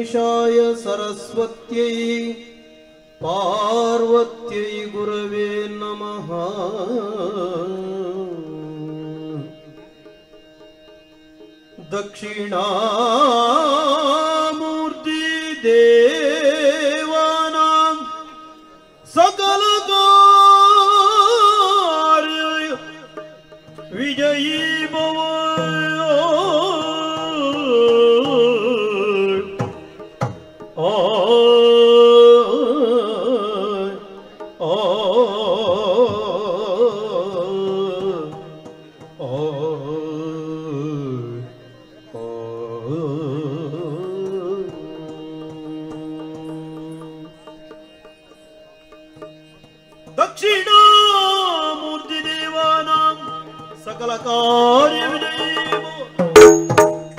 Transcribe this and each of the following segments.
गणेशाय सरस्वत्यै पार्वत्यै गुरवे नमः दक्षिणामूर्ति देवानां सकल कार्य विजयी भव दक्षिणामूर्तिदेवानां सकलकार्यविजयी भव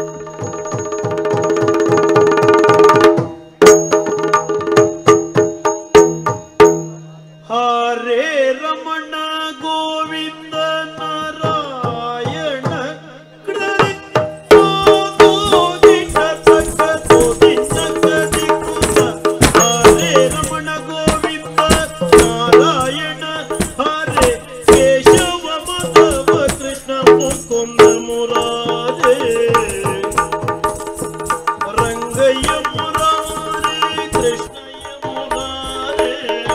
ಹರೇ ರಮಣ ಗೋವಿಂದ ನಾರಾಯಣ ಹರೇ ರಮಣ ಗೋವಿಂದ ನಾರಾಯಣ ಹರೇ ಕೇಶವ ಮಾಧವ ಕೃಷ್ಣ ಮುಕುಂದ ಮುರಾರೇ ರಂಗಯ್ಯ ಮುರಾರೇ ಕೃಷ್ಣಯ್ಯ ಮುರಾರೇ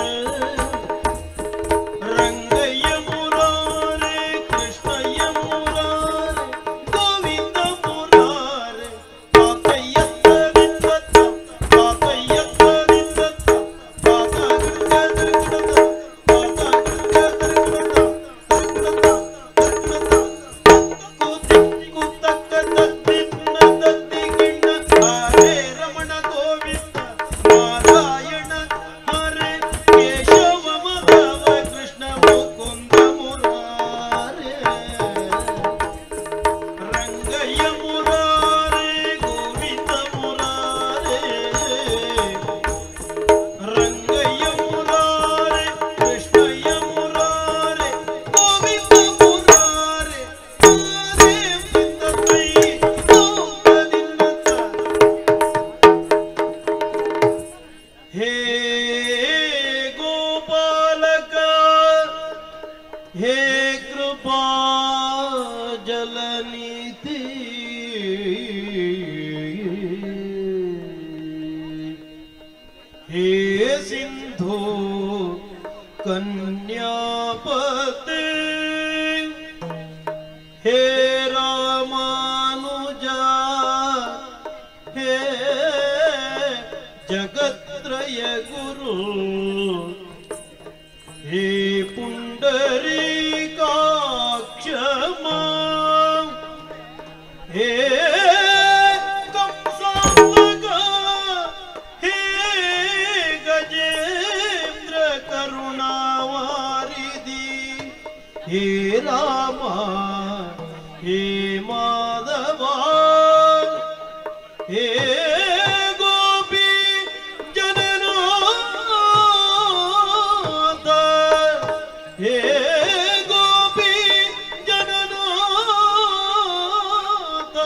ರಂಗಯ್ಯ ಮುರಾರೇ ಕೃಷ್ಣಯ್ಯ ಮುರಾರೇ ಗೋವಿಂದ ಮುರಾರೇ ತಾತಯ್ಯ ತರಿಸತ್ತ ತಾತಯ್ಯ ತರಿಸತ್ತ ತಾತ ಗೃಗ ತಾತ ಹರೇ ರಮಣ ಗೋವಿಂದ ನಾರಾಯಣ ಹರೇ ಕೇಶವ ಮಾಧವ ಕೃಷ್ಣ ಮುಕುಂದ ಮುರಾರೇ ರಂಗಯ್ಯ ಮುರಾರೇ ಗೋವಿಂದ ಮುರಾರೇ ರಂಗಯ್ಯ ಮುರಾರೇ ಕೃಷ್ಣಯ್ಯ ಮುರಾರೇ ಗೋವಿಂದ ಮುರಾರೇ ಹರೇ ಬಿಂದಪೈ ಗೋಪದಿನ್ನತ ಹೇ ಗೋಪಾಲಕ ಹೇ ಕೃಪಾ ಜಲನೀತಿ ಹೇ ಸಿಂಧು ಕನ್ಯಾಪತೆ ಹೇ ರಾಮಾನುಜ ಹೇ ಜಗತ್ರಯ ಗುರು ಹೇ ಪುಂಡರೀಕಾಕ್ಷಮ ಹೇ ಕಂಸಾಂಬಗ ಹೇ ಗಜೇಂದ್ರ ಕರುಣಾವಾರಿಧಿ ಹೇ ರಾಮ ಹೇ ಮಾಧವ ಹೇ ಗೋಪಿ ಜನನಾಥ ಹೇ ಗೋಪಿ ಜನನಾಥ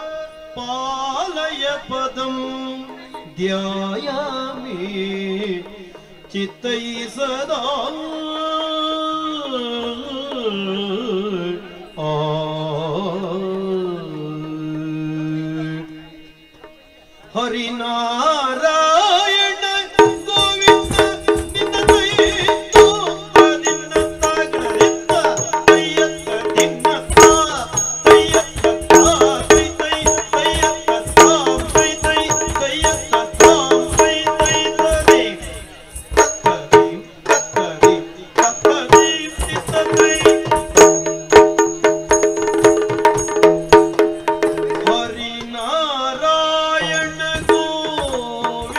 ಪಾಲಯ ಪದಂ ಧ್ಯಾಯಾಮಿ ಚಿತ್ತೈ ಸದಾ ಆ ಹರಿನಾರಾಯಣ ಗೋವಿಂದ ನಿನ್ನ ಕೈ ತೋಪದಿಂದ ತಾಗರಿಂದ ಕೈಯತ್ತ ನಿನ್ನತ್ತ ಕೈಯತ್ತ ತಾೈ ತೈ ಕೈಯತ್ತ ತಾಂ ಕೈ ತೈ ಕೈಯತ್ತ ತಾಂ ಕೈ ತೈ ತರಿ ಕತ್ತರಿ ಕತ್ತರಿ ಕತ್ತರಿ ನಿತ್ತೈ ಹರಿನಾರಾಯಣ ಗೋವಿಂದ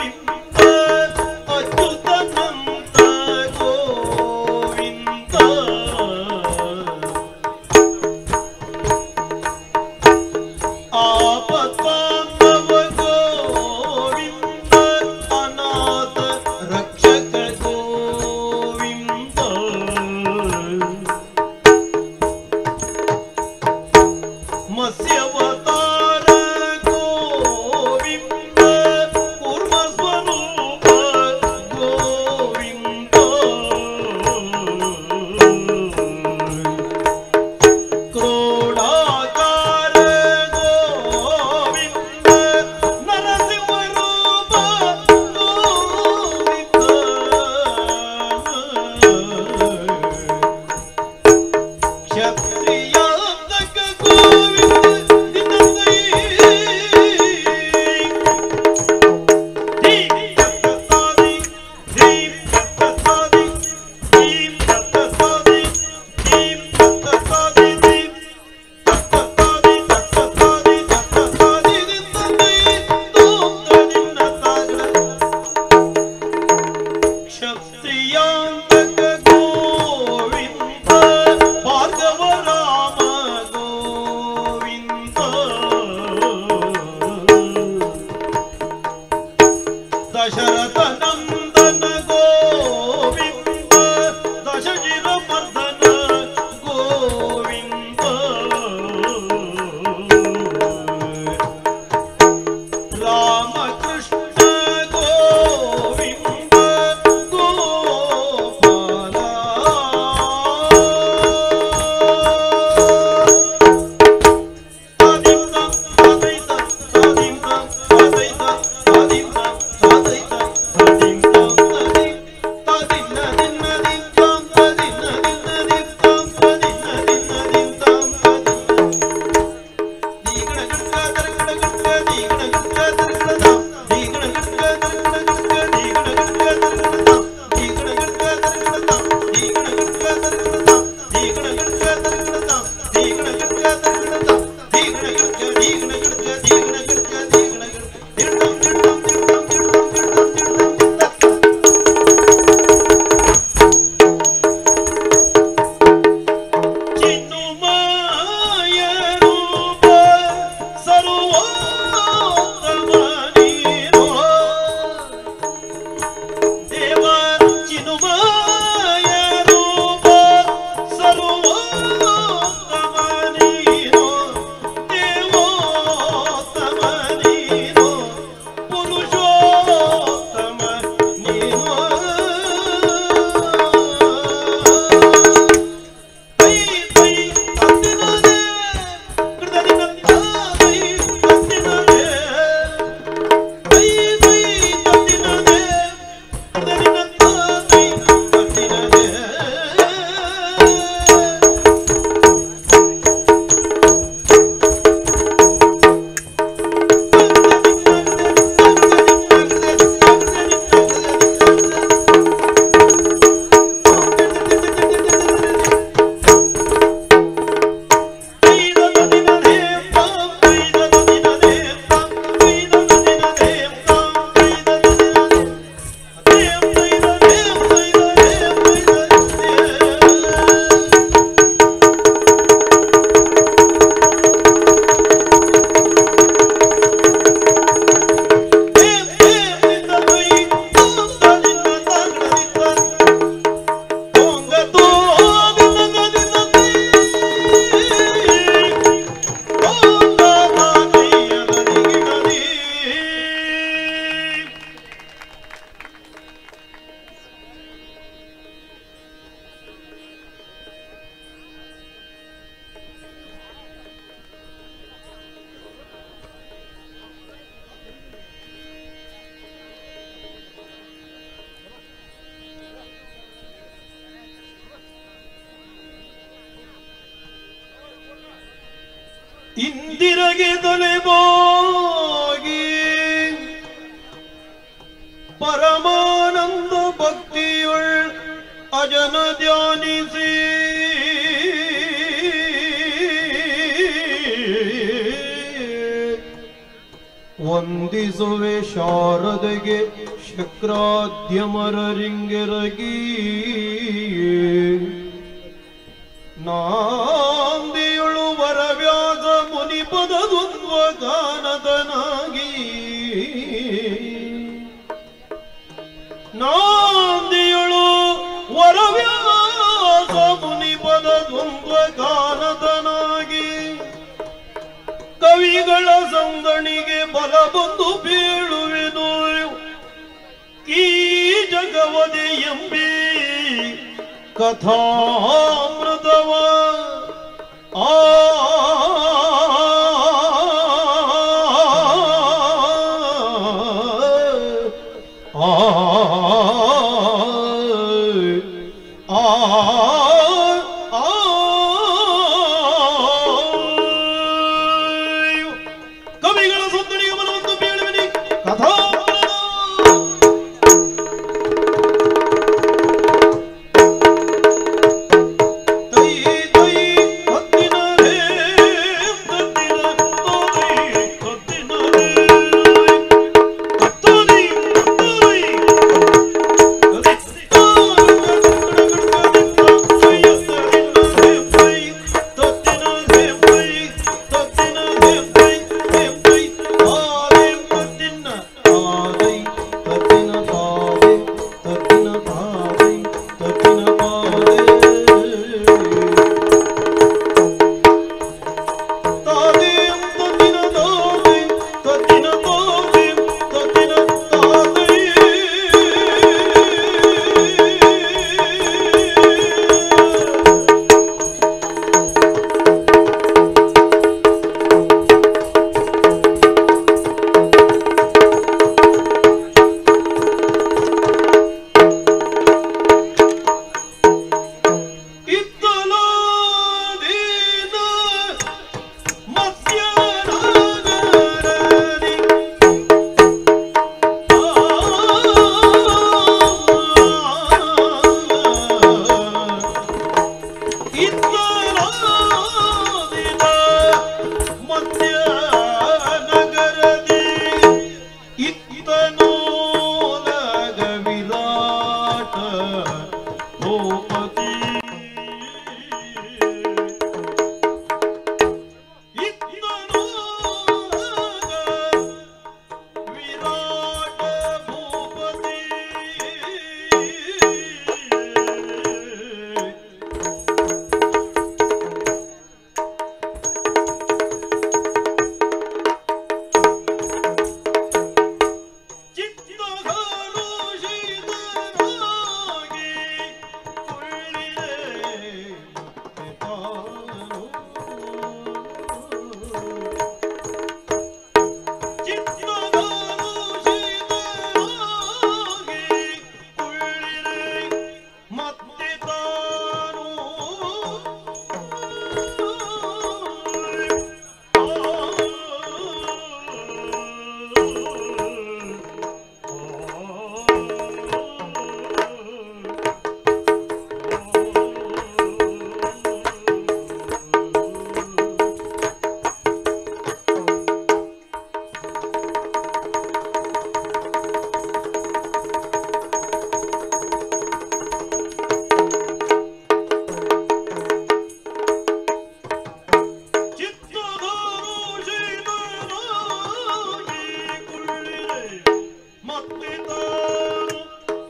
ಇಂದಿರಗೆ ತಲೆಬಾಗಿ ಪರಮಾನಂದ ಭಕ್ತಿಯುಳ್ ಅಜನ ಧ್ಯಾನಿಸಿ ವಂದಿಸುವೆ ಶಾರದೆಗೆ ಶಕ್ರಾದ್ಯಮರರಿಂಗೆರಗಿ ನಾಂದಿಯೊಳು ವರವ್ಯಾಸ ಮುನಿಪದ ದ್ವಂದ್ವ ಗಾನದನಾಗಿ ನಾಂದಿಯೊಳು ವರವ್ಯಾಸ ಮುನಿಪದ ದ್ವಂದ್ವ ಗಾನದನಾಗಿ ಕವಿಗಳ ಸಂದಣಿಗೆ ಬಲ ಬಂದು ಬೀಳುವೆನು ಈ ಜಗವದೆ ಎಂಬಿ ಕಥಾಮೃತವ ಆ ಆ ಕವಿಗಳ ಸುಂದರಿಗೆ ಬರುವಂತ ಬೀಳುವಿನಿ ಕಥಾ ತೈ ತೈ ಹತ್ತಿನ ರೇ ತತ್ತಿನ ತೋರೈ ಹತ್ತಿನ ರೇ ತತ್ತೋರಿ ತತ್ತೋರಿ ಇತ್ತಲಾದೀನ ಮತ್ಸ್ಯನಾಗರದಿ ಇತ್ತಲಾದಿನ ಮತ್ಸ್ಯನಗರದಿ ಇತ್ತನೋಲಗ ವಿರಾಟ ಭೂಪತಿ ವಿರಾಟ ಭೂಪತಿ ಚಿತ್ತಗಾಲೋಷಿತನಾಗಿ ಕೊಳ್ಳಿರೆ ಚಿತ್ತಗಾಲೋಷಿತನಾಗಿ ಕೊಳ್ಳಿರೆ ಮತ್ತೆ ತಾನು ಚಿತ್ತಗಾಲೋಷಿತನಾಗಿ ಕೊಳ್ಳಿರೆ ಮತ್ತೆ ತಾನು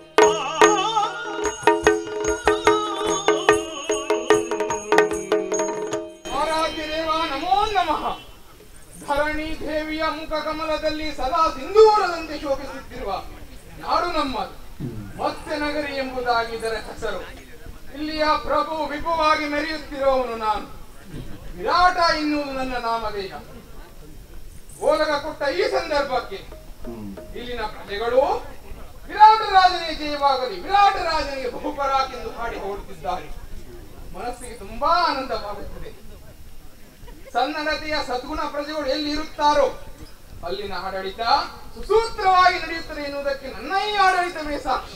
ಆರಾಧ್ಯ ದೇವ ನಮೋ ನಮಃ ಧರಣಿ ದೇವಿಯ ಮುಖ ಕಮಲದಲ್ಲಿ ಸದಾ ಸಿಂಧೂರದಂತೆ ಶೋಭಿಸುತ್ತಿರುವ ನಾಡು ನಮ್ಮದು ಮತ್ಸ್ಯ ನಗರಿ ಎಂಬುದಾಗಿ ಇದರ ಹೆಸರು ಇಲ್ಲಿಯ ಪ್ರಭು ವಿಪುವಾಗಿ ಮೆರೆಯುತ್ತಿರುವವನು ನಾನು ವಿರಾಟ ಎನ್ನುವುದು ನನ್ನ ನಾಮಧೇಯ ಓಲಗ ಕೊಟ್ಟ ಈ ಸಂದರ್ಭಕ್ಕೆ ಇಲ್ಲಿನ ಪ್ರಜೆಗಳು ವಿರಾಟ ರಾಜನಿಗೆ ಜಯವಾಗಲಿ ವಿರಾಟ ರಾಜನಿಗೆ ಬಹುಪರಾಕೆಂದು ಹಾಡಿ ಹೊರಡುತ್ತಿದ್ದಾರೆ ಮನಸ್ಸಿಗೆ ತುಂಬಾ ಆನಂದವಾಗುತ್ತದೆ ಸನ್ನಡತೆಯ ಸದ್ಗುಣ ಪ್ರಜೆಗಳು ಎಲ್ಲಿ ಇರುತ್ತಾರೋ ಅಲ್ಲಿನ ಆಡಳಿತ ಸುಸೂತ್ರವಾಗಿ ನಡೆಯುತ್ತದೆ ಎನ್ನುವುದಕ್ಕೆ ನನ್ನ ಈ ಆಡಳಿತವೇ ಸಾಕ್ಷಿ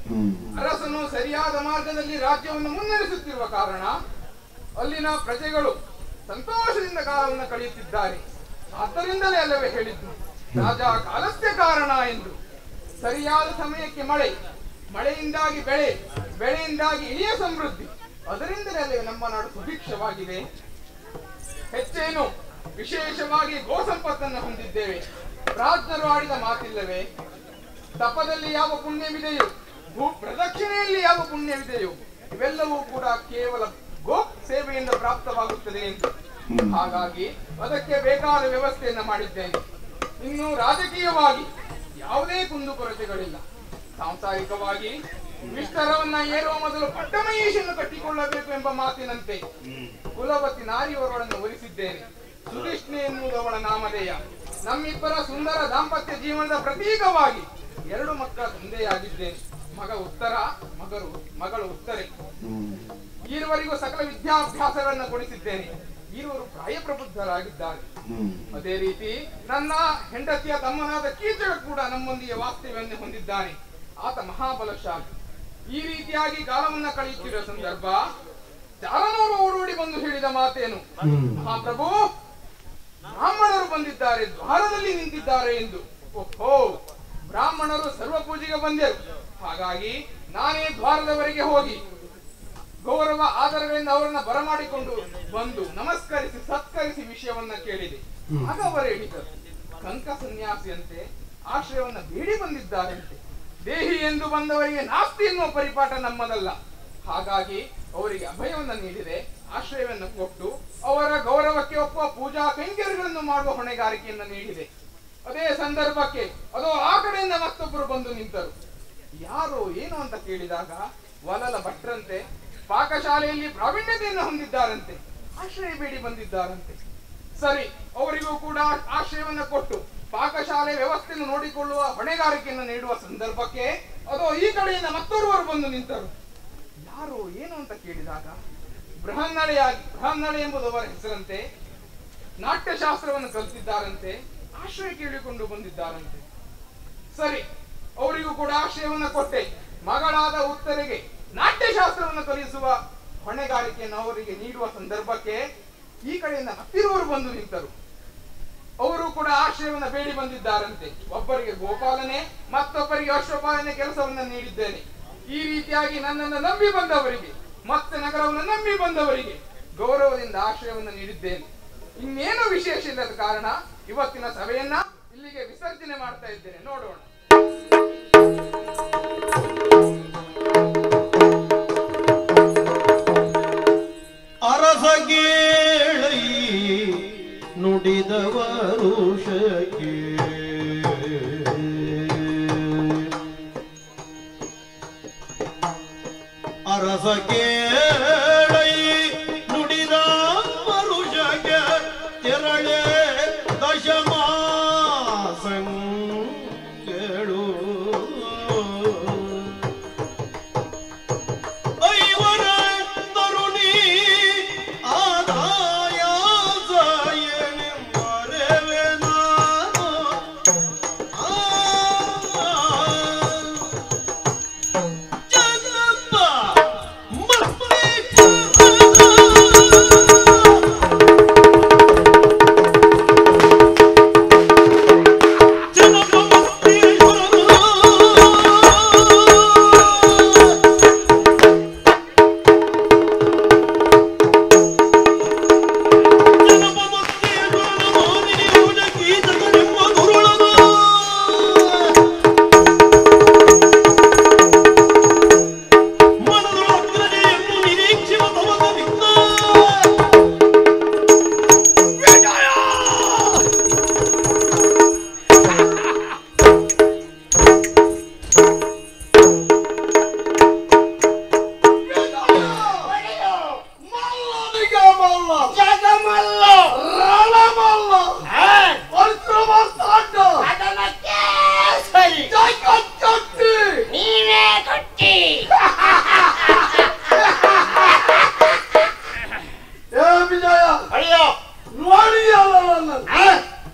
ಅರಸನು ಸರಿಯಾದ ಮಾರ್ಗದಲ್ಲಿ ರಾಜ್ಯವನ್ನು ಮುನ್ನಡೆಸುತ್ತಿರುವ ಕಾರಣ ಅಲ್ಲಿನ ಪ್ರಜೆಗಳು ಸಂತೋಷದಿಂದ ಕಾಲವನ್ನು ಕಳೆಯುತ್ತಿದ್ದಾರೆ ಆದ್ದರಿಂದಲೇ ಅಲ್ಲವೇ ಹೇಳಿದ್ದು ರಾಜ ಕಾಲಸ್ಯ ಕಾರಣ ಎಂದು ಸರಿಯಾದ ಸಮಯಕ್ಕೆ ಮಳೆ ಮಳೆಯಿಂದಾಗಿ ಬೆಳೆ ಬೆಳೆಯಿಂದಾಗಿ ಇಳಿಯ ಸಮೃದ್ಧಿ ಅದರಿಂದಲೇ ಅಲ್ಲವೇ ನಮ್ಮ ನಾಡು ಸುಭಿಕ್ಷವಾಗಿದೆ ಹೆಚ್ಚೇನು ವಿಶೇಷವಾಗಿ ಗೋ ಸಂಪತ್ತನ್ನು ಹೊಂದಿದ್ದೇವೆ ರಾಜ್ಯರು ಆಡಿದ ಮಾತಿಲ್ಲವೇ ತಪದಲ್ಲಿ ಯಾವ ಪುಣ್ಯವಿದೆಯೋ ಭೂ ಪ್ರದಕ್ಷಿಣೆಯಲ್ಲಿ ಯಾವ ಪುಣ್ಯವಿದೆಯೋ ಇವೆಲ್ಲವೂ ಕೂಡ ಕೇವಲ ಗೋ ಸೇವೆಯಿಂದ ಪ್ರಾಪ್ತವಾಗುತ್ತದೆ ಎಂದು ಹಾಗಾಗಿ ಅದಕ್ಕೆ ಬೇಕಾದ ವ್ಯವಸ್ಥೆಯನ್ನ ಮಾಡಿದ್ದೇನೆ ಇನ್ನು ರಾಜಕೀಯವಾಗಿ ಯಾವುದೇ ಕುಂದುಕೊರತೆಗಳಿಲ್ಲ ಸಾಂಸಾರಿಕವಾಗಿ ವಿಸ್ತರವನ್ನ ಏರುವ ಮೊದಲು ಪಟ್ಟಮಹೇಶನ್ನು ಕಟ್ಟಿಕೊಳ್ಳಬೇಕು ಎಂಬ ಮಾತಿನಂತೆ ಕುಲವತಿ ನಾರಿಯವರನ್ನು ವರಿಸಿದ್ದೇನೆ ಸುಧಿಷ್ಣೆ ಎನ್ನುವುದವಳ ನಾಮಧೇಯ ನಮ್ಮಿಬ್ಬರ ಸುಂದರ ದಾಂಪತ್ಯ ಜೀವನದ ಪ್ರತೀಕವಾಗಿ ಎರಡು ಮಕ್ಕಳ ತಂದೆಯಾಗಿದ್ದೇನೆ ಮಗ ಉತ್ತರ ಮಗರು ಮಗಳು ಉತ್ತರೆ ಈರುವರೆಗೂ ಸಕಲ ವಿದ್ಯಾಭ್ಯಾಸಗಳನ್ನು ಕೊಡಿಸಿದ್ದೇನೆ ಈರುವರು ಪ್ರಾಯಪ್ರಬುದ್ಧರಾಗಿದ್ದಾರೆ ಅದೇ ರೀತಿ ನನ್ನ ಹೆಂಡತಿಯ ತಮ್ಮನಾದ ಕೀಚಕ ಕೂಡ ನಮ್ಮೊಂದಿಗೆ ವಾಸ್ತವ್ಯವನ್ನು ಹೊಂದಿದ್ದಾನೆ ಆತ ಮಹಾಬಲಶಾಲಿ ಈ ರೀತಿಯಾಗಿ ಕಾಲವನ್ನ ಕಳೆಯುತ್ತಿರುವ ಸಂದರ್ಭ ಚಾಲನವರು ಓಡೋಡಿ ಬಂದು ಹೇಳಿದ ಮಾತೇನು ಮಹಾಪ್ರಭು ಬ್ರಾಹ್ಮಣರು ಬಂದಿದ್ದಾರೆ ದ್ವಾರದಲ್ಲಿ ನಿಂತಿದ್ದಾರೆ ಎಂದು ಓಹೋ ಬ್ರಾಹ್ಮಣರು ಸರ್ವ ಪೂಜೆಗೆ ಬಂದರು ಹಾಗಾಗಿ ನಾನೇ ದ್ವಾರದವರೆಗೆ ಹೋಗಿ ಗೌರವ ಆಧಾರಗಳಿಂದ ಅವರನ್ನ ಬರಮಾಡಿಕೊಂಡು ಬಂದು ನಮಸ್ಕರಿಸಿ ಸತ್ಕರಿಸಿ ವಿಷಯವನ್ನ ಕೇಳಿದೆ ಆಗ ಅವರು ಹೇಳಿದರು ಕಂಕ ಸನ್ಯಾಸಿಯಂತೆ ಆಶ್ರಯವನ್ನ ಬೇಡಿ ಬಂದಿದ್ದಾರಂತೆ ದೇಹಿ ಎಂದು ಬಂದವರಿಗೆ ನಾಸ್ತಿ ಎನ್ನುವ ಪರಿಪಾಠ ನಮ್ಮದಲ್ಲ ಹಾಗಾಗಿ ಅವರಿಗೆ ಅಭಯವನ್ನ ನೀಡಿದೆ ಆಶ್ರಯವನ್ನು ಕೊಟ್ಟು ಅವರ ಗೌರವಕ್ಕೆ ಒಪ್ಪುವ ಪೂಜಾ ಕೈಂಕರ್ಯಗಳನ್ನು ಮಾಡುವ ಹೊಣೆಗಾರಿಕೆಯನ್ನು ನೀಡಿದೆ ಅದೇ ಸಂದರ್ಭಕ್ಕೆ ಅದು ಆ ಕಡೆಯಿಂದ ಮತ್ತೊಬ್ಬರು ಬಂದು ನಿಂತರು ಯಾರು ಏನು ಅಂತ ಕೇಳಿದಾಗ ವಲಲ ಭಟ್ರಂತೆ ಪಾಕಶಾಲೆಯಲ್ಲಿ ಪ್ರಾವೀಣ್ಯತೆಯನ್ನು ಹೊಂದಿದ್ದಾರಂತೆ ಆಶ್ರಯ ಬೇಡಿ ಬಂದಿದ್ದಾರಂತೆ ಸರಿ ಅವರಿಗೂ ಕೂಡ ಆಶ್ರಯವನ್ನ ಕೊಟ್ಟು ಪಾಕಶಾಲೆ ವ್ಯವಸ್ಥೆಯನ್ನು ನೋಡಿಕೊಳ್ಳುವ ಹೊಣೆಗಾರಿಕೆಯನ್ನು ನೀಡುವ ಸಂದರ್ಭಕ್ಕೆ ಅದು ಈ ಕಡೆಯಿಂದ ಮತ್ತೋರ್ವರು ಬಂದು ನಿಂತರು ಯಾರು ಏನು ಅಂತ ಕೇಳಿದಾಗ ಬೃಹನ್ನಳೆಯಾಗಿ ಬೃಹನ್ನಳೆ ಎಂಬುದು ಅವರ ಹೆಸರಂತೆ ನಾಟ್ಯಶಾಸ್ತ್ರವನ್ನು ಕಲಿತಿದ್ದಾರಂತೆ ಆಶ್ರಯ ಕೇಳಿಕೊಂಡು ಬಂದಿದ್ದಾರಂತೆ ಸರಿ ಅವರಿಗೂ ಕೂಡ ಆಶ್ರಯವನ್ನ ಕೊಟ್ಟೆ ಮಗಳಾದ ಉತ್ತರಿಗೆ ನಾಟ್ಯಶಾಸ್ತ್ರವನ್ನು ಕಲಿಸುವ ಹೊಣೆಗಾರಿಕೆಯನ್ನು ಅವರಿಗೆ ನೀಡುವ ಸಂದರ್ಭಕ್ಕೆ ಈ ಕಡೆಯಿಂದ ಹತ್ತಿರುವರು ಬಂದು ನಿಂತರು ಅವರು ಕೂಡ ಆಶ್ರಯವನ್ನ ಬೇಡಿ ಬಂದಿದ್ದಾರಂತೆ ಒಬ್ಬರಿಗೆ ಗೋಪಾಲನೆ ಮತ್ತೊಬ್ಬರಿಗೆ ಅಶ್ವಪಾಲನೆ ಕೆಲಸವನ್ನ ನೀಡಿದ್ದೇನೆ ಈ ರೀತಿಯಾಗಿ ನನ್ನನ್ನು ನಂಬಿ ಬಂದವರಿಗೆ ಮತ್ತೆ ನಗರವನ್ನು ನಂಬಿ ಬಂದವರಿಗೆ ಗೌರವದಿಂದ ಆಶ್ರಯವನ್ನು ನೀಡಿದ್ದೇನೆ ಇನ್ನೇನು ವಿಶೇಷ ಇಲ್ಲದ ಕಾರಣ ಇವತ್ತಿನ ಸಭೆಯನ್ನ ಇಲ್ಲಿಗೆ ವಿಸರ್ಜನೆ ಮಾಡ್ತಾ ಇದ್ದೇನೆ ನೋಡೋಣ ಅರಸಗೇಳೈ ನುಡಿದವರು ಶಕೆ ಅರಸಗೇಳೈ ನುಡಿದ ಮರುಷಗೆ ತೆರಳೆ ದಶಮಾಸಂಗಳು ಐವರ ತರುಣಿ ಆದಾಯ ಸಾಯನೆಂಬರೆವೆ ನಾನು ಆ ಜಗಪ್ಪ ಮಪ್ಪ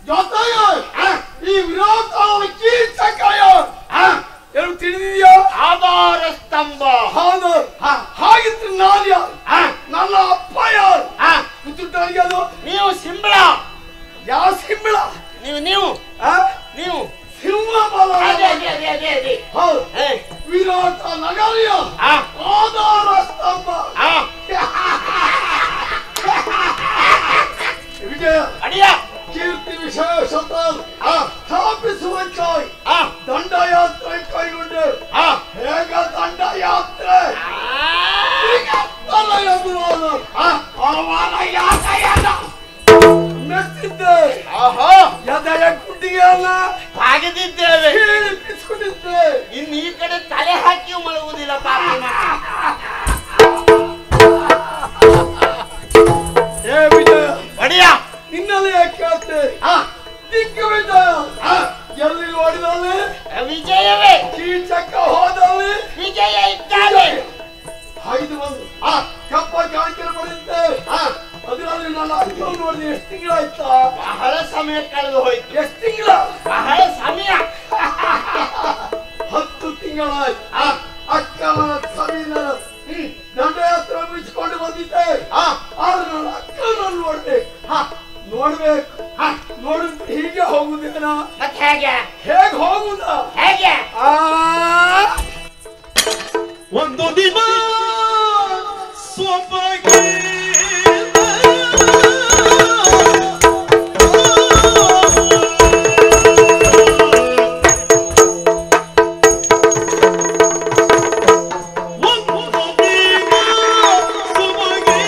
ಜೊತೆಗೆ ಆ, ಈ ವಿರೋಧ ಕೀಚಕಾಯ ಆ, ಏನು ತಿಳಿದಿದೆಯಾ ಆಧಾರ ಸ್ತಂಭ ಹೌದು ಆ, ಹಾಗಿದ್ರೆ ನಾನು ಯಾರು ಆ, ನನ್ನ ಅಪ್ಪ ಯಾರು ಆ, ಗೊತ್ತುಂಟಾಗಿ ಅದು ನೀವು ಸಿಂಬಳ ಯಾವ ಸಿಂಬಳ ನೀವು ನೀವು ಆ? ನೀವು ಸಿಂಹ ಬಲ ಅದೇ ಅದೇ ಅದೇ ಅದೇ ಅದೇ ಹೌದು ಏ, ವಿರಾಟ ನಗರಿಯ ಆ, ಆಧಾರ ಸ್ತಂಭ ಆ, ವಿಜಯ ಅಡಿಯ ಕೀರ್ತಿ ವಿಶೇಷತ ಸ್ಥಾಪಿಸುವಂತಾಗಿ ಆ, ದಂಡಯಾತ್ರೆ ಕೈಗೊಂಡು ಆ, ಹೇಗ ದಂಡಯಾತ್ರೆ ಆ, ತಲ ಎದುರಾದ ಆ, ಅವನ ಯಾತಯಾನ. ಮೆಚ್ಚಿದ್ದೆ ಆಹಾ ಎದೆಯ ಗುಡ್ಡಿಗೆಯನ್ನ ಬಾಗದಿದ್ದೇವೆ ಹೀಳಿಪಿಸುತ್ತಿದ್ದೆ ಇನ್ನು ಈ ಕಡೆ ತಲೆ ಹಾಕಿಯೂ ಮಲಗುವುದಿಲ್ಲ ಪಾಪ ಏ ವಿಜಯ ಅಡಿಯ ನಿನ್ನಲ್ಲಿ ಯಾಕೆ ಕೇಳ್ತೆ ಆ, ದಿಕ್ಕ ವಿಜಯ ಆ, ಎಲ್ಲಿ ನೋಡಿದಲ್ಲಿ ವಿಜಯವೇ ಕೀಚಕ ಹೋದಲ್ಲಿ ವಿಜಯ ಇದ್ದಾನೆ ಐದು ಬಂದು ಆ, ಕಪ್ಪ ಕಾಣಿಕೆ ಬರುತ್ತೆ ಆ, ಅದರಲ್ಲಿ ನಾನು ಅಕ್ಕ ನೋಡಿದೆ ಎಷ್ಟು ತಿಂಗಳಾಯ್ತಾ ಬಹಳ ಸಮಯ ಕಳೆದು ಹೋಯ್ತು ಎಷ್ಟು ತಿಂಗಳ ಬಹಳ ಸಮಯ ಹತ್ತು ತಿಂಗಳಾಯ್ತು ಆ, ಅಕ್ಕನ ಸವಿನ ಹ್ಮ್, ದಂಡಯಾತ್ರೆ ಮುಗಿಸ್ಕೊಂಡು ಬಂದಿದ್ದೆ ಆ, ಆದ್ರೆ ನನ್ನ ಅಕ್ಕನ ನೋಡ್ಬೇಕು ಆ, ನೋಡ್ಬೇಕು ಆ, ನೋಡಿದ್ರೆ ಹೀಗೆ ಹೋಗುದೇನ ಮತ್ ಹೇಗೆ ಹೇಗ್ ಹೋಗುದ ಹೇಗೆ ಆ ಒಂದು ದಿನ ಸೊಬಗೆ ಒಂದು ದಿನ ಸೊಬಗೆ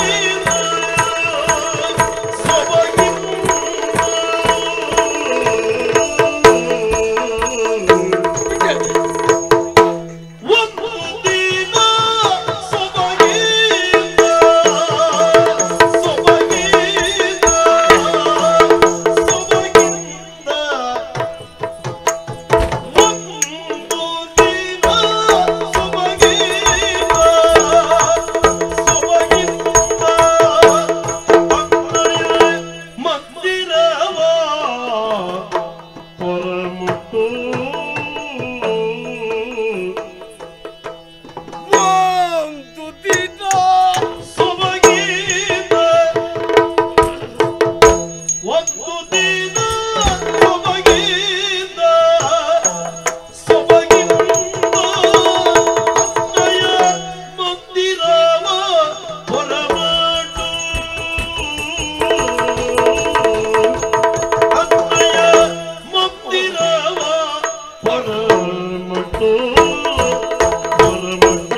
ಸೊಬಗಿನ ಒಂದು ದಿನ ಸೊಬಗಿನ ಸೊಬಗಿನ ಸೊಬಗಿನ ಒಂದು ದಿನ ಸೊಬಗಿನ ಸೊಬಗಿನ ಭಕ್ತರೇ ಮಂದಿರವ ಹೊರಮುಟ್ಟು ಒಂದು ದಿನ ಸೊಬಗಿನ ಒಂದು ದಿನ ಸೊಬಗಿನ ಸೊಬಗಿನ ಅಕ್ಕಯ ಮಂದಿರವ ಹೊರಮಾಡು ಅಕ್ಕಯ ಮಂದಿರವ ಹೊರಮಟ್ಟು ಹೊರಮಟ್ಟು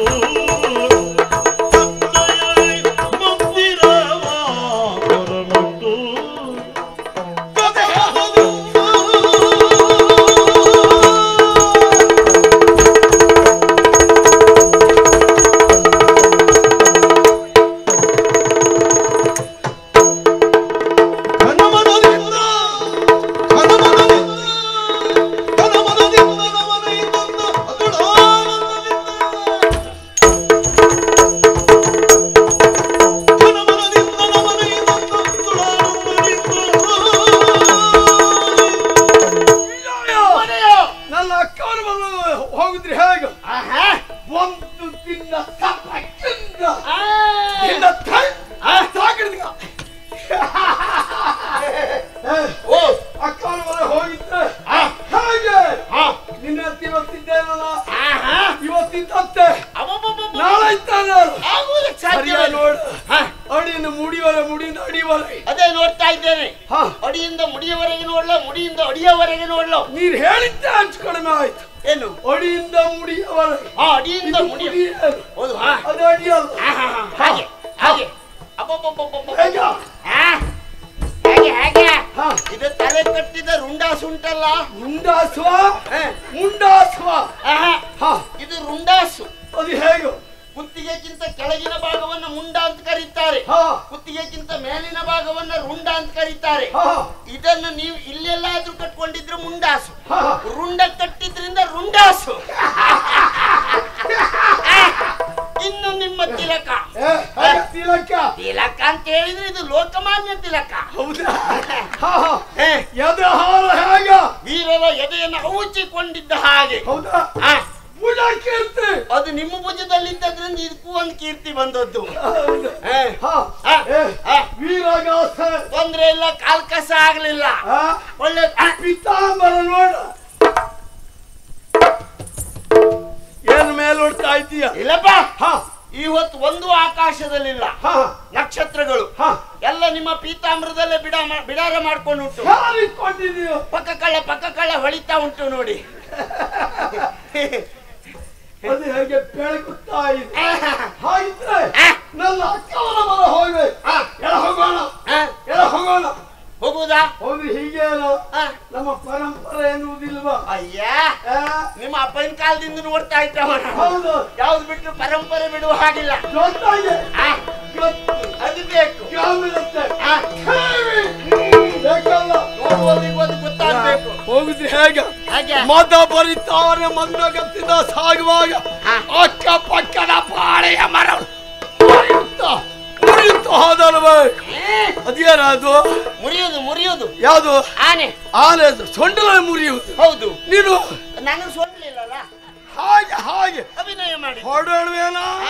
ವಿಜಯ ನನ್ನ ಅಕ್ಕನ ಮನೆ ಹೋಗಿದ್ರಿ ಹೇಗ ಆಹಾ, ಒಂದು ದಿನ ಸಪಕ್ಕಿಂದ ಆ, ದಿನ ಥಳ್ ಸಾಕಿಡ್ದ ಓ, ಅಕ್ಕನ ಮನೆ ಹೋಗಿದ್ರೆ ಆ, ಹೇಗೆ ಆ, ನಿನ್ನೆ ಇವತ್ತಿದ್ದೇನಲ್ಲ ಆಹಾ, ಇವತ್ತಿದ್ದತ್ತೆ ಅಬ್ಬಬ್ಬಬ್ಬಬ್ಬ. ನಾಳೆ ಇದ್ದಾನೆ ಆಗುವುದಕ್ಕೆ ಸರಿಯಾ ಸಾಧ್ಯವಿಲ್ಲ. ನೋಡು ಹಾ, ಅಡಿಯಿಂದ ಮುಡಿವರೆ ಮುಡಿಯಿಂದ ಅಡಿವರೆ ಅದೇ ನೋಡ್ತಾ ಇದ್ದೇನೆ ಹಾ ಅಡಿಯಿಂದ ಮುಡಿಯವರೆಗೆ ನೋಡ್ಲೋ ಮುಡಿಯಿಂದ ಅಡಿಯವರೆಗೆ ನೋಡ್ಲೋ ನೀನ್ ಹೇಳಿದ್ದೆ ಹಂಚು ಕಡಿಮೆ ಆಯ್ತು ಏನು ಅಡಿಯಿಂದ ಮುಡಿಯವರೆ ಆ ಅಡಿಯಿಂದ ಇದು ಮುಡಿ ಮುಡಿ ಏನು? ಹೌದು ಹಾ ಅದು ಅಡಿಯಲ್ಲ ಆಹಾ, ಹಾಗೆ ಹಾಗೆ ಅಬ್ಬಬ್ಬಬ್ಬಬ್ಬಬ್ಬ. ಹೇಗ? ಆ, ಹೇಗೆ ಹೇಗೆ ಹಾ ಇದು ತಲೆ ಕಟ್ಟಿದ ರುಂಡಾಸ್ ಉಂಟಲ್ಲ ಮುಂಡಾಸುವ ಹಾ, ಮುಂಡಾಸುವ ಆಹಾ, ಹಾ ಇದು ರುಂಡಾಸು ಅದು ಹೇಗೆ ಕುತ್ತಿಗೆಗಿಂತ ಕೆಳಗಿನ ಭಾಗವನ್ನ ಮುಂಡ ಅಂತ ಕರೀತಾರೆ ಹಾ ಕುತ್ತಿಗೆಗಿಂತ ಮೇಲಿನ ಭಾಗವನ್ನ ರುಂಡ ಅಂತ ಕರೀತಾರೆ ಹಾ ಇದನ್ನು ನೀವು ಇಲ್ಲೆಲ್ಲಾದ್ರೂ ಕಟ್ಕೊಂಡಿದ್ರೆ ಮುಂಡಾಸು ಹಾ ರುಂಡ ಕಟ್ಟಿದ್ರಿಂದ ರುಂಡಾಸು ಇನ್ನು ನಿಮ್ಮ ತಿಲಕ ಏ, ಹೇಗೆ ತಿಲಕ ತಿಲಕ ಅಂತ ಹೇಳಿದ್ರೆ ಇದು ಲೋಕಮಾನ್ಯ ತಿಲಕ ಹೌದಾ ಹಾ ಹಾ ಹೇ, ಎದೆ ಹಾರ ಹೇಗ ವೀರರ ಎದೆಯನ್ನು ಔಚಿಕೊಂಡಿದ್ದ ಹಾಗೆ ಹೌದಾ ಆ, ಭುಜ ಕೀರ್ತಿ ಅದು ನಿಮ್ಮ ಭುಜದಲ್ಲಿದ್ದದ್ರಿಂದ ಇದಕ್ಕೂ ಒಂದು ಕೀರ್ತಿ ಬಂದದ್ದು ಹೌದು. ಹೇ, ಹಾ ಆ, ಏ ಆ, ವೀರಗಾಸ ತೊಂದ್ರೆ ಇಲ್ಲ ಕಾಲ್ಕಸ ಆಗ್ಲಿಲ್ಲ ಆ ಒಳ್ಳೆ ಆ, ಪಿತಾಂಬರ ನೋಡ ಏನ್ ಮೇಲೋಡ್ತಾ ಇದ್ದೀಯ ಇಲ್ಲಪ್ಪ ಹಾ ಇವತ್ತು ಒಂದು ಆಕಾಶದಲ್ಲಿಲ್ಲ ಹಾ ನಕ್ಷತ್ರಗಳು ಹಾ ಎಲ್ಲ ನಿಮ್ಮ ಪೀತಾಂಬರದಲ್ಲೇ ಬಿಡ ಮಾ- ಬಿಡಾರ ಮಾಡ್ಕೊಂಡು ಉಂಟು ಯಾರಿಗೆ ಕೊಟ್ಟಿದ್ದೀಯೋ ಪಕ್ಕ ಕಳ್ಳ ಪಕ್ಕ ಕಳ್ಳ ಹೊಳಿತಾ ಉಂಟು ನೋಡಿ ಅದು ಹೇಗೆ ಬೆಳಗುತ್ತಾ ಇದೆ ಆ, ಹಾಗಿದ್ರೆ ಆ, ನನ್ನ ಅಕ್ಕವರ ಮರ ಹೋಗ್ಬೇಕು ಆ, ಎಳ ಹೋಗೋಣ ಆ, ಎಳ ಹೋಗೋಣ ಹೋಗುದಾ ಹೋದ್ರೆ ಹೀಗೇನೋ ಆ, ನಮ್ಮ ಪರಂಪರೆ ಎನ್ನುವುದಿಲ್ವಾ ಅಯ್ಯ ಆ, ನಿಮ್ಮ ಅಪ್ಪನ ಕಾಲದಿಂದ ನೋಡ್ತಾ ಇದ್ದವ ನಾನು. ಹೌದು ಯಾವ್ದು ಬಿಟ್ಟು ಪರಂಪರೆ ಬಿಡುವ ಹಾಗಿಲ್ಲ ಜೊತೆಗೆ ಆ, ಗೊತ್ತು ಅದು ಬೇಕು ಯಾವಿರುತ್ತೆ ಆ, ಬೇಕಲ್ಲ ನೋಡುವವರಿಗೂ ಅದು ಗೊತ್ತಾಗ್ಬೇಕು ಹೋಗುದ್ರೆ ಹೇಗೆ ಹಾಗೆ ಮದ ಬರಿತಾರೆ ಮಂದಗತ್ತಿದ ಸಾಗುವಾಗ ಹಾ. ಅಕ್ಕ ಪಕ್ಕದ ಪಾಳೆಯ ಮರ ಮುರಿಯುತ್ತಾ ಮುರಿಯುತ್ತಾ ಹೋದಲ್ಬೇಕು ಅದೇನ ಅದು ಮುರಿಯುದು ಮುರಿಯುದು ಯಾವುದು ಆನೆ ಆನೆ ಅದು ಸೊಂಡಲ ಮುರಿಯುವುದು ಹೌದು ನೀನು ನನಗೆ ಸೋಲಿಲ್ಲಲ್ಲ ಹಾಗೆ ಹಾಗೆ ಅಭಿನಯ ಮಾಡಿ ಹೊರಡುವೇನ ಆ,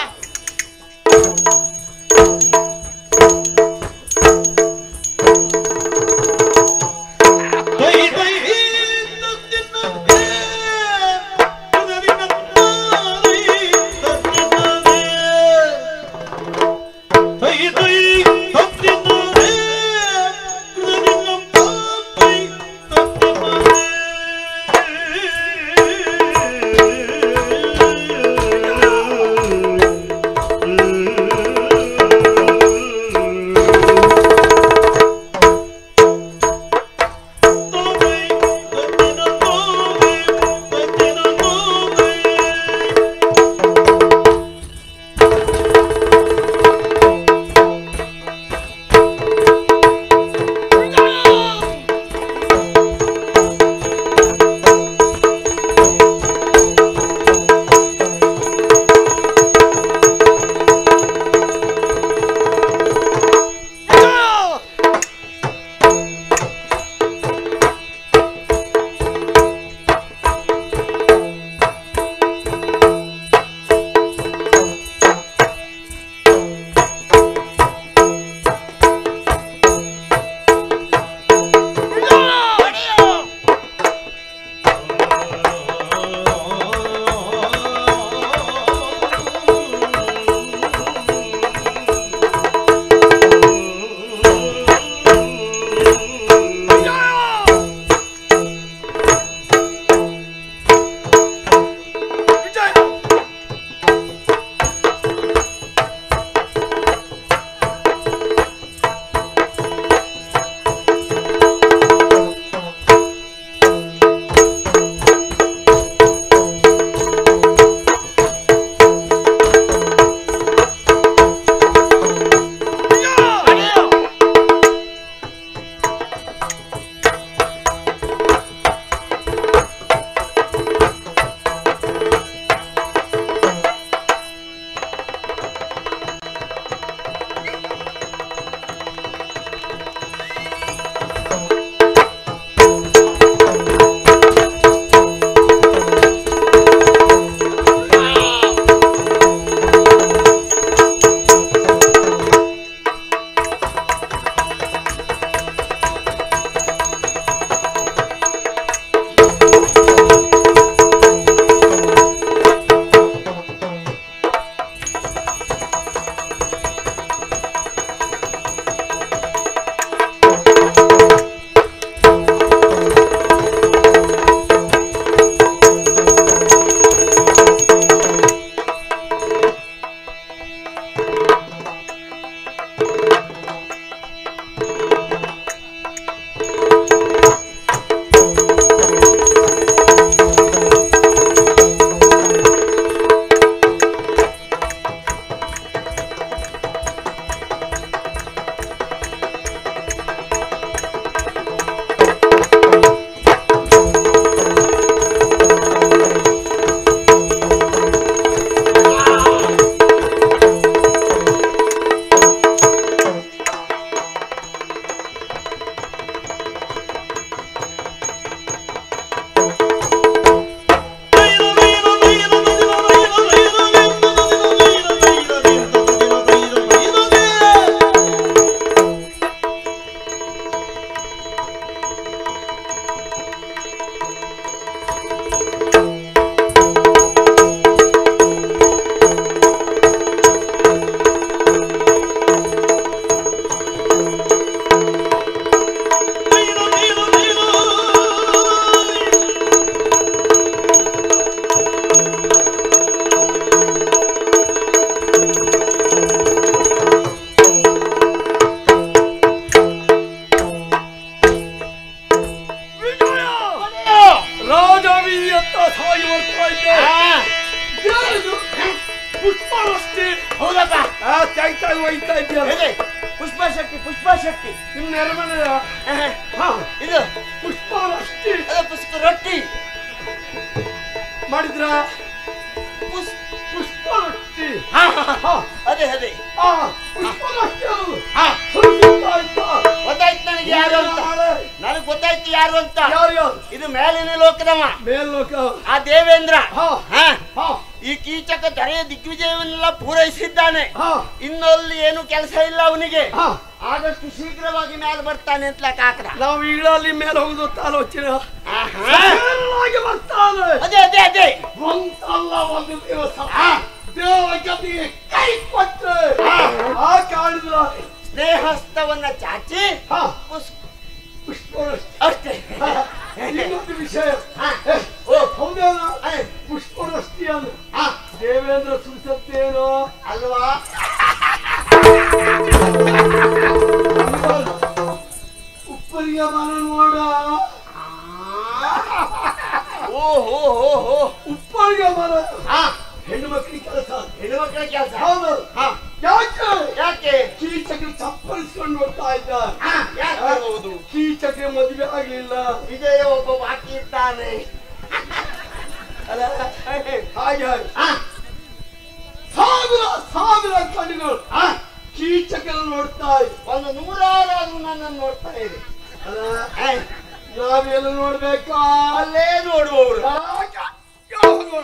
ದೈ ದೈ ತತ್ತಿನದೆ ತುದರಿನತ್ತಾರಿ ತತ್ತಿನದೆ ದೈ ದೈ ತತ್ತಿನದೆ ತುದರಿನತ್ತಾರಿ ತತ್ತಿನದೆ ಅಂತ ಸಾಯಿ ಬರ್ತಾ ಇದ್ದೆ ಆ, ಯಾರಿದು? ಪುಷ್ಪವೃಷ್ಟಿ ಹೌದಪ್ಪ ಆ ತೆಗ್ತಾಗಿ ಒಯ್ತಾ ಇದೆಯಲ್ಲ ಹೇಳಿ ಪುಷ್ಪ ಶಕ್ತಿ ಪುಷ್ಪ ಶಕ್ತಿ ನಿಮ್ ನೆರಮನೆಯ ಆಹಾ, ಹಾ ಇದು ಪುಷ್ಪವೃಷ್ಟಿ ಅದು ಪುಷ್ಪ ರೊಟ್ಟಿ ಮಾಡಿದ್ರ ಪುಸ್ ಪುಷ್ಪವೃಷ್ಟಿ ಹಾ, ಹಾ, ಹಾ. ಹಾ ಅದೇ ಅದೇ ಆ ಪುಷ್ಪವೃಷ್ಟಿ ಅದು ಹಾ ಸುರಿಯುತ್ತಾ ಇತ್ತಾ? ಗೊತ್ತಾಯ್ತು ನನಗೆ ಯಾರು ಅಂತ ಮಾಡೆ. ನನಗೆ ಗೊತ್ತಾಯ್ತು ಯಾರು ಅಂತ ಯಾರು ಯಾರು ಇದು ಮೇಲಿನ ಲೋಕದವ ಮೇಲ್ಲೋಕ ಆ ದೇವೇಂದ್ರ ಹಾ ಹಾ ಹಾ ಈ ಕೀಚಕ ಧರೆಯ ದಿಗ್ವಿಜಯವನ್ನೆಲ್ಲ ಪೂರೈಸಿದ್ದಾನೆ ಹಾ ಇನ್ನಲ್ಲಿ ಏನು ಕೆಲಸ ಇಲ್ಲ ಅವನಿಗೆ ಹಾ ಆದಷ್ಟು ಶೀಘ್ರವಾಗಿ ಮೇಲೆ ಬರ್ತಾನೆ ಅಂತ ಕಾಕರ ನಾವು ಈಗಲಲ್ಲಿ ಮೇಲೆ ಹೋಗುದು ಅಂತ ಆಲೋಚನೆ ಆಹಾ. ಚೆನ್ನಾಗಿ ಬರ್ತಾನೆ ಅದೇ ಅದೇ ಅದೇ ಒಂದಲ್ಲ ಒಂದು ದಿವಸ ದೇವ ಗತಿಗೆ ಕೈ ಕೊಟ್ಟರೆ ಆ ಕಾಡಿದ್ರ ಸ್ನೇಹಸ್ತವನ್ನ ಚಾಚಿ ಹಾ ಪುಸ್- ಪುಷ್ಪವೃಷ್ಟಿ ಅಷ್ಟೇ ಹಾ, ಇನ್ನೊಂದು ವಿಷಯ ಹಾ. ಏ, ಓ ಹೌದೇನ ಹಾ. ಪುಷ್ಪವೃಷ್ಟಿ ಅನ್ನು ಹಾ. ದೇವೇಂದ್ರ ಸುರಿಸತ್ತೇನೋ ಅಲ್ವಾ ಉಪ್ಪರಿಗೆ ಮನ ನೋಡ ಓ ಹೋ ಹೋ ಹೋ ಉಪ್ಪರಿಗೆ ಮನ ಹಾ ಹೆಣ್ಣು ಮಕ್ಕಳಿಗೆ ಕೆಲಸ ಹೆಣ್ಮಕ್ಳ ಕೆಲಸ ಹೌದು ಹಾ ಯಾಕೆ ಯಾಕೆ ಕೀಚಕ್ಕೆ ಚಪ್ಪಲಿಸ್ಕೊಂಡು ಹೋಗ್ತಾ ಇದ್ದ ಹಾ, ಯಾಕೆ ಬರ್ಬೋದು ಕೀಚಕ್ಕೆ ಮದುವೆ ಆಗ್ಲಿಲ್ಲ ವಿಜಯ ಒಬ್ಬ ಬಾಕಿ ಇದ್ದಾನೆ ಅಲ್ಲ ಹಾಗೆ ಹಾಗೆ ಹಾ ಸಾವಿರ ಸಾವಿರ ಕಣ್ಣುಗಳು ಹಾ ಕೀಚಕನ ನೋಡ್ತಾ ಇದ್ದ ಒಂದು ನೂರಾರು ನನ್ನನ್ನು ನೋಡ್ತಾ ಇದೆ ಅಲ್ಲ ಏ, ನಾವೆಲ್ಲ ನೋಡ್ಬೇಕಾ ಅಲ್ಲೇ ನೋಡುವವರು ಯಾಕೆ? ಯಾವಾಗ?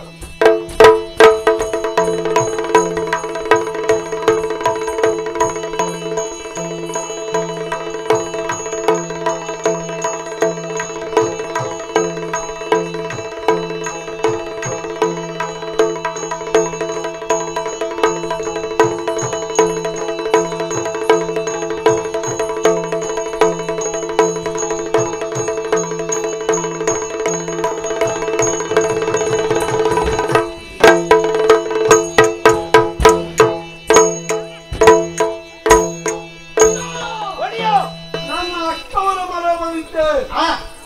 ಹೊಡಿಯೋ ನನ್ನ ಅಕ್ಕವರ ಮರ ಬಂದಿದ್ದೆ ಹಾ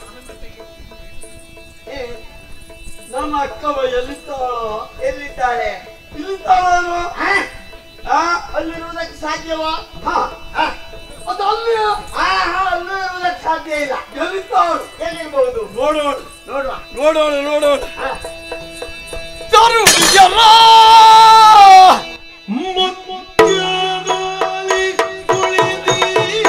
ನನ್ನ ಅಕ್ಕವ ಎಲ್ಲಿದ್ದಾಳ ಎಲ್ಲಿದ್ದಾಳೆ ಇಲ್ಲಿದ್ದಾಳ ಹಾ ಆ ಅಲ್ಲಿರುವುದಕ್ಕೆ ಸಾಧ್ಯವಾ ಹಾ ಹಾ ಅದು ಅಲ್ಲಿ ಹಾ ಹಾ ಅಲ್ಲೂ ಇರುವುದಕ್ಕೆ ಸಾಧ್ಯ ಇಲ್ಲ ಎಲ್ಲಿದ್ದಾಳ ಎಲ್ಲಿರ್ಬಹುದು ನೋಡೋಣ ನೋಡುವ ನೋಡೋಣ ನೋಡೋಣ ಹಾ ತರುಣಿಯರ ಮುತ್ಯದಲ್ಲಿ ಕುಳಿದೀಯ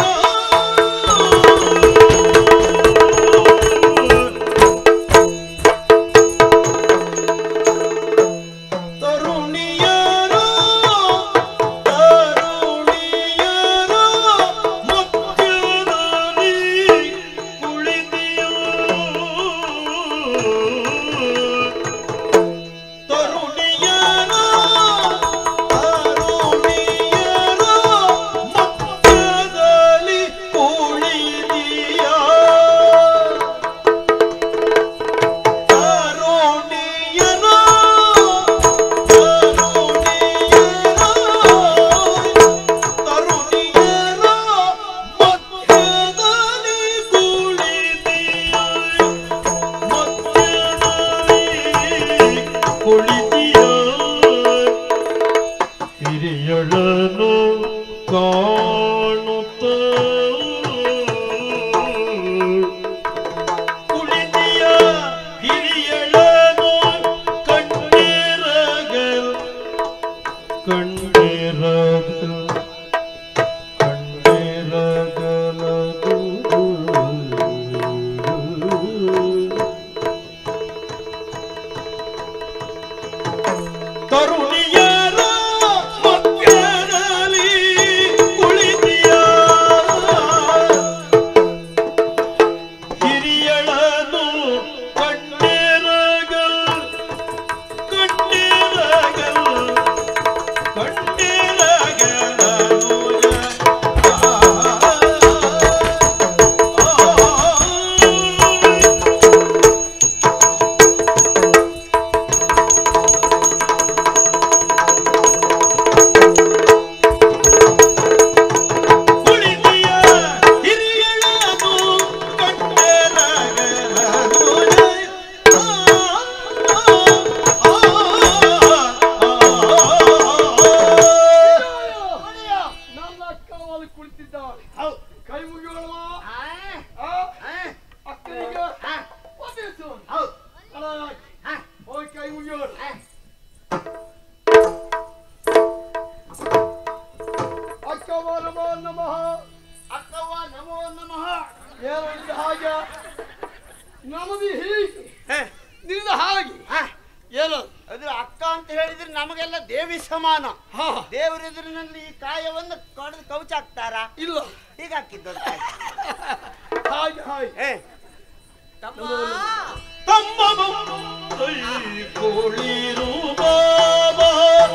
ತರುಣಿಯರು ತರುಣಿಯರು ಮುತ್ಯದಲ್ಲಿ ಕುಳಿದೀಯ ತರುಣಿಯರು ನಮ್ಮದು ಹೀಗೆ ಹೇ, ನಿಮ್ದು ಹಾಗೆ ಹಾ, ಏನು ಅದು ಅಕ್ಕ ಅಂತ ಹೇಳಿದ್ರೆ ನಮಗೆಲ್ಲ ದೇವಿ ಸಮಾನ ಹಾ ದೇವರ ಎದುರಿನಲ್ಲಿ ಈ ಕಾಯವನ್ನು ಕಡ್ದು ಕವಚ ಹಾಕ್ತಾರಾ ಇಲ್ಲ ಈಗ ಹಾಕಿದ್ದು ಹಾಗೆ ಹಾಗೆ ಏ ತಮ್ಮ ಬಂದೈ ಕುಳಿರು ಬಾಬಾ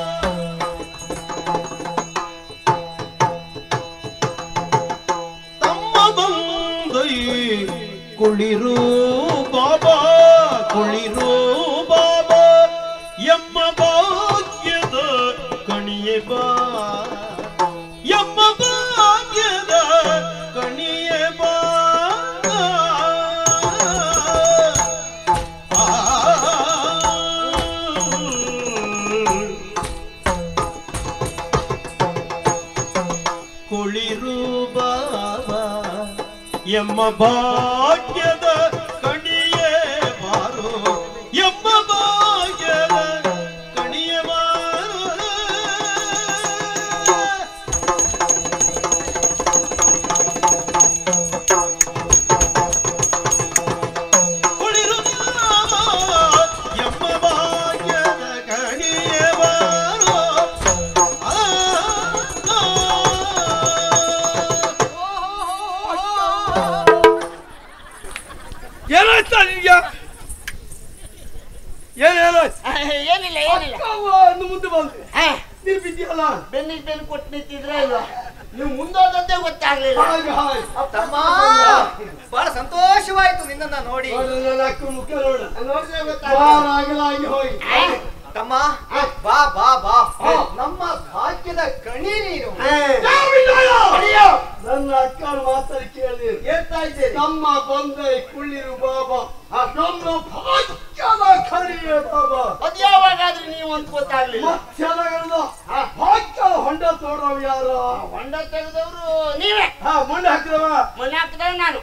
ತಮ್ಮ ಬಂದೈ ಕುಳಿರು ಬಾಬಾ ಕುಳಿರು ಬಾಬಾ ಎಮ್ಮ ಭಾಗ್ಯದ ಕಣಿಯೆ ಬಾ ಎಮ್ಮ ಭಾಗ್ಯದ ಕಣಿಯೆ ಬಾ ಕುಳಿರು ಬಾಬಾ ಎಮ್ಮ ಭಾಗ್ಯದ ಕಣಿಯೇ ಬಾರೋ ಎಮ್ಮ ಭಾಗ್ಯದ ಕಣಿಯೇ ಬಾರೋ ಕುಳಿರು ಬಾಬಾ ಎಮ್ಮ ಭಾಗ್ಯದ ಕಣಿಯೇ ಬಾರೋ ಆ ಆ ಏನಾಯ್ತಾ ನಿನ್ಗೆ ಏನ್ ಏನಾಯ್ತು ಏನಿಲ್ಲ ಏನಿಲ್ಲ ಅಕ್ಕವ್ವ ಇನ್ನು ಮುಂದೆ ಬಂದೆ ಹಾ, ನೀ ಬಿದ್ದಿಯಲ್ಲ ಬೆನ್ನಿಗೆ ಬೆನ್ನು ಕೊಟ್ಟು ನಿಂತಿದ್ರೆ ಇಲ್ವಾ ನೀವು ಮುಂದೋದದ್ದೇ ಗೊತ್ತಾಗ್ಲಿಲ್ಲ ಹಾಗೆ ಹಾಗೆ ತಮ್ಮ ಬಹಳ ಸಂತೋಷವಾಯ್ತು ನಿನ್ನನ್ನ ನೋಡಿ ನೋಡು ನನ್ನ ಅಕ್ಕ ಮುಖ ನೋಡು ನೋಡಿದ್ರೆ ಗೊತ್ತಾಗ್ಲಿಲ್ಲ ಬಾರಾಗಲಾಗಿ ಹೋಗಿ ತಮ್ಮ ಬಾ ಬಾ ಬಾ ನಮ್ಮ ಭಾಗ್ಯದ ಕಣಿ ನೀನು ಅಯ್ಯೋ! ನನ್ನ ಅಕ್ಕನ ಮಾತಾಡಿ ಕೇಳಿ ಹೇಳ್ತಾ ಇದ್ದೇನೆ ನಮ್ಮ ಬಂದೆ ಕುಳ್ಳಿರು ಬಾಬಾ ನಮ್ಮ ಭಾಗ್ಯದ ಕರಿಯ ಬಾಬಾ ಅದ್ ಯಾವಾಗಾದ್ರೂ ನೀವು ಅಂತ ಗೊತ್ತಾಗ್ಲಿಲ್ಲ ಮತ್ಸ್ಯನಗರದ ಭಾಗ್ಯದ ಹೊಂಡ ತೋಡವ್ ಯಾರ ಹೊಂಡ ತೆಗೆದವರು ನೀವೇ ಹಾ ಮಂಡ ಹಾಕಿದವ ಮೊನ್ನೆ ಹಾಕಿದ್ರೆ ನಾನು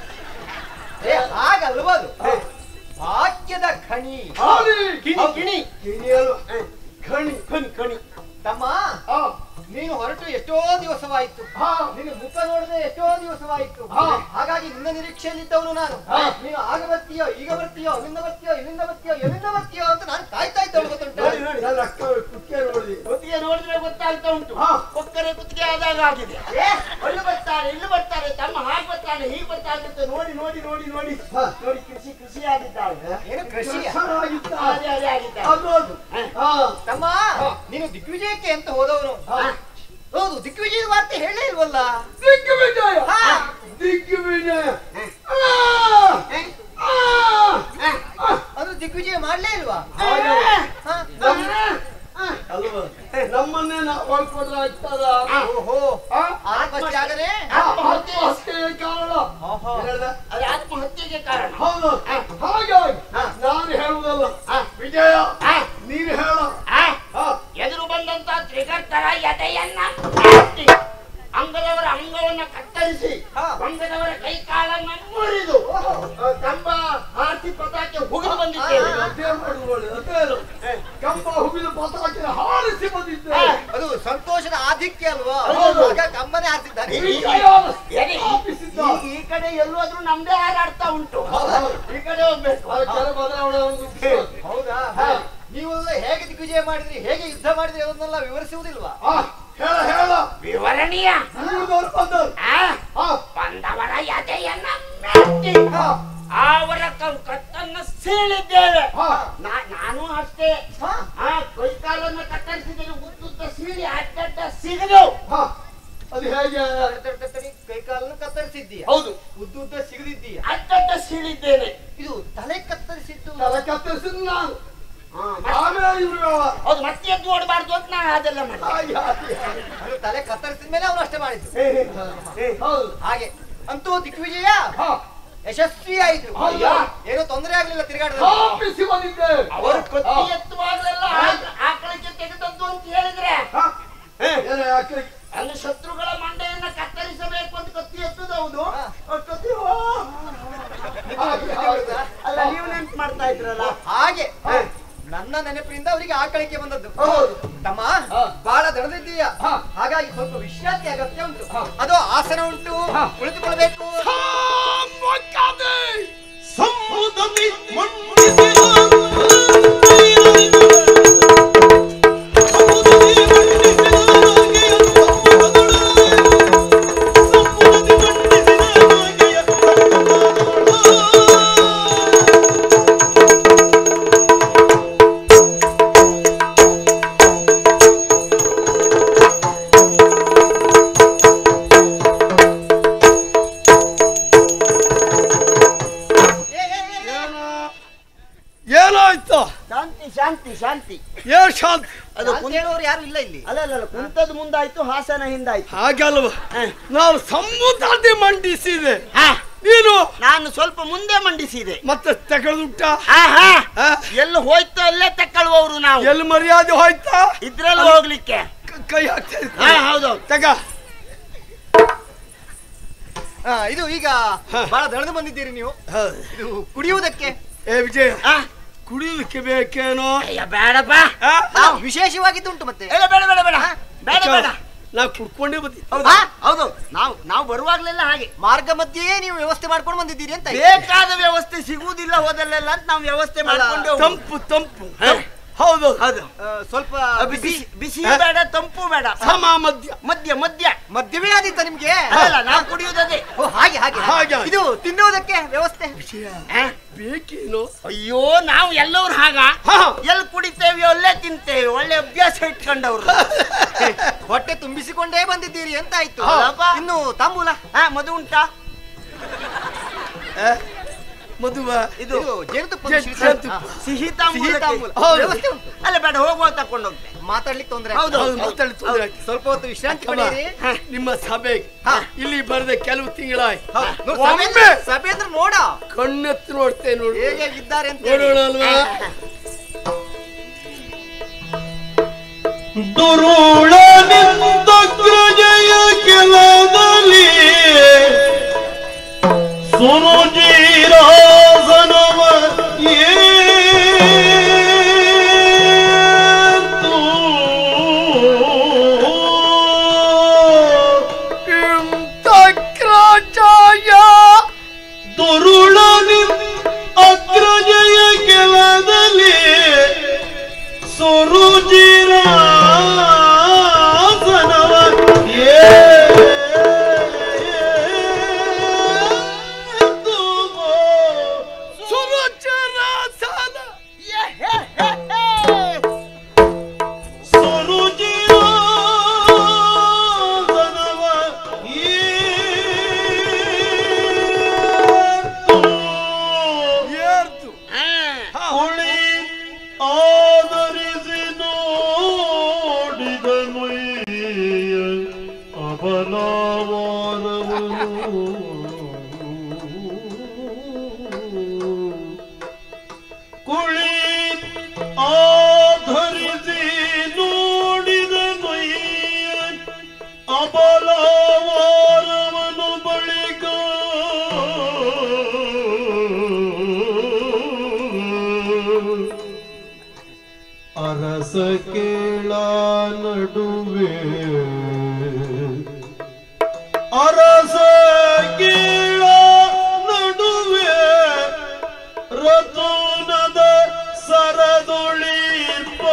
ಏ ಹಾಗಲ್ವದು ಭಾಗ್ಯದ ಖಣಿ ಹಾಲಿ ಕಿಣಿ ಕಿಣಿ ಕಿಣಿ ಅಲ್ವ ಖಣಿ ಕಣಿ ಕಣಿ ತಮ್ಮ ಹಾ ನೀನು ಹೊರಟು ಎಷ್ಟೋ ದಿವಸವಾಯಿತು ಹಾ ನಿನ್ನ ಮುಖ ನೋಡದೆ ಎಷ್ಟೋ ದಿವಸವಾಯಿತು ಹಾ. ಹಾಗಾಗಿ ನಿನ್ನ ನಿರೀಕ್ಷೆಯಲ್ಲಿದ್ದವನು ನಾನು ಹಾ. ನೀನು ಆಗ ಬರ್ತೀಯೋ ಈಗ ಬರ್ತೀಯೋ ಅಲ್ಲಿಂದ ಬರ್ತೀಯೋ ಇಲ್ಲಿಂದ ಬರ್ತೀಯೋ ಎಲ್ಲಿಂದ ಬರ್ತೀಯೋ ಅಂತ ನಾನು ಕಾಯ್ತಾ ಇದ್ದವಳು ಗೊತ್ತುಂಟು ನೋಡಿ ನೋಡಿ ನನ್ನ ಅಕ್ಕ ಕುಕ್ಕೆ ನೋಡಿ ಕುತ್ತಿಗೆ ನೋಡಿದ್ರೆ ಗೊತ್ತಾಗ್ತಾ ಉಂಟು ಹಾ. ಕೊಕ್ಕರೆ ಕುತ್ತಿಗೆ ಆದಾಗ ಆಗಿದೆ ಏ ಅಲ್ಲಿ ಬರ್ತಾರೆ ಇಲ್ಲಿ ಬರ್ತಾರೆ ತಮ್ಮ ಹಾಗೆ ಬರ್ತಾನೆ ಹೀಗೆ ಬರ್ತಾನೆ ಅಂತ ನೋಡಿ ನೋಡಿ ನೋಡಿ ನೋಡಿ ಹಾ. ನೋಡಿ ಕೃಷಿ ಕೃಷಿ ಆಗಿದ್ದಾಳೆ ಏನು ಕೃಷಿ ಚೆನ್ನಾಗಿತ್ತ ಅದೇ ಅದೇ ಆಗಿದ್ದಾಳೆ ಅದು ಅದು ಹಾ ತಮ್ಮ ನೀನು ದಿಗ್ವಿಜಯಕ್ಕೆ ಅಂತ ಹೋದವನು ಹಾ. ಹೌದು ದಿಗ್ವಿಜಯದ ವಾರ್ತೆ ಹೇಳೇ ಇಲ್ವಲ್ಲ ದಿಗ್ವಿಜಯ ಹಾ. ದಿಗ್ವಿಜಯ ಆ! ಆ! ಅದು ದಿಗ್ವಿಜಯ ಮಾಡ್ಲೇ ಇಲ್ವಾ ಹಾಗೆ. ಹಾ? ಅಲ್ವಾ ನಮ್ಮನ್ನೇ ನಾವು ಹೊಳ್ಕೊಂಡ್ರೆ ಆಗ್ತದ ಓಹೋ ಹಾ? ಆತ್ಮಹತ್ಯೆ ಆದರೆ ಆತ್ಮಹತ್ಯೆಗೆ ಕಾರಣ ಓಹೋ. ಹೇಳ್ದೆ? ಅದು ಆತ್ಮಹತ್ಯೆಗೆ ಕಾರಣ ಹೌದು ಹಾಗಾಗಿ ನಾನು ಹೇಳುವುದಲ್ಲ ವಿಜಯ ನೀನು ಹೇಳ ಆ, ಹಾ. ಎದುರು ಬಂದಂತ ತ್ರಿಗರ್ತರ ಎದೆಯನ್ನ ಕಟ್ಟಿ, ಅಂಗದವರ ಅಂಗವನ್ನ ಕತ್ತರಿಸಿ ಹಾ. ಅಂಗದವರ ಕೈ ಕಾಲನ್ನ ಮುರಿದು ಕಂಬ ಆರ್ತಿ ಪತಾಕೆ ಹುಗಿದು ಬಂದಿದ್ದೇವೆ ಅದೇ ಮಾಡುವಳು ಅದೇ ಅಲ್ಲ. ಕಂಬ ಹುಗಿದ ಪತಾಕಿನ ಹಾರಿಸಿ ಬಂದಿದ್ದೆ ಹಾ. ಅದು ಸಂತೋಷದ ಆಧಿಕ್ಯ ಅಲ್ವಾ ಹೌದು. ಆಗ ಕಮ್ಮನೆ ಹಾರ್ತಿದ್ದಾನೆ ಎದೆ ಈ- ಸ್ಥಾಪಿಸಿದ್ದ. ಈ- ಈ ಕಡೆ ಎಲ್ಲೋದ್ರೂ ನಮ್ದೇ ಹಾರಾಡ್ತಾ ಉಂಟು ಹೌದು. ಈ ಕಡೆ ಹೋಗ್ಬೇಕು ಅದಕ್ಕೆಲ್ಲ ಬದಲಾವಣೆ ಒಂದು ಹೌದಾ ನೀವೆಲ್ಲ ಹೇಗೆ ದಿಗ್ವಿಜಯ ಮಾಡಿದ್ರಿ ಹೇಗೆ ಯುದ್ಧ ಮಾಡಿದ್ರಿ ಅದನ್ನೆಲ್ಲ ವಿವರಿಸುವುದಿಲ್ವಾ ಆ, ಹೇಳ ಹೇಳ ವಿವರಣೀಯ ನೀವುದವ್ರು ಬಂದವ್ರು ಆ, ಹಾ ಬಂದವರ ಎದೆಯನ್ನ ಮೆಟ್ಟಿ ಹಾ ಅವರ ಕ- ಕತ್ತನ್ನ ಸೀಳಿದ್ದೇವೆ ಹಾ ನಾ- ನಾನು ಅಷ್ಟೇ ಹಾ? ಆ ಕೈಕಾಲನ್ನ ಕತ್ತರಿಸಿದರೆ ಉದ್ದುದ್ದ ಸೀಳಿ ಅಡ್ಡಡ್ಡ ಸಿಗದು ಹಾ ಅದು ಹೇಗೆ ಕೈ ಕಾಲನ್ನು ಕತ್ತರಿಸಿದ್ದೀಯ ಹೌದು ಉದ್ದುದ್ದ ಸಿಗದಿದ್ದೀಯ ಅಡ್ಡಡ್ಡ ಸೀಳಿದ್ದೇನೆ ಇದು ತಲೆ ಕತ್ತರಿಸಿದ್ದು ತಲೆ ಕತ್ತರಿಸಿದ್ ನಾನು ಹಾ, ಮತ್ತೆ- ಆಮೇಲೆ ಇವ್ರು ವ್ಯವಹಾರ. ಹೌದು ಮತ್ತೆ ಎದ್ದು ಓಡಬಾರ್ದು ಅಂತ ನಾನು ಅದೆಲ್ಲ ಮಾಡಿ ಹಾಗೆ, ಹಾಗೆ. ಅದು ತಲೆ ಕತ್ತರಿಸಿದ ಮೇಲೆ ಅವನು ಅಷ್ಟೇ ಮಾಡಿದ್ದು ಹೇ, ಹೇ, ಹೌದು ಹಾಗೆ ಅಂತೂ ದಿಗ್ವಿಜಯ ಹಾ ಯಶಸ್ವಿ ಆಯ್ತು ಹೌದಾ? ಏನೋ ತೊಂದರೆ ಆಗ್ಲಿಲ್ಲ ತಿರುಗಾಡದ ಸ್ಥಾಪಿಸಿ ಬಂದಿದ್ದೆ ಅವರು ಕತ್ತಿ ಹಾ. ಎತ್ತುವಾಗಲೆಲ್ಲ ಆಕ- ಆಕಳಿಗೆ ತೆಗೆದದ್ದು ಅಂತ ಹೇಳಿದ್ರೆ ಹಾ. ಏನು ಯಾಕೆ ಅಲ್ಲಿ ಶತ್ರುಗಳ ಮಂಡೆಯನ್ನ ಕತ್ತರಿಸಬೇಕು ಅಂತ ಕತ್ತಿ ಎತ್ತುದು ಹೌದು ಹಾ. ಆ ಕತ್ತಿ ಓ! ಹಾಗೆ, ಹಾಗೆ. ಅಲ್ಲ ನೀವು ನೆನ್ಪು ಮಾಡ್ತಾ ಇದ್ರಲ್ಲ ಹಾಗೆ ಹಾ. ನನ್ನ ನೆನಪಿನಿಂದ ಅವರಿಗೆ ಆಕಳಿಕೆ ಬಂದದ್ದು ಹೌದು. ತಮ್ಮ ಹಾ. ಬಹಳ ದಡದಿದ್ದೀಯ ಹಾ. ಹಾಗಾಗಿ ಸ್ವಲ್ಪ ವಿಶ್ರಾಂತಿ ಅಗತ್ಯ ಉಂಟು ಹಾ. ಅದು ಆಸನ ಉಂಟು ಹಾ. ಕುಳಿತುಕೊಳ್ಬೇಕು ಸಮುದ್ರ ಕವಿ ಮಂಡಿಸಿದ ಏನಾಯ್ತು ಶಾಂತಿ ಶಾಂತಿ ಶಾಂತಿ ಏನ್ ಶಾಂತಿ ಅದು ಅಂತ ಕುಂತ ಹೇಳೋರು ಯಾರು ಇಲ್ಲ ಇಲ್ಲಿ ಅಲ್ಲ ಅಲ್ಲ ಅಲ್ಲ, ಕುಂತದ್ದು ಮುಂದಾಯ್ತು ಹಾಸನ ಹಿಂದಾಯ್ತು ಹಾಗಲ್ವ ಹ. ನಾನು ಸಮುದ್ರದಿ ಮಂಡಿಸಿದೆ ಹಾ, ನೀನು ನಾನು ಸ್ವಲ್ಪ ಮುಂದೆ ಮಂಡಿಸಿದೆ ಮತ್ತೆ ತಗೊಳ್ದುಟ್ಟ ಹಾ ಹಾ ಹ? ಎಲ್ಲಿ ಹೋಯ್ತೋ ಅಲ್ಲೇ ತಕ್ಕಳುವವರು ನಾವು ಎಲ್ಲಿ ಮರ್ಯಾದೆ ಹೋಯ್ತಾ ಇದ್ರಲ್ಲಿ ಹೋಗ್ಲಿಕ್ಕೆ ಕ- ಕೈ ಹಾಕ್ತಾ ಹಾ ಹೌದೌದು ತಗ ಆ, ಇದು ಈಗ ಬಹಳ ದಣದು ಬಂದಿದ್ದೀರಿ ನೀವು ಹೌದು. ಇದು ಕುಡಿಯುವುದಕ್ಕೆ ಏ ವಿಜಯ ಹಾ ಕುಡಿಯೋದಕ್ಕೆ ಬೇಕೇನೋ ಅಯ್ಯ ಬೇಡಪ್ಪ ಆ? ನಾವು ವಿಶೇಷವಾಗಿದ್ದುಂಟು ಮತ್ತೆ ಇಲ್ಲ ಬೇಡ ಬೇಡ ಬೇಡ ಬೇಡ ಬೇಡ ನಾ ಕುಡ್ಕೊಂಡೇ ಬಂದಿ ಹೌದಾ ಹೌದು ನಾವು ನಾವು ಬರುವಾಗ್ಲೆಲ್ಲ ಹಾಗೆ ಮಾರ್ಗ ಮಧ್ಯೆಯೇ ನೀವು ವ್ಯವಸ್ಥೆ ಮಾಡ್ಕೊಂಡು ಬಂದಿದ್ದೀರಿ ಅಂತ ಬೇಕಾದ ವ್ಯವಸ್ಥೆ ಸಿಗುವುದಿಲ್ಲ ಹೋದಲ್ಲೆಲ್ಲ ಅಂತ ನಾವು ವ್ಯವಸ್ಥೆ ಮಾಡ್ಕೊಂಡು ಹೋಗುದು. ತಂಪು ತಂಪು ಹ. ಹೌದು ಹೌದು ಆ, ಸ್ವಲ್ಪ ಬಿಸಿ ಬಿಸಿ ಬಿಸಿ ಹ? ಬೇಡ ತಂಪು ಬೇಡ ಸಮ ಮಧ್ಯ ಮದ್ಯ ಮದ್ಯ ಮದ್ಯವೇ ಆದಿತ್ತ ನಿಮ್ಗೆ ಅಲ್ಲ ನಾವು ಕುಡಿಯುವುದೇ ಓ ಹಾಗೆ ಹಾಗೆ ಹಾಗೆ. ಇದು ತಿನ್ನುವುದಕ್ಕೆ ವ್ಯವಸ್ಥೆ ವಿಜಯ ಹ? ಬೇಕೇನೋ ಅಯ್ಯೋ ನಾವು ಎಲ್ಲರೂ ಹಾಗ ಹಾ. ಎಲ್ಲಿ ಕುಡಿತೇವೆ ಅಲ್ಲೇ ತಿಂತೇವೆ ಒಳ್ಳೆ ಅಭ್ಯಾಸ ಇಟ್ಕೊಂಡವ್ರು ಹೊಟ್ಟೆ ತುಂಬಿಸಿಕೊಂಡೇ ಬಂದಿದ್ದೀರಿ ಅಂತ ಆಯ್ತು ಹೌದಪ್ಪ. ಇನ್ನು ತಾಂಬೂಲ ಹಾ ಮದು ಉಂಟಾ ಆ? ಮದುವ ಇದು ಇದು ಜೇನುತುಪ್ಪ ಜೇ- ಮಿಶ್ರಿತ. ಜೇನುತುಪ್ಪ. ಹಾ. ಸಿಹಿ ಸಿಹಿ ತಾಂಬೂಲ ತಾಂಬೂಲ ಹೌದು. ವ್ಯವಸ್ಥೆ ಉಂಟು ಅಲ್ಲ ಬೇಡ ಹೋಗುವಾಗ ತಕೊಂಡು ಹೋಗ್ತೇವೆ ಮಾತಾಡ್ಲಿಕ್ಕೆ ತೊಂದ್ರೆ ಹೌದು. ಹೌದು ಮಾತಾಡಿ ತೊಂದ್ರೆ ಆಗ್ತದೆ. ಸ್ವಲ್ಪ ಹೊತ್ತು ವಿಶ್ರಾಂತಿ ಅಮ್ಮ, ಪಡೆಯಿರಿ ನಿಮ್ಮ ಸಭೆಗೆ ಹಾ. ಇಲ್ಲಿ ಬರದೆ ಕೆಲವು ತಿಂಗಳಾಯ್ತು ಹೌದು. ನೋಡು, ಒಮ್ಮೆ ಸಭೆ- ಸಭೆ ಅಂದ್ರೆ ನೋಡ ಕಣ್ಣೆತ್ತು ನೋಡ್ತೇನೆ ನೋಡು ಹೇಗೆ ಇದ್ದಾರೆ ಅಂತ ಹೇಳಿ. ನೋಡೋಣ ಅಲ್ವಾ ದುರುಳನಿಂದಗ್ರಜಯ ಕೆಲದಲ್ಲಿ ಸುರುಜಿರಾಸನವ ಏತು ಇಂತಗ್ರಜಯ ದುರುಳನಿ ಅಗ್ರಜಯ ಕೆಲದಲ್ಲಿ ಸುರುಜಿರಾಸನವ ಏತು ಸುರುಚಿರಾಸನ ಸುರುಜಿರಾಸನವ ಏತು ಏರ್ತು ಹಾ. ಉಳಿ ಆದರಿಸಿ ನೋಡಿದ ನೊಯ್ಯ ಅಬಲವಾರವನು ಕುಳಿ ಆಧರಿಸಿ ನೋಡಿದ ನೊಯ್ಯ ಅಬಲವಾರವನು ಬಳಿಕ ಅರಸ ಕೇಳ ನಡುವೆ ಅರಸ ಕೇಳ ನಡುವೆ ರತುನದ ಸರದೊಳಿಪ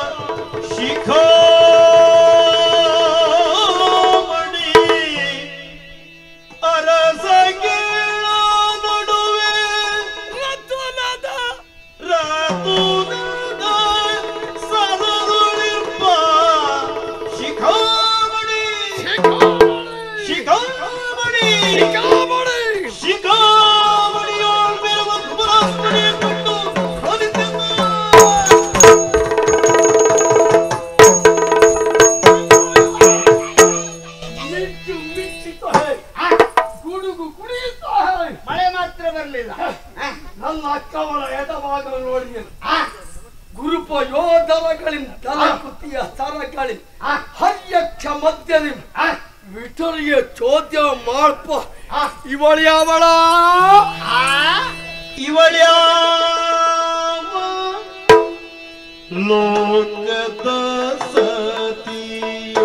ಶಿಖಾಮಣಿ ಅರಸ ಕೇಳ ನಡುವೆ ರತುನದ ರತುನದ ಸರದೊಳಿಪ ಶಿಖಾಮಣಿ ಶಿಖಾಮಣಿ ಶಿಖಾಮಣಿಯೋಳ್ ಮೇಲೆ ಒಂದು ಪುರಾಸ್ಮರಣೆ ಕೊಟ್ಟು ಒಲಿತೆಮ್ಮ. ಮಿಂಚು ಮಿಂಚಿತು ಹೇ ಗುಡುಗು ಕುಣಿಯುತ್ತ ಹೇ ಮಳೆ ಮಾತ್ರ ಬರಲಿಲ್ಲ ನನ್ನ ಅಕ್ಕವಳ ಎಡಭಾಗ ನೋಡಿದೆನು ಗುರುಪ ಯೋಧರಗಳಿಂ ತಲಕುತಿಯ ಸರಗಳಿಂ ಹರ್ಯಕ್ಷ ಮಧ್ಯದಿಂ ವಿಠಲಿಯ ಚೋದ್ಯ ಮಾಡ್ಪ ಇವಳಿ ಅವಳ ಇವಳ್ಯಾವ ಲೋಕದ ಸತಿಯೋ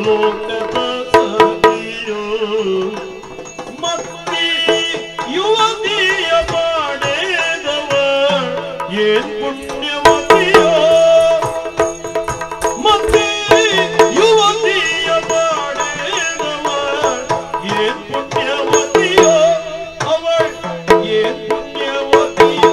ಲೋಕದ ಸತಿಯೋ ಮತ್ತೆ ಯುವತಿಯ ಪಡೆದವ ಏನ್ ಪುಣ್ಯವತಿಯೋ ಮತ್ತೆ ಯುವತಿಯ ಪಡೆದವ ಏನ್ ಪುಣ್ಯವತಿಯೋ ಅವள் ಏನ್ ಪುಣ್ಯವತಿಯೋ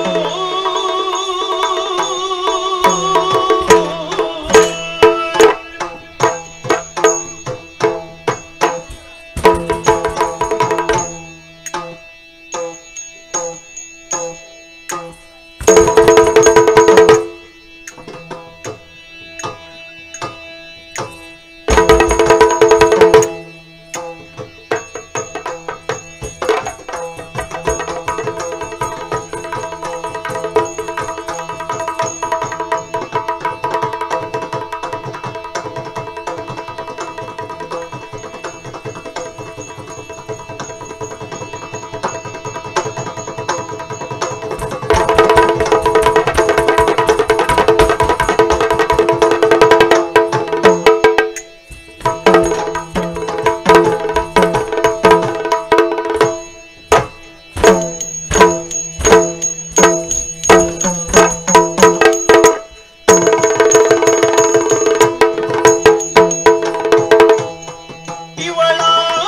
ಇವಳ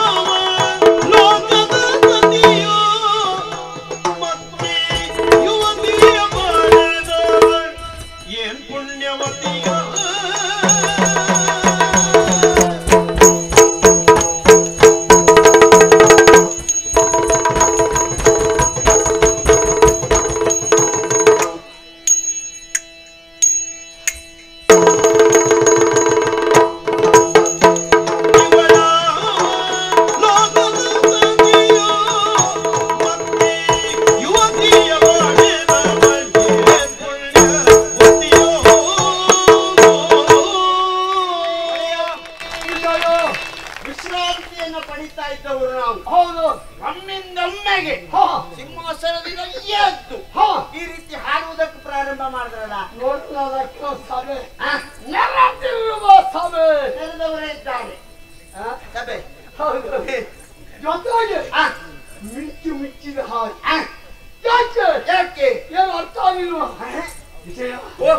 ಲೋಕದ ಸತಿಯೋ ಮತ್ತೆ ಯುವತಿಯ ಪಡೆದವள் ಏನ್ ಪುಣ್ಯವತಿಯೋ ಇವಳ ಲೋಕದ ಸತಿಯೋ ಮತ್ತೆ ಯುವತಿಯ ಪಡೆದವள் ಏನ್ ಪುಣ್ಯವತಿಯೋ ಇಲ್ಲೋ ವಿಶ್ರಾಂತಿಯನ್ನು ಪಡಿತಾ ಇದ್ದವರು ನಾವು ಹೌದು ಒಮ್ಮಿಂದೊಮ್ಮೆಗೆ ಹಾ ಸಿಂಹಾಸನದಿಂದ ಎದ್ದು ಹಾ ಈ ರೀತಿ ಹಾಡುವುದಕ್ಕೆ ಪ್ರಾರಂಭ ಮಾಡಿದ್ರಲ್ಲ ನೋಡ್ಲಾದಕ್ಕೆ ಸಭೆ ಆ, ನೆರೆದಿರುವ ಸಭೆ ನೆರೆದವರೇ ಇದ್ದಾರೆ ಆ? ಸಭೆ ಹೌದು ಜೊತೆಗೆ ಆ, ಮಿಂಚು ಮಿಂಚಿದ ಹಾಗೆ ಆ, ಯಾಕೆ ಯಾಕೆ ಏನು ಅರ್ಥ ಆಗಿಲ್ವಾ ವಿಷಯ ಓ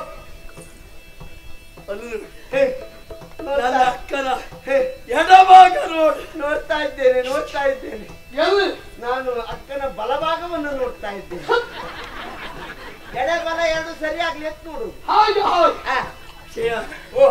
ಅಲ್ಲ ಹೇ, ನನ್ನ ಅಕ್ಕನ ಹೇ, ಎಡಭಾಗ ನೋಡಿ ನೋಡ್ತಾ ಇದ್ದೇನೆ ನೋಡ್ತಾ ಇದ್ದೇನೆ ಎಲ್ಲಿ ನಾನು ಅಕ್ಕನ ಬಲಭಾಗವನ್ನು ನೋಡ್ತಾ ಇದ್ದೇನೆ ಎಡಬಲ ಎರಡು ಸರಿಯಾಗಿ ಎತ್ತು ನೋಡು ಹಾಗೆ ಹಾಗೆ ಆ, ವಿಷಯ ಓ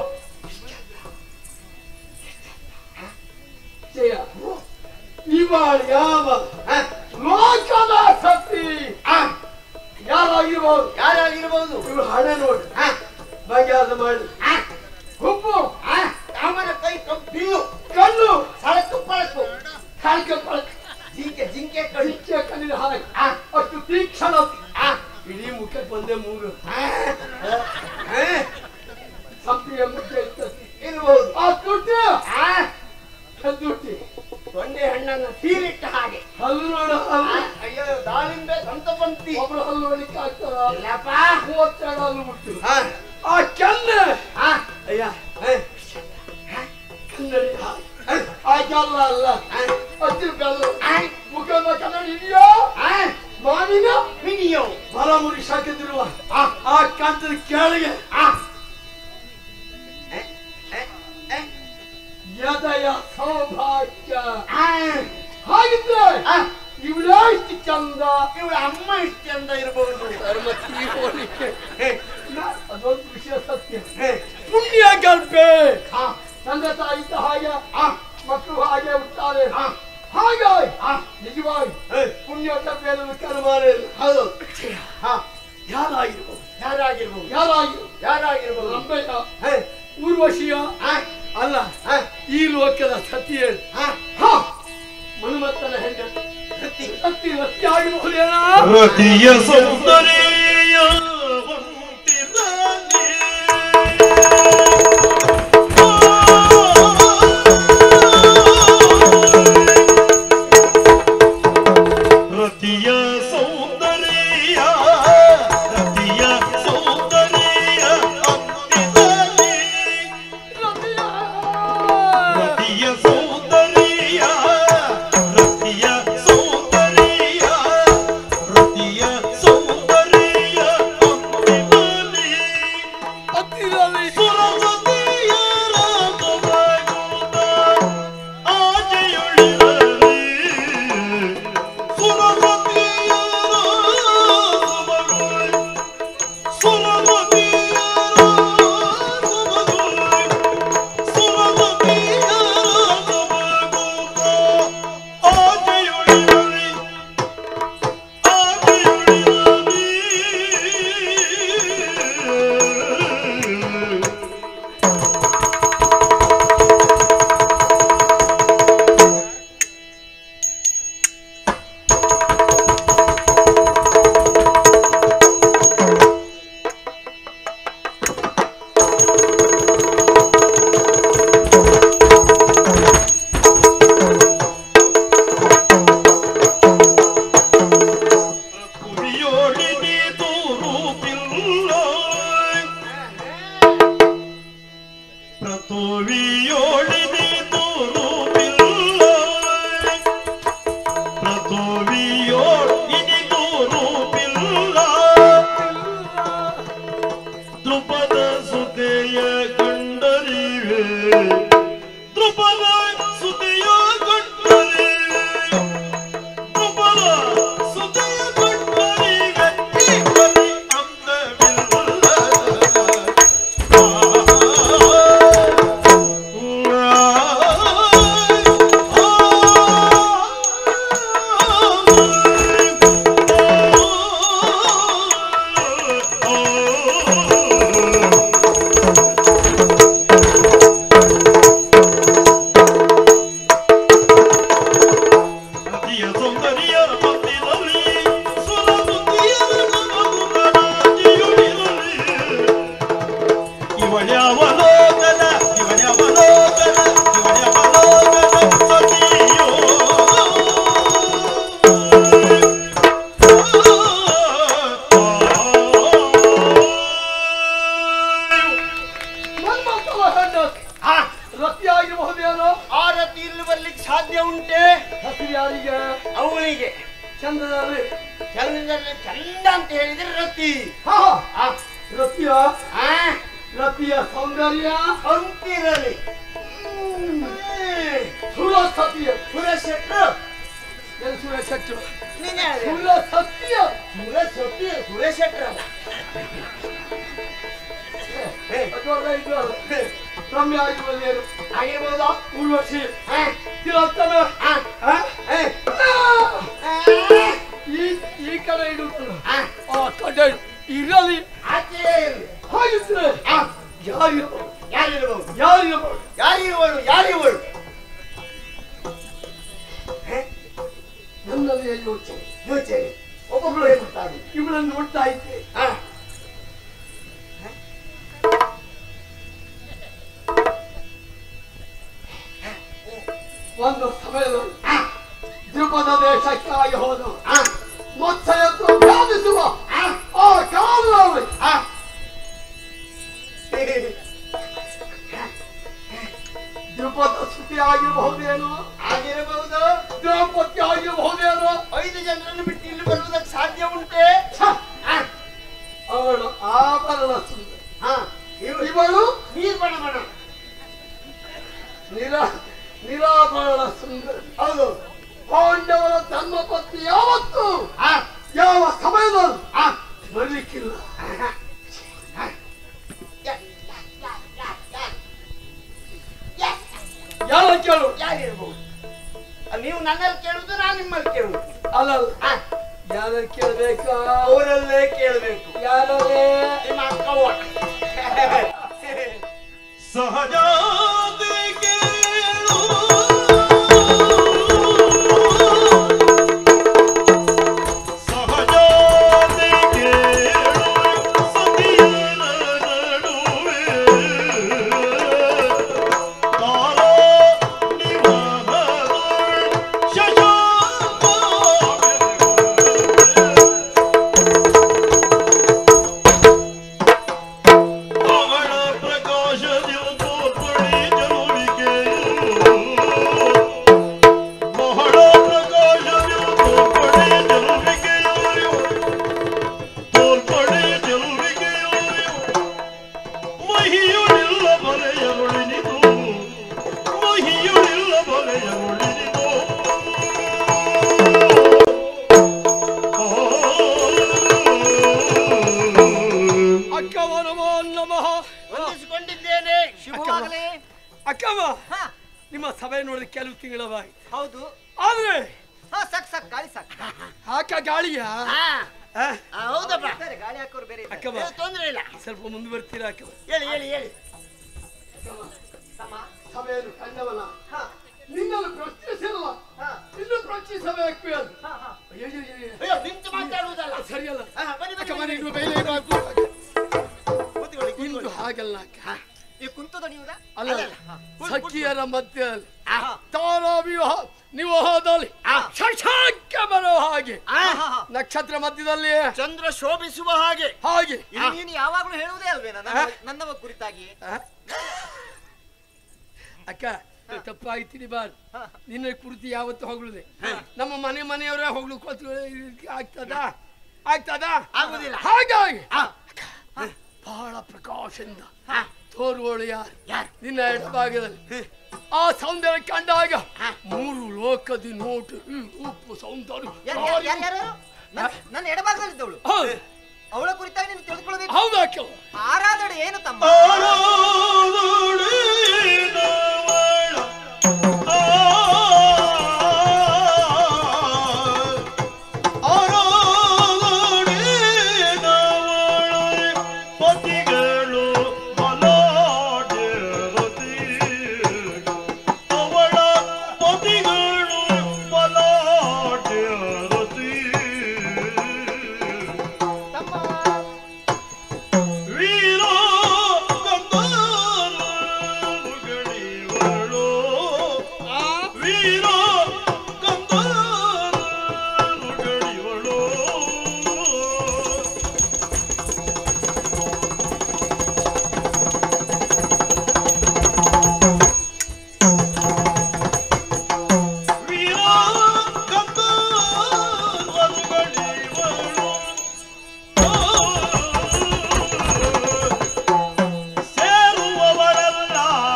ವಿಷಯ ಇವಾಳ ಯಾವ ಆ, ಲೋಕದ ಸತಿ ಆ, ಯಾರಾಗಿರ್ಬೋದು ಯಾರಾಗಿರ್ಬೋದು ಇವ್ರು ಹಣೆ ನೋಡಿ ಆ, ಬಗೆಯಾದ ಮಾಡಿ ಆ, ಹುಬ್ಬು ಆ, ಅವನ ಕೈ ಕಬ್ಬಿಯು ಕಣ್ಣು ಸಳಕು ಪಳಕು ಕಾಲ್ಕ ಪಳಕ ಜಿಂಕೆ ಜಿಂಕೆ ಕಳಿ ಕಳಿಕೆ ಕಣ್ಣಿನ ಹಾಗೆ ಆ, ಅಷ್ಟು ತೀಕ್ಷಣ ಆ, ಇಡೀ ಮುಖ ಬಂದೆ ಮೂರು ಆ, ಆ, ಸಂಪಿಗೆ ಮುಖ ಇರ್ತದೆ ಇರ್ಬೋದು ಆ ತುಟ್ಟಿ ಆ, ತುಟ್ಟಿ ತೊಂಡೆ ಹಣ್ಣನ್ನು ಸೀರಿಟ್ಟ ಹಾಗೆ ಹಲ್ಲು ನೋಡು ಆ, ಹಲ್ಲು ಅಯ್ಯೋ ದಾಳಿಂಬೆ ಸಂತಪಂತಿ ಒಬ್ರು ಹಲ್ಲು ನೋಡ್ಲಿಕ್ಕೆ ಆಗ್ತದ ಇಲ್ಲಪ್ಪ ಮೂವತ್ತೆರಡು ಹಲ್ಲು ಬಿಟ್ಟು ಆ, ಆ ಕೆನ್ನೆ ಆ, ಅಯ್ಯ ಆ, ಕನ್ನಡಿ ಹಾಗೆ ಆ ಜಲ್ಲ ಅಲ್ಲ ಆ, ಅತಿ ಬೆಲ್ಲ ಆ, ಮುಖದ ಕನ್ನಡಿ ಇದೆಯೋ ಆ, ಮಾವಿನ ಹಿಡಿಯೋ ಬಲ ಮುಡಿ ಸಾಕಿದಿರುವ ಆ ಆ ಕಂತದ ಕೆಳಗೆ ಆ, ಎ, ಎ, ಎ, ಯದಯ ಸೌಭಾಗ್ಯ ಆ, ಹಾಗಿದ್ರೆ ಆ, ಇವಳೇ ಇಷ್ಟು ಚಂದ ಇವಳ ಅಮ್ಮ ಇಷ್ಟು ಚಂದ ಇರಬಹುದು ಧರ್ಮ ತೀರ್ಪೋಲಿಕ್ಕೆ ಹೇ, ಅದೊಂದು ವಿಷಯ ಸತ್ಯ ಹೇ, ಪುಣ್ಯ ಕಲ್ಪೆ ಆ, ತಂದೆ ತಾಯಿ ಇದ್ದ ಹಾಗೆ ಆ, ಮಕ್ಕಳು ಹಾಗೆ ಹುಟ್ಟಾರೆ ಆ, ಹಾಗಾಗಿ ಆ, ನಿಜವಾಗಿ ಹೇ, ಪುಣ್ಯ ಕಲ್ಪೆಯನ್ನು ಕರ್ಮಾರೆ ಹೌದು ಹಾ ಯಾರಾಗಿರ್ಬೋದು ಯಾರಾಗಿರ್ಬೋದು ಯಾರಾಗಿರ್ಬೋದು ಯಾರಾಗಿರ್ಬೋದು ರಂಬೆಯ ಹೇ, ಊರ್ವಶಿಯ ಆ, ಅಲ್ಲ ಆ, ಈ ಲೋಕದ ಸತಿಯೇ ಆ, ಹ ಮನುಮತ್ತನ ಹೆಂಡ ಕತ್ತಿ. ಸತಿ ರತಿ ಆಗಿರ್ಬಹುದೇನ ರತಿಯ ಸೌಂದರ್ಯ ವಂತಿರಲಿ. ರತಿಯ ಸೌಂದರ್ಯ ರತಿಯ ಸೌಂದರ್ಯ ಅಂತಿರಲಿ. ರತಿಯ ಪ್ರತೋವಿಯೋಳಿನಿದು ರೂಪಿಲ್ಲ ಪ್ರತೋವಿಯೋಳಿನಿದು ರೂಪಿಲ್ಲ ದ್ರುಪದ ಸುತೆಯ ಕಂಡರಿವೆ ದ್ರುಪದ ಸುತೆಯ ಕಂಡರಿವೆ ದ್ರುಪದ ಸುತೆಯ ಕಂಡರಿವೆ ಈ ಕಲಿ ಅಂದವಿಲ್ಲ ಸೌಂದರ್ಯ ಮಂದಿರಲಿ ಸುರಬುದ್ಧಿಯ ರಾಜಿಯುಡಿರಲಿ ಇವಳ್ಯಾವಲೋಕನ ಇವಳ್ಯಾವಲೋಕನ ಇವಳ್ಯಾವಲೋಕನ ಸತಿಯೋ ಮನ್ಮಥನ ಹೆಣ್ಣು ಆ, ರತಿಯಾಗಿರಬಹುದೇನೋ ಆ ರತಿ ಇಲ್ಲಿ ಬರ್ಲಿಕ್ಕೆ ಸಾಧ್ಯ ಉಂಟೆ ಹಸಿರು ಯಾರಿಗೆ ಅವಳಿಗೆ ಚಂದದಲ್ಲಿ ಚಂದ್ರನಲ್ಲಿ ಚಂದ ಅಂತ ಹೇಳಿದ್ರೆ ರತಿ ಹಾ ಆ, ರತಿಯ ಆ, ರತಿಯ ಸೌಂದರ್ಯ ಅಂತಿರಲಿ ಸುರ ಸತಿಯ ಸುರಶೆಟ್ರು ಏನು ಸುರ ಶೆಟ್ರು ನೀನೇ ಅದೇ. ಸುರ ಸತ್ಯ ಸುರಶೆಟ್ಟಿ ಸುರಶೆಟ್ರಲ್ಲ ಅದೊಂದ ಇದು ಅಲ್ಲ. ರಮ್ಯ ಆಗಿರುವುದೇನು ಆಗಿರ್ಬೋದಾ ಉರ್ವಶಿ ಆ, ತಿಲೋತ್ತಮ ಆ, ಆ? ಏ, ಆ! ಆ, ಈ ಈ ಕಡೆ ಇಡುತ್ತಲ್ಲ ಆ, ಆ ಕಡೆ ಇರಲಿ ಆಚೆ ಇರ್ಲಿ. ಹಾಗಿದ್ರೆ ಆ, ಯಾರಿರಬಹುದು ಯಾರಿರ್ಬೋದು ಯಾರಿರಬಹುದು ಯಾರಿರುವಳು ಯಾರಿರುವಳು ನನ್ನಲ್ಲಿ ಯೋಚನೆ ಯೋಚನೆ ಒಬ್ಬೊಬ್ಳು ಹೇಳ್ತಾರೆ ಇವಳನ್ನು ನೋಡ್ತಾ ಇದ್ದೆ ಆ, ಒಂದು ಸಮಯದಲ್ಲಿ ದ್ರುಪದ ದೇಶಕ್ಕಾಗಿ ಹೋದ ಆ, ಮತ್ಸ್ಯತ್ವ ವ್ಯಾಪಿಸುವ ಆ ಕಾಲದಲ್ಲಿ ಆ. ದ್ರುಪದ ಸ್ಥಿತಿ ಆಗಿರಬಹುದೇನೋ ಆಗಿರಬಹುದು ದ್ರೌಪದಿ ಆಗಿರಬಹುದೇನೋ ಐದು ಜನರನ್ನು ಬಿಟ್ಟು ಇಲ್ಲಿ ಬರುವುದಕ್ಕೆ ಸಾಧ್ಯ ಉಂಟೆ ಛ! ಆ, ಅವಳು ಆಭರಣ ಸುಂದರ ಆ, ಇವ್ಳು ಇವಳು ನೀರ್ ಬಣ ಬಣ ನಿರಾ ನಿರಾಭರಣ ಸುಂದರ ಹೌದು ಪಾಂಡವರ ಧರ್ಮಪತ್ನಿ ಯಾವತ್ತು ಆ, ಯಾವ ಸಮಯದಲ್ಲಿ ಆ, ಬರ್ಲಿಕ್ಕಿಲ್ಲ ಯ, ಯ, ಯ, ಯ, ಯ. ಯ, ಯಾರ ಕೇಳು ಯಾರಿರ್ಬೋದು ಆ, ನೀವು ನನ್ನಲ್ಲಿ ಕೇಳುದು ನಾನು ನಿಮ್ಮಲ್ಲಿ ಕೇಳುದು ಅಲ್ಲ ಆ, ಯಾರ ಕೇಳಬೇಕಾ ಅವರಲ್ಲೇ ಕೇಳಬೇಕು ಯಾರೇ ನಿಮ್ಮ ಅಕ್ಕವ್ವ ಸಹಜಾದೆ ಕೇಳು ಸಹಜಾದೆ ಕೇಳು ಸತಿಯ ನಡುವೆ ತಾರ ನಿವಾಹದ ಶಶಾಂಕ ಅವಳ ಪ್ರಕಾಶದಿವ ತೋರ್ಪಡಿ ಜಲುವಿಕೆಯು ಬಹಳ ಪ್ರಕಾಶದಿವ ತೋರ್ಪಡಿ ಜಲುವಿಕೆಯು ತೋರ್ಪಡಿ ಜಲುವಿಕೆಯು ಮಹಿಯುಳಿಲ್ಲ ಬಲೆಯರುಳಿನಿದು ಮಹಿಯುಳಿಲ್ಲ ಬಲೆಯರುಳಿನಿದು ಅಕ್ಕವ ನಮೋ ನಮಃ ವಂದಿಸಿಕೊಂಡಿದ್ದೇನೆ ಶುಭವಾಗಲಿ ಅಕ್ಕವ ಹಾ ನಿಮ್ಮ ಸಭೆ ನೋಡಿದ ಕೆಲವು ತಿಂಗಳವಾಗಿ ಹೌದು ಆದ್ರೆ ಹಾ ಸಾಕ್ ಸಾಕ್ ಗಾಳಿ ಸಾಕ್ ಹಾಕ ಗಾಳಿಯ ಆ, ಆ, ಆ, ಹೌದಪ್ಪ ಇದ್ದಾರೆ, ಗಾಳಿ ಹಾಕೋರು ಬೇರೆ ಇದ್ದಾರೆ. ಅಕ್ಕವ ಏನು ತೊಂದ್ರೆ ಇಲ್ಲ ಸ್ವಲ್ಪ ಮುಂದೆ ಬರ್ತೀರಾ ಅಕ್ಕವ ಹೇಳಿ ಹೇಳಿ ಹೇಳಿ ತಮ್ಮ, ಸಭೆಯನ್ನು ಕಂಡವನ ಹಾ ನಿನ್ನನ್ನು ಪ್ರಶ್ನಿಸಿಲ್ಲ ಹಾ ಇನ್ನು ಪ್ರಶ್ನಿಸಬೇಕು ಅದು ಹಾ ಹಾ ಅಯ್ಯಯ್ಯಯ್ಯ. ಅಯ್ಯೋ ನಿಂತು ಮಾತಾಡುವುದಲ್ಲ ಸರಿಯಲ್ಲ ಆ, ಬನ್ನಿ ಅಕ್ಕ ಬನ್ನಿ ಮನೆ ಬನ್ನಿ ಇನ್ನು ಬೇರೆ ಏನು ಆಗ್ಬೋದು? ಕೂತ್ಕೊಳ್ಳಿ ಇಂದು ಕೂತ್ಕೊಳ್ಳಿ ಹಾಗಲ್ಲ ಅಕ್ಕ ನೀವು ಕುಂತದ ನೀವುದ ಅಲ್ಲ ಅಲ್ಲ, ಅಲ್ಲ. ಸಖಿಯರ ಮಧ್ಯದಲ್ಲಿ ಆ, ತಾರ ವಿವಾಹ ನಿವಾಹದಲ್ಲಿ ಆ. ಶಶಾಂಕ ಬರೋ ಹಾಗೆ ಆ, ಹಾ, ಹಾ. ನಕ್ಷತ್ರ ಮಧ್ಯದಲ್ಲಿ ಚಂದ್ರ ಶೋಭಿಸುವ ಹಾಗೆ ಹಾಗೆ ಇದು ನೀನು ಯಾವಾಗ್ಲೂ ಹೇಳುವುದೇ ಅಲ್ವೇ ನನ್ನ ಹಾ? ನನ್ನವ ಕುರಿತಾಗಿ ಆ? ಅಕ್ಕ ತಪ್ಪಾಯ್ತೀನಿ ಬಾರ್ ನಿನ್ನ ಕುರಿತು ಯಾವತ್ತು ಹೊಗಳುದೆ ನಮ್ಮ ಮನೆ ಮನೆಯವರೇ ಹೊಗಳು ಕೂತು ಆಗ್ತದ ಆಗ್ತದ ಆಗುದಿಲ್ಲ. ಹಾಗಾಗಿ ಅಕ್ಕ, ಬಹಳ ಪ್ರಕಾಶದಿಂದ ತೋರುವಳು ಯಾರು ನಿನ್ನ ಎಡಭಾಗದಲ್ಲಿ ಆ ಸೌಂದರ್ಯ ಕಂಡಾಗ ಮೂರು ಲೋಕದಿ ನೋಟು ಈ ರೂಪು ಸೌಂದರ್ಯ ಯಾರ್- ಯಾರ್- ಯಾರ್- ಯಾರು? ನನ್ನ- ನನ್ನ ಎಡಭಾಗದಲ್ಲಿದ್ದವಳು ಹೌದು ಅವಳ ಕುರಿತಾಗಿ ನೀನು ತಿಳಿದುಕೊಳ್ಬೇಕು ಹೌದಾ ಅಕ್ಕ ಆರಾಧನೆ ಏನು ತಮ್ಮ ಪತಿಗಳು ಮಲಾಡ್ಯರತಿ ಅವಳ ಪತಿಗಳು ಮಲಾಡ್ಯರತಿ ತಮ್ಮ ವೀರೋ ಕಂದರುಗಳಿವಳು ವೀರೋ ಕಂದರುಗಳಿವಳು ವೀರೋ ಕಂದರುಗಳಿವಳು ಸೇರುವವರಲ್ಲ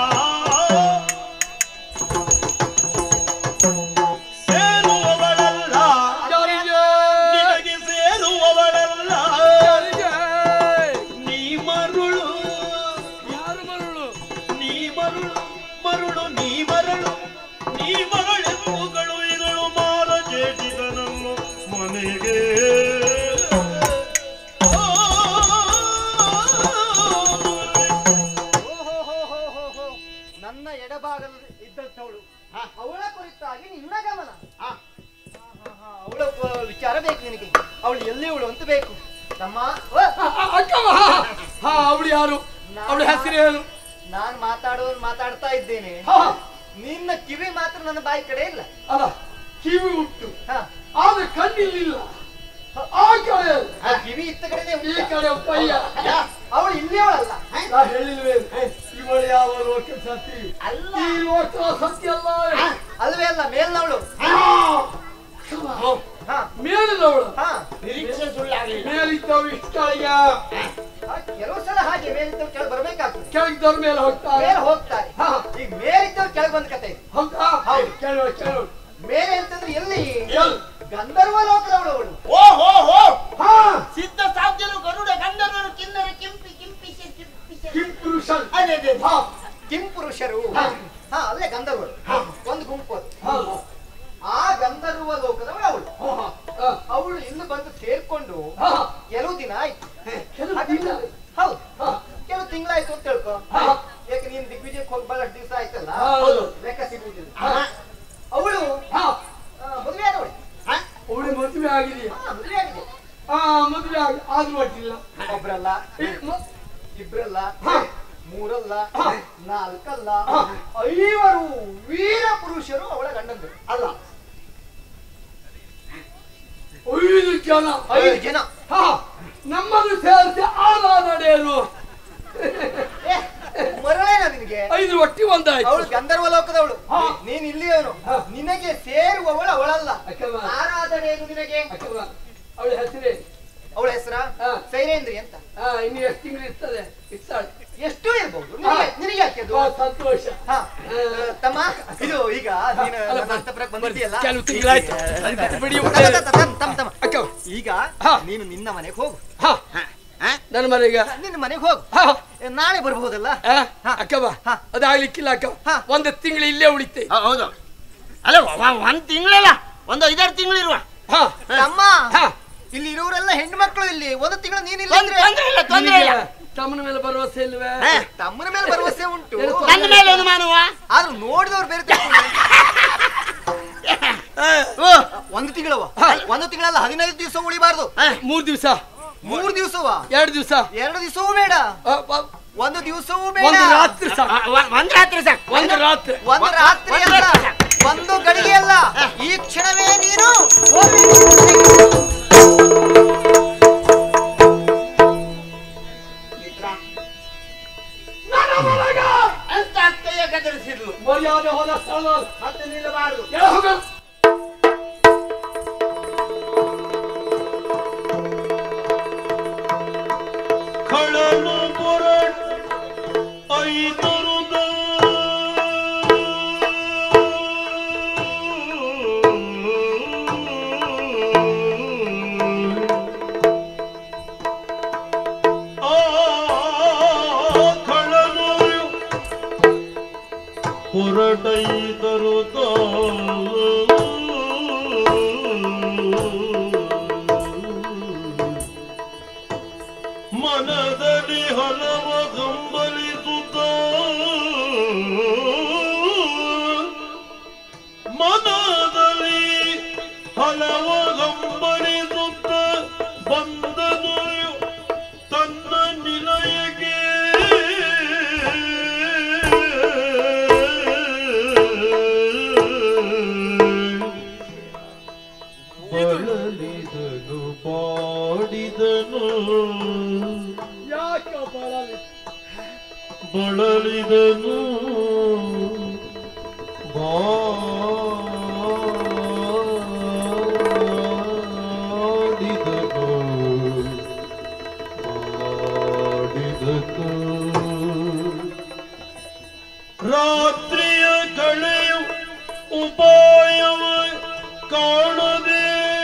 ಸೇರುವವಳಲ್ಲ ನಿನಗೆ ಸೇರುವವಳಲ್ಲ ನೀ ಮರುಳು ಯಾರು ಮರಳು ನೀ ಮರುಳು ಮರುಳು ನೀ ಮರಳು ನೀ ಮರಳೆಂಬುಗಳು ಇದಳು ಮಾರ ಜೇಟಿದನನ್ನು ಮನೆಗೆ ಓಹೋಹೋಹೋಹೋಹೋ. ನನ್ನ ಎಡಭಾಗದಲ್ಲಿ ಇದ್ದಂಥವಳು ಅವಳ ಕುರಿತಾಗಿ ನಿನ್ನ ಗಮನ ಹಾ. ಹಾ, ಹಾ, ಹಾ. ಅವಳ ಪ- ವಿಚಾರ ಬೇಕು ನಿನಗೆ ಅವಳು ಎಲ್ಲಿ ಅವಳು ಅಂತ ಬೇಕು ತಮ್ಮ ಓ, ಅಕ್ಕವ ಹಾ ಅವಳು ಯಾರು ಅವಳ ಹೆಸರು ಏನು ನಾನ್ ಮಾತಾಡೋದು ಮಾತಾಡ್ತಾ ಇದ್ದೇನೆ ಹಾ, ನಿನ್ನ ಕಿವಿ ಮಾತ್ರ ನನ್ನ ಬಾಯಿ ಕಡೆ ಇಲ್ಲ ಅಲ್ಲ ಕಿವಿ ಉಂಟು ಹಾ. ಆದ್ರೆ ಕಣ್ಣಿಲ್ಲಿಲ್ಲ ಆ ಕಡೆ ಆ ಕಿವಿ ಇತ್ತ ಕಡೆನೇ ಈ ಕಡೆ ಪಯ್ಯ ಅವಳು ಇಲ್ಲಿ ಅವಳಲ್ಲ ನಾ ಹೇಳಿಲ್ವೇ ಇವಳು ಯಾವ ಲೋಕ ಸತ್ಯ ಅಲ್ಲ ಈ ಲೋಕ ಸತ್ಯ ಅಲ್ಲ ಅಲ್ವೇ ಅಲ್ಲ ಮೇಲ್ನವಳು ಹಾ ಮೇಲಿನವಳು ಹಾ ನಿರೀಕ್ಷೆ ಸುಳ್ಳಾಗಲಿಲ್ಲ ಮೇಲಿದ್ದವು ಇಷ್ಟ ಕೆಳಗೆ ಆ, ಕೆಲವು ಸಲ ಹಾಗೆ ಮೇಲಿದ್ದವ್ರು ಕೆಳಗೆ ಬರ್ಬೇಕಾಗ್ತದೆ ಕೆಳಗಿದ್ದವ್ರ ಮೇಲೆ ಹೋಗ್ತಾರೆ ಮೇಲೆ ಹೋಗ್ತಾರೆ ಹಾ. ಈಗ ಮೇಲಿದ್ದವ್ರು ಕೆಳಗೆ ಬಂದ ಕತೆ ಇದು. ಹೌದಾ ಹೌದು. ಕೇಳುವ ಕೇಳುವ ಮೇಲೆ ಅಂತಂದ್ರೆ ಎಲ್ಲಿ ಎಲ್ಲಿ? ಗಂಧರ್ವ ಲೋಕದವಳು ಅವಳು ಓ ಹೋ ಹೋ ಹಾ ಸಿದ್ಧ ಸಾಧ್ಯರು ಗರುಡ ಗಂಧರ್ವರು ಕಿನ್ನರ ಕಿಂಪಿ ಕಿಂಪಿಸಿ ಕಿಂಪಿಸಿ ಕಿಂಪುರುಷನ್ ಅದೇ ಅದೇ ಹಾ ಕಿಂ ಪುರುಷರು ಹಾ. ಹಾ ಅಲ್ಲೇ ಗಂಧರ್ವರು ಒಂದು ಗುಂಪು ಅದು ಹಾ ಆ ಗಂಧರ್ವ ಲೋಕದವಳು ಅವಳು ಹಾ ಹಾ ಅವಳು ಇಲ್ಲಿ ಬಂದು ಸೇರ್ಕೊಂಡು ಹಾ ಕೆಲವು ದಿನ ಆಯ್ತು ಕೆಲವು ಹಾಗೆ- ದಿನ? ಹೌದು ಹಾ. ಕೆಲವು ತಿಂಗಳಾಯ್ತು ಅಂತ ತಿಳ್ಕೊ ಹಾ. ಯಾಕೆ ನೀನ್ ದಿಗ್ವಿಜಯಕ್ಕೆ ಹೋಗಿ ಬಹಳಷ್ಟು ದಿವಸ ಆಯ್ತಲ್ಲ ಹೌದು. ಲೆಕ್ಕ ಸಿಗುವುದಿಲ್ಲ ಹಾ. ಅವಳು ಹಾ ಮದುವೆ ಆದವಳು ಅವಳಿಗೆ ಮದುವೆ ಆಗಿದೆಯಾ ಹಾ ಮದುವೆ ಆಗಿದೆ ಹಾ ಮದುವೆ ಆಗಿ ಆದ್ರೂ ಅಡ್ಡಿಲ್ಲ ಒಬ್ರಲ್ಲ ಈ ಮ- ಇಬ್ರಲ್ಲ ಹಾ. ಮೂರಲ್ಲ ಹಾ. ನಾಲ್ಕಲ್ಲ ಹಾ. ಐವರು ವೀರ ಪುರುಷರು ಅವಳ ಗಂಡಂದರು ಅಲ್ಲ ಐದು ಜನ ಐದು ಜನ ಹಾ ನಮ್ಮದು ಸೇರಿಸಿ ಆರಾಧನೆಯನ್ನು ಏ, ಮರಳೇನ ನಿನಗೆ ಐದು ಒಟ್ಟಿ ಒಂದಾಯ್ತು ಅವಳು ಗಂಧರ್ವ ಲೋಕದವಳು ಹಾ. ನೀನ್ ಇಲ್ಲಿಯವನು ಹಾ. ನಿನಗೆ ಸೇರುವವಳು ಅವಳಲ್ಲ ಅಕ್ಕವ್ವ. ಆರಾಧನೆ ಏನು ನಿನಗೆ ಅಕ್ಕವ್ವ, ಅವಳ ಹೆಸರೇ ಅವಳ ಹೆಸರ ಹಾ. ಸೈರೇಂದ್ರಿ ಅಂತ ಹಾ ಇನ್ನು ಎಷ್ಟು ತಿಂಗಳು ಇರ್ತದೆ ಇರ್ತಾಳೆ ಎಷ್ಟು ಇರ್ಬಹುದು ನಿನಗೆ ನಿನಗೆ ಯಾಕೆ ಅದು ಬಹಳ ಸಂತೋಷ ಹಾ. ಆ, ತಮ್ಮ ಇದು ಈಗ ನೀನು ಅಲ್ಲ, ನನ್ನ ಹಸ್ತಪುರಕ್ಕೆ ಬಂದಿದ್ದೀಯಲ್ಲ ಕೆಲವು ತಿಂಗಳಾಯ್ತು ಅದು ಬಿಡಿ ತಮ್ಮ, ತಮ್ಮ, ತಮ್ಮ, ತಮ್ಮ, ತಮ್ಮ. ಅಕ್ಕ ಈಗ ಹಾ. ನೀನು ನಿನ್ನ ಮನೆಗೆ ಹೋಗು ಹಾ ನನ್ನ ಮನೆಗೆ ನಿನ್ನ ಮನೆಗೆ ಹೋಗು ಹಾ ಏ, ನಾಳೆ ಬರಬಹುದಲ್ಲ ಆ, ಹಾ. ಅಕ್ಕವ್ವ ಹಾ. ಅದಾಗ್ಲಿಕ್ಕಿಲ್ಲ ಅಕ್ಕವ್ವ ಹಾ. ಒಂದು ತಿಂಗಳು ಇಲ್ಲೇ ಉಳಿತೆ ಹೌದು ಅಲ್ಲ ಒ- ಒಂದ್ ತಿಂಗಳಲ್ಲ ಒಂದು ಐದಾರು ತಿಂಗಳಿರುವ ಹಾ ತಮ್ಮ ಹಾ ಇಲ್ಲಿ ಇರೋರೆಲ್ಲ ಹೆಣ್ಣು ಮಕ್ಕಳು ಇಲ್ಲಿ ಒಂದು ತಿಂಗಳು ನೀನಿಲ್ಲ ತೊಂದ್ರೆ ತೊಂದ್ರೆ ಇಲ್ಲ ತೊಂದ್ರೆ ಇಲ್ಲ ತಮ್ಮನ ಮೇಲೆ ಭರವಸೆ ಇಲ್ವೇ ಹಾ. ತಮ್ಮನ ಮೇಲೆ ಭರವಸೆ ಉಂಟು ಏನು ತೊಂದ್ರೆ ನನ್ನ ಮೇಲೆ ಅನುಮಾನವ ಆದ್ರೂ ನೋಡಿದವ್ರು ಬೇರೆ ತಿಳ್ಕೊಂಡ್ರು. ಓ ಒಂದು ತಿಂಗಳವ ಹಾ. ಒಂದು ತಿಂಗಳಲ್ಲ ಹದಿನೈದು ದಿವಸ ಉಳಿಬಾರ್ದು ಮೂರ್ ದಿವಸ ಮೂರು ದಿವಸವ ಎರಡು ದಿವಸ ಎರಡು ದಿವಸವೂ ಬೇಡ ಆ, ಆ, ಒಂದು ದಿವಸವೂ ಬೇಡ ಒಂದು ರಾತ್ರಿ ಸಾಕು ಆ, ಒ- ಒಂದ್ ರಾತ್ರಿ ಸಾಕು ಒಂದು ರಾತ್ರಿ ಒಂದು ರಾತ್ರಿ ಒಂದು ಅಲ್ಲ ರಾತ್ರಿ ಒಂದು ಗಳಿಗೆ ಅಲ್ಲ ಈ ಕ್ಷಣವೇ ನೀನು ಹೋಗ್ಬೇಕು. ಮಿತ್ರ ಅಂತ ಅಕ್ಕಯ್ಯ ಗದರಿಸಿದ್ಲು ಮರ್ಯಾದೆ ಹೋದ ಸ್ಥಳ ಮತ್ತೆ ನಿಲ್ಲಬಾರದು ಎಳ ಹೋಗ ಕಳಲು ಪುರ ಐತರುದ ಆ ಕಳಲು ಹೊರಟೈತರುದ ಮನದಲ್ಲಿ ಹಲವ ಗಂಬಲಿಸುತ್ತ ಮನದಲ್ಲಿ ಹಲವ ಗಂಬಲಿಸುತ್ತ ಬಂದನು ತನ್ನ ನಿಲಯಕ್ಕೆ ಬಳಲಿದನು ಪಾಡಿದನು ಯಾಕೆ ಬರಲಿ ಬಳಲಿದನು ಬಾಡಿದನು ಬಾಡಿದನು ರಾತ್ರಿಯ ಕಳೆಯು ಉಪಾಯವ ಕಾಣದೆ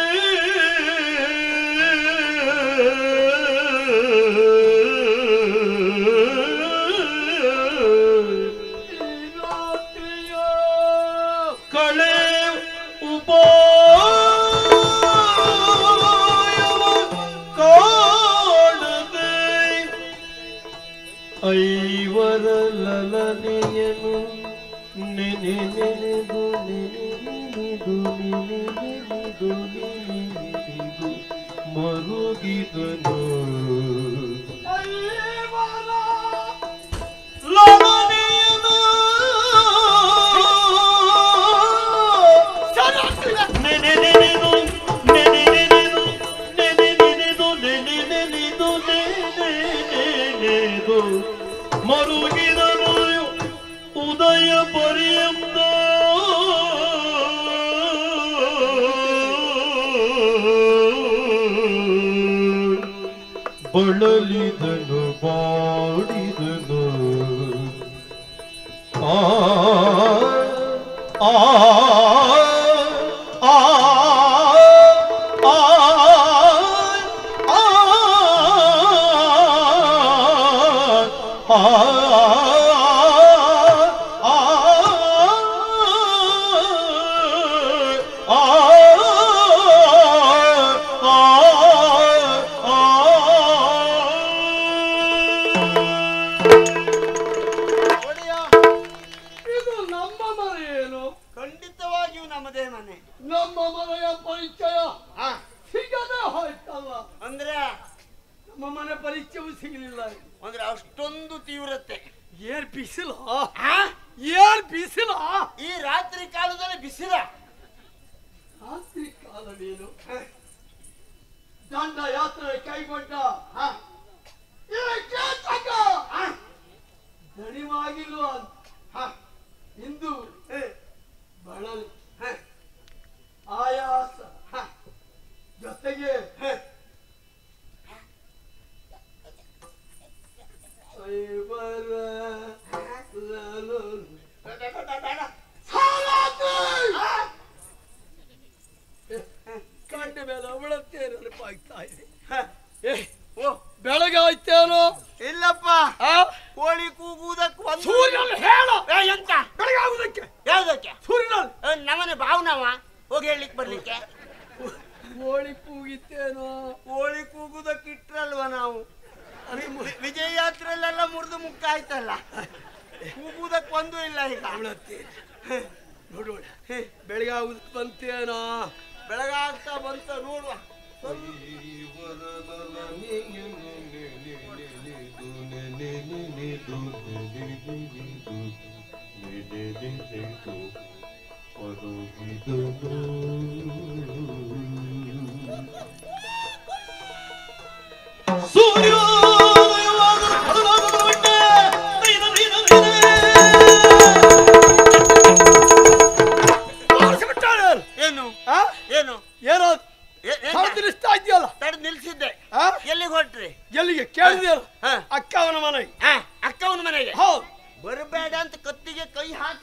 ಕಳೆ ಉಪಾಯವ ಕಾಣದೆ ಐವರ ಲಲನೆಯನು ನೆನೆ ನೆನೆದು ನೆನೆದು ನೆನೆದು ನೆನೆದು ಮರುಗಿದನು ಲಲನೆಯನು ನೆನೆ ನೆನೆದು ನೆನೆ ನೆನೆದು ನೆನೆ ನೆನೆದು ನೆನೆ ನೆನೆದು ನೆನೆ ನೆನೆದು ಮರುಗಿದನು ಉದಯ ಪರ್ಯಂತ ಬಳಲಿದನು ಬಾಡಿದನು ಆ ಆ ಆ ಆ ಒಡೆಯ ಇದು ನಮ್ಮ ಮನೆ ಏನು ಖಂಡಿತವಾಗಿಯೂ ನಮ್ಮದೇ ಮನೆ ನಮ್ಮ ಮನೆಯ ಪರಿಚಯ ಹಾ ಸಿಗದೆ ಹೋಯ್ತಲ್ಲ ಅಂದ್ರೆ ನಮ್ಮ ಮನೆ ಪರಿಚಯವೂ ಸಿಗಲಿಲ್ಲ ಅಂದ್ರೆ ಅಷ್ಟೊಂದು ತೀವ್ರತೆ ಏನ್ ಬಿಸಿಲು ಹಾ ಏನ್ ಬಿಸಿಲು ಈ ರಾತ್ರಿ ಕಾಲದಲ್ಲಿ ಬಿಸಿಲ ರಾತ್ರಿ ಕಾಲವೇನು ದಂಡ ಯಾತ್ರೆ ಕೈಗೊಂಡ ಹಾ ಈ ಕೇತಕ ಹಾ ದಣಿವಾಗಿಲ್ವ ಅಂತ ಹಾ ಇಂದು ಹೇ, ಬಳಲಿ ಹೇ, ಆಯಾಸ ಹಾ ಜೊತೆಗೆ ಹೇ. ಐವರ ಲಲಲು. ಬೇಡ, ಬೇಡ, ಬೇಡ. ಸಾಲಾಗ್ಲಿ! ಕಂಡ ಮೇಲೆ ಅವಳಂತೆ ನೆನಪಾಗ್ತಾ ಇದೆ ಹಾ. ಏ ಓ ಬೆಳಗಾಯ್ತೇನೋ ಇಲ್ಲಪ್ಪ ಆ? ಕೋಳಿ ಕೂಗುವುದಕ್ಕೆ ಒಂದು ಸೂರ್ಯನಲ್ಲಿ ಹೇಳು ಏ, ಎಂತ ಬೆಳಗಾಗುವುದಕ್ಕೆ ಯಾವ್ದಕ್ಕೆ ಸೂರ್ಯನಲ್ಲಿ ಏ, ನಮ್ಮನೆ ಭಾವನವ ಹೋಗಿ ಹೇಳಲಿಕ್ಕೆ ಬರ್ಲಿಕ್ಕೆ ಕೋಳಿ ಕೂಗಿತ್ತೇನೋ ಕೋಳಿ ಕೂಗುದಕ್ಕೆ ಇಟ್ರಲ್ವ ನಾವು ವಿ- ವಿಜಯ ಯಾತ್ರೆಯಲ್ಲೆಲ್ಲ ಮುರಿದು ಮುಕ್ಕ ಆಯ್ತಲ್ಲ ಕೂಗುದಕ್ಕೆ ಒಂದು ಇಲ್ಲ ಈಗ ಅವಳಂತೆ ನೋಡೋಣ ಬೆಳಗಾಗುದಕ್ಕೆ ಬಂತೇನೋ ಬೆಳಗಾಗ್ತಾ ಬಂತ ನೋಡುವ ಸೂರ್ಯೋದಯವಾದ ಫಲವಾದ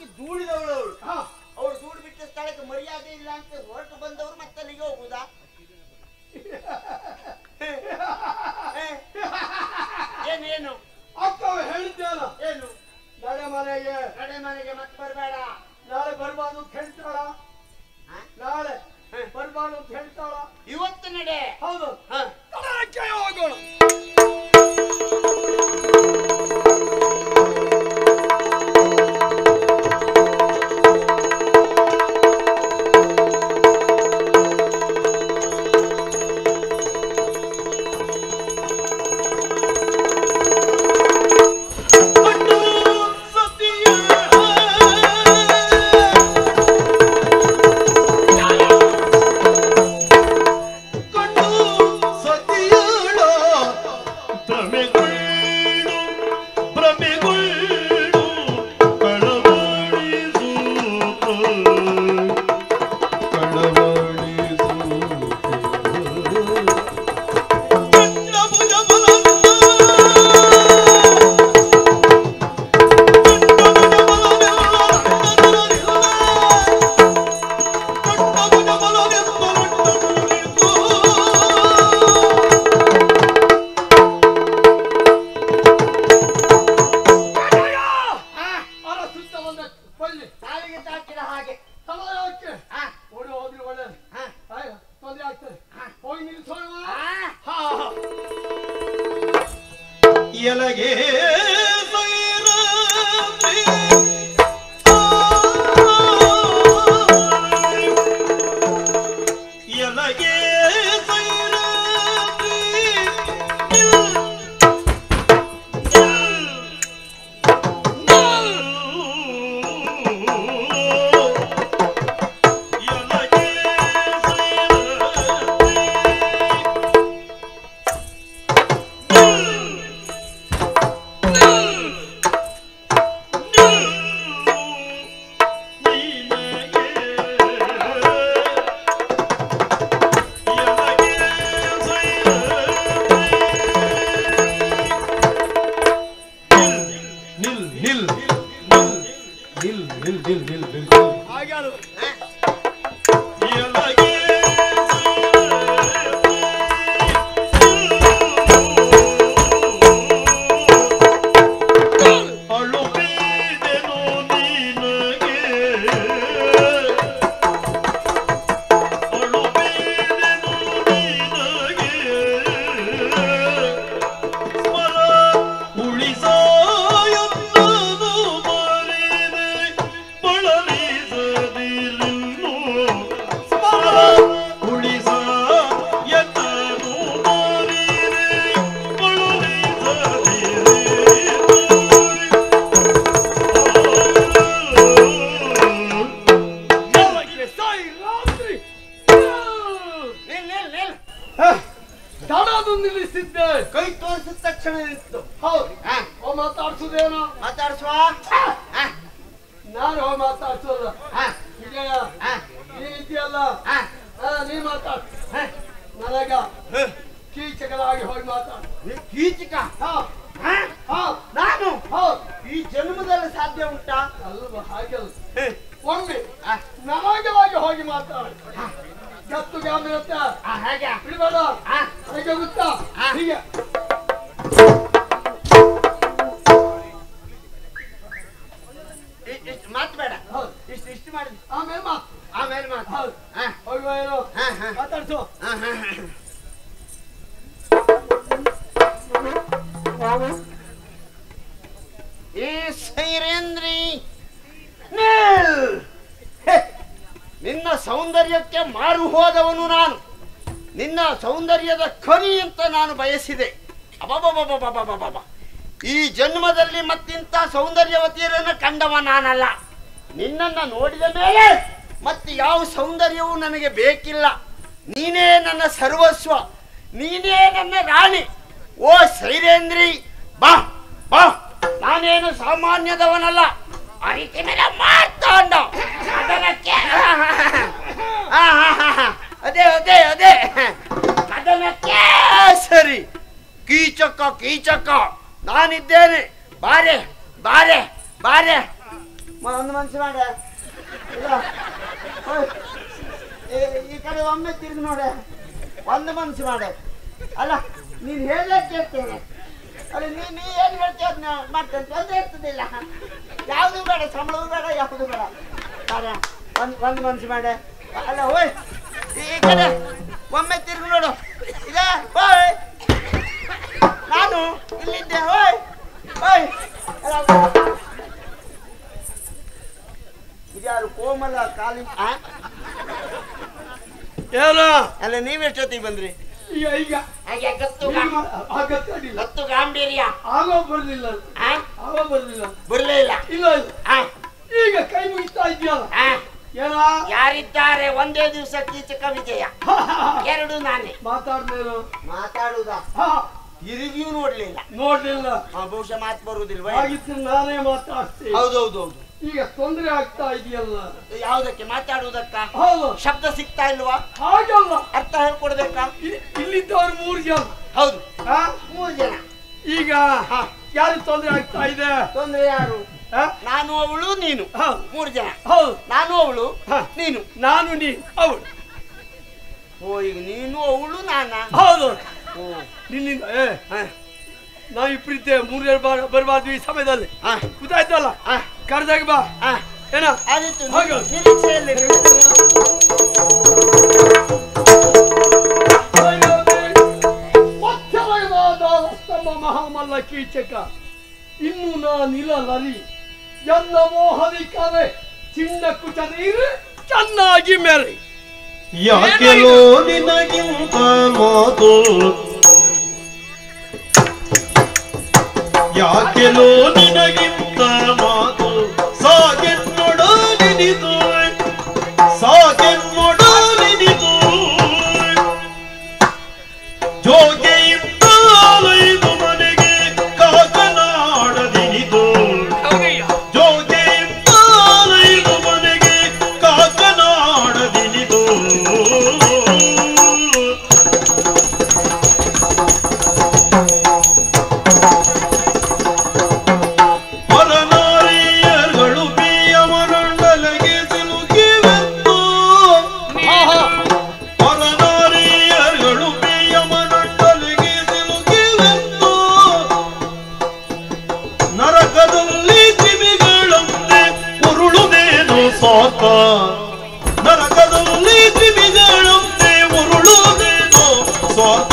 ದೂಡಿದವಳು ಅವಳು ಹಾ ಅವಳು ದೂಡಿ ಬಿಟ್ಟ ಸ್ಥಳಕ್ಕೆ ಮರ್ಯಾದೆ ಇಲ್ಲ ಅಂತ ಹೊರಟು ಬಂದವರು ಮತ್ತೆ ಅಲ್ಲಿಗೆ ಹೋಗುದಾ ಏನೇನು ಅಕ್ಕ ಹೇಳಿದ್ದೇನ ಏನು ನಡೆ ಮನೆಗೆ ಕಡೆ ಮನೆಗೆ ಮತ್ತೆ ಬರಬೇಡ ನಾಳೆ ಬರ್ಬಾರ್ದು ಅಂತ ಹೇಳ್ತಾಳ ನಾಳೆ ಬರ್ಬಾರ್ದು ಅಂತ ಹೇಳ್ತಾಳ ಇವತ್ತು ನಡೆ ಹೌದು ಹ. ಕಡಲಕ್ಕೆ ಹೋಗೋಣ ಕಣ್ಣು ಸತಿಯ ಕಣ್ಣು ಸತಿಯಳ ಭ್ರಮೆಗಳು ಭ್ರಮೆಗಳು ಕಳವಳಿಸು ಅರ ಸುತ್ತ ಬಂದ ಬಳ್ಳಿ ಕಾಲಿಗೆ ತಾಕಿದ ಹಾಗೆ ಸಮಯಕ್ಕೆ ಹ. ಓಡಿ ಹೋದ್ರೆ ಒಳ್ಳೇದು ಹ. ಆಯ್ತು, ತೊಂದ್ರೆ ಆಗ್ತದೆ ಹೋಗಿ ನಿಲ್ಸೋಣ ಆ, ಹಾ ಹಾ ಎಲಗೆ ಸೈರಾತ್ರಿ ಎಲಗೆ ಸೈರಾತ್ರಿ ಎಲಗೆ ನಿಲ್ ನಿಲ್ ನಿಲ್ ನಿಲ್ ನಿಲ್ ನಿಲ್ ನಿಲ್ ಹಾಗೆ ಅಲ್ವ? ಎಲಗೆ ಅಳುತ್ತಿದೆನು ನಿನಗೆ ಅಳುತ್ತಿದೆನು ನಿನಗೆ ಸ್ಮರ ಉಳಿಸಾಯನ್ನನು ಮರೆದೆ ಬಳಲಿಸದಿರಿನ್ನು ಸ್ಮರ ಉಳಿಸ ಎನ್ನನು ಮರೆದೆ ಬಳಲಿಸದಿರಿನ್ನು ಎಲಕ್ಕೆ ಸಾಯಿ ರಾತ್ರಿ ನಿಲ್ ನಿಲ್ ನಿಲ್ ದಡದು ನಿಲ್ಲಿಸಿದ್ದೆ ಕೈ ತೋರಿಸಿದ ತಕ್ಷಣ ನಿಂತು ಹೌದು ಹ. ಓ ಮಾತಾಡ್ಸುದೇನೋ ಮಾತಾಡ್ಸುವ ಹ, ನಾನು ಹೋಗಿ ಮಾತಾಡ್ಸೋದ ಹ, ವಿಜಯ ಹ, ನೀ ಇದೆಯಲ್ಲ ಹ, ಹಾ ನೀ ಮಾತಾಡ್ ಹ. ನನಗ ಹ. ಕೀಚಕರಾಗಿ ಹೋಗಿ ಮಾತಾಡ್ ನೀ ಕೀಚಕ ಹಾ ಹ? ಹಾ ನಾನು ಹೌದು ಈ ಜನ್ಮದಲ್ಲಿ ಸಾಧ್ಯ ಉಂಟಾ ಅಲ್ವ ಹಾಗೆಲ್ಲ ಹ, ಒಮ್ಮೆ ಹ. ನಮಗವಾಗಿ ಹೋಗಿ ಮಾತಾಡ ಗತ್ತು ಗಾಂಭೀರ್ಯತೆ ಆ, ಹಾಗೆ ಬಿಡಬೇಡ ಹ, ಹೇಗೆ ಗೊತ್ತಾ ಹ. ಹೀಗೆ ಇ- ಇಷ್ಟು ಮಾತು ಬೇಡ ಹೌದು ಇಷ್ಟು ಇಷ್ಟು ಮಾಡಿದ್ವಿ ಆಮೇಲೆ ಮಾತು ಆಮೇಲೆ ಮಾತು ಹೌದು ಹ, ಹೋಗುವ ಏನು ಹ, ಹ. ಮಾತಾಡ್ಸು ಹ, ಹ, ಹ. ಏ ಸೈರೇಂದ್ರಿ ನಿಲ್! ಹೆ! ನಿನ್ನ ಸೌಂದರ್ಯಕ್ಕೆ ಮಾರು ಹೋದವನು ನಾನು ನಿನ್ನ ಸೌಂದರ್ಯದ ಕರಿ ಅಂತ ನಾನು ಬಯಸಿದೆ ಅಬಬಬಬಬಬಬಬ. ಈ ಜನ್ಮದಲ್ಲಿ ಮತ್ತಿಂತ ಸೌಂದರ್ಯವತಿಯರನ್ನು ಕಂಡವ ನಾನಲ್ಲ ನಿನ್ನನ್ನು ನೋಡಿದ ಮೇಲೆ ಮತ್ತೆ ಯಾವ ಸೌಂದರ್ಯವೂ ನನಗೆ ಬೇಕಿಲ್ಲ ನೀನೇ ನನ್ನ ಸರ್ವಸ್ವ ನೀನೇ ನನ್ನ ರಾಣಿ ಓ ಸೈರೇಂದ್ರಿ ಬಾ ಬಾ ನಾನೇನು ಸಾಮಾನ್ಯದವನಲ್ಲ ಅದಕ್ಕೆ ಮೇಲೆ ಮಾರ್ತಾಂಡ ಅದನಕ್ಕೆ ಆ, ಆ, ಆ, ಆ. ಅದೇ ಅದೇ ಅದೇ ಅದನಕ್ಕೆ ಸರಿ ಕೀಚಕ ಕೀಚಕ ನಾನಿದ್ದೇನೆ ಬಾರೆ ಬಾರೆ ಬಾರೆ ಮ- ಒಂದು ಮನ್ಸು ಮಾಡ ಇಲ್ಲ ಓಯ್. ಈ- ಈ ಕಡೆ ಒಮ್ಮೆ ತಿರುಗಿ ನೋಡ ಒಂದು ಮನ್ಸು ಮಾಡ ಅಲ್ಲ ನೀನು ಹೇಳೇ ಕೇಳ್ತೇನೆ ಅಲ್ಲ ನೀ ನೀ ಏನು ಹೇಳ್ತೀಯ ಅದನ್ನ ಮಾಡ್ತೇನೆ ತೊಂದರೆ ಇರ್ತದಿಲ್ಲ ಯಾವುದು ಬೇಡ ಸಂಬಳವೂ ಬೇಡ ಯಾವುದು ಬೇಡ ಬೇಡ ಒಂದು ಒಂದು ಮನ್ಸು ಮಾಡ ಅಲ್ಲ ಓಯ್ ಈ- ಈ ಕಡೆ ಒಮ್ಮೆ ತಿರುಗಿ ನೋಡು ಇಲ್ಲ ಓಯ್ ನಾನು ಇಲ್ಲಿದ್ದೆ ಓಯ್ ಓಯ್ ಅಲ್ಲ, ಇದ್ಯಾರು ಕೋಮಲ ಕಾಲಿ ಆ? ಏನು ಅಲ್ಲ ನೀವೆಷ್ಟೊತ್ತಿಗೆ ಬಂದ್ರಿ ಈಗ ಈಗ ಹಾಗೆ ಗತ್ತು ಈಗ ಮಾ- ಆಗತ್ತೆ ಅಡ್ಡಿಲ್ಲ ಗತ್ತು ಗಾಂಭೀರ್ಯ ಆಗೋ ಬರ್ಲಿಲ್ಲ ಆ? ಆಗೋ ಬರ್ಲಿಲ್ಲ ಬರ್ಲೇ ಇಲ್ಲ ಇಲ್ಲ ಇಲ್ಲ ಆ? ಈಗ ಕೈ ಮುಗಿತಾ ಇದೆಯಲ್ಲ ಆ? ಏನ ಯಾರಿದ್ದಾರೆ ಒಂದೇ ದಿವಸ ಕೀಚಕ ವಿಜಯ ಎರಡು ನಾನೇ ಮಾತಾಡ್ಲೇನು ಮಾತಾಡುವುದ ಹಾ ತಿರುಗಿಯೂ ನೋಡ್ಲಿಲ್ಲ ನೋಡ್ಲಿಲ್ಲ ಆ, ಬಹುಶಃ ಮಾತು ಬರುವುದಿಲ್ವ ಹಾಗಿದ್ರೆ ನಾನೇ ಮಾತಾಡ್ತೀನಿ ಹೌದೌದು ಹೌದು ಈಗ ತೊಂದರೆ ಆಗ್ತಾ ಇದೆಯಲ್ಲ ಯಾವುದಕ್ಕೆ ಮಾತಾಡುವುದಕ್ಕ ಹೌದು ಶಬ್ದ ಸಿಗ್ತಾ ಇಲ್ವಾ ಹಾಗಲ್ಲ ಅರ್ಥ ಹೇಳ್ಕೊಡ್ಬೇಕಾ ಇ- ಇಲ್ಲಿದ್ದವ್ರು ಮೂರು ಜನ ಹೌದು ಹಾ? ಮೂರು ಜನ ಈಗ ಹಾ. ಯಾರಿಗೆ ತೊಂದರೆ ಆಗ್ತಾ ಇದೆ ತೊಂದ್ರೆ ಯಾರು ಹಾ? ನಾನು ಅವಳು ನೀನು ಹೌದು ಮೂರು ಜನ ಹೌದು ನಾನು ಅವಳು ಹಾ. ನೀನು ನಾನು ನೀ ಅವಳು ಓ ಈಗ ನೀನು ಅವಳು ನಾನಾ ಹೌದು ಓ ನಿನ್ನಿಂದ ಏ ಹಾ. ನಾವು ಇಬ್ಬರಿದ್ದೆ ಮೂರನೇ ಬರಬಾರ್ದು ಈ ಸಮಯದಲ್ಲಿ ಹಾ. ಗೊತ್ತಾಯ್ತಲ್ಲ ಹಾ. ಕರೆದಾಗ ಬಾ ಹಾ. ಏನ ಆದೀತು ಹೋಗು. ನಿರೀಕ್ಷೆಯಲ್ಲಿ ಒತ್ತಡವಾದ ಸ್ತಂಭ ಮಹಾಮಲ್ಲ ಕೀಚಕ ಇನ್ನು ನಾನಿಲ್ಲ ಲರಿ ಎಲ್ಲ ಮೋಹದಿ ಕರೆ ಚಿನ್ನ ಕುಚ ನೀರು ಚೆನ್ನಾಗಿ ಮೆರೆ ಯಾಕೆಲೋ ನಿನಗಿಂತ ಮಾತು ಯಾಕೆಲೋ ನಿನಗಿಂತ ಮಾತು ಸಾಗೆನ್ನೊಡಲಿನಿದು ಸಾಗೆನ್ನೊಡಲಿನಿದು ಜೋಗೆಯಿಂದಾಲೈದು ಮನೆಗೆ ಕಾಕನಾಡದಿನಿದು ಜೋಗೆಯಿಂದಾಲೈದು ಮನೆಗೆ ಕಾಕನಾಡದಿನಿದು ಪರನಾರಿಯರ್ಗಳು ಬಿಯಮನಂಡಲಗೆ ಸಿಲುಕಿವೆತ್ತು ಪರನಾರಿಯರ್ಗಳು ಬಿಯಮನಂಡಲಗೆ ಸಿಲುಕಿವೆತ್ತು ನರಕದಲ್ಲಿ ಕ್ರಿಮಿಗಳಂತೆ ಉರುಳುದೇನು ಸಾಕ ನರಕದಲ್ಲಿ ಕ್ರಿಮಿಗಳಂತೆ ಉರುಳುದೇನು ಸ್ವಾರ್ಥ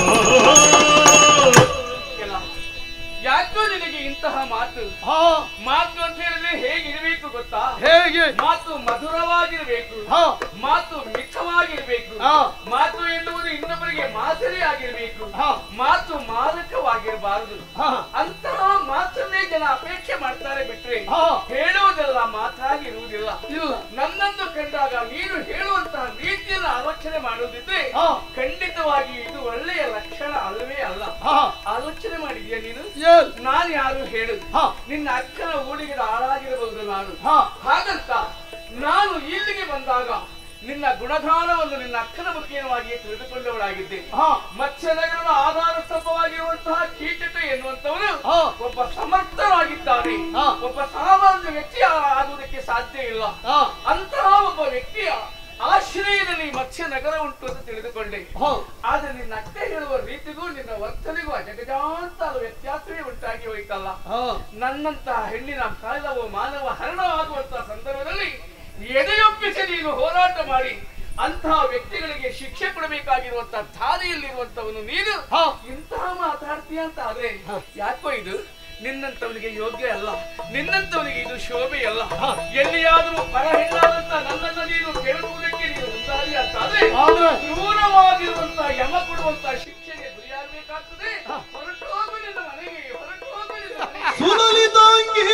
ಯಾಕೋ ನಿನಗೆ ಇಂತಹ ಮಾತು ಹಾ ಮಾತು ಅಂತ ಹೇಳಿದ್ರೆ ಹೇಗಿರಬೇಕು ಗೊತ್ತಾ ಹೇಗೆ ಮಾತು ಮಧುರವಾಗಿರಬೇಕು ಹಾ ಮಾತು ಮಿತವಾಗಿರಬೇಕು ಹಾ. ಮಾತು ಎನ್ನುವುದು ಇನ್ನೊಬ್ಬರಿಗೆ ಮಾದರಿ ಆಗಿರಬೇಕು ಹಾ. ಮಾತು ಮಾದಕವಾಗಿರಬಾರದು ಹಾ ಅಂತಹ ಮಾತನ್ನೇ ಜನ ಅಪೇಕ್ಷೆ ಮಾಡ್ತಾರೆ ಬಿಟ್ರೆ ಹಾ. ಹೇಳುವುದೆಲ್ಲ ಮಾತಾಗಿರುವುದಿಲ್ಲ ಇಲ್ಲ ನನ್ನನ್ನು ಕಂಡಾಗ ನೀನು ಹೇಳುವಂತಹ ರೀತಿಯನ್ನು ಆಲೋಚನೆ ಮಾಡುವುದಿದ್ರೆ ಹಾ. ಖಂಡಿತವಾಗಿ ಇದು ಒಳ್ಳೆಯ ಲಕ್ಷಣ ಅಲ್ಲವೇ ಅಲ್ಲ ಹಾ ಆಲೋಚನೆ ಮಾಡಿದ್ಯಾ ನೀನು ಏನ್ ನಾನು ಯಾರು ಹೇಳುದು ಹಾ. ನಿನ್ನ ಅಕ್ಕನ ಊರಿಗೆ ಆಳಾಗಿರಬಹುದು ನಾನು ಹಾ. ಹಾಗಂತ ನಾನು ಇಲ್ಲಿಗೆ ಬಂದಾಗ ನಿನ್ನ ಗುಣಗಾನವನ್ನು ನಿನ್ನ ಅಕ್ಕನ ಮುಖೇನವಾಗಿ ತಿಳಿದುಕೊಂಡವಳಾಗಿದ್ದೆ ಹಾ ಮತ್ಸ್ಯನಗರದ ಆಧಾರ ಸ್ತಂಭವಾಗಿರುವಂತಹ ಕೀಚಕ ಎನ್ನುವಂತವನು ಹಾ. ಒಬ್ಬ ಸಮರ್ಥರಾಗಿದ್ದಾನೆ ಹಾ. ಒಬ್ಬ ಸಾಮಾನ್ಯ ವ್ಯಕ್ತಿ ಆಗುವುದಕ್ಕೆ ಸಾಧ್ಯ ಇಲ್ಲ ಹಾ ಅಂತಹ ಒಬ್ಬ ವ್ಯಕ್ತಿಯ ಆಶ್ರಯದಲ್ಲಿ ಮತ್ಸ್ಯ ನಗರ ಉಂಟು ಅಂತ ತಿಳಿದುಕೊಂಡೆ ಹೌದು ಆದ್ರೆ ನಿನ್ನ ಅಕ್ಕ ಹೇಳುವ ರೀತಿಗೂ ನಿನ್ನ ವರ್ತನೆಗೂ ಅಜಗಜಾಂತ ವ್ಯತ್ಯಾಸವೇ ಉಂಟಾಗಿ ಹೋಯ್ತಲ್ಲ ಹಾ ನನ್ನಂತಹ ಹೆಣ್ಣಿನ ಕಾಲವು ಮಾನವ ಹರಣವಾಗುವಂತಹ ಸಂದರ್ಭದಲ್ಲಿ ಎದೆಯೊಪ್ಪಿಸಿ ನೀನು ಹೋರಾಟ ಮಾಡಿ ಅಂತಹ ವ್ಯಕ್ತಿಗಳಿಗೆ ಶಿಕ್ಷೆ ಕೊಡಬೇಕಾಗಿರುವಂತಹ ದಾರಿಯಲ್ಲಿರುವಂತವನು ನೀನು ಹಾ. ಇಂತಹ ಮಾತಾಡ್ತೀಯ ಅಂತ ಆದ್ರೆ ಯಾಕೋ ಇದು ನಿನ್ನಂತವನಿಗೆ ಯೋಗ್ಯ ಅಲ್ಲ ನಿನ್ನಂತವನಿಗೆ ಇದು ಶೋಭೆ ಅಲ್ಲ ಎಲ್ಲಿಯಾದರೂ ಪರ ಹೆಣ್ಣಾದಂತ ನನ್ನನ್ನು ನೀನು ಕೇಳುವುದಕ್ಕೆ ನೀನು ಮುಂದಾದಿ ಅಂತ ಆದ್ರೆ ಆದ್ರೆ ಕ್ರೂರವಾಗಿರುವಂತಹ ಯಮ ಕೊಡುವಂತಹ ಶಿಕ್ಷೆಗೆ ಗುರಿಯಾಗಬೇಕಾಗ್ತದೆ ಹೊರಟು ಹೋಗು ನಿನ್ನ ಮನೆಗೆ ಹೊರಟು ಹೋಗು ನಿನ್ನ ಮನೆಗೆ ಸುನಲಿದಂಗಿ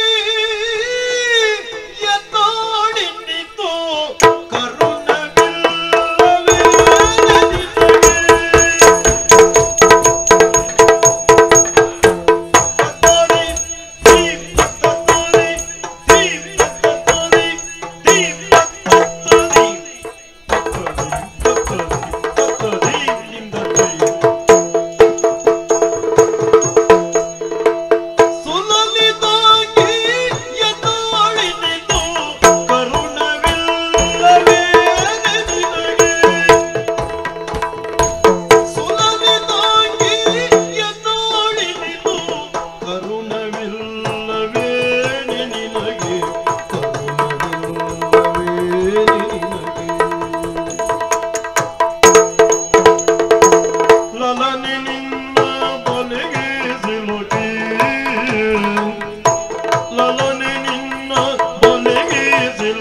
ಎತ್ತಾಡಿನಿತು ಕರುಣವಿಲ್ಲವೇ ತತ್ತೋರಿ, ದೀಪ್ ತತ್ತೋರಿ, ದೀಪ್ ತತ್ತೋರಿ, ದೀಪ್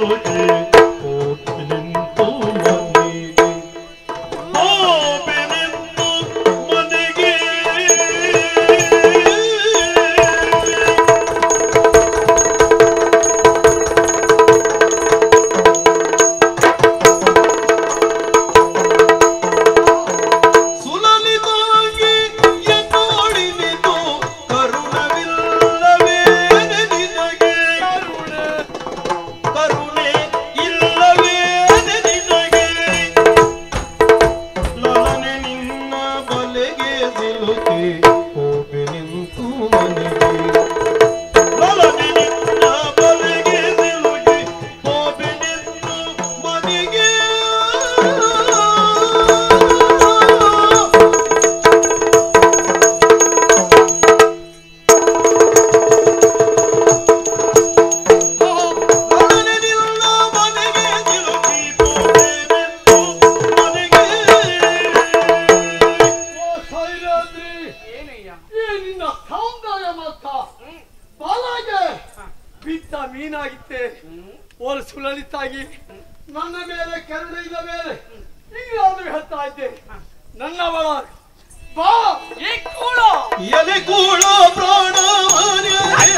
ಸಿಲುಕಿ ಹೋಗಿ ನಿಂತು ಮನೆಗೆ ಹೋಗಿ ನಿಂತು ಮನೆಗೆ ಸುಲಲಿತಾಗಿ ಎನ್ನೋಡಿನಿತು ಕರುಣವಿಲ್ಲವೇ ನಿನಗೆ ಕರುಣೆ ಇಲ್ಲವೇ ನಿನಗೆ ಲಲನೆ ನಿನ್ನ ಬಲೆಗೆ ಸಿಲುಕಿ ಹೋಗಿ ನಿಂತು ಮನೆಗೆ ಲಲನೆ ನಿನ್ನ ಬಲೆಗೆ ಸಿಲುಕಿ ಹೋಗಿ ನಿಂತು ಮನೆಗೆ ಲಲನೆನಿಲ್ಲ ಮನೆಗೆ ಸಿಲುಕಿ ಹೋಗಿ ನಿಂತು ಮನೆಗೆ ಓ ಸೈರಾದ್ರಿ ಏನಯ್ಯ ಈ ನಿನ್ನ ಸೌಂದರ್ಯ ಮತ್ತ ಬಾಲಾಗೆ ಬಿದ್ದ ಮೀನಾಗಿತ್ತೆ ಓಲ್ ಸುಲಲಿತಾಗಿ ನನ್ನ ಮೇಲೆ ಕರುಣೆಯಿಂದ ಮೇಲೆ ಈಗಾದ್ರೂ ಹೇಳ್ತಾ ಇದ್ದೆ ನನ್ನವಳ ಬಾ ಈ ಕೂಡ ಎಲೆ ಕೂಳ ಪ್ರಾಣವನ್ಯ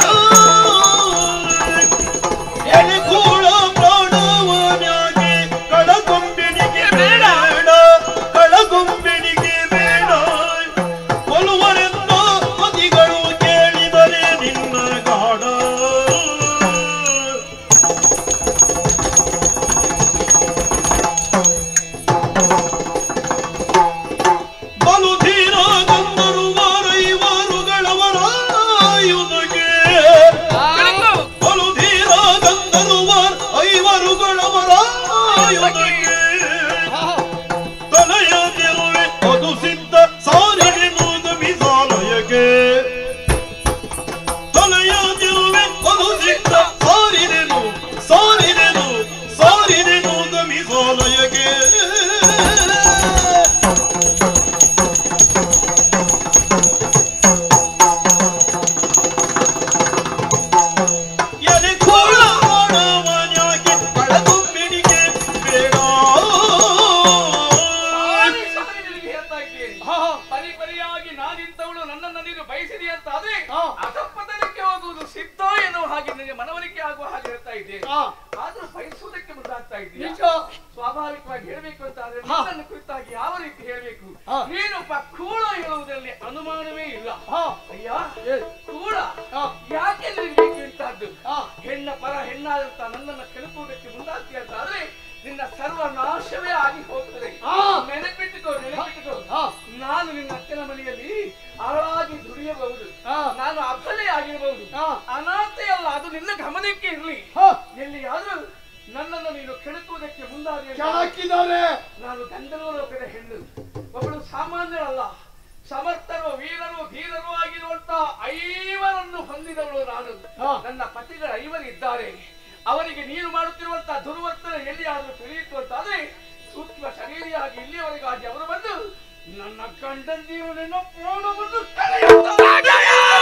ಎಲೆ ಕೂಳ ಪ್ರಾಣವನ್ಯಾಗೆ ಕಳಗೊಂಬಿಣಿಗೆ ಬೇಡ ಕಳಗೊಂಬಿಣಿಗೆ ಬೇಡ ಕೊಲುವರೆಂದು ಪತಿಗಳು ಕೇಳಿದರೆ ನಿನ್ನ ಗಾಢ ಬಲು ಧೀರ ಗಂಧರು ವಾರೈವರುಗಳವರಾಯುವುದಕ್ಕೆ ಬಲು ಧೀರ ಗಂಧರು ವಾರ ಐವರುಗಳವರಾಯುವುದಕ್ಕೆ ತಲೆಯ ತಿರುವೆ ಅದು ಸಿದ್ಧ ಸಾರಿಗೆ ನೂದ ಮಿಸಾಲಯಗೆ ತಲೆಯ ತಿರುವೆ ಅದು ಸಿದ್ಧ ಸಾರಿದೆನು ಸಾರಿದೆನು ಸಾರಿದೆನು ಮಿಸಾಲಯಗೆ ಎಲೆ ಕೂಳ ಮಾಡೋವನ್ಯಾಗೆ ಕಳಗುಂಬಿಣಿಗೆ ಬೇಡ ಸಾರಿ ಸಾರಿ ನಿನಗೆ ಹೇಳ್ತಾ ಇದ್ದೇನೆ ಪರಿ ಪರಿಯಾಗಿ ನಾನಿಂತವಳು ನನ್ನನ್ನು ನೀನು ಬಯಸಿದಿ ಅಂತ ಆದ್ರೆ ಅಧಪತನಕ್ಕೆ ಹೋಗುವುದು ಸಿದ್ಧ ಎನ್ನುವ ಹಾಗೆ ನಿನಗೆ ಮನವರಿಕೆ ಆಗುವ ಹಾಗೆ ಹೇಳ್ತಾ ಇದ್ದೇನೆ ಆದ್ರೂ ಬಯಸುವುದಕ್ಕೆ ಮುಂದಾಗ್ತಾ ಇದ್ದೀಯ ನಿಜ ಸ್ವಾಭಾವಿಕವಾಗಿ ಹೇಳಬೇಕು ಅಂತ ಆದ್ರೆ ನಿನ್ನನ್ನು ಕುರಿತಾಗಿ ಯಾವ ರೀತಿ ಹೇಳಬೇಕು ನೀನು ಪ- ಕೂಳ ಹೇಳುವುದರಲ್ಲಿ ಅನುಮಾನವೇ ಇಲ್ಲ ಅಯ್ಯ ಕೂಳ ಯಾಕೆ ನಿನಗೆ ಇಂತಹದ್ದು ಹೆಣ್ಣ ಪರ ಹೆಣ್ಣಾದಂತ ನನ್ನನ್ನು ಕೆಣಕುವುದಕ್ಕೆ ಮುಂದಾಗ್ತೀಯ ಅಂತ ಆದ್ರೆ ನಿನ್ನ ಸರ್ವನಾಶವೇ ಆಗಿ ಹೋಗ್ತದೆ ನೆನಪಿಟ್ಟುಕೋ ನೆನಪಿಟ್ಟುಕೋ ನಾನು ನಿನ್ನ ಅಕ್ಕನ ಮನೆಯಲ್ಲಿ ಅರಳಾಗಿ ದುಡಿಯಬಹುದು ನಾನು ಅಬಲೆ ಆಗಿರಬಹುದು ಅನಾಥೆಯಲ್ಲ ಅದು ನಿನ್ನ ಗಮನಕ್ಕೆ ಇರಲಿ ಎಲ್ಲಿಯಾದ್ರೂ ನನ್ನನ್ನು ನೀನು ಕೆಣಕುವುದಕ್ಕೆ ಮುಂದಾದ ಕೆಳಕ್ಕಿದ್ದಾರೆ ನಾನು ಗಂಧರ್ವ ಲೋಕದ ಹೆಣ್ಣು ಒಬ್ಬಳು ಸಾಮಾನ್ಯರಲ್ಲ ಸಮರ್ಥರು ವೀರರು ಧೀರರು ಆಗಿರುವಂತ ಐವರನ್ನು ಹೊಂದಿದವಳು ನಾನು ನನ್ನ ಪತಿಗಳ ಐವರಿದ್ದಾರೆ ಅವರಿಗೆ ನೀನು ಮಾಡುತ್ತಿರುವಂತಹ ದುರ್ವರ್ತನೆ ಎಲ್ಲಿಯಾದರೂ ತಿಳಿಯಿತು ಅಂತಾದ್ರೆ ಸೂಕ್ಷ್ಮ ಶರೀರಿಯಾಗಿ ಇಲ್ಲಿಯವರೆಗಾಗಿ ಅವರು ಬಂದು ನನ್ನ ಗಂಡನ ಜೀವನ ಪ್ರಾಣವನ್ನು ಕಳೆಯುತ್ತಾರೆ.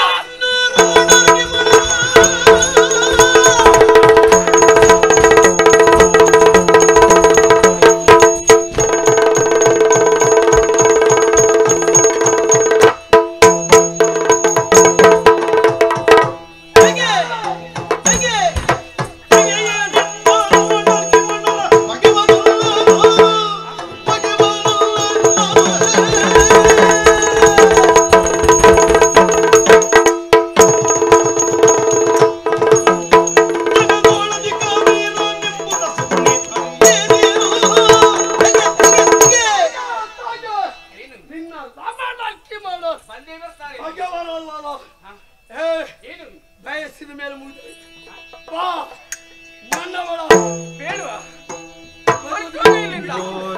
ಏನು ನಿನ್ನ ಲಮಣಕ್ಕಿ ಮಾಡೋ ಬಂದೇ ಬರ್ತಾರೆ ಭಗವನಲ್ಲ ಏ ಏನು ಬಯಸಿದ ಮೇಲೆ ಮುಗಿದು ಬಾ ನನ್ನವಳ ಬೇಡವಾ ಹೊರಟು ಇಲ್ಲಿಂದ.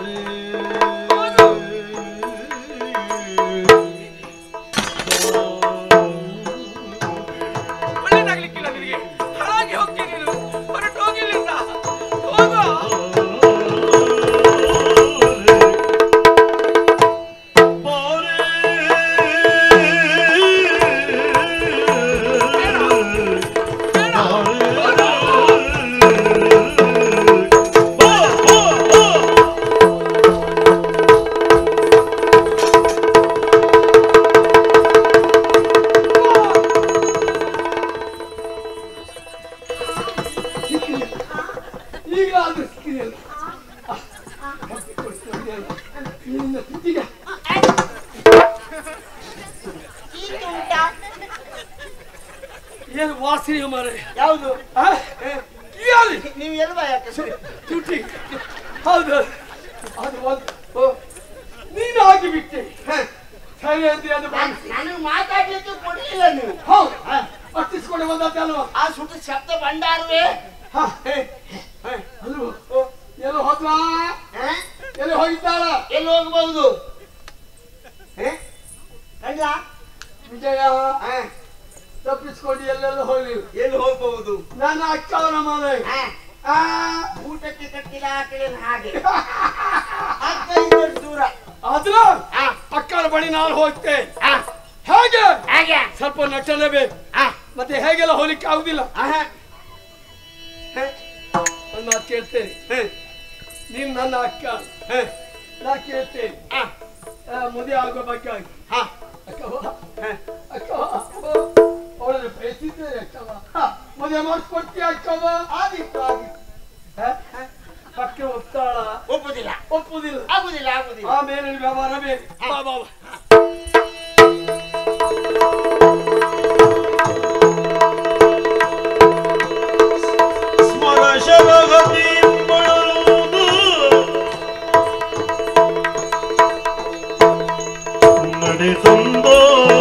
ಒಳ್ಳೇದಾಗ್ಲಿಕ್ಕಿಲ್ಲ ನಿನಗೆ ಹಾಗೆ ಹೋಗ್ತೀನಿ ನೀನು ಹೊರಟು ಹೋಗಿಲ್ಲಿಂದ ಹೋಗು ಬಾರೆ ಈಗಲಾದ್ರೂ ಸಿಕ್ಕಿದೆಯಲ್ಲ ಆ, ಮತ್ತೆ ಕೊಡ್ತೀಯಲ್ಲ. ನಿನ್ನ ತುಟಿಗೆ ಇದು ಉಂಟಾ ಏನು ವಾಸನೆ ಮಾರೆ ಯಾವುದು ಆ? ಯಾರು? ನೀವು ಎಲ್ವ ಯಾಕೆ ತುಟಿ ಹೌದು ಅದು ಒಂದು ಓ, ನೀನು ಹಾಕಿ ಬಿಟ್ಟೆ ಹ, ಸರಿ ಅಂದ್ರೆ ಅದು ಬಂದು ನನಗೆ ಮಾತಾಡ್ಲಿಕ್ಕೆ ಕೊಡಲಿಲ್ಲ ನೀವು ಹೌದು ಪಟ್ಟಿಸ್ಕೊಂಡು ಬಂದದ್ದಲ್ವಾ ಆ ಸುಟ್ಟು ಶಬ್ದ ಭಂಡಾರವೇ ಹ, ಹೇ, ಹೇ, ಅಲ್ವೋ? ಓ, ಎಲ್ಲೋ ಹೋದ್ವಾ ಹ? ಎಲ್ಲಿ ಹೋಗಿದ್ದಾಳ ಎಲ್ಲಿ ಹೋಗ್ಬಹುದು ಕಂಡ್ಲ ವಿಜಯ ತಪ್ಪಿಸ್ಕೊಂಡು ಎಲ್ಲೆಲ್ಲ ಹೋಗ್ಲಿ ಎಲ್ಲಿ ಹೋಗ್ಬಹುದು ನನ್ನ ಅಕ್ಕವನ ಮನೆ ಆ, ಊಟಕ್ಕೆ ಕಟ್ಟಿಲ್ಲ ಹಾಕಿಲ್ಲ ಹಾಗೆ ಹತ್ತೈದು ದೂರ ಆದ್ರ ಆ, ಅಕ್ಕನ ಬಳಿ ನಾನು ಹೋಗ್ತೆ ಆ, ಹೇಗೆ ಹಾಗೆ ಸ್ವಲ್ಪ ನಟನೆ ಬೇಕು ಆ, ಮತ್ತೆ ಹೇಗೆಲ್ಲ ಹೋಲಿಕ್ಕೆ ಆಗುದಿಲ್ಲ ಆಹಾ. ಒಂದು ಮಾತು ಕೇಳ್ತೇನೆ ನೀನ್ ನನ್ನ ಅಕ್ಕ ನಾ ಕೇಳ್ತೇನೆ ಆ, ಆ, ಮದುವೆ ಆಗೋ ಬಗ್ಗೆ ಆಗಿ ಆ, ಅಕ್ಕವ ಅಕ್ಕವ ಅವಳನ್ನು ಬಯಸಿದ್ದೇನೆ ಅಕ್ಕವ ಮದುವೆ ಮಾಡಿಸ್ಕೊಡ್ತೀಯ ಅಕ್ಕವ ಆದೀತು ಆದೀತು ಹ? ಪಕ್ಕ ಒಪ್ತಾಳ ಒಪ್ಪುದಿಲ್ಲ ಒಪ್ಪುದಿಲ್ಲ ಆಗುದಿಲ್ಲ ಆಗುದಿಲ್ಲ ಆಮೇಲೆ ವ್ಯವಹಾರ ಬೇಕು ಬಾ ಬಾ ಬಾ. ಸ್ಮರ ಶರಗತಿ ಬಳಲುವುದು ನಡೆತಂದೋ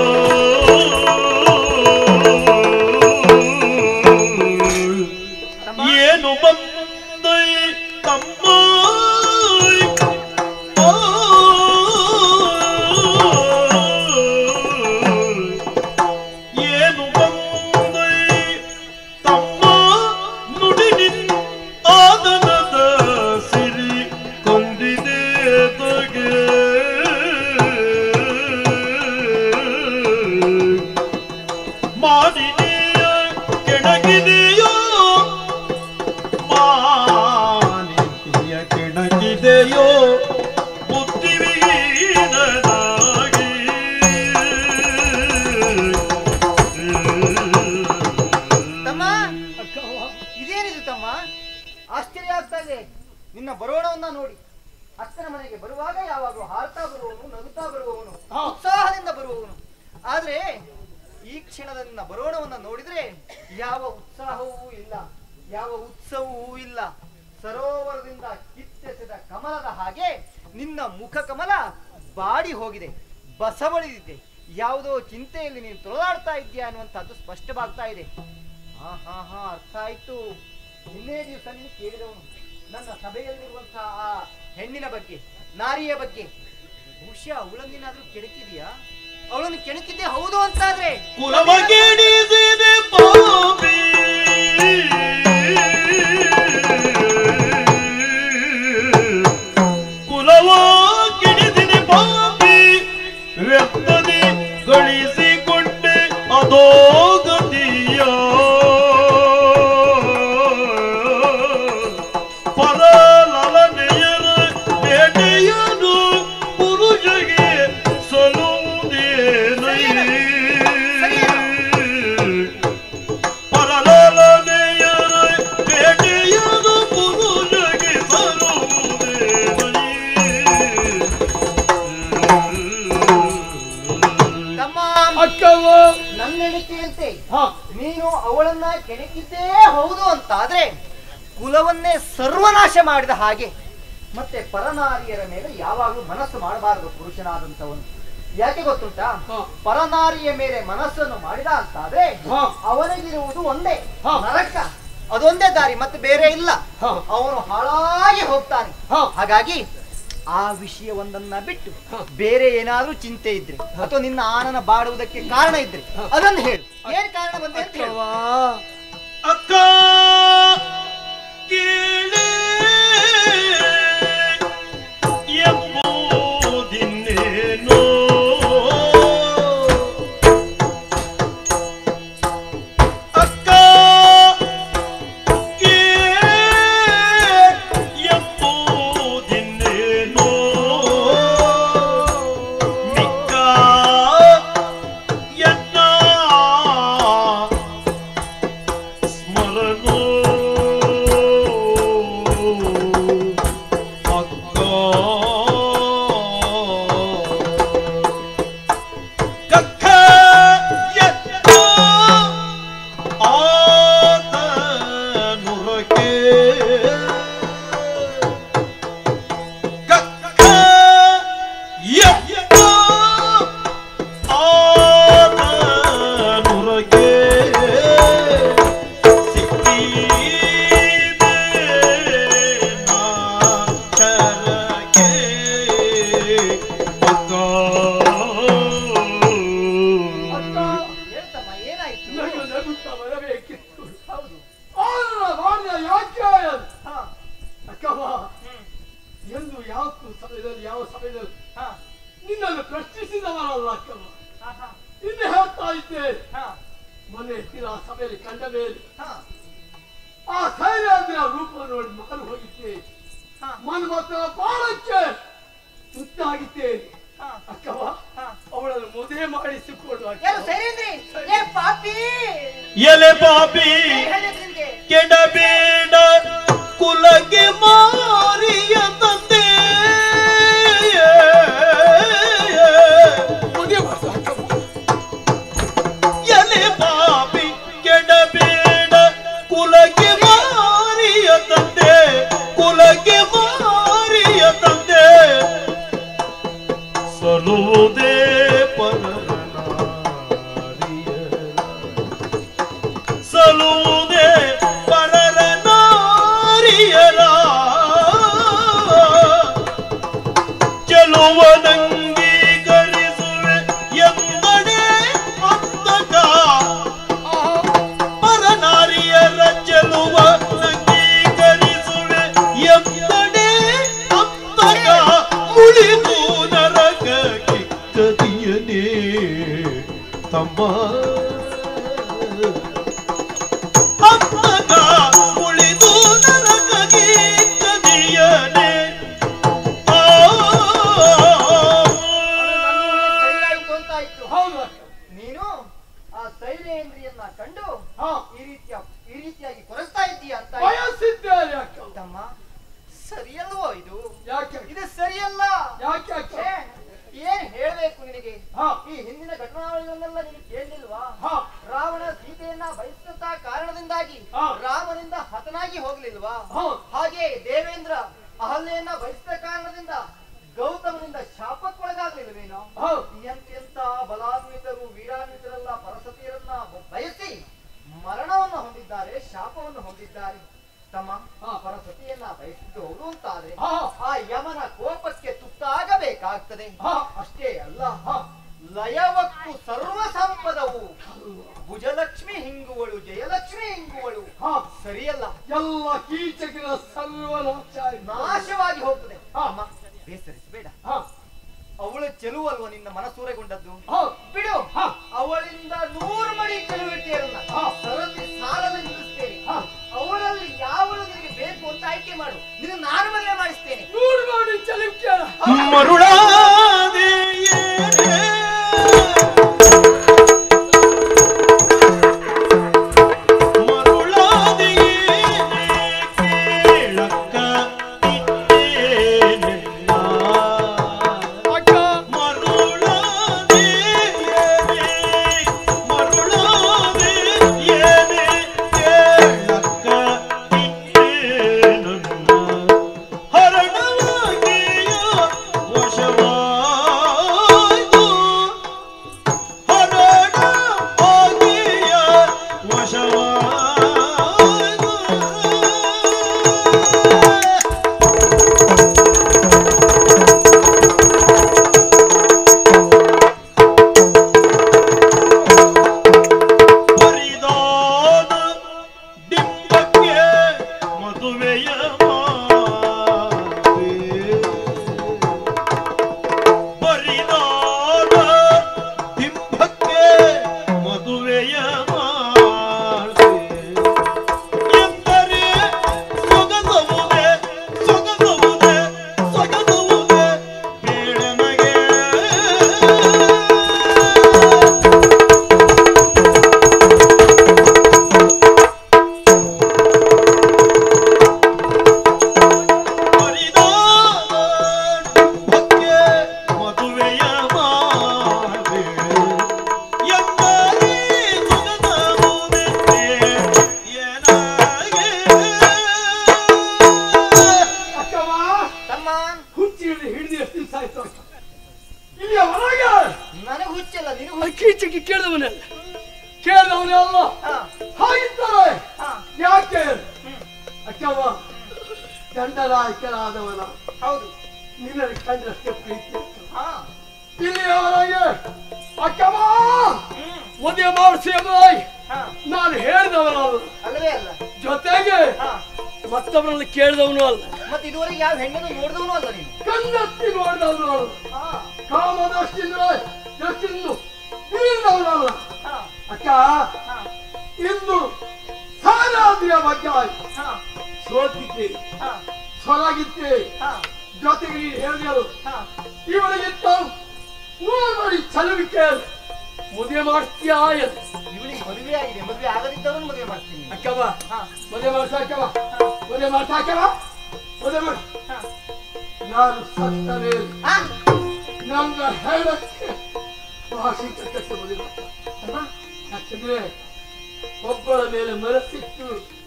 ಏನು ಬಂದೈ ತಮ್ಮ ಏನು ಬಂದೈ ತಮ್ಮ ನುಡಿನಿನ್ ಆದನದ ಸಿರಿ ಕೊಂದಿದೆ ತಗೆ ಮಾನಿನಿಯ ಕೆಣಗಿದೆಯೋ ಮಾನಿನಿಯ ಕೆಣಗಿದೆಯೋ ಬುದ್ಧಿವೀನನಾಗಿ ತಮ್ಮ ಅಕ್ಕವ ಇದೇನಿದು ತಮ್ಮ ಆಶ್ಚರ್ಯ ಆಗ್ತಾ ಇದೆ ನಿನ್ನ ಬರೋಣವನ್ನ ನೋಡಿ ಅಕ್ಕನ ಮನೆಗೆ ಬರುವಾಗ ಯಾವಾಗಲೂ ಹಾರ್ತಾ ಬರುವವನು ನಗುತ್ತಾ ಬರುವವನು ಉತ್ಸಾಹದಿಂದ ಬರುವವನು ಆದ್ರೆ ಈ ಕ್ಷಣದ ನಿನ್ನ ಬರೋಣವನ್ನ ನೋಡಿದ್ರೆ ಯಾವ ಉತ್ಸಾಹವೂ ಇಲ್ಲ ಯಾವ ಉತ್ಸವವೂ ಇಲ್ಲ ಸರೋವರದಿಂದ ಕಿತ್ತೆಸೆದ ಕಮಲದ ಹಾಗೆ ನಿನ್ನ ಮುಖ ಕಮಲ ಬಾಡಿ ಹೋಗಿದೆ ಬಸವಳಿದಿದೆ ಯಾವುದೋ ಚಿಂತೆಯಲ್ಲಿ ನೀನು ತೊಳಲಾಡ್ತಾ ಇದೆಯಾ ಅನ್ನುವಂಥದ್ದು ಸ್ಪಷ್ಟವಾಗ್ತಾ ಇದೆ ಹಾ ಹಾ ಹಾ ಅರ್ಥ ಆಯ್ತು ನಿನ್ನೆ ದಿವಸ ನೀನು ಕೇಳಿದವನು ನನ್ನ ಸಭೆಯಲ್ಲಿರುವಂತಹ ಆ ಹೆಣ್ಣಿನ ಬಗ್ಗೆ ನಾರಿಯ ಬಗ್ಗೆ ಬಹುಶಃ ಅವಳನ್ನೇನಾದ್ರೂ ಕೆಣಕಿದೀಯಾ ಅವಳನ್ನು ಕೆಣಕಿದ್ದೆ ಹೌದು ಅಂತಾದ್ರೆ ಕುಲಮಗೆಡಿಸಿದೆ ಪಾಪಿ ಕುಲವ ಕೆಡಿಸಿದೆ ಪಾಪಿ ವ್ಯಕ್ತದಿ ಗಳಿಸಿಕೊಂಡೆ ಅದೋ ಗತಿಯ ಪರಲನೆಯರ ಬೇಟೆಯನು ಪುರುಷಗೆ ಸಲುವುದೇನೈ ಪರಲನೆಯರ ಬೇಟೆಯನು ಪುರುಷಗೆ ಸಲುವುದೇನೈ ತಮ್ಮ ಅಕ್ಕವ ನನ್ನ ಎಣಿಕೆಯಂತೆ ಹಾ ನೀನು ಅವಳನ್ನ ಕೆಣಕಿದ್ದೇ ಹೌದು ಅಂತಾದ್ರೆ ಕುಲವನ್ನೇ ಸರ್ವನಾಶ ಮಾಡಿದ ಹಾಗೆ ಮತ್ತೆ ಪರನಾರಿಯರ ಮೇಲೆ ಯಾವಾಗಲೂ ಮನಸ್ಸು ಮಾಡಬಾರದು ಪುರುಷನಾದಂತವನು ಯಾಕೆ ಗೊತ್ತುಂಟಾ ಹಾ. ಪರನಾರಿಯ ಮೇಲೆ ಮನಸ್ಸನ್ನು ಮಾಡಿದ ಅಂತಾದ್ರೆ ಹಾ. ಅವನಿಗಿರುವುದು ಒಂದೇ ಹಾ. ನರಕ ಅದೊಂದೇ ದಾರಿ ಮತ್ತೆ ಬೇರೆ ಇಲ್ಲ ಹಾ. ಅವನು ಹಾಳಾಗಿ ಹೋಗ್ತಾನೆ ಹಾ. ಹಾಗಾಗಿ ಆ ವಿಷಯವೊಂದನ್ನ ಬಿಟ್ಟು ಹಾ. ಬೇರೆ ಏನಾದ್ರೂ ಚಿಂತೆ ಇದ್ರೆ ಅಥವಾ ನಿನ್ನ ಆನನ ಬಾಡುವುದಕ್ಕೆ ಕಾರಣ ಇದ್ರೆ ಅದನ್ನು ಹೇಳು ಏನ್ ಕಾರಣ ಬಂದೆ ಅಂತ ಹೇಳು. ಅಕ್ಕವ ಅಕ್ಕ ಕೇಳೆ ಎಂಬುದಿನ್ನೇನೋ ಅಕ್ಕ ಕೇಳೆ ಎಂಬುದಿನ್ನೇನೋ ಮಿಕ್ಕ ಎನ್ನ ಸ್ಮರಣ ಸಭೆಯಲ್ಲಿ ಹಾ ನಿನ್ನನ್ನು ಪ್ರಶ್ನಿಸಿದವರಲ್ಲ ಅಕ್ಕಮ್ಮ ಹಾ ಹಾ ಇನ್ನು ಹೇಳ್ತಾ ಇದ್ದೆ ಹಾ ಮೊನ್ನೆ ಎತ್ತಿನ ಆ ಸಭೆಯಲ್ಲಿ ಕಂಡ ಮೇಲೆ ಹಾ ಆ ಸೈನ್ಯಾದ್ರ ರೂಪ ನೋಡಿ ಮಾರು ಹೋಗಿದ್ದೆ ಹಾ. ಮನ್ಮಥನ ಬಾಳಕ್ಕೆ ತುತ್ತಾಗಿದ್ದೇನೆ ಹಾ ಅಕ್ಕವ ಹಾ. ಅವಳನ್ನು ಮದುವೆ ಮಾಡಿಸಿಕೊಳ್ಳುವ ಯಾರು ಸೈರೇಂದ್ರಿ ಏ ಪಾಪಿ ಎಲೆ ಪಾಪಿ ಏನ್ ಹೇಳಿದ್ರು ನಿನ್ಗೆ ಕೆಡಬೇಡ ಕುಲಗೆ ಮಾರಿಯ ತಂದೆ ಮದುವೆ ಮಾಡಿಸು ಅಕ್ಕವ್ವ. ಎಲೆ ಪಾಪಿ ಕೆಡಬೇಡ ಕುಲಗೆ ಮಾರಿಯ ತಂದೆ ಕುಲಗೆ ಮಾರಿಯ ತಂದೆ ಸಲುವುದೇ ಪರನಾರಿಯ ಸಲುವುದೇ ಪರರ ನಾರಿಯರ ಚೆಲುವನಂಗೀಕರಿಸುವೆ ಎಂದಡೆ ಅಂತಕ ಪರನಾರಿಯರ ಚೆಲುವ ಅಂಗೀಕರಿಸುವೆ ಎಂದಡೆ ಅಂತಕ ಮುಳಿದು ನರಕ ಕಿಕ್ಕದಿಯನೇ ತಮ್ಮ ಅಂತಕ ಮುಳಿದು ನರಕ ಕಿಕ್ಕದಿಯನೇ ಆ ಸರಿಯಾಯ್ತು ಅಂತ ಆಯ್ತು ಹೌದು ಅಕ್ಕ. ನೀನು ಆ ಸೈಲೇಂದ್ರಿಯನ್ನ ಕಂಡು ಹಾ. ಈ ರೀತಿಯ ಈ ರೀತಿಯಾಗಿ ಕೊರಸ್ತಾ ಇದ್ದೀಯ ಅಂತ ಆಯ್ತು. ಬಯಸಿದ್ದೇನೆ ಅಕ್ಕ ತಮ್ಮ ಸರಿಯಲ್ವೋ ಇದು ಯಾಕೆ ಇದು ಸರಿಯಲ್ಲ ಯಾಕೆ ಅಕ್ಕ ಛೇ, ಏನ್ ಹೇಳ್ಬೇಕು ನಿನಗೆ ಹಾ. ಈ ಹಿಂದಿನ ಘಟನಾವಳಿಗಳನ್ನೆಲ್ಲ ನಿನಗೆ ಕೇಳಲಿಲ್ವಾ ಹಾ. ರಾವಣ ಸೀತೆಯನ್ನ ಬಯಸಿದಂತ ಕಾರಣದಿಂದಾಗಿ ಹಾ. ರಾಮನಿಂದ ಹತನಾಗಿ ಹೋಗ್ಲಿಲ್ವಾ ಹಾ. ಹಾಗೆ ದೇವೇಂದ್ರ ಅಹಲ್ಯೆಯನ್ನ ಬಯಸಿದ ಕಾರಣದಿಂದ ಗೌತಮನಿಂದ ಶಾಪಕ್ಕೊಳಗಾಗ್ಲಿಲ್ವೇನೋ ಹೌದು. ಎಂತೆಂತ ಬಲಾನ್ವಿತರು ವೀರಾನ್ವಿತರೆಲ್ಲ ಪರಸತಿಯರನ್ನ ಬಯಸಿ ಮರಣವನ್ನು ಹೊಂದಿದ್ದಾರೆ ಶಾಪವನ್ನು ಹೊಂದಿದ್ದಾರೆ ತಮ್ಮ ಹಾ. ಪರಸತಿಯನ್ನ ಬಯಸಿದ್ದವರು ಅಂತಾದ್ರೆ ಹಾ. ಆ ಯಮನ ಕೋಪಕ್ಕೆ ತುತ್ತಾಗಬೇಕಾಗ್ತದೆ ಹಾ. ಅಷ್ಟೇ ಅಲ್ಲ ಹಾ. ಲಯವಕ್ಕು ಸರ್ವ ಸಂಪದವು ಭುಜಲಕ್ಷ್ಮಿ ಹಿಂಗುವಳು ಜಯಲಕ್ಷ್ಮಿ ಹಿಂಗುವಳು ಹಾ. ಸರಿಯಲ್ಲ ಎಲ್ಲ ಕೀಚಕಿನ ಸರ್ವನಾಶ ಆಯ್ತು. ನಾಶವಾಗಿ ಹೋಗ್ತದೆ ಹಾ. ಅಮ್ಮ ಬೇಸರಿಸಬೇಡ ಹಾ. ಅವಳ ಚೆಲುವಲ್ವ ನಿನ್ನ ಮನಸೂರೆಗೊಂಡದ್ದು ಹಾ. ಬಿಡು ಹಾ. ಅವಳಿಂದ ನೂರು ಮಡಿ ಚೆಲುವಿಕೆಯರನ್ನ ಹಾ. ಸರತಿ ಸಾಲದ ನಿಲ್ಲಿಸ್ತೇನೆ ಹಾ. ಅವಳಲ್ಲಿ ಯಾವಳು ನಿನಗೆ ಬೇಕು ಅಂತ ಆಯ್ಕೆ ಮಾಡು ನಿನ್ನ ನಾನು ಮದುವೆ ಮಾಡಿಸ್ತೇನೆ ನೂರು ಮಾಡಿ ಚಲಿಕೆ ಮರುಳಾದೆಯೇ ಮರುಳಾದೆಯೇ ಕೇಳಕ್ಕ ಇದ್ದೇನೆನ್ನ ಅಕ್ಕ ಮರುಳಾದೆಯೇ ಮರುಳಾದೆಯೇ ಕೇಳಕ್ಕ ಇದ್ದೇನೆನ್ನ ಹರಣವಾಗಿಯ ವಶವಾಯ್ತು ಹರಣವಾಗಿಯ ವಶವಾಯ್ತು ಬರಿದಾದ ಡಿಂಬಕ್ಕೆ ಮದುವೆಯ ಮಾತೆ. ಬರಿದಾದ ಡಿಂಬಕ್ಕೆ ಮದುವೆಯ ಮಾತೆ. ಎಂದರೆ ಸೊಗಸವುದೇ ಸೊಗಸವುದೇ ಸೊಗಸವುದೇ ಬೇಡನಗೆ ಬಗ್ಗೆ ಮದುವೆಯ ಮಾಡಿ ಎಂದರೆ ಸುಗದವುದೇ ಏನಾಗೆ ಅಕ್ಕವ ತಮ್ಮ ಹುಚ್ಚಿ ಹಿಡಿದು ಹಿಡಿದು ಎಷ್ಟು ದಿವಸ ಆಯ್ತು ಅಕ್ಕ ಇಲ್ಲಿ ಹೊರಗೆ ನನಗೆ ಹುಚ್ಚಲ್ಲ ನಿನಗೂ ಕೀಚಕಿ ಕೇಳಿದವನಲ್ಲ ಕೇಳಿದವನೇ ಅಲ್ಲ ಹಾ ಹಾಗಿದ್ದಾರೆ ಹಾ ಯಾಕೆ ಅಕ್ಕವ ದಂಡನಾಯಕನಾದವನ ಹೌದು ನಿನ್ನನ್ನು ಕಂಡಷ್ಟೇ ಪ್ರೀತಿ ಅಕ್ಕ. ಹಾ ಇಲ್ಲಿಯವರೆಗೆ ಅಕ್ಕವ ಹ್ಮ್ ಮದುವೆ ಮಾಡಿಸಿ ಎಂಬುದಾಗಿ ಹಾ ನಾನು ಹೇಳಿದವನಲ್ಲ ಅಲ್ಲವೇ ಅಲ್ಲ ಜೊತೆಗೆ ಹಾ ಮತ್ತೊಬ್ಬರಲ್ಲಿ ಕೇಳಿದವನು ಅಲ್ಲ ಮತ್ತೆ ಇದುವರೆಗೆ ಯಾವ ಹೆಣ್ಣನ್ನು ನೋಡಿದವನು ಅಲ್ಲ ನೀನು ಕಣ್ಣೆತ್ತಿ ನೋಡಿದವನು ಅವಳು ಹಾ ಕಾಮದಷ್ಟಿಂದ ಎಷ್ಟಿನ್ನು ಬೀಳ್ದವನಲ್ಲ ಹಾ ಅಕ್ಕ ಹಾ ಇಂದು ಸಾರಾದ್ರಿಯ ಬಗ್ಗೆ ಆಯ್ತು ಹಾ ಸೋತಿದ್ದೆ ಹಾ ಸೊರಗಿದ್ದೆ ಹಾ ಜೊತೆಗೆ ನೀನು ಹೇಳಿದೆವು ಹಾ ಇವಳಿಗಿಂತ ನೂರು ಮಾಡಿ ಚಲುವಿಕೆ ಮದುವೆ ಮಾಡ್ತೀಯಾ ಎಂದು. ಇವಳಿಗೆ ಮದುವೆ ಆಗಿದೆ ಮದುವೆ ಆಗದಿದ್ದವನು ಮದುವೆ ಮಾಡ್ತೀನಿ ಅಕ್ಕವ ಹಾ ಮದುವೆ ಮಾಡ್ಸಾಕವ ಮದುವೆ ಮಾಡ್ಸಾಕವ ಮದುವೆ ಮಾಡ್ ಹಾ ನಾನು ಸತ್ತ ಮೇಲೆ ಹಾ ನನ್ನ ಹೇಳಕ್ಕೆ ಭಾಷೆ ಕಟ್ಟಕ್ಕೆ ಮದುವೆ ಮಾಡ್ತಾರೆ ಅಮ್ಮ, ಯಾಕಂದ್ರೆ ಒಬ್ಬಳ ಮೇಲೆ ಮನಸ್ಸಿಟ್ಟು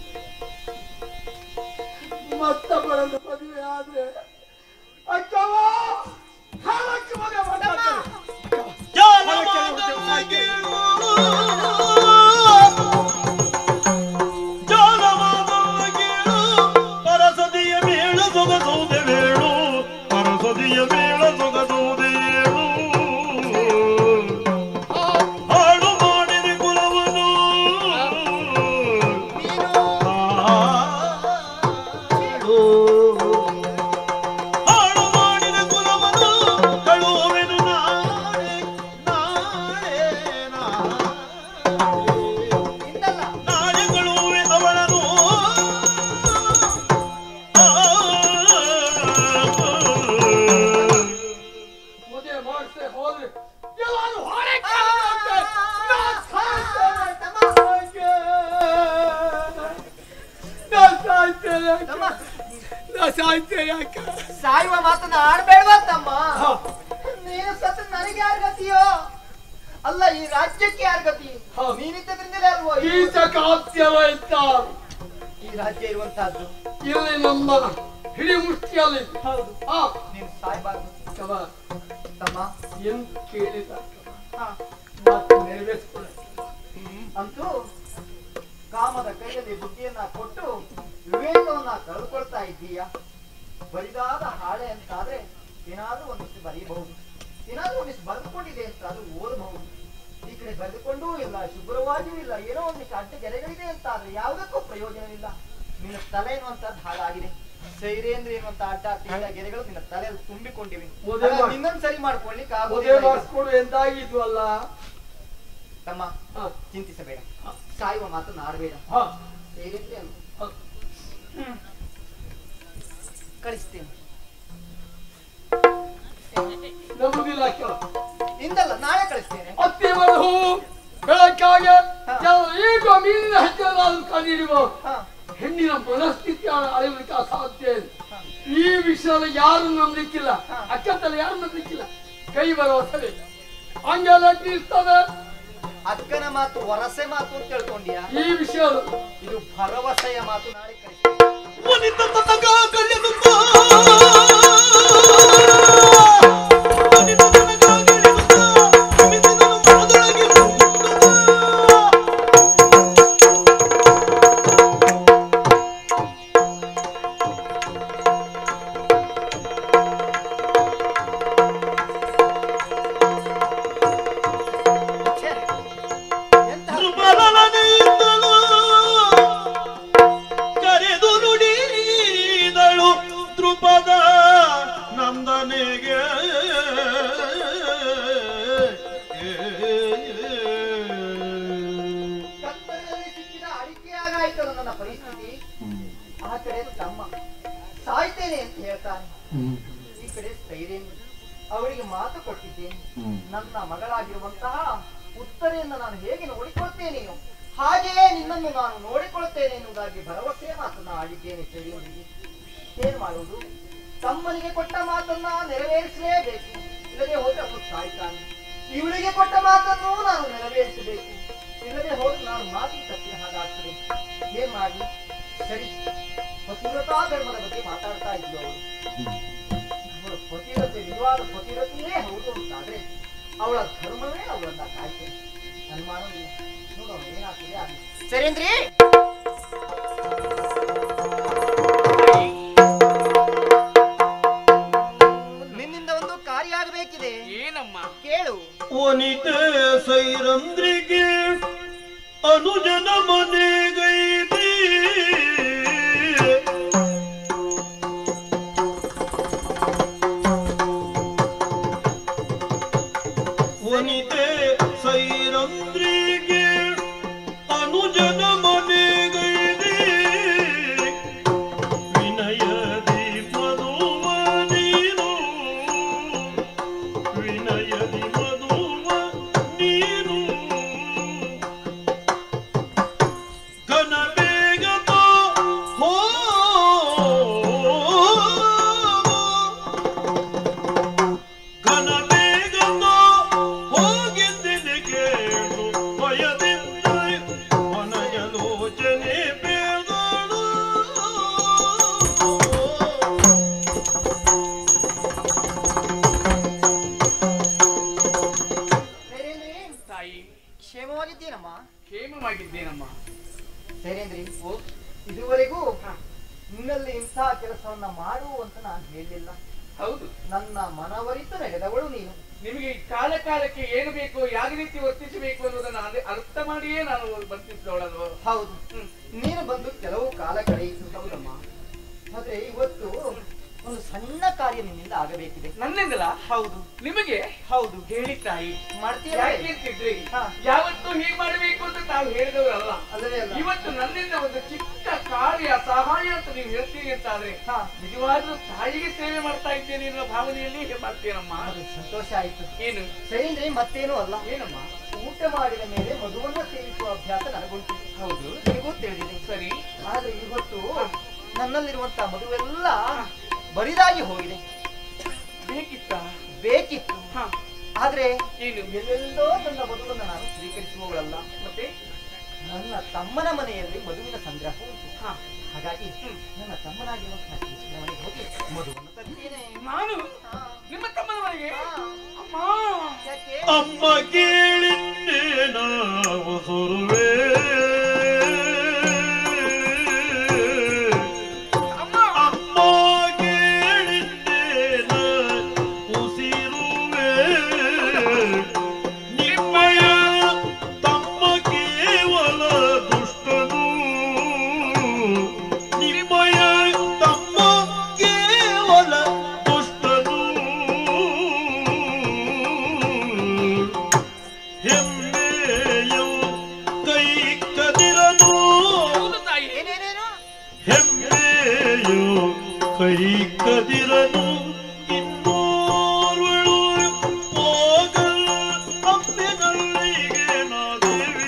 ಮತ್ತೊಬ್ಬಳನ್ನು ಮದುವೆ ಆದ್ರೆ ಅಕ್ಕವ ಕಾಲಕ್ಕೆ ಮದುವೆ ಮಾಡ್ತಾರೆ ಪರಸದಿಯ ಮೇಳ ಸೊಗಸೋದೆ ವೇಳು ಪರಸದಿಯ ಮೇಳ ಸೊಗಸೋದೆ ಏಳು ಹಾಳು ಮಾಡಿದ ಕುಲವನು ಹಾಳು ಮಾಡಿದ ಕುಲವನು ಕಳುವೆನು ನಾಳೆ ನಾಳೆ ನಾಳೆ ಇಂದಲ್ಲ ನಾಳೆ ಕಳುವೆ ಅವಳನು ಮದುವೆ ಮಾಡಿಸದೆ ಹೋದ್ರೆ ಎಲ್ಲಾರು ಹೊರೆ ಕಾಣುತ್ತೆ. ನಾನ್ ಸಾಯ್ತೇನೆ. ನಾನ್ ಸಾಯ್ತೇನೆ ಅಕ್ಕ. ತಮ್ಮ ನಾನ್ ಸಾಯ್ತೇನೆ ಅಕ್ಕ ಸಾಯುವ ಮಾತನ್ನ ಆಡ್ಬೇಡ್ವಾ ತಮ್ಮ ಹಾ. ನೀನು ಸತ್ತ ನನಗೆ ಯಾರ ಗತಿಯೋ ಅಲ್ಲ ಈ ರಾಜ್ಯಕ್ಕೆ ಯಾರ ಗತಿ ಹಾ. ನೀನಿದ್ದದ್ರಿಂದಲೇ ಅಲ್ವೋ ಈ- ಈತ ಕಾಪ್ಯವ ಅಂತ ಈ ರಾಜ್ಯ ಇರುವಂತಹದ್ದು ಇಲ್ಲಿ ನಮ್ಮ ಹಿಡಿ ಮುಷ್ಟಿಯಲ್ಲಿ ಹೌದು ಆ ನೀನು ಸಾಯ್ಬಾರ್ದು ಅಕ್ಕವ ತಮ್ಮ ಎಂತ ಕೇಳಿದ ಹಾ. ಮಾತು ನೆರವೇರಿಸ್ಕೊಳ್ಳ ಅಂತೂ ಕಾಮದ ಕೈಯಲ್ಲಿ ಬುದ್ಧಿಯನ್ನ ಕೊಟ್ಟು ವಿವೇಕವನ್ನ ಕಳೆದುಕೊಳ್ತಾ ಇದ್ದೀಯ ಬರಿದಾದ ಹಾಳೆ ಅಂತಾದ್ರೆ ಏನಾದ್ರೂ ಒಂದಿಷ್ಟು ಬರೀಬಹುದು ಏನಾದ್ರೂ ಒಂದಿಷ್ಟು ಬರೆದುಕೊಂಡಿದೆ ಅಂತಾದ್ರೂ ಓದಬಹುದು ಈ ಕಡೆ ಬರೆದುಕೊಂಡೂ ಇಲ್ಲ ಶುಭ್ರವಾಗಿಯೂ ಇಲ್ಲ ಏನೋ ಒಂದಿಷ್ಟು ಅಡ್ಡ ಗೆರೆಗಳಿದೆ ಅಂತಾದ್ರೆ ಯಾವುದಕ್ಕೂ ಪ್ರಯೋಜನವಿಲ್ಲ ನಿನ್ನ ತಲೆ ಎನ್ನುವಂತದ್ದು ಹಾಳಾಗಿದೆ ಸೈರೇಂದ್ರ ಎನ್ನುವಂತ ಅಡ್ಡ ತಿಂಡ ಗೆರೆಗಳು ನಿನ್ನ ತಲೆಯಲ್ಲಿ ತುಂಬಿಕೊಂಡಿವೆ ಮದುವೆ ಮಾಡ್- ನಿನ್ನನ್ನು ಸರಿ ಮಾಡ್ಕೊಳ್ಳಿಕ್ಕೆ ಮದುವೆ ಆಗೋದಿಲ್ಲ ಈಗ. ಮಾಡಿಸ್ಕೊಡು ಎಂದಾಗಿದ್ವು ಅಲ್ಲ ತಮ್ಮ ಹಾ. ಚಿಂತಿಸಬೇಡ ಸಾಯುವ ಮಾತನ್ನು ಆಡಬೇಡ ಹಾ. ಹೇಗಿದ್ರೆ ಅಲ್ವ? ಹಾ. ಕಳಿಸ್ತೇನೆ ನಂಬುದಿಲ್ಲ ಅಕ್ಕ ಇಂದಲ್ಲ ನಾಳೆ ಕಳಿಸ್ತೇನೆ ಅತ್ತಿ ಹೂ ಬೆಳಕಾಗೆ ಹಾ. ಕೆಲವು ಈಗ ಮೀನಿನ ಹೆಚ್ಚಾದ ಕಂಡಿಡುವ ಹಾ ಹೆಣ್ಣಿನ ಮನಸ್ಥಿತಿ ಅಳಿಲಿಕ್ಕೆ ಅಸಾಧ್ಯ ಇದೆ. ಹಾ. ಈ ವಿಷಯದಲ್ಲಿ ಯಾರು ನಂಬಲಿಕ್ಕಿಲ್ಲ ಹಾ. ಅಕ್ಕತ್ತಲ್ಲಿ ಯಾರು ನಂಬಲಿಕ್ಕಿಲ್ಲ ಕೈ ಬರುವ ಸರಿ ಹಂಗೆಲ್ಲ ಇರ್ತದೆ ಅಕ್ಕನ ಮಾತು ವರಸೆ ಮಾತು ಅಂತ ತಿಳ್ಕೊಂಡ್ಯಾ ಈ ವಿಷಯದ ಇದು ಭರವಸೆಯ ಮಾತು ನಾಳೆ ಕಳಿಸ್ತೇನೆ ವನಿತ ತನಕ ಕಳೆದುಕೋ ವನಿತ ತನಕ ಕಳೆದುಕೋ ಮಿತಿದನು ಮನದೊಳಗೆ ಮುಟ್ಟುಕೋ. ಛೆ, ಎಂತ ದುರ್ಬಲನೆಯಿಂದಲೂ ಕರೆದು ನುಡಿದಳು ದೃಪದ ನಂದನೆಗೆ ಕತ್ತಲಲ್ಲಿ ಸಿಕ್ಕಿದ ಅಡಿಕೆಯಾಗಾಯ್ತಲ್ಲ ನನ್ನ ಪರಿಸ್ಥಿತಿ ಆ ಕಡೆ ತಮ್ಮ ಸಾಯ್ತೇನೆ ಅಂತ ಹೇಳ್ತಾನೆ ಈ ಕಡೆ ಸ್ಥೈರ್ಯೇಂದ್ರ ಅವಳಿಗೆ ಮಾತು ಕೊಟ್ಟಿದ್ದೇನೆ ನನ್ನ ಮಗಳಾಗಿರುವಂತಹ ಉತ್ತರೆಯನ್ನು ನಾನು ಹೇಗೆ ನೋಡಿಕೊಳ್ತೇನೆಯೋ ಹಾಗೆಯೇ ನಿನ್ನನ್ನು ನಾನು ನೋಡಿಕೊಳ್ಳುತ್ತೇನೆ ಎನ್ನುವುದಾಗಿ ಭರವಸೆ ಮಾತನ್ನ ಆಡಿದ್ದೇನೆ ಸ್ಥೈರ್ಯೇಂದ್ರಿಗೆ ಏನ್ ಮಾಡುವುದು ತಮ್ಮನಿಗೆ ಕೊಟ್ಟ ಮಾತನ್ನ ನೆರವೇರಿಸಲೇಬೇಕು ಇಲ್ಲದೆ ಹೋದ್ರೆ ಅವನು ಸಾಯ್ತಾನೆ ಇವಳಿಗೆ ಕೊಟ್ಟ ಮಾತನ್ನು ನಾನು ನೆರವೇರಿಸಬೇಕು ಇಲ್ಲದೆ ಹೋದ್ರೆ ನಾನು ಮಾತಿಗೆ ತಪ್ಪಿದ ಹಾಗಾಗ್ತದೆ ಏನ್ ಮಾಡಿ ಸರಿ ಪತಿವ್ರತಾ ಧರ್ಮದ ಬಗ್ಗೆ ಮಾತಾಡ್ತಾ ಇದ್ಲು ಅವಳು ಅವಳ ಪತಿವ್ರತೆ ನಿಜವಾದ ಪತಿವ್ರತೆಯೇ ಹೌದು ಅಂತಾದ್ರೆ ಅವಳ ಧರ್ಮವೇ ಅವಳನ್ನ ಕಾಯ್ತೇನೆ ಅನುಮಾನವಿಲ್ಲ ನೋಡೋಣ ಏನಾಗ್ತದೆ ಆಗಲಿ ಸರೇಂದ್ರಿ ನಿನ್ನಿಂದ ಒಂದು ಕಾರ್ಯ ಆಗಬೇಕಿದೆ ಏನಮ್ಮ ಕೇಳು ವನಿತೆ ಸೈರಂದ್ರಿಗೆ ಅನುಜನ ಮನೆಗೈದಿ ನಿನ್ನಲ್ಲಿ ಇಂತಹ ಕೆಲಸವನ್ನ ಮಾಡು ಅಂತ ನಾನು ಹೇಳಲಿಲ್ಲ ಹೌದು ನನ್ನ ಮನವರಿತು ನಡೆದವಳು ನೀನು ನಿಮಗೆ ಕಾಲ ಕಾಲಕ್ಕೆ ಏನು ಬೇಕು ಯಾವ ರೀತಿ ವರ್ತಿಸಬೇಕು ಅನ್ನೋದನ್ನ ಅದೇ ಅರ್ಥ ಮಾಡಿಯೇ ನಾನು ವರ್ತಿಸಿದವಳಲ್ವ ಹೌದು ಹ್ಮ್. ನೀನು ಬಂದು ಕೆಲವು ಕಾಲ ಕಳೆಯಿತು ಹೌದಮ್ಮ ಆದ್ರೆ ಇವತ್ತು ಒಂದು ಸಣ್ಣ ಕಾರ್ಯ ನಿನ್ನಿಂದ ಆಗಬೇಕಿದೆ ನನ್ನಿಂದಲ ಹೌದು ನಿಮಗೆ ಹೌದು ಹೇಳಿ ತಾಯಿ ಮಾಡ್ತೀಯ ಯಾಕೆ ಅಂತಿದ್ರಿ ಹಾ. ಯಾವತ್ತು ಹೀಗ್ ಮಾಡಬೇಕು ಅಂತ ತಾವು ಹೇಳಿದವರಲ್ಲ ಅಲ್ಲವೇ ಅಲ್ಲ ಇವತ್ತು ನನ್ನಿಂದ ಒಂದು ಚಿಕ್ಕ ಕಾರ್ಯ ಸಹಾಯ ಅಂತ ನೀವು ಹೇಳ್ತೀರಿ ಅಂತ ಆದ್ರೆ ಹಾ ನಿಜವಾಗ್ಲೂ ತಾಯಿಗೆ ಸೇವೆ ಮಾಡ್ತಾ ಇದ್ದೇನೆ ಅನ್ನೋ ಭಾವನೆಯಲ್ಲಿ ಹೀಗೆ ಮಾಡ್ತೇನಮ್ಮ ಅದು ಸಂತೋಷ ಆಯ್ತು ಏನು ಸರಿ ಅಂದ್ರೆ ಮತ್ತೇನೂ ಅಲ್ಲ ಏನಮ್ಮ ಊಟ ಮಾಡಿದ ಮೇಲೆ ಮಧುವನ್ನ ಸೇವಿಸುವ ಅಭ್ಯಾಸ ನನಗುಂಟು ಹೌದು ನಿಮಗೂ ತಿಳಿದಿದೆ ಸರಿ ಆದ್ರೆ ಇವತ್ತು ನನ್ನಲ್ಲಿರುವಂತಹ ಮಧುವೆಲ್ಲ ಬರಿದಾಗಿ ಹೋಗಿದೆ ಬೇಕಿತ್ತ ಬೇಕಿತ್ತು ಹಾ ಆದ್ರೆ ಏನು ಎಲ್ಲೆಲ್ಲೋ ನನ್ನ ಮಧುವನ್ನು ನಾನು ಸ್ವೀಕರಿಸುವವಳಲ್ಲ ಮತ್ತೆ ನನ್ನ ತಮ್ಮನ ಮನೆಯಲ್ಲಿ ಮಧುವಿನ ಸಂಗ್ರಹ ಉಂಟು ಹಾ ಹಾಗಾಗಿ ಹ್ಮ್. ನನ್ನ ತಮ್ಮನಾಗಿರುವಂತಹ ಕೃಷ್ಣನ ಮನೆಗೆ ಹೋಗಿ ಮಧುವನ್ನು ತರ್ತೇನೆ ನಾನು ಹಾ. ನಿಮ್ಮ ತಮ್ಮನ ಮನೆಗೆ ಹಾ. ಅಮ್ಮ ಯಾಕೆ ಅಮ್ಮ ಕೇಳಿನ್ನೇ ನಾವು ಸುರುವೆ ಅಮ್ಮ ಅಮ್ಮ ಕೇಳಿನ್ನೇ ನಾನು ಉಸಿರುವೆ ನಿಮ್ಮಯ ತಮ್ಮ ಕೇವಲ ದುಷ್ಟನು ನಿಮ್ಮಯ ತಮ್ಮ ಕೇವಲ ದುಷ್ಟನು ಹೆಮ್ಮೆಯು ಕೈ ಕದಿರನು ಹೌದು ತಾಯಿ ಏನೇನೇನು ಹೆಮ್ಮೆಯು ಕೈ ಕದಿರನು ಇನ್ನೋರ್ವಳು ಹೋಗಲ್ ಅಮ್ಮಿನಲ್ಲಿಗೆ ನಾದೇವಿ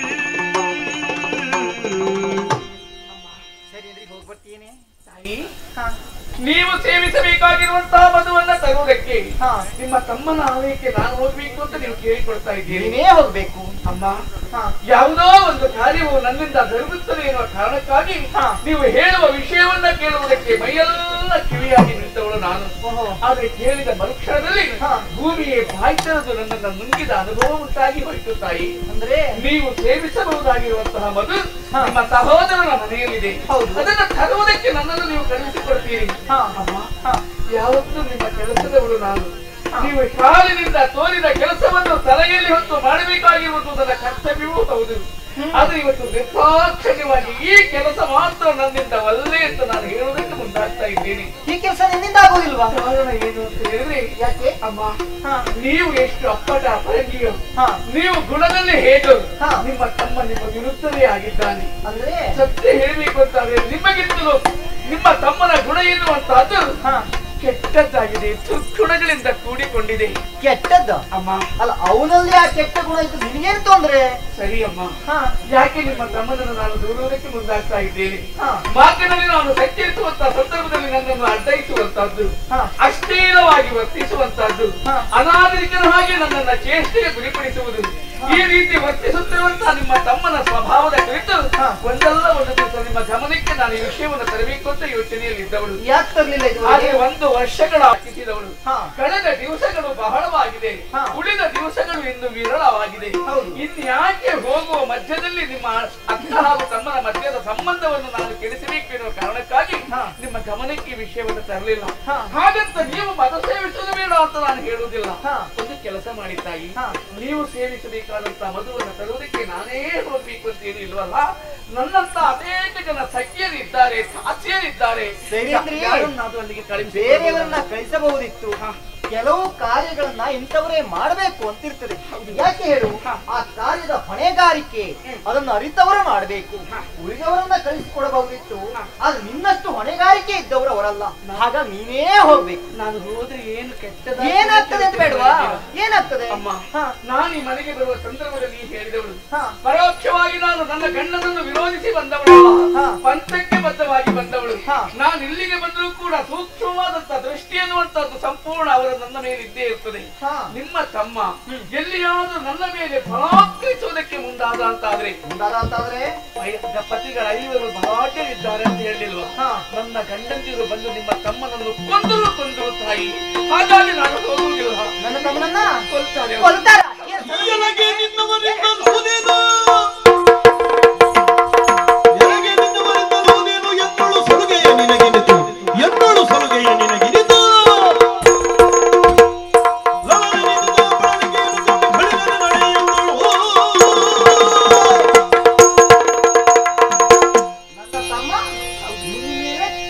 ಸರಿ ಅಂದ್ರೆ ಹೋಗಿ ಬರ್ತೀನಿ ತಾಯಿ ಹಾ ನೀವು ಸೇವಿಸಬೇಕಾಗಿರುವಂತಹ ಮಧುವನ್ನ ತರುವುದಕ್ಕೆ ಹಾ ನಿಮ್ಮ ತಮ್ಮನ ಆಲಯಕ್ಕೆ ನಾನು ಹೋಗ್ಬೇಕು ಅಂತ ನೀವು ಕೇಳಿಕೊಳ್ತಾ ಇದ್ದೀರಿ ನೀನೇ ಹೋಗ್ಬೇಕು ಅಮ್ಮ ಹಾ ಯಾವುದೋ ಒಂದು ಕಾರ್ಯವು ನನ್ನಿಂದ ಜರುಗುತ್ತದೆ ಎನ್ನುವ ಕಾರಣಕ್ಕಾಗಿ ಹಾ. ನೀವು ಹೇಳುವ ವಿಷಯವನ್ನ ಕೇಳುವುದಕ್ಕೆ ಮೈಯೆಲ್ಲ ಕಿವಿಯಾಗಿ ನಿಂತವಳು ನಾನು ಓಹೋ ಆದ್ರೆ ಕೇಳಿದ ಮರುಕ್ಷಣದಲ್ಲಿ ಹಾ. ಭೂಮಿಯೇ ಬಾಯ್ತರದು ನನ್ನನ್ನು ನುಂಗಿದ ಅನುಭವ ಉಂಟಾಗಿ ಹೋಯಿತು ತಾಯಿ ಅಂದ್ರೆ ನೀವು ಸೇವಿಸಬಹುದಾಗಿರುವಂತಹ ಮಧು ಹಾ. ನಿಮ್ಮ ಸಹೋದರನ ಮನೆಯಲ್ಲಿದೆ ಹೌದು. ಅದನ್ನ ತರುವುದಕ್ಕೆ ನನ್ನನ್ನು ನೀವು ಕಳಿಸಿಕೊಡ್ತೀರಿ ಹಾ ಅಮ್ಮ ಹಾ ಯಾವತ್ತೂ ನಿಮ್ಮ ಕೆಲಸದವಳು ನಾನು ನೀವು ಕಾಲಿನಿಂದ ತೋರಿದ ಕೆಲಸವನ್ನು ತಲೆಯಲ್ಲಿ ಹೊತ್ತು ಮಾಡಬೇಕಾಗಿರುವುದು ನನ್ನ ಕರ್ತವ್ಯವೂ ಹೌದು ಆದ್ರೆ ಇವತ್ತು ನಿರ್ದಾಕ್ಷಣ್ಯವಾಗಿ ಈ ಕೆಲಸ ಮಾತ್ರ ನನ್ನಿಂದ ಒಲ್ಲೆ ಅಂತ ನಾನು ಹೇಳುವುದಕ್ಕೆ ಮುಂದಾಗ್ತಾ ಇದ್ದೀನಿ ಈ ಕೆಲಸ ನಿನ್ನಿಂದ ಆಗೋದಿಲ್ವಾ ಕಾರಣ ಏನು ಅಂತ ಹೇಳಿದ್ರೆ ಯಾಕೆ ಅಮ್ಮ ಹಾ ನೀವು ಎಷ್ಟು ಅಪ್ಪಟ ಅಪರಂಗಿಯೋ ಹಾ ನೀವು ಗುಣದಲ್ಲಿ ಹೇಗೋ ಹಾ. ನಿಮ್ಮ ತಮ್ಮ ನಿಮ್ಮ ವಿರುದ್ಧವೇ ಆಗಿದ್ದಾನೆ ಅಂದ್ರೆ ಸತ್ಯ ಹೇಳಬೇಕು ಅಂತಾದ್ರೆ ನಿಮಗಿಂತಲೂ ನಿಮ್ಮ ತಮ್ಮನ ಗುಣ ಎನ್ನುವಂತಹದ್ದು ಹಾ ಕೆಟ್ಟದ್ದಾಗಿದೆ ದುರ್ಗುಣಗಳಿಂದ ಕೂಡಿಕೊಂಡಿದೆ ಕೆಟ್ಟದ್ದ ಅಮ್ಮ ಅಲ್ಲ ಅವನಲ್ಲಿ ಆ ಕೆಟ್ಟ ಗುಣ ಇದ್ದು ನಿನಗೇನು ತೊಂದ್ರೆ ಸರಿ ಅಮ್ಮ ಹಾ ಯಾಕೆ ನಿಮ್ಮ ತಮ್ಮನನ್ನು ನಾನು ದೂರುವುದಕ್ಕೆ ಮುಂದಾಗ್ತಾ ಇದ್ದೇನೆ ಹಾ ಮಾತಿನಲ್ಲಿ ನಾನು ಸಂಚರಿಸುವಂತಹ ಸಂದರ್ಭದಲ್ಲಿ ನನ್ನನ್ನು ಅಡ್ಡಯಿಸುವಂತಹದ್ದು ಹಾ ಅಶ್ಲೀಲವಾಗಿ ವರ್ತಿಸುವಂತಹದ್ದು ಹಾ. ಅನಾಗರಿಕನ ಹಾಗೆ ನನ್ನನ್ನ ಚೇಷ್ಟೆಗೆ ಗುರಿಪಡಿಸುವುದು ಈ ರೀತಿ ವರ್ತಿಸುತ್ತಿರುವಂತಹ ನಿಮ್ಮ ತಮ್ಮನ ಸ್ವಭಾವದ ಕುರಿತು ಹಾ. ಒಂದಲ್ಲ ಒಂದು ದಿವಸ ನಿಮ್ಮ ಗಮನಕ್ಕೆ ನಾನು ಈ ವಿಷಯವನ್ನು ತರಬೇಕು ಅಂತ ಯೋಚನೆಯಲ್ಲಿ ಇದ್ದವಳು ಯಾಕೆ ತರ್ಲಿಲ್ಲ ಹಾಗೆ ಇದು ಒಂದು ವರ್ಷಗಳ ಹಾಕಿಸಿದವಳು ಹಾ ಕಳೆದ ದಿವಸಗಳು ಬಹಳವಾಗಿದೆ ಹಾ. ಉಳಿದ ದಿವಸಗಳು ಇನ್ನು ವಿರಳವಾಗಿದೆ ಹೌದು. ಇನ್ಯಾಕೆ ಹೋಗುವ ಮಧ್ಯದಲ್ಲಿ ನಿಮ್ಮ ಅಕ್ಕ ಹಾಗೂ ತಮ್ಮನ ಮಧ್ಯದ ಸಂಬಂಧವನ್ನು ನಾನು ಕೆಡಿಸಬೇಕು ಎನ್ನುವ ಕಾರಣಕ್ಕಾಗಿ ಹಾ. ನಿಮ್ಮ ಗಮನಕ್ಕೆ ಈ ವಿಷಯವನ್ನು ತರಲಿಲ್ಲ ಹಾ. ಹಾಗಂತ ನೀವು ಮತ ಸೇವಿಸುವುದು ಬೇಡ ಅಂತ ನಾನು ಹೇಳುವುದಿಲ್ಲ ಹಾ. ಒಂದು ಕೆಲಸ ಮಾಡಿ ತಾಯಿ ಹಾ. ನೀವು ಸೇವಿಸಬೇಕಾದಂತಹ ಮಧುವನ್ನು ತರುವುದಕ್ಕೆ ನಾನೇ ಹೋಗ್ಬೇಕು ಅಂತ ಏನು ಇಲ್ವಲ್ಲ ನನ್ನಂತ ಅನೇಕ ಜನ ಸಖಿಯರಿದ್ದಾರೆ ಸಾಚಿಯರಿದ್ದಾರೆ ಸರಿಯಂದ್ರಿ. ಯಾರನ್ನಾದ್ರೂ ಅಲ್ಲಿಗೆ ಕಳಿಸಿ ಬೇರೆಯವರನ್ನ ಕಳಿಸಬಹುದಿತ್ತು ಕೆಲವು ಕಾರ್ಯಗಳನ್ನ ಇಂಥವರೇ ಮಾಡಬೇಕು ಅಂತಿರ್ತದೆ ಯಾಕೆ ಹೇಳು ಆ ಕಾರ್ಯದ ಹೊಣೆಗಾರಿಕೆ ಅದನ್ನು ಅರಿತವರೇ ಮಾಡಬೇಕು ಉಳಿದವರನ್ನ ಕಳಿಸಿಕೊಡಬಹುದಿತ್ತು ಆದ್ರೆ ನಿನ್ನಷ್ಟು ಹೊಣೆಗಾರಿಕೆ ಇದ್ದವರು ಅವರಲ್ಲ ಹಾಗಾಗಿ ನೀನೇ ಹೋಗ್ಬೇಕು ನಾನು ಹೋದ್ರೆ ಏನು ಕೆಟ್ಟದ ಏನಾಗ್ತದೆ ಅಂತ ಬೇಡವಾ ಏನಾಗ್ತದೆ ಅಮ್ಮ ಹಾ ನಾನು ಈ ಮನೆಗೆ ಬರುವ ಸಂದರ್ಭದಲ್ಲಿ ಹೇಳಿದವಳು ಹಾ ಪರೋಕ್ಷವಾಗಿ ನಾನು ನನ್ನ ಗಂಡನನ್ನು ವಿರೋಧಿಸಿ ಬಂದವಳು ಹಾ. ಪಂಥಕ್ಕೆ ಬದ್ಧವಾಗಿ ಬಂದವಳು ಹಾ. ನಾನು ಇಲ್ಲಿಗೆ ಬಂದರೂ ಕೂಡ ಸೂಕ್ಷ್ಮವಾದಂತಹ ದೃಷ್ಟಿ ಅನ್ನುವಂತಹದ್ದು ಸಂಪೂರ್ಣ ಅವರ ನನ್ನ ಮೇಲೆ ಇದ್ದೇ ಇರ್ತದೆ ಹಾ ನಿಮ್ಮ ತಮ್ಮ ಎಲ್ಲಿಯಾದ್ರೂ ನನ್ನ ಮೇಲೆ ಬಲಾತ್ಕರಿಸುವುದಕ್ಕೆ ಮುಂದಾದ ಅಂತಾದ್ರೆ ಮುಂದಾದ ಅಂತಾದ್ರೆ ಐ- ಪತಿಗಳ ಐವರು ಬಲಾಢ್ಯರಿದ್ದಾರೆ ಅಂತ ಹೇಳಿಲ್ವಾ ಹಾ ನನ್ನ ಗಂಡಂದಿರು ಬಂದು ನಿಮ್ಮ ತಮ್ಮನನ್ನು ಕೊಂದರು ಕೊಂದರು ತಾಯಿ ಹಾಗಾಗಿ ನಾನು ಹೋಗುವುದಿಲ್ಲ ನನ್ನ ತಮ್ಮನನ್ನ ಕೊಲ್ತಾರೆ ಅವರು. ಕೊಲ್ತಾರ ಏನ್ ಸರಿ? ಎನಗೆ ನಿನ್ನವರಿಂದಲುವುದೇನು ಎನಗೆ ನಿನ್ನವರಿಂದಲುವುದೇನು ಎನ್ನಳು ಸುಡುಗೆಯ ನಿನಗೆ ಮಿತಿ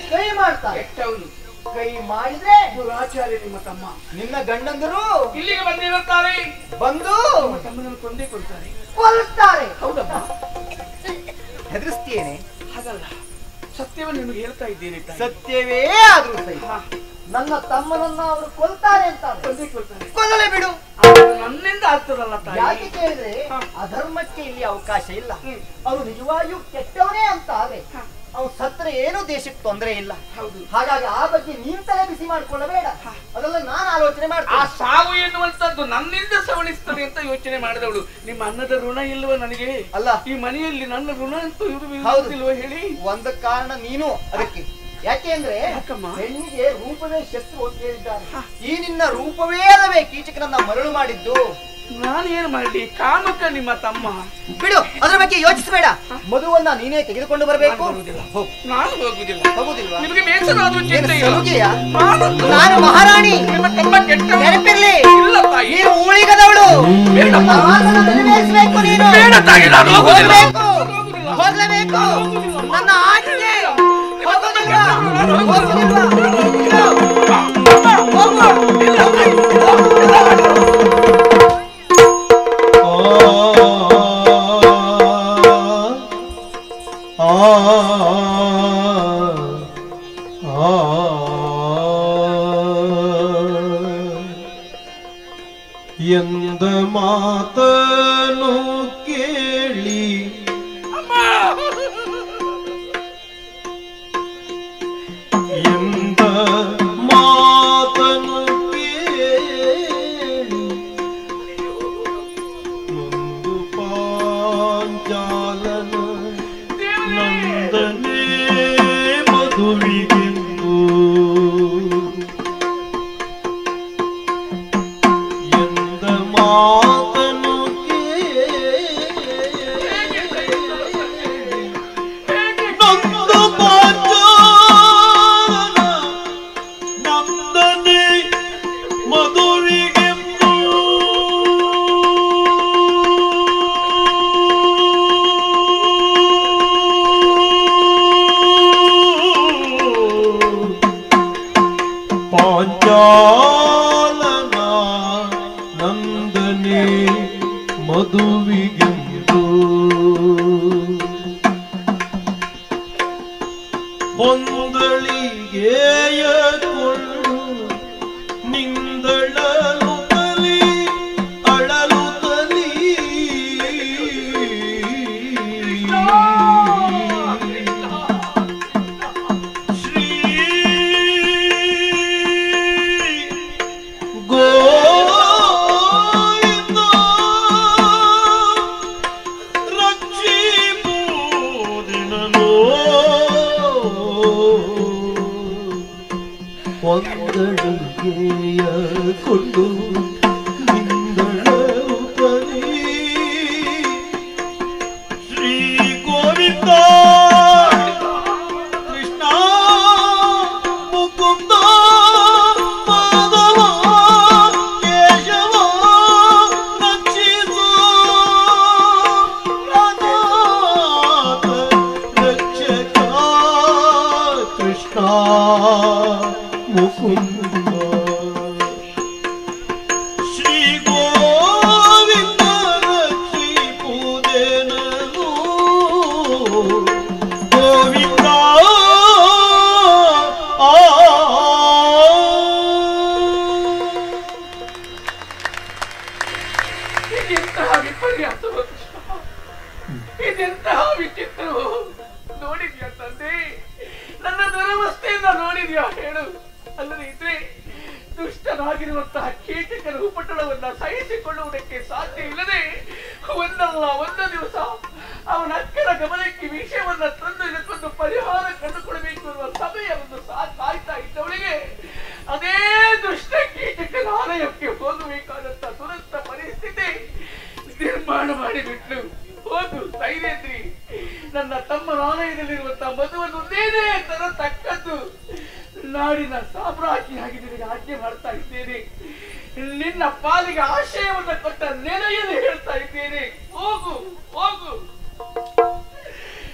ಕೈ ಮಾಡ್ತಾರೆ ಕೆಟ್ಟವನು ಕೈ ಮಾಡಿದ್ರೆ ದುರಾಚಾರ್ಯ ನಿಮ್ಮ ತಮ್ಮ ನಿನ್ನ ಗಂಡಂದರು ಇಲ್ಲಿಗೆ ಬಂದಿರುತ್ತಾರೆ ಬಂದು ನಿಮ್ಮ ತಮ್ಮನನ್ನು ಕೊಂದೇ ಕೊಡ್ತಾರೆ ಕೊಲ್ತಾರೆ ಹೌದಮ್ಮ ಹೆದರಿಸ್ತೀಯೇನೆ ಹಾಗಲ್ಲ ಸತ್ಯವನ್ನು ನಿಮಗೆ ಹೇಳ್ತಾ ಇದ್ದೇನೆ ತಾಯಿ. ಸತ್ಯವೇ ಆದ್ರೂ ಸಹಿತ ನನ್ನ ತಮ್ಮನನ್ನ ಅವರು ಕೊಲ್ತಾರೆ ಅಂತ ಕೊಂದೇ ಕೊಡ್ತಾರೆ ಕೊಲ್ಲಲೇ ಬಿಡು ಅದು ನನ್ನಿಂದ ಆಗ್ತದಲ್ಲ ಯಾಕೆ ತಾಯಿ ಕೇಳಿದ್ರೆ ಹಾ. ಅಧರ್ಮಕ್ಕೆ ಇಲ್ಲಿ ಅವಕಾಶ ಇಲ್ಲ ಹ್ಮ್. ಅವನು ನಿಜವಾಗಿಯೂ ಕೆಟ್ಟವನೇ ಅಂತ ಆದ್ರೆ ಅವನು ಸತ್ರೆ ಏನೂ ದೇಶಕ್ಕೆ ತೊಂದರೆ ಇಲ್ಲ ಹೌದು ಹಾಗಾಗಿ ಆ ಬಗ್ಗೆ ನೀನ್ ತಲೆ ಬಿಸಿ ಮಾಡ್ಕೊಳ್ಳಬೇಡ ಅದೆಲ್ಲ ನಾನು ಆಲೋಚನೆ ಆ ಮಾಡ್ತೀನಿ ಸಾವು ಎನ್ನುವಂತದ್ದು ನನ್ನಿಂದ ಸವಣಿಸ್ತದೆ ಅಂತ ಯೋಚನೆ ಮಾಡಿದವಳು ನಿಮ್ಮ ಅನ್ನದ ಋಣ ಇಲ್ವ ನನಗೆ ಅಲ್ಲ ಈ ಮನೆಯಲ್ಲಿ ನನ್ನ ಋಣ ಅಂತೂ ಇವರು ಹೌದು. ಇಲ್ವ ಹೇಳಿ ಒಂದು ಕಾರಣ ನೀನು ಅದಕ್ಕೆ ಯಾಕೆ ಅಂದ್ರೆ ಯಾಕಮ್ಮ? ಹೆಣ್ಣಿಗೆ ರೂಪವೇ ಶತ್ರು ಅಂತ ಹೇಳಿದ್ದಾರೆ ಈ ನಿನ್ನ ರೂಪವೇ ಅಲ್ಲವೇ ಕೀಚಕನನ್ನ ಮರಳು ಮಾಡಿದ್ದು ನಾನೇನು ಮಾಡಲಿ ಕಾಮಕ ನಿಮ್ಮ ತಮ್ಮ ಬಿಡು ಅದ್ರ ಬಗ್ಗೆ ಯೋಚಿಸಬೇಡ ಮಧುವನ್ನ ನೀನೇ ತೆಗೆದುಕೊಂಡು ಬರಬೇಕು ನಾನು ಬರುವುದಿಲ್ಲ. ಹೋಗು. ನಾನು ಹೋಗುದಿಲ್ಲ ಹೋಗುದಿಲ್ವಾ ನಿಮಗೆ ಬೇಸರಾದ್ರೂ ಏನು ಚಿಂತೆ ಇಲ್ಲ ಸಲುಗೆಯಾ? ನಾನಂತೂ ನಾನು ಮಹಾರಾಣಿ ನಿಮ್ಮ ತಮ್ಮ ಕೆಟ್ಟ ನೆನಪಿರ್ಲಿ ಇಲ್ಲ ತಾಯಿ ನೀನು ಊಳಿಗದವಳು ಬೇಡಮ್ಮ. ನನ್ನ ಮಾತನ್ನ ನೆರವೇರಿಸ್ಬೇಕು ನೀನು ಬೇಡ ತಾಯಿ, ನಾನು ಹೋಗುದಿಲ್ಲ. ಹೋಗ್ಬೇಕು ಹೋಗ್ಲೇಬೇಕು ನನ್ನ ಆಜ್ಞೆ ಹೋಗುದಿಲ್ವಾ? ಹೋಗುದಿಲ್ವಾ? ಇಲ್ಲ. ಹೋಗು. ಎಂದ ಮಾತನು ಕೇಳಿ ಎಂದ ಮಾತನು ಕೇಳಿ ನೊಂದು ಪಾಂಚಾಲನ ನಂದನೇ ಮಧುವಿಗೆಂದು ಎಂದ ಮಾತನು ಕೇಳಿ ನೊಂದು ಪಾಂಚಾಲನ ನಂದನೇ ಮಧುವಿಗೆಂದು ಪಾಂಚಾಲನ ನಂದನೆ ಮಧುವಿಗೆಂದು ಹೊಂದಳಿಗೆಯಕೊಂಡು ನಿಂದಳಲು ತಲಿ ಅಳಲು ತಲಿ ಶ್ರೀ ಗೋವಿಂದ ರಕ್ಷಿಪೂದಿನೋ ಒಂದಡುಗೆಯ ಕೊಂಡು ನಿಂದಳಲು ತಲಿ ಶ್ರೀ ಗೋವಿಂದ ಕೃಷ್ಣ ಮುಕುಂದ ಮಾಧವ ಕೇಶವ ರಕ್ಷಿಸು ಅನಾಥ ರಕ್ಷಕ ಕೃಷ್ಣ ಮುಕುಂದ ಶ್ರೀ ಗೋವಿಂದ ರಕ್ಷಿಪುದೇನನು ಗೋವಿಂದ ಆ ಇದೆಂತಹ ವಿಪರ್ಯಾಸವು ಇದೆಂತಹ ವಿಚಿತ್ರವು ನೋಡಿದ್ಯಾ ತಂದೆ ನನ್ನ ದುರವಸ್ಥೆಯಿಂದ ನೋಡಿದ್ಯಾ ಹೇಳು ಅಲ್ಲದೆ ಇದ್ರೆ ದುಷ್ಟನಾಗಿರುವಂತಹ ಕೀಟಕರ ಉಪಟಳವನ್ನ ಸಹಿಸಿಕೊಳ್ಳುವುದಕ್ಕೆ ಸಾಧ್ಯ ಇಲ್ಲದೆ ಒಂದಲ್ಲ ಒಂದು ದಿವಸ ಅವನ ಅಕ್ಕನ ಗಮನಕ್ಕೆ ವಿಷಯವನ್ನ ತಂದು ಇದಕ್ಕೊಂದು ಪರಿಹಾರ ಕಂಡುಕೊಡಬೇಕು ಎನ್ನುವ ಸಮಯವನ್ನು ಸಾ ಕಾಯ್ತಾ ಇದ್ದವಳಿಗೆ ಅದೇ ದುಷ್ಟ ಕೀಟಕರ ಆಲಯಕ್ಕೆ ಹೋಗಬೇಕಾದಂತ ದುರಂತ ಪರಿಸ್ಥಿತಿ ನಿರ್ಮಾಣ ಮಾಡಿಬಿಟ್ಲು ಹೋಗು ಧೈರ್ಯದ್ರಿ ನನ್ನ ತಮ್ಮನ ಆಲಯದಲ್ಲಿರುವಂತಹ ಮಧುವನ್ನು ನೀನೇ ತರತಕ್ಕದ್ದು ನಾಡಿನ ಸಾಮ್ರಾಜ್ಞಿಯಾಗಿ ನಿನಗೆ ಆಜ್ಞೆ ಮಾಡ್ತಾ ಇದ್ದೇನೆ ನಿನ್ನ ಪಾಲಿಗೆ ಆಶಯವನ್ನು ಕೊಟ್ಟ ನೆಲೆಯಲ್ಲಿ ಹೇಳ್ತಾ ಇದ್ದೇನೆ ಹೋಗು ಹೋಗು ಬರೀ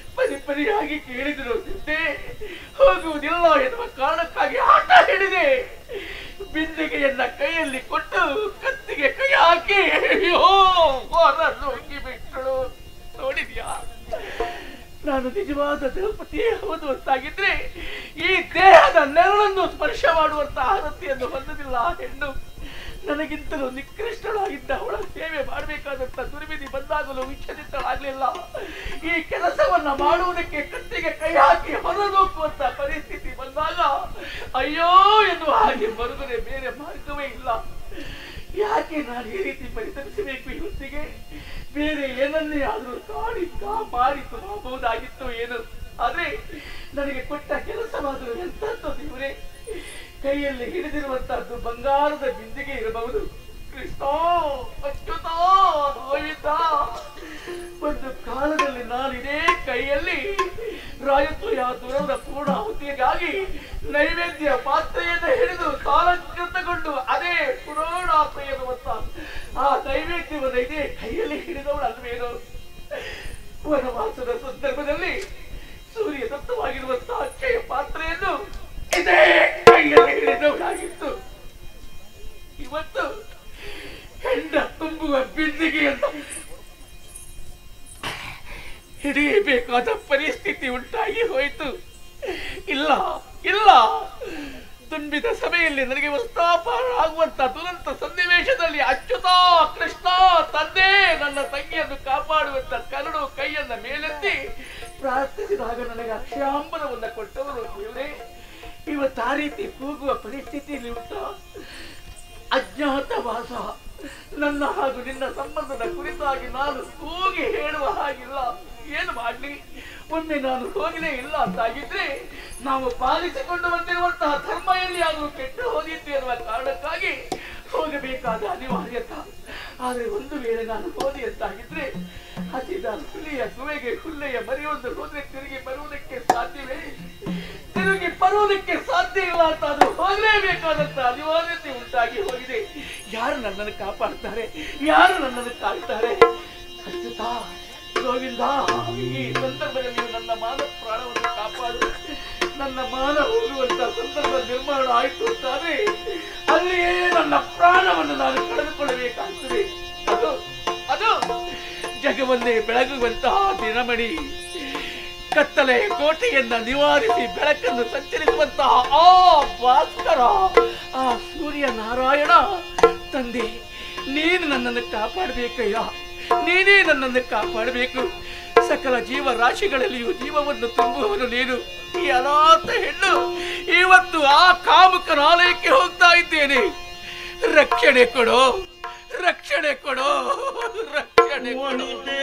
ಪರಿಪರಿಯಾಗಿ ಕೇಳಿದರು ಸಿದ್ದೆ ಹೋಗುವುದಿಲ್ಲ ಎನ್ನುವ ಕಾರಣಕ್ಕಾಗಿ ಆಟ ಹಿಡಿದೆ ಬಿಂದಿಗೆಯನ್ನ ಕೈಯಲ್ಲಿ ಕೊಟ್ಟು ಕತ್ತಿಗೆ ಕೈ ಹಾಕಿ ಅಯ್ಯೋ ಹೊರನೂಗಿ ಬಿಟ್ಟಳು ನೋಡಿದ್ಯಾ ನಾನು ನಿಜವಾದ ದ್ರೌಪದಿಯೇ ಹೌದು ಅಂತಾಗಿದ್ರೆ ಈ ದೇಹದ ನೆರಳನ್ನು ಸ್ಪರ್ಶ ಮಾಡುವಂತಹ ಅರ್ಹತೆಯನ್ನು ಹೊಂದದಿಲ್ಲ ಆ ಹೆಣ್ಣು ನನಗಿಂತಲೂ ನಿಕೃಷ್ಟಳಾಗಿದ್ದ ಅವಳ ಸೇವೆ ಮಾಡಬೇಕಾದಂತ ದುರ್ವಿಧಿ ಬಂದಾಗಲೂ ವಿಚ್ಛೇದಿತಳಾಗಲಿಲ್ಲ ಈ ಕೆಲಸವನ್ನ ಮಾಡುವುದಕ್ಕೆ ಕತ್ತಿಗೆ ಕೈ ಹಾಕಿ ಹೊರನೋಕುವಂತ ಪರಿಸ್ಥಿತಿ ಬಂದಾಗ ಅಯ್ಯೋ ಎನ್ನುವ ಹಾಗೆ ಬರುದರೆ ಬೇರೆ ಮಾರ್ಗವೇ ಇಲ್ಲ ಯಾಕೆ ನಾನು ಈ ರೀತಿ ಪರಿತಪಿಸಬೇಕು ಇವತ್ತಿಗೆ ಬೇರೆ ಏನನ್ನೇ ಆದರೂ ಕಾಡಿ ಮಾಡಿ ತುಂಬಬಹುದಾಗಿತ್ತು ಏನು ಆದ್ರೆ ನನಗೆ ಕೊಟ್ಟ ಕೆಲಸವಾದರೂ ಎಂತದ್ದು ದೇವರೇ ಕೈಯಲ್ಲಿ ಹಿಡಿದಿರುವಂತಹದ್ದು ಬಂಗಾರದ ಬಿಂದಿಗೆ ಇರಬಹುದು ಕೃಷ್ಣ ಅಚ್ಯುತ ಗೋವಿಂದ ಒಂದು ಕಾಲದಲ್ಲಿ ನಾನು ಇದೇ ಕೈಯಲ್ಲಿ ರಾಯತ್ವಯ ದುರವರ ಪೂರ್ಣಾಹುತಿಗಾಗಿ ನೈವೇದ್ಯ ಪಾತ್ರೆಯನ್ನು ಹಿಡಿದು ಕಾಲಕೃತಗೊಂಡು ಅದೇ ಪುರಾಣಾಪ ಎನ್ನುವಂತ ಆ ನೈವೇದ್ಯವನ್ನು ಇದೇ ಕೈಯಲ್ಲಿ ಹಿಡಿದವಳು ಅಲ್ವೇನು ವನವಾಸದ ಸಂದರ್ಭದಲ್ಲಿ ಸೂರ್ಯ ದತ್ತವಾಗಿರುವಂತಹ ಅಕ್ಷಯ ಪಾತ್ರೆಯನ್ನು ಇದೇ ಕೈಯಲ್ಲಿ ಹಿಡಿದವಳಾಗಿತ್ತು ಇವತ್ತು ಹೆಂಡ ತುಂಬುವ ಬಿಂದಿಗೆಯನ್ನು ಹಿಡಿಯಬೇಕಾದ ಪರಿಸ್ಥಿತಿ ಉಂಟಾಗಿ ಹೋಯಿತು ಇಲ್ಲ ಇಲ್ಲ ತುಂಬಿದ ಸಭೆಯಲ್ಲಿ ನನಗೆ ವಸ್ತಾಪಾರ ಆಗುವಂತ ದುರಂತ ಸನ್ನಿವೇಶದಲ್ಲಿ ಅಚ್ಯುತ ಕೃಷ್ಣ ತಂದೆ ನನ್ನ ತಂಗಿಯನ್ನು ಕಾಪಾಡುವಂತ ಕರಡು ಕೈಯನ್ನ ಮೇಲೆತ್ತಿ ಪ್ರಾರ್ಥಿಸಿದಾಗ ನನಗೆ ಅಕ್ಷಯಾಂಬರವನ್ನ ಕೊಟ್ಟವರು ದೇವರೇ ಇವತ್ತು ಆ ರೀತಿ ಕೂಗುವ ಪರಿಸ್ಥಿತಿಯಲ್ಲಿ ಉಂಟ ಅಜ್ಞಾತವಾಸ ನನ್ನ ಹಾಗೂ ನಿನ್ನ ಸಂಬಂಧದ ಕುರಿತಾಗಿ ನಾನು ಕೂಗಿ ಹೇಳುವ ಹಾಗಿಲ್ಲ ಏನು ಮಾಡ್ಲಿ ಒಮ್ಮೆ ನಾನು ಹೋಗಲೇ ಇಲ್ಲ ಅಂತಾಗಿದ್ರೆ ನಾವು ಪಾಲಿಸಿಕೊಂಡು ಬಂದಿರುವಂತಹ ಧರ್ಮ ಎಲ್ಲಿಯಾದರೂ ಕೆಟ್ಟು ಹೋಗಿತ್ತು ಎನ್ನುವ ಕಾರಣಕ್ಕಾಗಿ ಹೋಗಬೇಕಾದ ಅನಿವಾರ್ಯತ ಆದ್ರೆ ಒಂದು ವೇಳೆ ನಾನು ಹೋದಿ ಅಂತಾಗಿದ್ರೆ ಹಸಿದ ಹುಲಿಯ ಗುವೆಗೆ ಹುಲ್ಲೆಯ ಮರಿಯೊಂದು ಹೋದ್ರೆ ತಿರುಗಿ ಬರುವುದಕ್ಕೆ ಸಾಧ್ಯವೇ ತಿರುಗಿ ಬರುವುದಕ್ಕೆ ಸಾಧ್ಯ ಇಲ್ಲ ಅಂತ ಅದು ಹೋಗಲೇಬೇಕಾದಂತ ಅನಿವಾರ್ಯತೆ ಉಂಟಾಗಿ ಹೋಗಿದೆ ಯಾರು ನನ್ನನ್ನು ಕಾಪಾಡ್ತಾರೆ ಯಾರು ನನ್ನನ್ನು ಕಾಡ್ತಾರೆ ಅಚ್ಯುತ ಗೋವಿಂದ ಈ ಸಂದರ್ಭದಲ್ಲಿ ನೀವು ನನ್ನ ಮಾನ ಪ್ರಾಣವನ್ನು ಕಾಪಾಡು ನನ್ನ ಮಾನ ಹೋಗುವಂತ ಸಂದರ್ಭ ನಿರ್ಮಾಣ ಆಯ್ತು ಅಂತಾದ್ರೆ ಅಲ್ಲಿಯೇ ನನ್ನ ಪ್ರಾಣವನ್ನು ನಾನು ಕಳೆದುಕೊಳ್ಳಬೇಕಾಗ್ತದೆ ಅದು ಅದು ಜಗವನ್ನೇ ಬೆಳಗುವಂತಹ ದಿನಮಣಿ ಕತ್ತಲೆ ಕೋಟೆಯನ್ನ ನಿವಾರಿಸಿ ಬೆಳಕನ್ನು ಸಂಚರಿಸುವಂತಹ ಆ ಭಾಸ್ಕರ ಆ ಸೂರ್ಯ ನಾರಾಯಣ ತಂದೆ ನೀನು ನನ್ನನ್ನು ಕಾಪಾಡಬೇಕಯ್ಯ ನೀನೇ ನನ್ನನ್ನು ಕಾಪಾಡಬೇಕು ಸಕಲ ಜೀವ ರಾಶಿಗಳಲ್ಲಿಯೂ ಜೀವವನ್ನು ತುಂಬುವವನು ನೀನು ಈ ಅನಾಥ ಹೆಣ್ಣು ಇವತ್ತು ಆ ಕಾಮುಕನ ಆಲಯಕ್ಕೆ ಹೋಗ್ತಾ ಇದ್ದೇನೆ ರಕ್ಷಣೆ ಕೊಡು ರಕ್ಷಣೆ ಕೊಡು ರಕ್ಷಣೆ ಕೊಡು ಒಣಿದೆ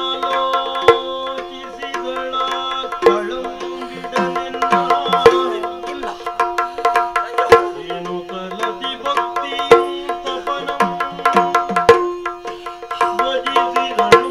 ಆಲೋಚಿಸಿದಳ ಕಳುಂಬಿಡನೆನ್ನ ಇಲ್ಲ ಏನು ಕಲತಿ ಭಕ್ತಿಯು ತಪನಂ ಭಜಿಸಿದಳು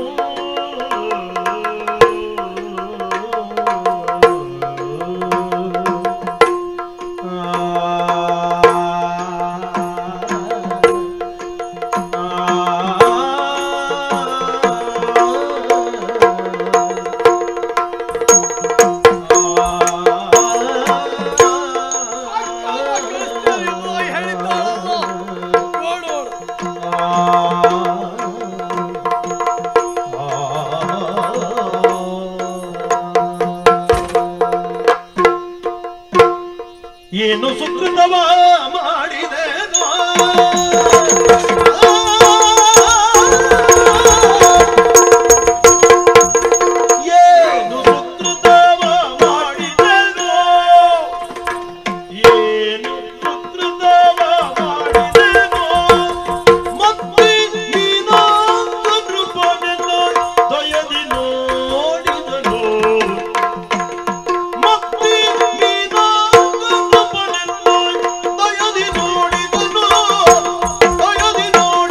ಏನು ಸುಕೃತವ ಮಾಡಿದೆನೋ ಏನು ಸುಕೃತವ ಮಾಡಿದೆನೋ ಏನು ಸುಕೃತವ ಮಾಡಿದೆನೋ ಮತ್ತೆ ನೀನೊಂದು ನೃಪನೆಲ್ಲ ದಯದಿ ನೋಡಿದನು ಮತ್ತೆ ನೀನೊಂದು ನೃಪನೆಲ್ಲ ದಯದಿ ನೋಡಿದನು ದಯದಿ ನೋಡಿ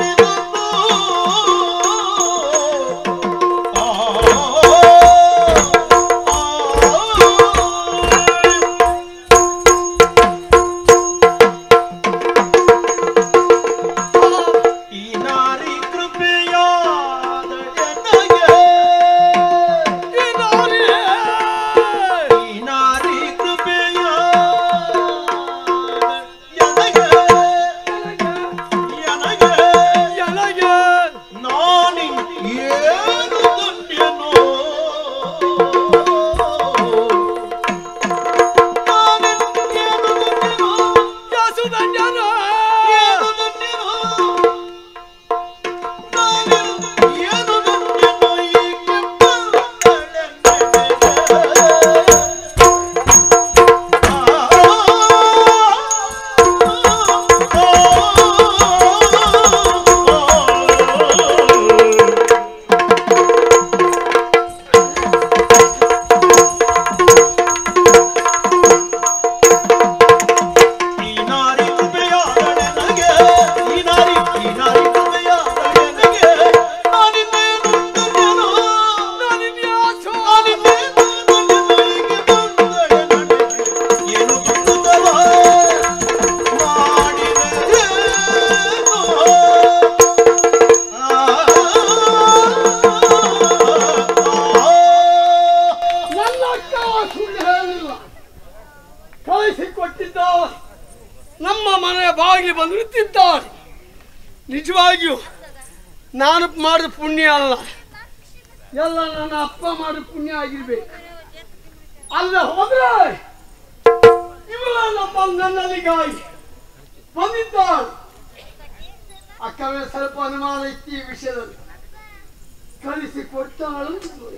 ಬಂದಿದ್ದಾರೆ ನಮ್ಮ ಮನೆಯ ಬಾಗಿಲು ಬಂದು ನಿಂತಿದ್ದಾರೆ ನಿಜವಾಗಿಯೂ ನಾನು ಮಾಡಿದ ಪುಣ್ಯ ಅಲ್ಲ ಎಲ್ಲ ನನ್ನ ಅಪ್ಪ ಮಾಡಿದ ಪುಣ್ಯ ಆಗಿರ್ಬೇಕು ಅಲ್ಲ ಹೋದ್ರೆ ಇವಳೆಲ್ಲ ಬಂದು ನನ್ನಲ್ಲಿಗಾಗಿ ಬಂದಿದ್ದಾರೆ ಅಕ್ಕವೇ ಸ್ವಲ್ಪ ಅನುಮಾನ ಇತ್ತು ಈ ವಿಷಯದಲ್ಲಿ ಕಳಿಸಿ ಕೊಡ್ತಾಳು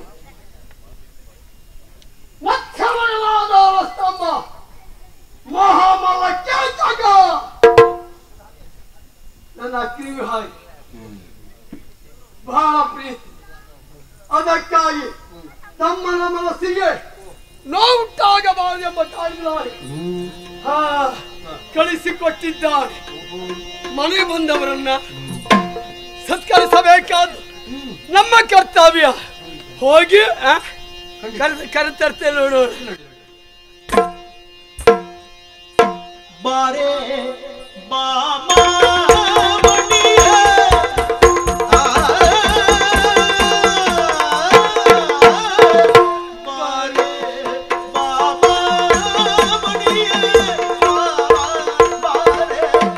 ಮತ್ಸ್ಯಮಯವಾದ ಸ್ತಂಭ ಮಹಾಮಲ ಕೇಳ್ತಾಗ ನನ್ನ ಅಕ್ಕಿವಿ ಹಾಗೆ ಬಹಳ ಪ್ರೀತಿ ಅದಕ್ಕಾಗಿ ತಮ್ಮನ ಮನಸ್ಸಿಗೆ ನೋವುಂಟಾಗಬಾರದು ಎಂಬ ಕಾರಣವಾಗಿ ಹಾ ಕಳಿಸಿಕೊಟ್ಟಿದ್ದಾರೆ ಮನೆಗೆ ಬಂದವರನ್ನ ಸತ್ಕರಿಸಬೇಕಾದ ನಮ್ಮ ಕರ್ತವ್ಯ ಹೋಗಿ ಆ, ಕರೆ ಕರೆತರ್ತೇವೆ ನೋಡು ಬಾರೆ ಬಾಮಾ ಮಣಿಯ ಬಾರೆ ಬಾಮಾ ಮಣಿಯ ಬಾರೆ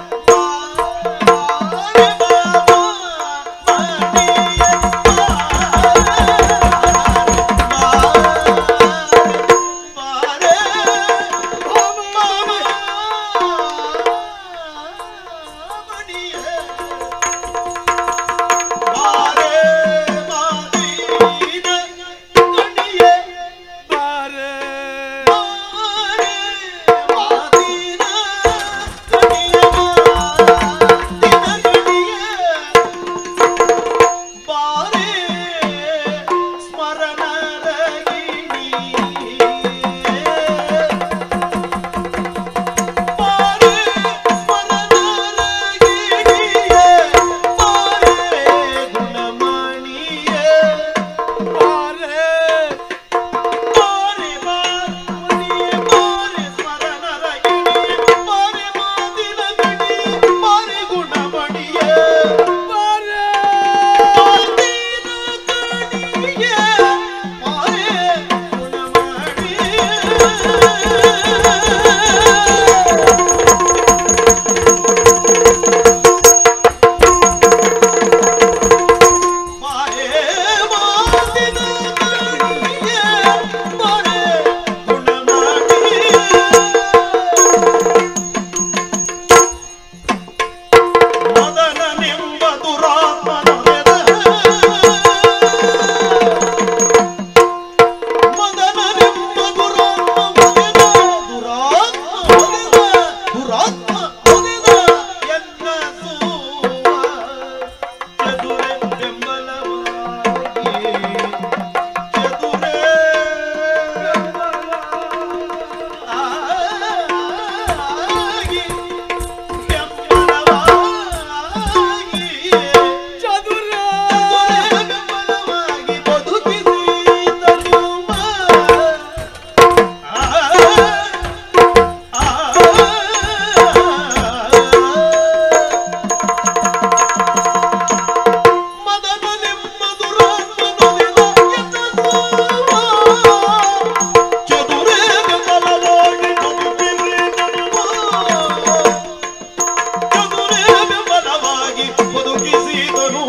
ಬಾರೆ ಬಾಮಾ ಬಾರೆ ಸ್ಮರಣರಗಿಣಿ ಬಾರೆ ಸ್ಮರಣರಗಿಣಿಯೇ ಬಾರೆ ಗುಣಮಣಿಯೇ ಬಾರೆ ಬಾರೆ ಬಾರೆ ಬಾರೆ ಸ್ಮರಣರಗಿಣಿಯೇ ಬಾರೆ ಮಾತಿನ ಗಣಿ ಬಾರೆ ಗುಣಮಣಿಯೇ ಬಾರೆ ಮದನನೆಂಬ ದುರಾತ್ಮನೊಡೆದ ಮದನನೆಂಬ ದುರಾತ್ಮ ಹೊಡೆದ ದುರಾತ್ಮ ಹೊಡೆದ ದುರಾತ್ಮ ಹೊಡೆದ ಎನ್ನ ಸೂವ ಚದುರೆಂಬೆಂಬಲವಾಗಿ ಚದುರೇ ಆಗಿ ಚದುರೇ ಬೆಂಬಲವಾಗಿ ಬದುಕಿಸಿದನು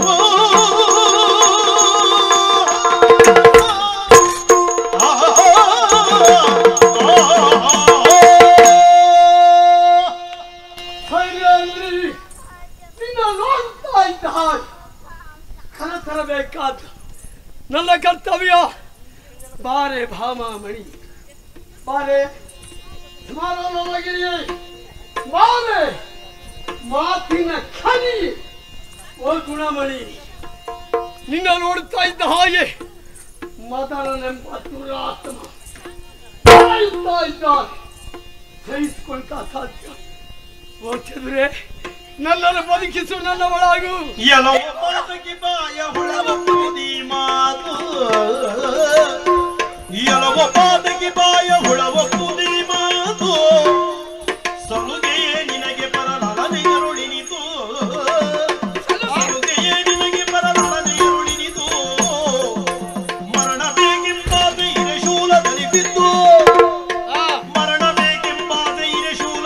ಹಾಗಾದ್ರೆ ನಿನ್ನ ನೋಡ್ತಾ ಇದ್ದ ಹಾಗೆ ಕರ ತರಬೇಕಾದ ನನ್ನ ಕರ್ತವ್ಯ ಬಾರೆ ಭಾಮಾಮಣಿ ಬಾರೆ ಸಮಾಧಾನವಾಗಿರಿ ಬಾರೆ ಮಾತಿನ ಖನಿ ಓ ಗುಣಮಣಿ ನಿನ್ನ ನೋಡ್ತಾ ಇದ್ದ ಹಾಗೆ ಮದನನೆಂಬ ದುರಾತ್ಮ ಸಾಯ್ತಾ ಇದ್ದಾನೆ ಸಹಿಸ್ಕೊಳ್ಕ ಸಾಧ್ಯ ಓ ಚದುರೆ ನನ್ನನ್ನು ಬದುಕಿಸು ನನ್ನ ಒಳಗು ಎಲವ ಪಾತಕಿ ಬಾಯ ಹುಳವ ಬೂದಿ ಮಾತು ಎಲವ ಪಾತಕಿ ಬಾಯ ಹುಳವ ಬೂದಿ ಮಾತು ಸಲುಗೆಯೇ ನಿನಗೆ ಪರಲನೆಯರುಳಿನಿತು ಸಲುಗೆಯೇ ನಿನಗೆ ಪರಲನೆಯರುಳಿನಿತು ಮರಣ ಬೇಕೆಂಬಾದ ಇರೆ ಶೂಲದಲ್ಲಿ ಬಿದ್ದು ಮರಣ ಬೇಕೆಂಬಾದ ಇರೆ ಶೂಲ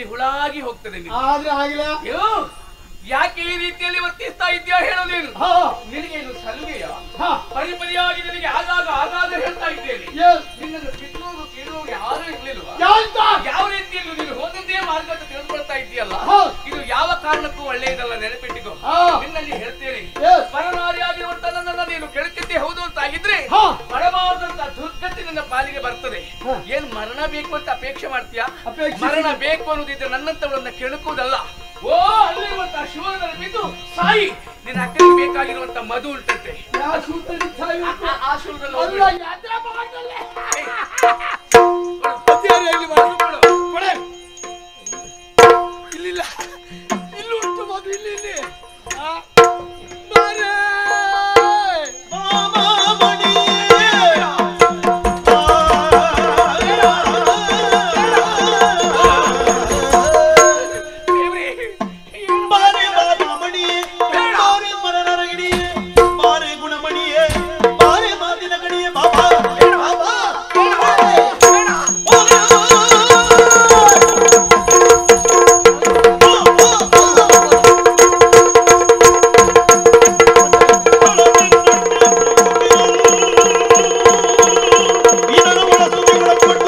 ಬಾಯಲ್ಲಿ ಹುಳಾಗಿ ಹೋಗ್ತದೆ ನಿನಗೆ. ಆದ್ರೆ ಆಗಿಲ್ಲ ಅಯ್ಯೋ, ಯಾಕೆ ಈ ರೀತಿಯಲ್ಲಿ ವರ್ತಿಸ್ತಾ ಇದ್ಯಾ ಹೇಳೋದೇನು ಹಾ ನಿನಗೆ ಇದು ಸಲುಗೆಯ ಹಾ ಪರಿಪರಿಯಾಗಿ ನಿನಗೆ ಆಗಾಗ ಆಗಾಗ ಹೇಳ್ತಾ ಇದ್ದೇನೆ ಏನ್? ನಿನ್ನನ್ನು ಬಿಟ್ಟೋದು ಕೇಳುವವರು ಯಾರು ಇರ್ಲಿಲ್ವಾ ಯಾವ್ದ? ಯಾವ ರೀತಿಯಲ್ಲಿ ನೀನು ಹೋದದ್ದೇ ಮಾರ್ಗ ಅಂತ ತಿಳಿದುಕೊಳ್ತಾ ಇದೆಯಲ್ಲ ಹೌದು. ಇದು ಯಾವ ಕಾರಣಕ್ಕೂ ಒಳ್ಳೆಯದಲ್ಲ ನೆನಪಿಟ್ಟಿಕೋ ಹಾ. ನಿನ್ನಲ್ಲಿ ಹೇಳ್ತೇನೆ Yes. ಪರನಾರಿಯಾಗಿರುವಂತ ನನ್ನನ್ನ ನೀನು ಕೆಳತಿದ್ದೆ ಹೌದು ಅಂತ ಆಗಿದ್ರೆ ಹಾ. ಪರಮಾದಂತ ದುರ್ಗತಿ ನಿನ್ನ ಪಾಲಿಗೆ ಬರ್ತದೆ ಹಾ. ಏನ್ ಮರಣ ಬೇಕು ಅಂತ ಅಪೇಕ್ಷೆ ಮಾಡ್ತೀಯಾ ಅಪೇಕ್ಷೆ ಮರಣ ಬೇಕು ಅನ್ನೋದಿದ್ರೆ ನನ್ನಂತವಳನ್ನ ಕೆಣಕುವುದಲ್ಲ ಓ ಅಲ್ಲಿರುವಂತ ಶಿವನ ಬಿದ್ದು ಸಾಯಿ ನಿನ್ನ ಅಕ್ಕನಿಗೆ ಬೇಕಾಗಿರುವಂತ ಮಧು ಉಂಟಂತೆ ಯಾವ ಸೂತ್ರದಲ್ಲಿ ಸಾಯ್ಬೇಕು? ಆ- ಆ ಶಿವದಲ್ಲಿ ಅಲ್ಲ ಹೋಗ್ಬಿಡು. ಯಾತ್ರೆ ಮಾಡಲ್ಲ ಕೊಡು. ಅದ್ಯಾರು ಇಲ್ಲಿ ಮಾಡು? ಕೊಡು. ಕೊಡೆ. ಇಲ್ಲಿಲ್ಲ ಇಲ್ಲಿ ಉಂಟು ಮಗು ಇಲ್ಲಿ ಇಲ್ಲಿ ಆ, ಬಾರೆ. ದೇವ್ರೇ, ಬಾರೆ ಬಾಬಾಮಣಿಯೇ ಬಾರೆ ಮರನರಗಿಣಿಯೇ ಬಾರೆ ಗುಣಮಣಿಯೇ ಬಾರೆ ಮಾತಿನ ಗಣಿಯೇ ಬಾಬಾ ಬಾಬಾ ಇದನ್ನು ಒಳಸುತ್ತಿಗಳ ಕೊಟ್ಟು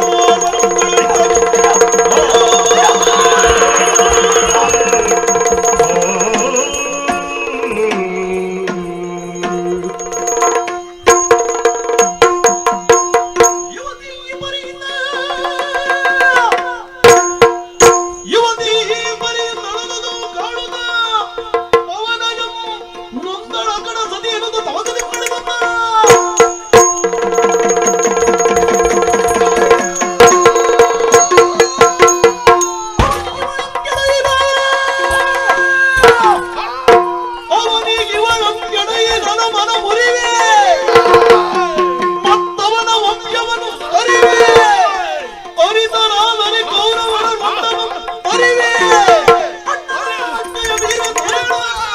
ಯುವತಿ ಬರಿಯಿಂದ ಯುವತಿ ಬರಿ ನಳನದು ಕಾಣುದ ಅವನಗಂ ನೊಂದಳ ಕಡ ಸತಿ ಎನ್ನುವುದು ತವಕದಿ ಮಾಡಿದಮ್ಮ ಅವನಿಗಿವಳಂಗೆಡೆಯನ ಮನ ಮುರಿವೆ ಮತ್ತವನ ವಂಶವನ್ನು ಅರಿವೆ ಅರಿತನಾದರೆ ಕೌರವನ ನಂದನು ಅರಿವೆ ಅಣ್ಣಯ ವೀರ ಧೇಣ.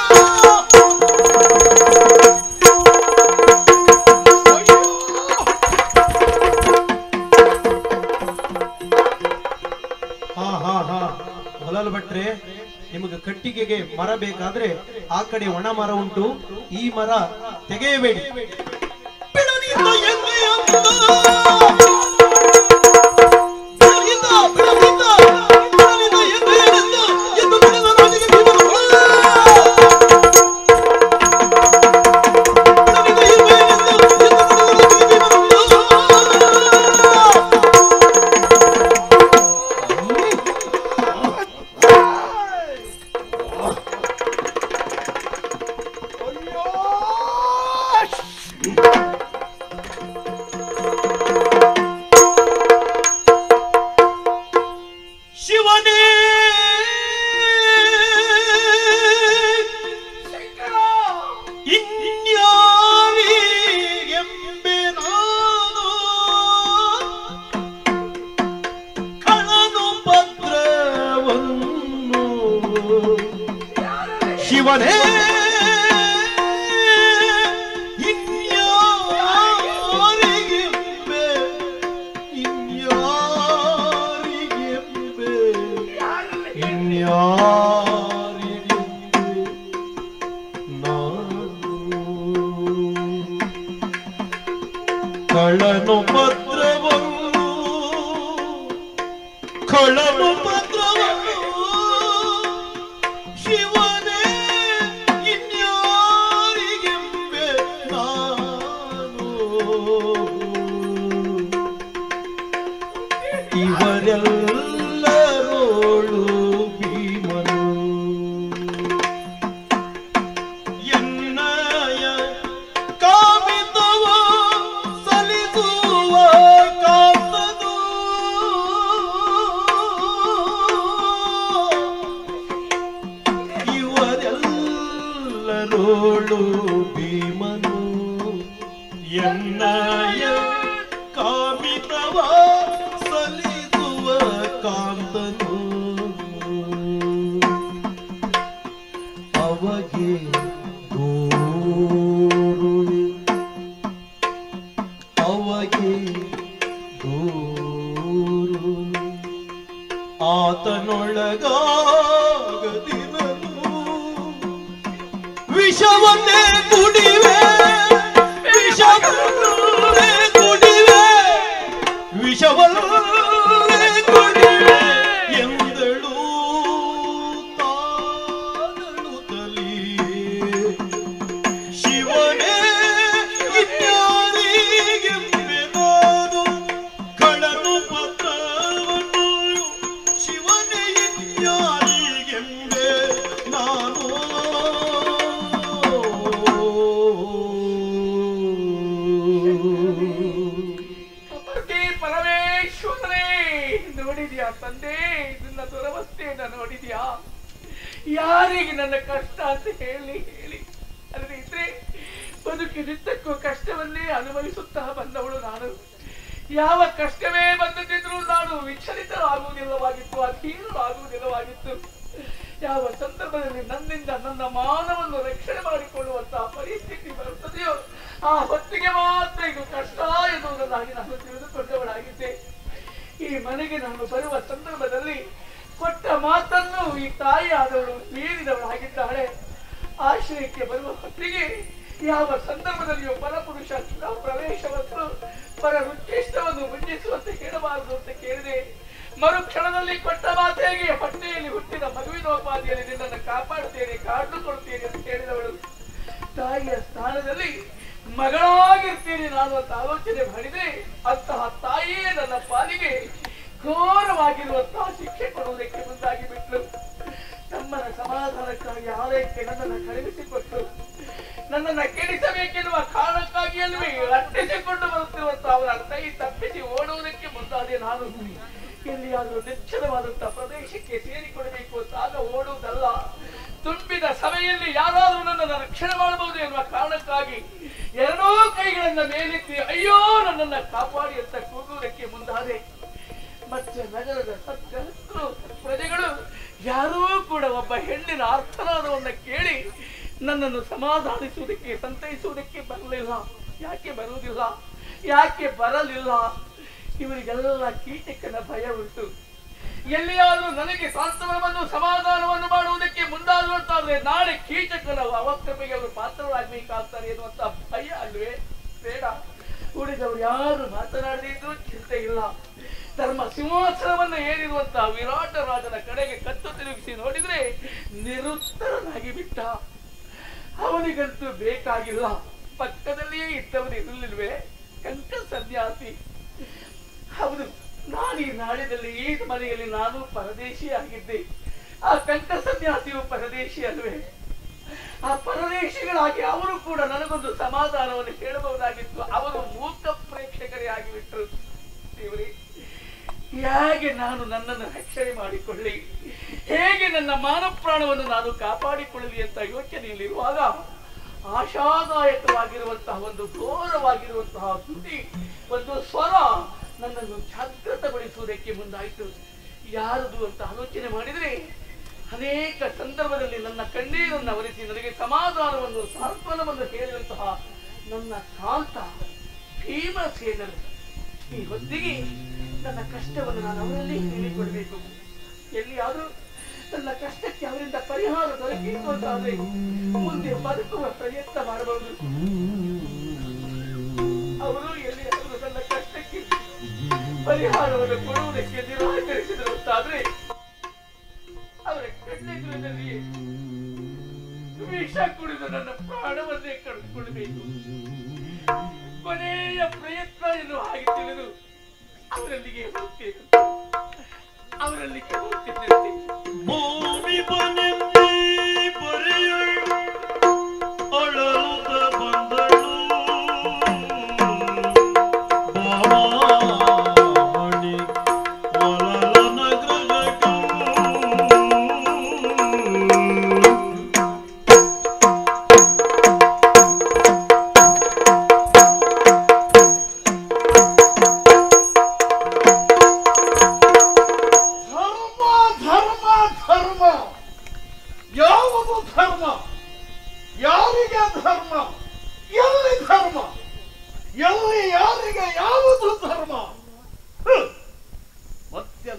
ಹಾ ಹಾ ಹಾ ಹೊಲಲು ಭಟ್ರೆ ನಿಮಗೆ ಕಟ್ಟಿಗೆಗೆ ಮರ ಬೇಕಾದ್ರೆ ಆ ಕಡೆ ಒಣ ಮರ ಉಂಟು ಈ ಮರ ತೆಗೆಯಬೇಡಿ ಬಿಡಲಿಲ್ಲ ಎನ್ನೆಯ ಮುದ. ಬಿಡಲಿಲ್ಲ, ಬಿಡಲಿಲ್ಲ, ಬಿಡಲಿಲ್ಲ ಎನ್ನೆಯ ನೆಂದ, ಎಂದು ಬಿಡದ ರಾಜನಿಗೆ ಭೀಮನ ಹೊಳ. ಬಿಡಲಿಲ್ಲ ಎನ್ನೆಯ ನೆಂದ, ಎಂದು ಬಿಡದ ರಾಜನಿಗೆ ಭೀಮನ ಹೊಳ. ಶಿವನೇ ಇನ್ಯಾರಿಗೆಂಬೆ ನಾನು ಕಳನು ಪತ್ರವನ್ನು ಶಿವನೇ ಇನ್ಯಾರಿಗೆಂಬೆ ಇನ್ಯಾರಿಗೆಂಬೆ ಇನ್ಯಾರಿಗೆಂಬೆ ನಾನು ಕಳನು ಪತ್ರವನ್ನು ಕಳನು ಪತ್ರವನ್ನು ಶಿವನೇ ಇನ್ಯಾರಿಗೆಂಬೆ ನಾನು ಇವರೆಲ್ಲರೋಳು ಭೀಮನು ಎನ್ನಯ ಕಾಮಿತವ ಸಲಿಸುವ ಕಾತದು ಇವರೆಲ್ಲರೋಳು ಭೀಮನು ಎನ್ನಯ ಕಾಮಿತವ ಸಲಿಸುವ ಕಾ ಆತನೊಳಗಾಗದಿರಲು ವಿಷವನ್ನೇ ಕುಡಿವೆ ವಿಷವನ್ನೇ ಕುಡಿವೆ ವಿಷವನ್ನೇ ಕುಡಿವೆ ಎಂದಳು ತಾನಳು ತಲಿಯೇ ಶಿವನೇ ಇನ್ಯಾರಿಗೆಂಬೆನಾದು ಕಳನು ಪತ್ರವನ್ನು ಶಿವನೇ ಇನ್ಯಾರಿಗೆಂಬೆ ನಾನು ಕಪಟಿ ಪರಮೇಶ್ವರನೇ ನೋಡಿದ್ಯಾ ತಂದೆ ನಿನ್ನ ದುರವಸ್ಥೆಯನ್ನ ನೋಡಿದ್ಯಾ ಯಾರಿಗೆ ನನ್ನ ಕಷ್ಟ ಅಂತ ಹೇಳಿ ಹೇಳಿ ಅಲ್ಲದೆ ಇದ್ರೆ ಬದುಕಿನಿದ್ದಕ್ಕೂ ಕಷ್ಟವನ್ನೇ ಅನುಭವಿಸುತ್ತಾ ಬಂದವಳು ನಾನು ಯಾವ ಕಷ್ಟವೇ ಬಂದದಿದ್ರೂ ನಾನು ವಿಚಲಿತರಾಗುವುದಿಲ್ಲವಾಗಿತ್ತು ಅಧೀನರಾಗುವುದಿಲ್ಲವಾಗಿತ್ತು ಯಾವ ಸಂದರ್ಭದಲ್ಲಿ ನನ್ನಿಂದ ನನ್ನ ಮಾನವನ್ನು ರಕ್ಷಣೆ ಮಾಡಿಕೊಳ್ಳುವಂತಹ ಪರಿಸ್ಥಿತಿ ಬರುತ್ತದೆಯೋ ಆ ಹೊತ್ತಿಗೆ ಮಾತ್ರ ಇದು ಕಷ್ಟ ಎನ್ನುವುದನ್ನಾಗಿ ನಾನು ತಿಳಿದುಕೊಂಡವಳಾಗಿದ್ದೆ ಈ ಮನೆಗೆ ನಾನು ಬರುವ ಸಂದರ್ಭದಲ್ಲಿ ಕೊಟ್ಟ ಮಾತನ್ನು ಈ ತಾಯಿ ಆದವಳು ಮೀರಿದವಳಾಗಿದ್ದಾಳೆ ಆಶ್ರಯಕ್ಕೆ ಬರುವ ಹೊತ್ತಿಗೆ ಯಾವ ಸಂದರ್ಭದಲ್ಲಿಯೂ ಪರಪುರುಷ ಪ್ರವೇಶವನ್ನು ಪರ ಉದ್ದೇಶವನ್ನು ಮುಂಜಿಸುವಂತೆ ಹೇಳಬಾರದು ಅಂತ ಕೇಳಿದೆ ಮರುಕ್ಷಣದಲ್ಲಿ ಕೊಟ್ಟ ಮಾತೆಗೆ ಹೊಟ್ಟೆಯಲ್ಲಿ ಹುಟ್ಟಿದ ಮಗುವಿನೋಪಾದಿಯಲ್ಲಿ ನಿನ್ನನ್ನು ಕಾಪಾಡುತ್ತೇನೆ ಕಾಡುಕೊಳ್ತೇನೆ ಅಂತ ಹೇಳಿದವಳು ತಾಯಿಯ ಸ್ಥಾನದಲ್ಲಿ ಮಗಳಾಗಿರ್ತೀನಿ ನಾನು ಅಂತ ಆಲೋಚನೆ ಮಾಡಿದ್ರೆ ಅಂತಹ ತಾಯಿಯೇ ನನ್ನ ಪಾಲಿಗೆ ಘೋರವಾಗಿರುವಂತಹ ಶಿಕ್ಷೆ ಕೊಡುವುದಕ್ಕೆ ಮುಂದಾಗಿ ಬಿಟ್ಲು ತಮ್ಮನ ಸಮಾಧಾನಕ್ಕಾಗಿ ಆಲಯಕ್ಕೆ ನನ್ನನ್ನು ಕಳುಹಿಸಿಕೊಟ್ಟು ನನ್ನನ್ನು ಕೆಡಿಸಬೇಕೆನ್ನುವ ಕಾರಣಕ್ಕಾಗಿ ಅಲ್ವೇ ಅಟ್ಟಿಸಿಕೊಂಡು ಬರುತ್ತಿರುವಂತಹ ಅವರ ಕೈ ತಪ್ಪಿಸಿ ಓಡುವುದಕ್ಕೆ ಮುಂದಾದೆ ನಾನು ಎಲ್ಲಿಯಾದರೂ ನಿಶ್ಚಲವಾದಂತಹ ಪ್ರದೇಶಕ್ಕೆ ಸೇರಿಕೊಡಬೇಕು ಅಂತ ಆಗ ಓಡುವುದಲ್ಲ ತುಂಬಿದ ಸಭೆಯಲ್ಲಿ ಯಾರಾದರೂ ನನ್ನನ್ನು ರಕ್ಷಣೆ ಮಾಡಬಹುದು ಎನ್ನುವ ಕಾರಣಕ್ಕಾಗಿ ಎರಡೂ ಕೈಗಳನ್ನ ಮೇಲೆತ್ತಿ ಅಯ್ಯೋ ನನ್ನನ್ನ ಕಾಪಾಡಿ ಅಂತ ಕೂಗುವುದಕ್ಕೆ ಮುಂದಾದೆ ಮತ್ತೆ ನಗರದ ಸತ್ಕರ್ತರು ಪ್ರಜೆಗಳು ಯಾರೂ ಕೂಡ ಒಬ್ಬ ಹೆಣ್ಣಿನ ಆರ್ಥನಾದವನ್ನ ಕೇಳಿ ನನ್ನನ್ನು ಸಮಾಧಾನಿಸುವುದಕ್ಕೆ ಸಂತೈಸುವುದಕ್ಕೆ ಬರಲಿಲ್ಲ ಯಾಕೆ ಬರುವುದಿಲ್ಲ ಯಾಕೆ ಬರಲಿಲ್ಲ ಇವರಿಗೆಲ್ಲ ಕೀಟಕನ ಭಯ ಉಂಟು ಎಲ್ಲಿಯಾದರೂ ನನಗೆ ಸಾಂತ್ವನವನ್ನು ಸಮಾಧಾನವನ್ನು ಮಾಡುವುದಕ್ಕೆ ಮುಂದಾಗುವಂತಾದ್ರೆ ನಾಳೆ ಕೀಟಕನ ಅವಕ್ರಮೆಗೆ ಅವರು ಪಾತ್ರರಾಗಬೇಕಾಗ್ತಾರೆ ಎನ್ನುವಂತ ಭಯ ಅಲ್ವೇ ಬೇಡ ಉಳಿದವರು ಯಾರು ಮಾತನಾಡದಿದ್ರು ಚಿಂತೆ ಇಲ್ಲ ಧರ್ಮ ಸಿಂಹಾಸನವನ್ನು ಏರಿರುವಂತಹ ವಿರಾಟ ರಾಜನ ಕಡೆಗೆ ಕತ್ತು ತಿರುಗಿಸಿ ನೋಡಿದ್ರೆ ನಿರುತ್ತರನಾಗಿ ಬಿಟ್ಟ ಅವನಿಗಂತೂ ಬೇಕಾಗಿಲ್ಲ ಪಕ್ಕದಲ್ಲಿಯೇ ಇದ್ದವನು ಇರಲಿಲ್ವೇ ಕಂಕ ಸನ್ಯಾಸಿ ಹೌದು ನಾನು ಈ ನಾಡಿನಲ್ಲಿ ಈ ಮನೆಯಲ್ಲಿ ನಾನು ಪರದೇಶಿ ಆಗಿದ್ದೆ ಆ ಕಂಠ ಸನ್ಯಾಸಿಯು ಪರದೇಶಿ ಅಲ್ವೇ ಆ ಪರದೇಶಿಗಳಾಗಿ ಅವರು ಕೂಡ ನನಗೊಂದು ಸಮಾಧಾನವನ್ನು ಹೇಳಬಹುದಾಗಿತ್ತು ಅವರು ಮೂಕ ಪ್ರೇಕ್ಷಕರೇ ಆಗಿಬಿಟ್ರು ದೇವರೇ ಹೇಗೆ ನಾನು ನನ್ನನ್ನು ರಕ್ಷಣೆ ಮಾಡಿಕೊಳ್ಳಿ ಹೇಗೆ ನನ್ನ ಮಾನ ಪ್ರಾಣವನ್ನು ನಾನು ಕಾಪಾಡಿಕೊಳ್ಳಲಿ ಅಂತ ಯೋಚನೆಯಲ್ಲಿರುವಾಗ ಆಶಾದಾಯಕವಾಗಿರುವಂತಹ ಒಂದು ಘೋರವಾಗಿರುವಂತಹ ತುಟಿ ಒಂದು ಸ್ವರ ನನ್ನನ್ನು ಜಾಗೃತಗೊಳಿಸುವುದಕ್ಕೆ ಮುಂದಾಯಿತು ಯಾರದು ಅಂತ ಆಲೋಚನೆ ಮಾಡಿದರೆ ಅನೇಕ ಸಂದರ್ಭದಲ್ಲಿ ನನ್ನ ಕಣ್ಣೀರನ್ನು ಅವರಿಸಿ ನನಗೆ ಸಮಾಧಾನವನ್ನು ಸಾಂತ್ವನವನ್ನು ಹೇಳುವಂತಹ ನನ್ನ ಕಾಂತ ಭೀಮಸೇನರು ಈ ಹೊತ್ತಿಗೆ ನನ್ನ ಕಷ್ಟವನ್ನು ನಾನು ಅವರಲ್ಲಿ ಹೇಳಿಕೊಡ್ಬೇಕು ಎಲ್ಲಿಯಾದರೂ ನನ್ನ ಕಷ್ಟಕ್ಕೆ ಅವರಿಂದ ಪರಿಹಾರ ದೊರಕಿತು ಅಂತಾದ್ರೆ ಮುಂದೆ ಬದುಕುವ ಪ್ರಯತ್ನ ಮಾಡಬಹುದು ಅವರು ಎಲ್ಲಿಯಾದರೂ ನನ್ನ ಕಷ್ಟಕ್ಕೆ ಪರಿಹಾರವನ್ನು ಕೊಡುವುದಕ್ಕೆ ನಿರಾಕರಿಸಿದರು ಅಂತಾದ್ರೆ ಅವರ ಕಣ್ಣೆದುರಿನಲ್ಲಿ ವಿಷ ಕುಡಿದು ನನ್ನ ಪ್ರಾಣವನ್ನೇ ಕಳೆದುಕೊಳ್ಳಬೇಕು ಕೊನೆಯ ಪ್ರಯತ್ನ ಎನ್ನುವ ಹಾಗೆ ತಿಳಿದು ಅವರಲ್ಲಿಗೆ ಹೋಗ್ತೇನೆ ಅವರಲ್ಲಿಗೆ ಹೋಗ್ತಿದ್ದಂತೆ ಭೂಮಿ ಬನೆಂದಿ ಬರೆಯಳು ಅಳಲುತ್ತ ಬಂದಳು ಬಾಮಾಮಣಿ ಒಲಲನ ಗೃಹಕ್ಕೂ. ಧರ್ಮ ಧರ್ಮ ಧರ್ಮ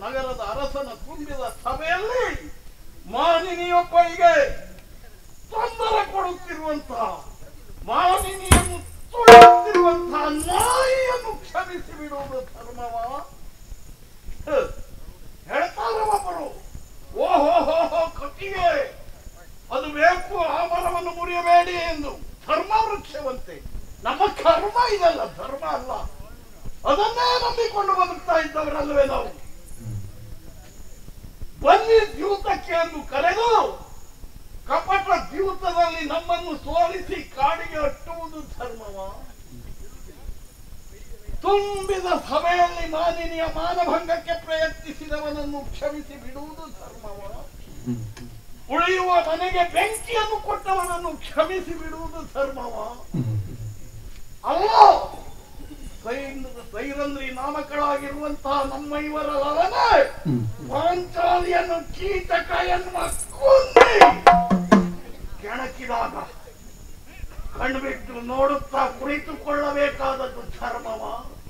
ನಗರದ ಅರಸನ ತುಂಬಿದ ಸಭೆಯಲ್ಲಿ ಮಾನಿನಿಯೊಬ್ಬಳಿಗೆ ತೊಂದರೆ ಕೊಡುತ್ತಿರುವಂತಹ ಮಾನಿನಿಯನ್ನು ತುಳಿಯುತ್ತಿರುವಂತಹ ನಾಯಿಯನ್ನು ಕ್ಷಮಿಸಿ ಬಿಡುವುದು ಧರ್ಮವ ಹ, ಹೇಳ್ತಾರೆ ಒಬ್ಬರು ಓಹೋ ಹೋ ಹೋ ಕಟ್ಟಿಗೆ ಅದು ಬೇಕು ಆ ಮರವನ್ನು ಮುರಿಯಬೇಡಿ ಎಂದು ಧರ್ಮ ವೃಕ್ಷವಂತೆ ನಮ್ಮ ಕರ್ಮ ಇದಲ್ಲ ಧರ್ಮ ಅಲ್ಲ ಅದನ್ನೇ ನಂಬಿಕೊಂಡು ಬದುಕ್ತಾ ಇದ್ದವರಲ್ವೇ ನಾವು ಬನ್ನಿ ದ್ಯೂತಕ್ಕೆ ಎಂದು ಕರೆದು ಕಪಟ ದ್ಯೂತದಲ್ಲಿ ನಮ್ಮನ್ನು ಸೋಲಿಸಿ ಕಾಡಿಗೆ ಅಟ್ಟುವುದು ಧರ್ಮವ ತುಂಬಿದ ಸಭೆಯಲ್ಲಿ ಮಾನಿನಿಯ ಮಾನಭಂಗಕ್ಕೆ ಪ್ರಯತ್ನಿಸಿದವನನ್ನು ಕ್ಷಮಿಸಿ ಬಿಡುವುದು ಧರ್ಮವ ಉಳಿಯುವ ಮನೆಗೆ ಬೆಂಕಿಯನ್ನು ಕೊಟ್ಟವನನ್ನು ಕ್ಷಮಿಸಿ ಬಿಡುವುದು ಧರ್ಮವ ಅಲ್ಲ ಸೈನ್- ಸೈರಂದ್ರಿ ನಾಮಕಳಾಗಿರುವಂತಹ ನಮ್ಮ ಇವರ ಲಲನೆ ಪಾಂಚಾಲಿಯನ್ನು ಕೀಟಕ ಎನ್ನುವ ಕುಂದಿ ಕೆಣಕಿದಾಗ ಕಣ್ಬಿಟ್ಟು ನೋಡುತ್ತಾ ಕುಳಿತುಕೊಳ್ಳಬೇಕಾದದ್ದು ಧರ್ಮವ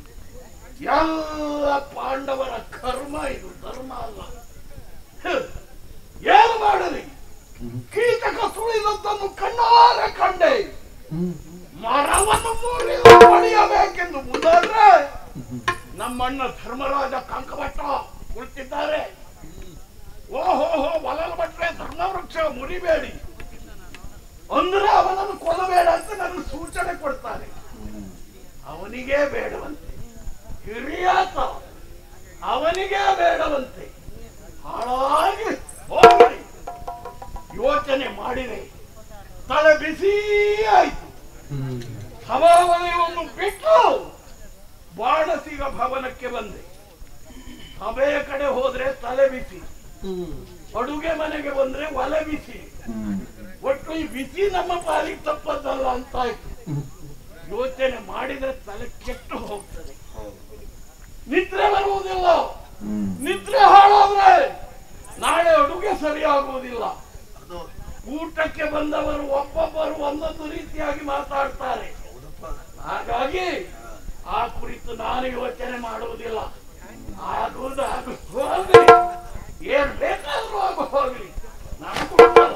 ಎಲ್ಲ ಪಾಂಡವರ ಕರ್ಮ ಇದು ಧರ್ಮ ಅಲ್ಲ ಹ್, ಏನು ಮಾಡಲಿ ಕೀಟಕ ಸುಳಿದದ್ದನ್ನು ಕಣ್ಣಾರೆ ಕಂಡೆ ಮರವನ್ನು ಮುರಿದು ಪಡೆಯಬೇಕೆಂದು ಮುಂದಾದ್ರೆ ನಮ್ಮಣ್ಣ ಧರ್ಮರಾಜ ಕಂಕಭಟ್ಟ ಕುಳಿತಿದ್ದಾರೆ ಓಹೋ ಹೋ ಒಲಲ್ ಭಟ್ರೆ ಧರ್ಮವೃಕ್ಷ ಮುರಿಬೇಡಿ ಅಂದ್ರೆ ಅವನನ್ನು ಕೊಲ್ಲಬೇಡ ಅಂತ ನನಗೆ ಸೂಚನೆ ಕೊಡ್ತಾರೆ ಅವನಿಗೆ ಬೇಡವಂತೆ ಹಿರಿಯಾತ ಅವನಿಗೆ ಬೇಡವಂತೆ ಹಾಳಾಗಿ ಹೋಗಲಿ ಯೋಚನೆ ಮಾಡಿದೆ ತಲೆ ಬಿಸಿ ಆಯ್ತು ಸಭಾವಲಯವನ್ನು ಬಿಟ್ಟು ಬಾಣಸಿಗ ಭವನಕ್ಕೆ ಬಂದೆ ಸಭೆಯ ಕಡೆ ಹೋದ್ರೆ ತಲೆ ಬಿಸಿ ಅಡುಗೆ ಮನೆಗೆ ಬಂದ್ರೆ ಒಲೆ ಬಿಸಿ ಒಟ್ಟು ಈ ಬಿಸಿ ನಮ್ಮ ಪಾಲಿಗೆ ತಪ್ಪದ್ದಲ್ಲ ಅಂತ ಆಯ್ತು ಯೋಚನೆ ಮಾಡಿದ್ರೆ ತಲೆ ಕೆಟ್ಟು ಹೋಗ್ತದೆ ನಿದ್ರೆ ಬರುವುದಿಲ್ಲ ನಿದ್ರೆ ಹಾಳಾದ್ರೆ ನಾಳೆ ಅಡುಗೆ ಸರಿಯಾಗುವುದಿಲ್ಲ ಊಟಕ್ಕೆ ಬಂದವರು ಒಬ್ಬೊಬ್ಬರು ಒಂದೊಂದು ರೀತಿಯಾಗಿ ಮಾತಾಡ್ತಾರೆ ಹಾಗಾಗಿ ಆ ಕುರಿತು ನಾನು ಯೋಚನೆ ಮಾಡುವುದಿಲ್ಲ ಆಗುವುದು ಆಗು ಹೋಗ್ಲಿ ಏನ್ ಬೇಕಾದ್ರೂ ಆಗು ಹೋಗ್ಲಿ ನನಗೂ ಗೊತ್ತಲ್ಲ.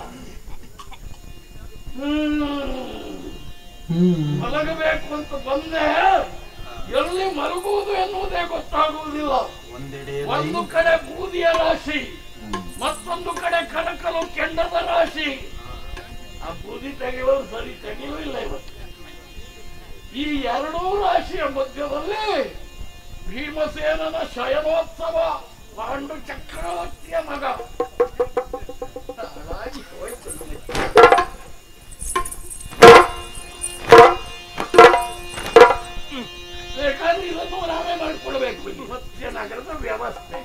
ಹ್ಮ್ ಮಲಗಬೇಕು ಅಂತ ಬಂದೆ ಎಲ್ಲಿ ಮಲಗುವುದು ಎನ್ನುವುದೇ ಗೊತ್ತಾಗುವುದಿಲ್ಲ ಒಂದು ಕಡೆ ಬೂದಿಯ ರಾಶಿ ಮತ್ತೊಂದು ಕಡೆ ಕಣಕಲು ಕೆಂಡದ ರಾಶಿ ಆ ಬೂದಿ ತೆಗೆಯುವುದು ಸರಿ ತೆಗೆಯುವುದಿಲ್ಲ ಇವತ್ತು ಈ ಎರಡೂ ರಾಶಿಯ ಮಧ್ಯದಲ್ಲಿ ಭೀಮಸೇನನ ಶಯನೋತ್ಸವ ಪಾಂಡು ಚಕ್ರವರ್ತಿಯ ಮಗ ಹಾಳಾಗಿ ಹೋಯ್ತು ನನಗೆ. ಬೇಕಾದ್ರೆ ಇದನ್ನು ನಾವೇ ಮಾಡಿಕೊಳ್ಬೇಕು ಈ ಮಧ್ಯ ನಗರದ ವ್ಯವಸ್ಥೆ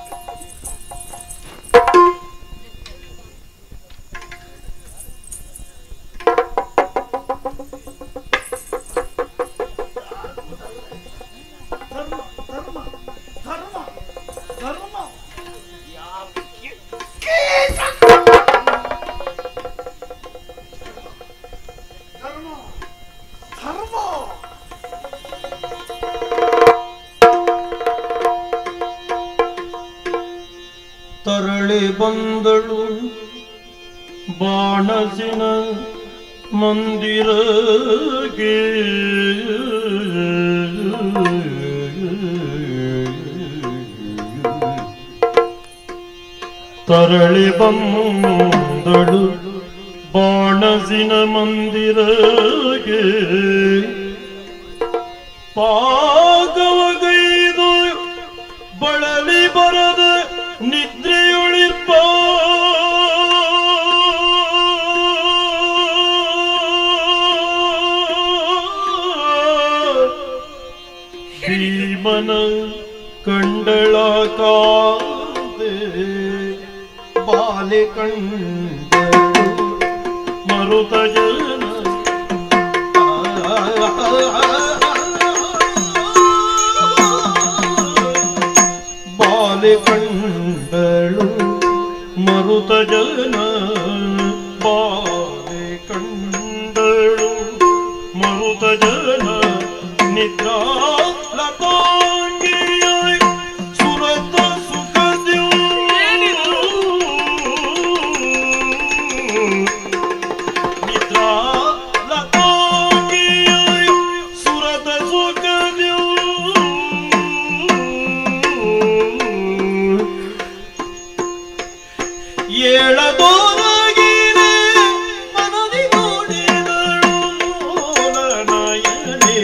ಧರ್ಮ ಧರ್ಮ ಧರ್ಮ ಧರ್ಮ ಯಾವ ಕೀ- ಕೀಟಕ! ಧರ್ಮ ಧರ್ಮ ತರಳಿ ಬಂದಳು ಬಾಣಸಿನ ಮಂದಿರಗೆ ತರಳಿ ಬಂದಳು ಬಾಣಸಿನ ಮಂದಿರಗೆ ಪಾಗವಗೈದು ಬಳಲಿ ಬರದ ನಿದ್ರೆಯೊಳಿಪ್ಪ ಭೀಮನ ಕಂಡಳ ಕಾದೆ ಬಾಲೆ ಕಂಡಳು ಮರುತ ಜನ ಬಾಲೆ ಕಂಡಳು ಮರುತ ಜನ ಬಾಲೆ ಕಂಡಳು ಮರುತ ಜನ ನಿದ್ರಾ ಲತಾಂಗಿಯಾಯ್ ಸುರತ ಸುಖ ಏಳದೋರಾಗಿರೆ ಮನದಿ ನೋಡಿದಳು ಮೂಲನಯನೆ.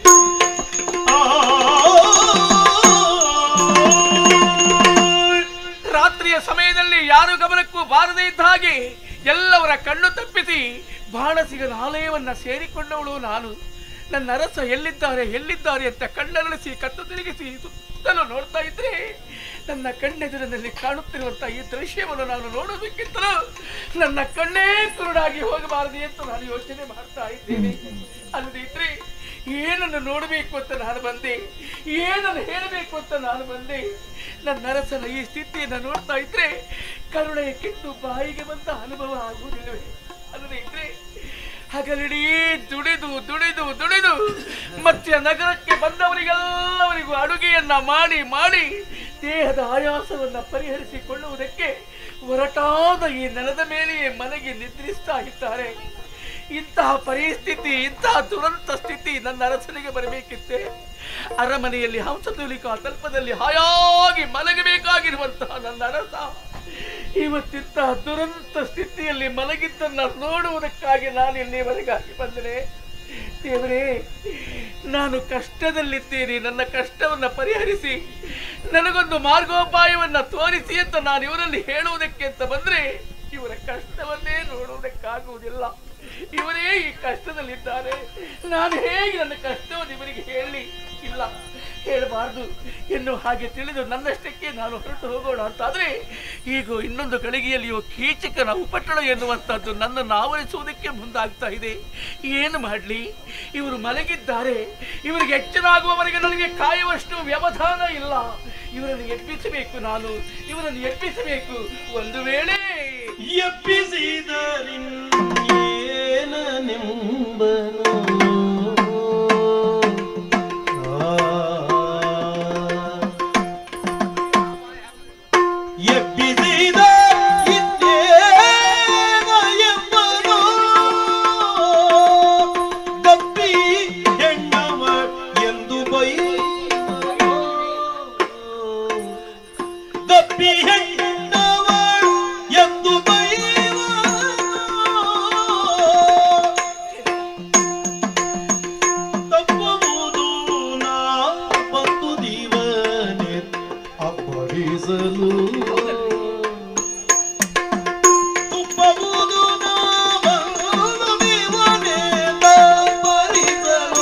ಆ ರಾತ್ರಿಯ ಸಮಯದಲ್ಲಿ ಯಾರು ಗಮನಕ್ಕೂ ಬಾರದೇ ಇದ್ದ ಹಾಗೆ ಎಲ್ಲವರ ಕಣ್ಣು ತಪ್ಪಿಸಿ ಬಾಣಸಿಗನ ಆಲಯವನ್ನ ಸೇರಿಕೊಂಡವಳು ನಾನು ನನ್ನ ಅರಸ ಎಲ್ಲಿದ್ದಾರೆ ಎಲ್ಲಿದ್ದಾರೆ ಅಂತ ಕಣ್ಣರಳಿಸಿ ಕತ್ತು ತಿರುಗಿಸಿ ಸುತ್ತಲೂ ನೋಡ್ತಾ ಇದ್ರೆ ನನ್ನ ಕಣ್ಣೆದುರಿನಲ್ಲಿ ಕಾಣುತ್ತಿರುವಂತ ಈ ದೃಶ್ಯವನ್ನು ನಾನು ನೋಡೋದಕ್ಕಿಂತಲೂ ನನ್ನ ಕಣ್ಣೇ ಕುರುಡಾಗಿ ಹೋಗಬಾರದು ಅಂತ ನಾನು ಯೋಚನೆ ಮಾಡ್ತಾ ಇದ್ದೇನೆ ಅಲ್ಲದಿದ್ರೆ ಏನನ್ನು ನೋಡಬೇಕು ಅಂತ ನಾನು ಬಂದೆ ಏನನ್ನು ಹೇಳಬೇಕು ಅಂತ ನಾನು ಬಂದೆ ನನ್ನ ಅರಸನ ಈ ಸ್ಥಿತಿಯನ್ನು ನೋಡ್ತಾ ಇದ್ರೆ ಕರುಣೆಯ ಕೆಟ್ಟು ಬಾಯಿಗೆ ಬಂದ ಅನುಭವ ಆಗುವುದಿಲ್ಲವೇ ಅಲ್ಲದೆ ಇದ್ರೆ ಹಗಲಿಡೀ ದುಡಿದು ದುಡಿದು ದುಡಿದು ಮತ್ತೆ ನಗರಕ್ಕೆ ಬಂದವರಿಗೆಲ್ಲವರಿಗೂ ಅಡುಗೆಯನ್ನ ಮಾಡಿ ಮಾಡಿ ದೇಹದ ಆಯಾಸವನ್ನ ಪರಿಹರಿಸಿಕೊಳ್ಳುವುದಕ್ಕೆ ಹೊರಟಾದ ಈ ನೆಲದ ಮೇಲೆಯೇ ಮನೆಗೆ ನಿದ್ರಿಸ್ತಾ ಇದ್ದಾರೆ ಇಂತಹ ಪರಿಸ್ಥಿತಿ ಇಂತಹ ದುರಂತ ಸ್ಥಿತಿ ನನ್ನ ಅರಸನಿಗೆ ಬರಬೇಕಿತ್ತೆ ಅರಮನೆಯಲ್ಲಿ ಹಂಸತೂಲಿಕಾ ತಲ್ಪದಲ್ಲಿ ಹಾಯಾಗಿ ಮಲಗಬೇಕಾಗಿರುವಂತಹ ನನ್ನ ಅರಸ ಇವತ್ತಿಂತಹ ದುರಂತ ಸ್ಥಿತಿಯಲ್ಲಿ ಮಲಗಿದ್ದನ್ನ ನೋಡುವುದಕ್ಕಾಗಿ ನಾನು ಇಲ್ಲಿವರೆಗಾಗಿ ಬಂದರೆ ದೇವರೇ ನಾನು ಕಷ್ಟದಲ್ಲಿದ್ದೇನೆ ನನ್ನ ಕಷ್ಟವನ್ನ ಪರಿಹರಿಸಿ ನನಗೊಂದು ಮಾರ್ಗೋಪಾಯವನ್ನ ತೋರಿಸಿ ಅಂತ ನಾನು ಇವರಲ್ಲಿ ಹೇಳುವುದಕ್ಕೆ ಅಂತ ಬಂದ್ರೆ ಇವರ ಕಷ್ಟವನ್ನೇ ನೋಡುವುದಕ್ಕಾಗುವುದಿಲ್ಲ ಇವರೇ ಈ ಕಷ್ಟದಲ್ಲಿದ್ದಾರೆ ನಾನು ಹೇಗೆ ನನ್ನ ಕಷ್ಟವನ್ನು ಇವರಿಗೆ ಹೇಳಲಿ ಇಲ್ಲ ಹೇಳಬಾರ್ದು ಎನ್ನುವ ಹಾಗೆ ತಿಳಿದು ನನ್ನಷ್ಟಕ್ಕೆ ನಾನು ಹೊರಟು ಹೋಗೋಣ ಅಂತಾದ್ರೆ ಈಗ ಇನ್ನೊಂದು ಗಳಿಗೆಯಲ್ಲಿಯೂ ಕೀಚಕನ ಉಪಟಳ ಎನ್ನುವಂಥದ್ದು ನನ್ನನ್ನು ಆವರಿಸುವುದಕ್ಕೆ ಮುಂದಾಗ್ತಾ ಇದೆ ಏನು ಮಾಡಲಿ ಇವರು ಮಲಗಿದ್ದಾರೆ ಇವರಿಗೆ ಎಚ್ಚರಾಗುವವರೆಗೆ ನನಗೆ ಕಾಯುವಷ್ಟು ವ್ಯವಧಾನ ಇಲ್ಲ ಇವರನ್ನು ಎಬ್ಬಿಸಬೇಕು ನಾನು ಇವರನ್ನು ಎಬ್ಬಿಸಬೇಕು ಒಂದು ವೇಳೆ ಎಬ್ಬಿಸಿದರಿನ್ನೇನೆಂಬನು ಎಬ್ಬಿಸಿದ ಇನ್ನೇನ ಎಂಬನು ಗಪ್ಪಿ ಹೆಣ್ಣವ ಎಂದು ಬೈ ಗಪ್ಪಿ ಹೆಣ್ಣವ ಎಂದು ಬೈವನು. ತಪ್ಪುವುದು ನಾ ಬಂದು ದೀವನೆ ಅಪ್ಪಳಿಸಲು ತುಪ್ಪವುದು ನಾ ಬಂದು ದೀವನೆ ಅಪ್ಪಳಿಸಲು.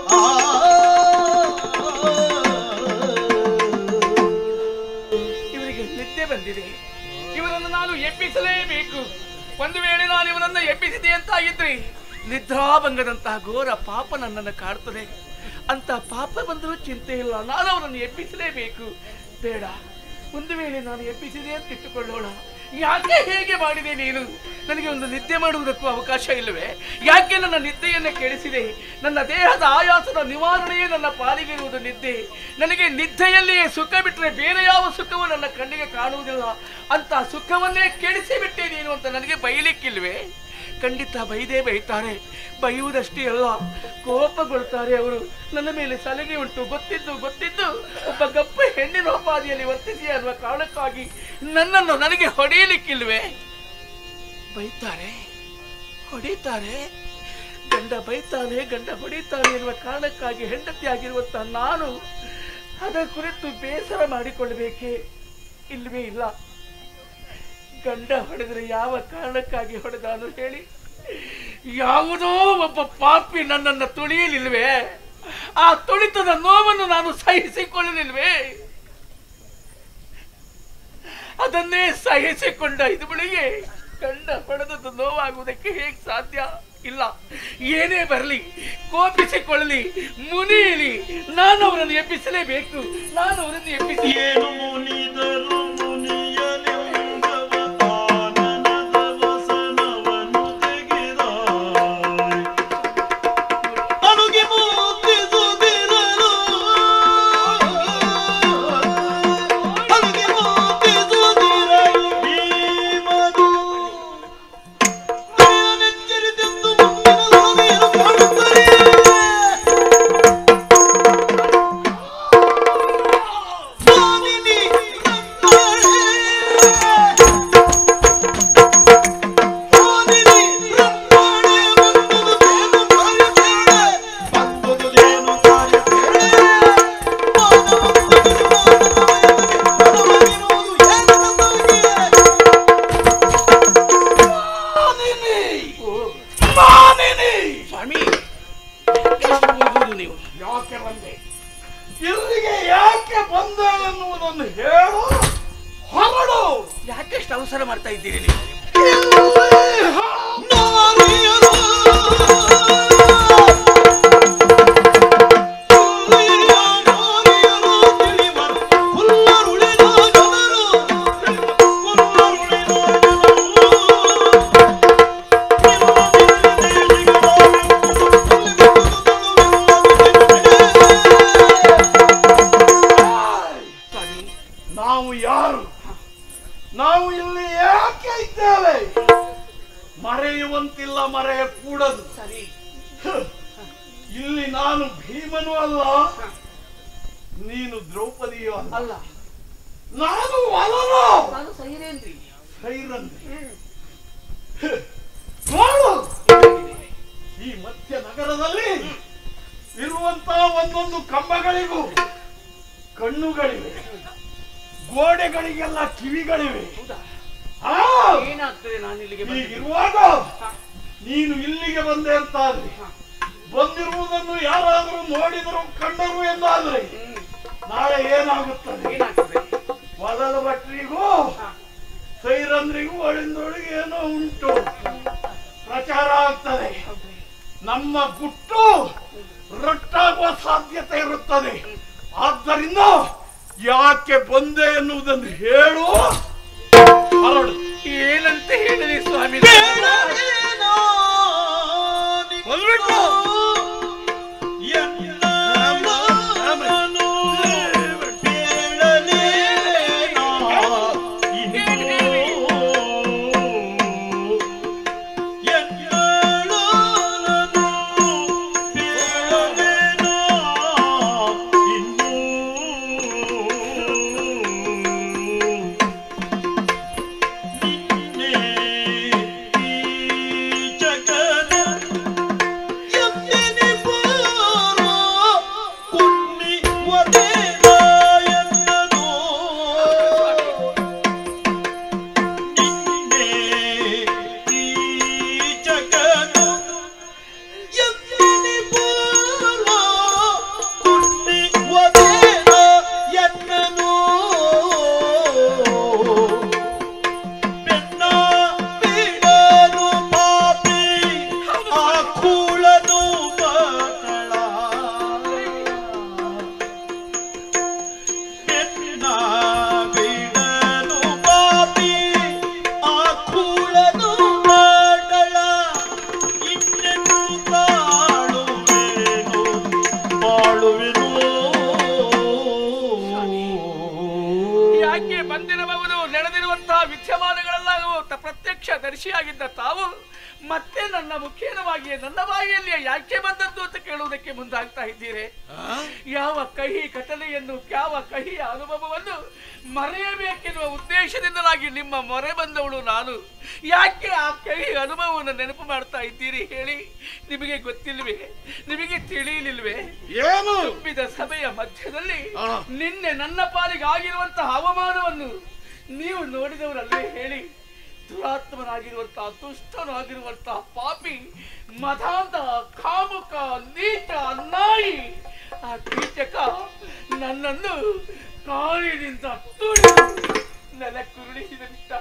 ಆ ಇವರಿಗೆ ನಿದ್ದೆ ಬಂದಿದೆ ಇವರನ್ನು ನಾನು ಎಬ್ಬಿಸಲೇಬೇಕು ಒಂದು ವೇಳೆ ನಾನು ಇವರನ್ನು ಎಬ್ಬಿಸಿದೆ ಅಂತ ಇದ್ರೆ ನಿದ್ರಾಭಂಗದಂತಹ ಘೋರ ಪಾಪ ನನ್ನನ್ನು ಕಾಡ್ತದೆ ಅಂತ ಪಾಪ ಬಂದರೂ ಚಿಂತೆ ಇಲ್ಲ ನಾನು ಅವರನ್ನು ಎಬ್ಬಿಸಲೇಬೇಕು ಬೇಡ ಒಂದು ವೇಳೆ ನಾನು ಎಬ್ಬಿಸಿದೆ ಅಂತ ಇಟ್ಟುಕೊಳ್ಳೋಣ ಯಾಕೆ ಹೇಗೆ ಮಾಡಿದೆ ನೀನು ನನಗೆ ಒಂದು ನಿದ್ದೆ ಮಾಡುವುದಕ್ಕೂ ಅವಕಾಶ ಇಲ್ಲವೇ ಯಾಕೆ ನನ್ನ ನಿದ್ದೆಯನ್ನು ಕೆಡಿಸಿದೆ ನನ್ನ ದೇಹದ ಆಯಾಸದ ನಿವಾರಣೆಯೇ ನನ್ನ ಪಾಲಿಗಿರುವುದು ನಿದ್ದೆ ನನಗೆ ನಿದ್ದೆಯಲ್ಲಿಯೇ ಸುಖ ಬಿಟ್ಟರೆ ಬೇರೆ ಯಾವ ಸುಖವೂ ನನ್ನ ಕಣ್ಣಿಗೆ ಕಾಣುವುದಿಲ್ಲ ಅಂತ ಸುಖವನ್ನೇ ಕೆಡಿಸಿ ಬಿಟ್ಟೆ ನೀನು ಅಂತ ನನಗೆ ಬೈಲಿಕ್ಕಿಲ್ವೇ ಖಂಡಿತ ಬೈದೇ ಬೈತಾರೆ ಬೈಯುವುದಷ್ಟೇ ಅಲ್ಲ ಕೋಪಗೊಳ್ತಾರೆ ಅವರು ನನ್ನ ಮೇಲೆ ಸಲಿಗೆ ಉಂಟು ಗೊತ್ತಿದ್ದು ಗೊತ್ತಿದ್ದು ಒಬ್ಬ ಗಪ್ಪ ಹೆಣ್ಣಿನ ಉಪಾದಿಯಲ್ಲಿ ವರ್ತಿಸಿ ಅನ್ನುವ ಕಾರಣಕ್ಕಾಗಿ ನನ್ನನ್ನು ನನಗೆ ಹೊಡೆಯಲಿಕ್ಕಿಲ್ವೇ ಬೈತಾರೆ ಹೊಡಿತಾರೆ ಗಂಡ ಬೈತಾನೆ ಗಂಡ ಹೊಡಿತಾನೆ ಎನ್ನುವ ಕಾರಣಕ್ಕಾಗಿ ಹೆಂಡತಿಯಾಗಿರುವಂತಹ ನಾನು ಅದರ ಕುರಿತು ಬೇಸರ ಮಾಡಿಕೊಳ್ಳಬೇಕೆ ಇಲ್ವೇ ಇಲ್ಲ ಗಂಡ ಹೊಡೆದ್ರೆ ಯಾವ ಕಾರಣಕ್ಕಾಗಿ ಹೊಡೆದಾನು ಹೇಳಿ ಯಾವುದೋ ಒಬ್ಬ ಪಾಪಿ ನನ್ನನ್ನು ತುಳಿಯಲಿಲ್ವೇ ಆ ತುಳಿತದ ನೋವನ್ನು ನಾನು ಸಹಿಸಿಕೊಳ್ಳಲಿಲ್ವೇ ಅದನ್ನೇ ಸಹಿಸಿಕೊಂಡ ಇದು ಬಳಿಗೆ ಗಂಡ ಹೊಡೆದದ್ದು ನೋವಾಗುವುದಕ್ಕೆ ಹೇಗೆ ಸಾಧ್ಯ ಇಲ್ಲ ಏನೇ ಬರಲಿ ಕೋಪಿಸಿಕೊಳ್ಳಲಿ ಮುನಿಯಲಿ ನಾನು ಅವರನ್ನು ಎಬ್ಬಿಸಲೇಬೇಕು ನಾನು ಅವರನ್ನು ಎಬ್ಬಿಸಿ ಏನು ಮುನಿದರು ಮುನಿಯಲೆಂದವ ಆನನದ ವಸನವನ್ನು ತೆಗೆದ ಅನುಗಿ ಮುತ್ತಿಸುತ್ತಿರಲು ಅನುಗಿ ಮುತ್ತಿಸುತ್ತಿರಲು ಭೀಮನು ನೆಚ್ಚರಿತೆಂದು ಮುಂದಿನ ಸಭೆಯನ್ನು ಕಾಣುತ್ತಲೇ ಸ್ವಾಮಿ ನೀ ಎನ್ನುವುದನ್ನು ಹೇಳು ಹೊರಡು ಯಾಕೆಷ್ಟು ಅವಸರ ಮಾಡ್ತಾ ಇದ್ದೀರಿ ನೀವು ಸ್ವಾಮಿ ನಾವು ಯಾರು ನಾವು ಇಲ್ಲಿ ಯಾಕೆ ಇದ್ದೇವೆ ಮರೆಯುವಂತಿಲ್ಲ ಮರೆಯ ಕೂಡದು ಸರಿ ಹ್. ಇಲ್ಲಿ ನಾನು ಭೀಮನು ಅಲ್ಲ ನೀನು ದ್ರೌಪದಿಯೂ ಅಲ್ಲ ಅಲ್ಲ ನಾನು ವಲನ ನಾನು ಸೈರೇನ್ರಿ ಸೈರಂದ್ರಿ ಹ್. ನೋಡು ಈ ಮಧ್ಯ ನಗರದಲ್ಲಿ ಇರುವಂತಹ ಒಂದೊಂದು ಕಂಬಗಳಿಗೂ ಕಣ್ಣುಗಳಿವೆ ಗೋಡೆಗಳಿಗೆಲ್ಲ ಕಿವಿಗಳಿವೆ ಹೌದಾ ಆ, ಏನಾಗ್ತದೆ ನಾನು ಇಲ್ಲಿಗೆ ಬಂದಿದ್ದು? ಹೀಗಿರುವಾಗ ನೀನು ಇಲ್ಲಿಗೆ ಬಂದೆ ಅಂತಾದ್ರೆ ಬಂದಿರುವುದನ್ನು ಯಾರಾದರೂ ನೋಡಿದರು ಕಂಡರು ಎಂದಾದ್ರೆ ಹ್ಮ್. ನಾಳೆ ಏನಾಗುತ್ತದೆ ಏನಾಗ್ತದೆ ಮೊದಲ ಭಟ್ರಿಗೂ ಸೈರಂದ್ರಿಗೂ ಒಳಿಂದೊಳಗೆ ಏನೋ ಉಂಟು ಪ್ರಚಾರ ಆಗ್ತದೆ ನಮ್ಮ ಗುಟ್ಟು ರಟ್ಟಾಗುವ ಸಾಧ್ಯತೆ ಇರುತ್ತದೆ ಆದ್ದರಿಂದ ಯಾಕೆ ಬಂದೆ ಎನ್ನುವುದನ್ನು ಹೇಳು ಹೊರಡು ಏನಂತ ಹೇಳಿದೆ ಸ್ವಾಮಿ ಬಂದ್ಬಿಟ್ಟು ಯಾಕೆ ಬಂದಿರಬಹುದು ನಡೆದಿರುವಂತಹ ವಿದ್ಯಮಾನಗಳೆಲ್ಲ ತ- ಪ್ರತ್ಯಕ್ಷ ದರ್ಶಿಯಾಗಿದ್ದ ತಾವು ಮತ್ತೆ ನನ್ನ ಮುಖೇನವಾಗಿಯೇ ನನ್ನ ಬಾಯಿಯಲ್ಲಿಯೇ ಯಾಕೆ ಬಂದದ್ದು ಅಂತ ಕೇಳುವುದಕ್ಕೆ ಮುಂದಾಗ್ತಾ ಇದ್ದೀರಿ ಯಾವ ಕಹಿ ಘಟನೆಯನ್ನು ಯಾವ ಕಹಿಯ ಅನುಭವವನ್ನು ಮರೆಯಬೇಕೆನ್ನುವ ಉದ್ದೇಶದಿಂದಲಾಗಿ ನಿಮ್ಮ ಮೊರೆ ಬಂದವಳು ನಾನು ಯಾಕೆ ಆ ಕಹಿ ಅನುಭವವನ್ನು ನೆನಪು ಮಾಡ್ತಾ ಇದ್ದೀರಿ ಹೇಳಿ ನಿಮಗೆ ಗೊತ್ತಿಲ್ವೇ ನಿಮಗೆ ತಿಳಿಯಲಿಲ್ವೇ ಏನು ತುಂಬಿದ ಸಭೆಯ ಮಧ್ಯದಲ್ಲಿ ಆ. ನಿನ್ನೆ ನನ್ನ ಪಾಲಿಗೆ ಆಗಿರುವಂತಹ ಅವಮಾನವನ್ನು ನೀವು ನೋಡಿದವರಲ್ಲೇ ಹೇಳಿ ದುರಾತ್ಮನಾಗಿರುವಂತಹ ದುಷ್ಟನಾಗಿರುವಂತಹ ಪಾಪಿ ಮದಾಂತ ಕಾಮುಕ ನೀಚ ನಾಯಿ ಆ ಕೀಚಕ ನನ್ನನ್ನು ಕಾಲಿನಿಂದ ತುಳಿದು ನೆಲಕ್ಕುರುಳಿಸಿದ ಬಿಟ್ಟ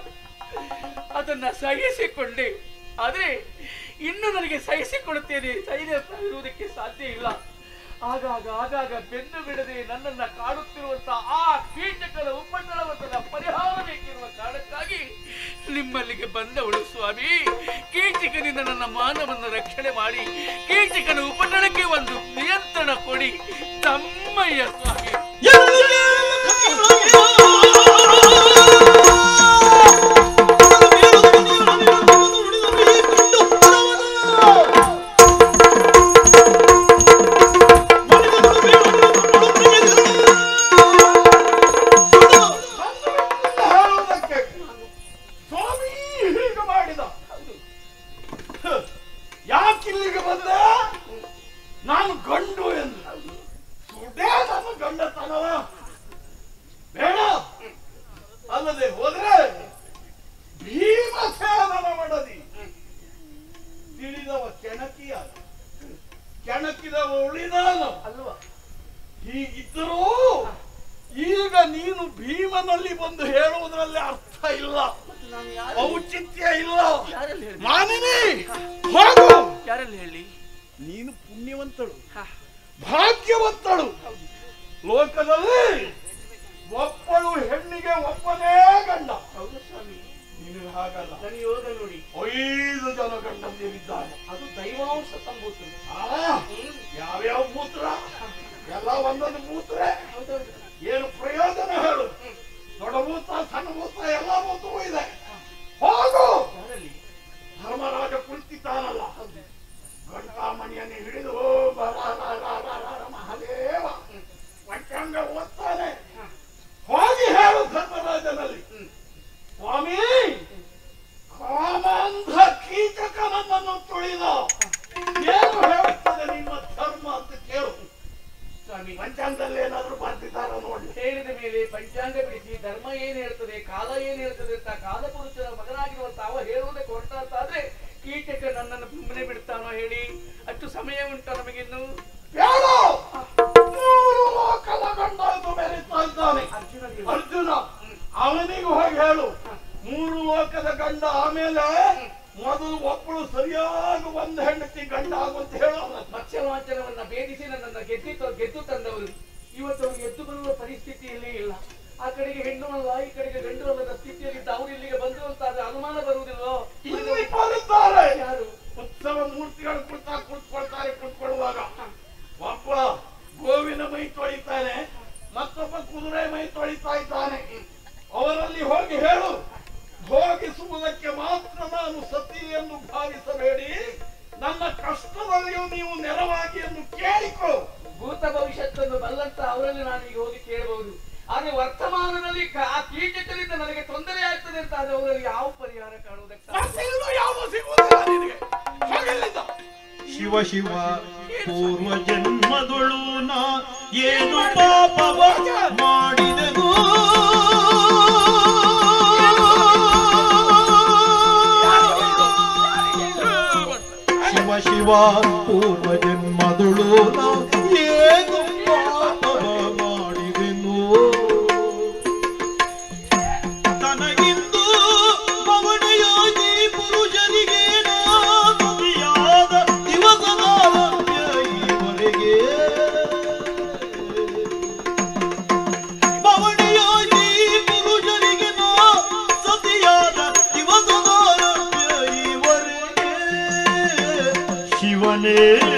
ಅದನ್ನ ಸಹಿಸಿಕೊಂಡೆ ಆದ್ರೆ ಇನ್ನು ನನಗೆ ಸಹಿಸಿಕೊಳ್ಳುತ್ತೇನೆ ಧೈರ್ಯ ಇರುವುದಕ್ಕೆ ಸಾಧ್ಯ ಇಲ್ಲ ಆಗಾಗ ಆಗಾಗ ಬೆನ್ನು ಬಿಡದೆ ನನ್ನನ್ನ ಕಾಡುತ್ತಿರುವಂತಹ ಆ ಕೀಟಕರ ಉಪಟಳವನ್ನು ಪರಿಹಾರ ಬೇಕಿರುವ ಕಾರಣಕ್ಕಾಗಿ ನಿಮ್ಮಲ್ಲಿಗೆ ಬಂದವಳು ಸ್ವಾಮಿ ಕೀಚಕನಿಂದ ನನ್ನ ಮಾನವನ್ನು ರಕ್ಷಣೆ ಮಾಡಿ ಕೀಚಕನ ಉಪಟಳಕ್ಕೆ ಒಂದು ನಿಯಂತ್ರಣ ಕೊಡಿ ತಮ್ಮಯ್ಯ ಸ್ವಾಮಿ ಹೇಳುವುದಕ್ಕೆ ಸ್ವಾಮಿ ಹೀಗೆ ಮಾಡಿದ ಹ, ಯಾಕಿಲ್ಲಿಗೆ ಬಂದೆ ನಾನು ಗಂಡು ಎಂದು ಸುಡೇ ನನ್ನ ಗಂಡತನವ ಬೇಡ ಅಲ್ಲದೆ ಹೋದ್ರೆ ಭೀಮಸೇನನ ಮಡದಿ ತಿಳಿದವ ಕೆಣಕಿಯ ಕೆಣಕಿದವ ಉಳಿದಾನ ಅಲ್ವಾ ಹೀಗಿದ್ದರೂ ಈಗ ಈಗ ನೀನು ಭೀಮನಲ್ಲಿ ಬಂದು ಹೇಳುವುದರಲ್ಲಿ ಅರ್ಥ ಇಲ್ಲ ನಾನು ಯಾರು ಔಚಿತ್ಯ ಇಲ್ಲ ಯಾರಲ್ಲಿ ಹೇಳಿ ಮಾನಿನಿ ಹೋಗು ಯಾರಲ್ಲಿ ಹೇಳಿ ನೀನು ಪುಣ್ಯವಂತಳು ಹಾ. ಭಾಗ್ಯವಂತಳು ಲೋಕದಲ್ಲಿ ಒಬ್ಬಳು ಹೆಣ್ಣಿಗೆ ಒಬ್ಬನೇ ಗಂಡ ಹೌದು ಸ್ವಾಮಿ ನಿನಗೆ ಹಾಗಲ್ಲ ನನ್ನ ಯೋಗ ನೋಡಿ ಐದು ಜನ ಗಂಡಂದಿರಿದ್ದಾರೆ ಅದು ದೈವಾಂಶ ಸಂಭೂತ ಆ, ಯಾವ್ಯಾವ ಮೂತ್ರ ಎಲ್ಲ ಒಂದೊಂದು ಮೂತ್ರ ಹೌದೌದು ಏನು ಪ್ರಯೋಜನ ಹೇಳು ದೊಡ್ಡ ಮೂತ್ರ ಸಣ್ಣ ಮೂತ್ರ ಎಲ್ಲ ಮೂತ್ರವೂ ಇದೆ ಹೋಗು ಯಾರಲ್ಲಿ ಧರ್ಮರಾಜ ಕುಳಿತಿದ್ದಾನಲ್ಲ ಗಂಟಾಮಣಿಯನ್ನು ಹಿಡಿದು ಬರಾರಾರಾರಾರ ಮಹಾದೇವ ಪಂಚಾಂಗ ಓದ್ತಾನೆ ಹೋಗಿ ಹೇಳು ಧರ್ಮರಾಜನಲ್ಲಿ ಸ್ವಾಮಿ ಕಾಮಾಂಧ ಕೀಚಕ ನನ್ನನ್ನು ತುಳಿದ ಏನು ಹೇಳುತ್ತದೆ ನಿಮ್ಮ ಧರ್ಮ ಅಂತ ಕೇಳು ಸ್ವಾಮಿ ಪಂಚಾಂಗದಲ್ಲಿ ಏನಾದ್ರು ಬರ್ತಿದ್ದಾರ ನೋಡಿ ಹೇಳಿದ ಮೇಲೆ ಪಂಚಾಂಗ ಬಿಡಿಸಿ ಧರ್ಮ ಏನ್ ಹೇಳ್ತದೆ ಕಾಲ ಏನ್ ಹೇಳ್ತದೆ ಅಂತ ಕಾಲಪುರುಷರ ಮಗನಾಗಿರುವಂತ ಅವ ಹೇಳುವುದಕ್ಕೆ ಹೊರಟಾದ್ರೆ ಕೀಟಕ ನನ್ನನ್ನು ಸುಮ್ಮನೆ ಬಿಡ್ತಾನೋ ಹೇಳಿ ಅಷ್ಟು ಸಮಯ ಉಂಟ ನಮಗಿನ್ನು ಹೇಳು ಮೂರು ಲೋಕದ ಗಂಡ ಎಂದು ಬೆರೀತಾ ಇದ್ದಾನೆ ಅರ್ಜುನ ಅರ್ಜುನ ಅವನಿಗೂ ಹೋಗಿ ಹೇಳು ಮೂರು ಲೋಕದ ಗಂಡ ಆಮೇಲೆ ಮೊದಲು ಒಬ್ಬಳು ಸರಿಯಾಗಿ ಒಂದು ಹೆಂಡತಿ ಗಂಡ ಆಗುವಂತ ಹೇಳು ಅವನ ಮತ್ಸ್ಯವಾಚನವನ್ನ ಭೇದಿಸಿ ನನ್ನನ್ನು ಗೆದ್ದು ಗೆದ್ದು ತಂದವರು ಇವತ್ತು ಅವರು ಎದ್ದು ಬರುವ ಪರಿಸ್ಥಿತಿಯಲ್ಲಿ ಇಲ್ಲ ಆ ಕಡೆಗೆ ಹೆಣ್ಣು ಅಲ್ಲ ಈ ಕಡೆಗೆ ಗಂಡು ಅಲ್ಲದ ಸ್ಥಿತಿಯಲ್ಲಿದ್ದ ಅವರು ಇಲ್ಲಿಗೆ ಬಂದರು ಅಂತ ಆದ್ರೆ ಅನುಮಾನ ಬರುವುದಿಲ್ಲೋ ಇಲ್ಲಿ ಬರುತ್ತಾರೆ ಯಾರು ಉತ್ಸವ ಮೂರ್ತಿಗಳು ಕುಳಿತಾ ಕುಳಿತುಕೊಳ್ತಾರೆ ಕುಳಿತುಕೊಳ್ಳುವಾಗ ಒಬ್ಬ ಗೋವಿನ ಮೈ ತೊಳಿತಾನೆ ಮತ್ತೊಬ್ಬ ಕುದುರೆ ಮೈ ತೊಳಿತಾ ಇದ್ದಾನೆ ಅವರಲ್ಲಿ ಹೋಗಿ ಹೇಳು ಭೋಗಿಸುವುದಕ್ಕೆ ಮಾತ್ರ ನಾನು ಸತಿ ಎಂದು ಭಾವಿಸಬೇಡಿ ನನ್ನ ಕಷ್ಟದಲ್ಲಿಯೂ ನೀವು ನೆರವಾಗಿ ಎಂದು ಕೇಳಿಕೊ ಭೂತ ಭವಿಷ್ಯತ್ತನ್ನು ಬಲ್ಲಂತ ಅವರಲ್ಲಿ ನಾನು ಈಗ ಹೋಗಿ ಕೇಳಬಹುದು ಆದ್ರೆ ವರ್ತಮಾನದಲ್ಲಿ ಕ- ಆ ಕೀಟಕರಿಂದ ನನಗೆ ತೊಂದರೆ ಆಗ್ತದೆ ಅಂತ ಆದ್ರೆ ಅವರಲ್ಲಿ ಯಾವ ಪರಿಹಾರ ಕಾಣುವುದಕ್ಕೆ ಸಾಧ್ಯ? ಸಸ್ಯಗಳು ಯಾವುದು ಸಿಗುವುದಿಲ್ಲ ನಿನಗೆ ಹೋಗಿಲ್ಲಿಂದ ಶಿವ ಶಿವ ಪೂರ್ವ ಜನ್ಮದೊಳು ನಾ ಏನು ಪಾಪವ ಮಾಡಿದೆನು ಶಿವ ಶಿವ ಪೂರ್ವ ಜನ್ಮದೊಳು ನಾ ಏನು ಪಾಪವ ಮಾಡಿದೆನು ತನಗಿಂದು ಮಗನೆಯಾಗಿ ಪುರುಷರಿಗೆ ನಾದಿಯಾದ ದಿವಸದ ಈವರೆಗೆ ಮಗನೆಯಾಗಿ ಪುರುಷರಿಗೆ ನಾ ಸತಿಯಾದ ದಿವಸದ ಈವರೆಗೆ ಶಿವನೇ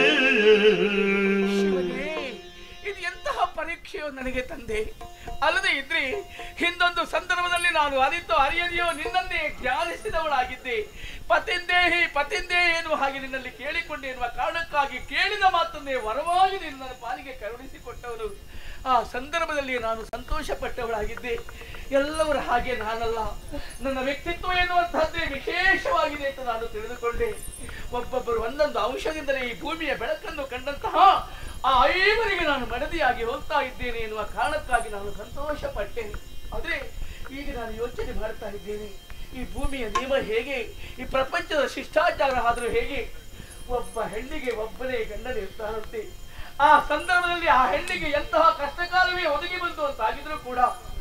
ಶಿವನೇ, ಇದು ಎಂತಹ ಪರೀಕ್ಷೆಯು ನನಗೆ ತಂದೆ ಅಲ್ಲದೆ ಇದ್ರೆ ಹಿಂದೊಂದು ಸಂದರ್ಭದಲ್ಲಿ ನಾನು ಅರಿತು ಅರಿಯದೆಯೋ ನಿನ್ನನ್ನೇ ಧ್ಯಾನಿಸಿದವಳಾಗಿದ್ದೆ ಪತಿಂದೇಹಿ ಪತಿಂದೇಹಿ ಎನ್ನುವ ಹಾಗೆ ನಿನ್ನಲ್ಲಿ ಕೇಳಿಕೊಂಡೆ ಎನ್ನುವ ಕಾರಣಕ್ಕಾಗಿ ಕೇಳಿದ ಮಾತನ್ನೇ ವರವಾಗಿ ನಿನ್ನ ಪಾಲಿಗೆ ಕರುಣಿಸಿಕೊಟ್ಟವನು ಆ ಸಂದರ್ಭದಲ್ಲಿ ನಾನು ಸಂತೋಷ ಪಟ್ಟವಳಾಗಿದ್ದೆ ಎಲ್ಲವರ ಹಾಗೆ ನಾನಲ್ಲ ನನ್ನ ವ್ಯಕ್ತಿತ್ವ ಎನ್ನುವಂತಹದ್ದೇ ವಿಶೇಷವಾಗಿದೆ ಅಂತ ನಾನು ತಿಳಿದುಕೊಂಡೆ ಒಬ್ಬೊಬ್ಬರು ಒಂದೊಂದು ಅಂಶದಿಂದಲೇ ಈ ಭೂಮಿಯ ಬೆಳಕನ್ನು ಕಂಡಂತಹ ಆ ಐವರಿಗೆ ನಾನು ಮಡದಿಯಾಗಿ ಹೋಗ್ತಾ ಇದ್ದೇನೆ ಎನ್ನುವ ಕಾರಣಕ್ಕಾಗಿ ನಾನು ಸಂತೋಷ ಪಟ್ಟೆ ಆದ್ರೆ ಈಗ ನಾನು ಯೋಚನೆ ಮಾಡ್ತಾ ಇದ್ದೇನೆ ಈ ಭೂಮಿಯ ನಿಯಮ ಹೇಗೆ ಈ ಪ್ರಪಂಚದ ಶಿಷ್ಟಾಚಾರ ಆದರೂ ಹೇಗೆ ಒಬ್ಬ ಹೆಣ್ಣಿಗೆ ಒಬ್ಬನೇ ಗಂಡನಿರ್ತಾರಂತೆ ಆ ಸಂದರ್ಭದಲ್ಲಿ ಆ ಹೆಣ್ಣಿಗೆ ಎಂತಹ ಕಷ್ಟಕಾಲವೇ ಒದಗಿ ಬಂತು ಅಂತ ಆಗಿದ್ರು ಕೂಡ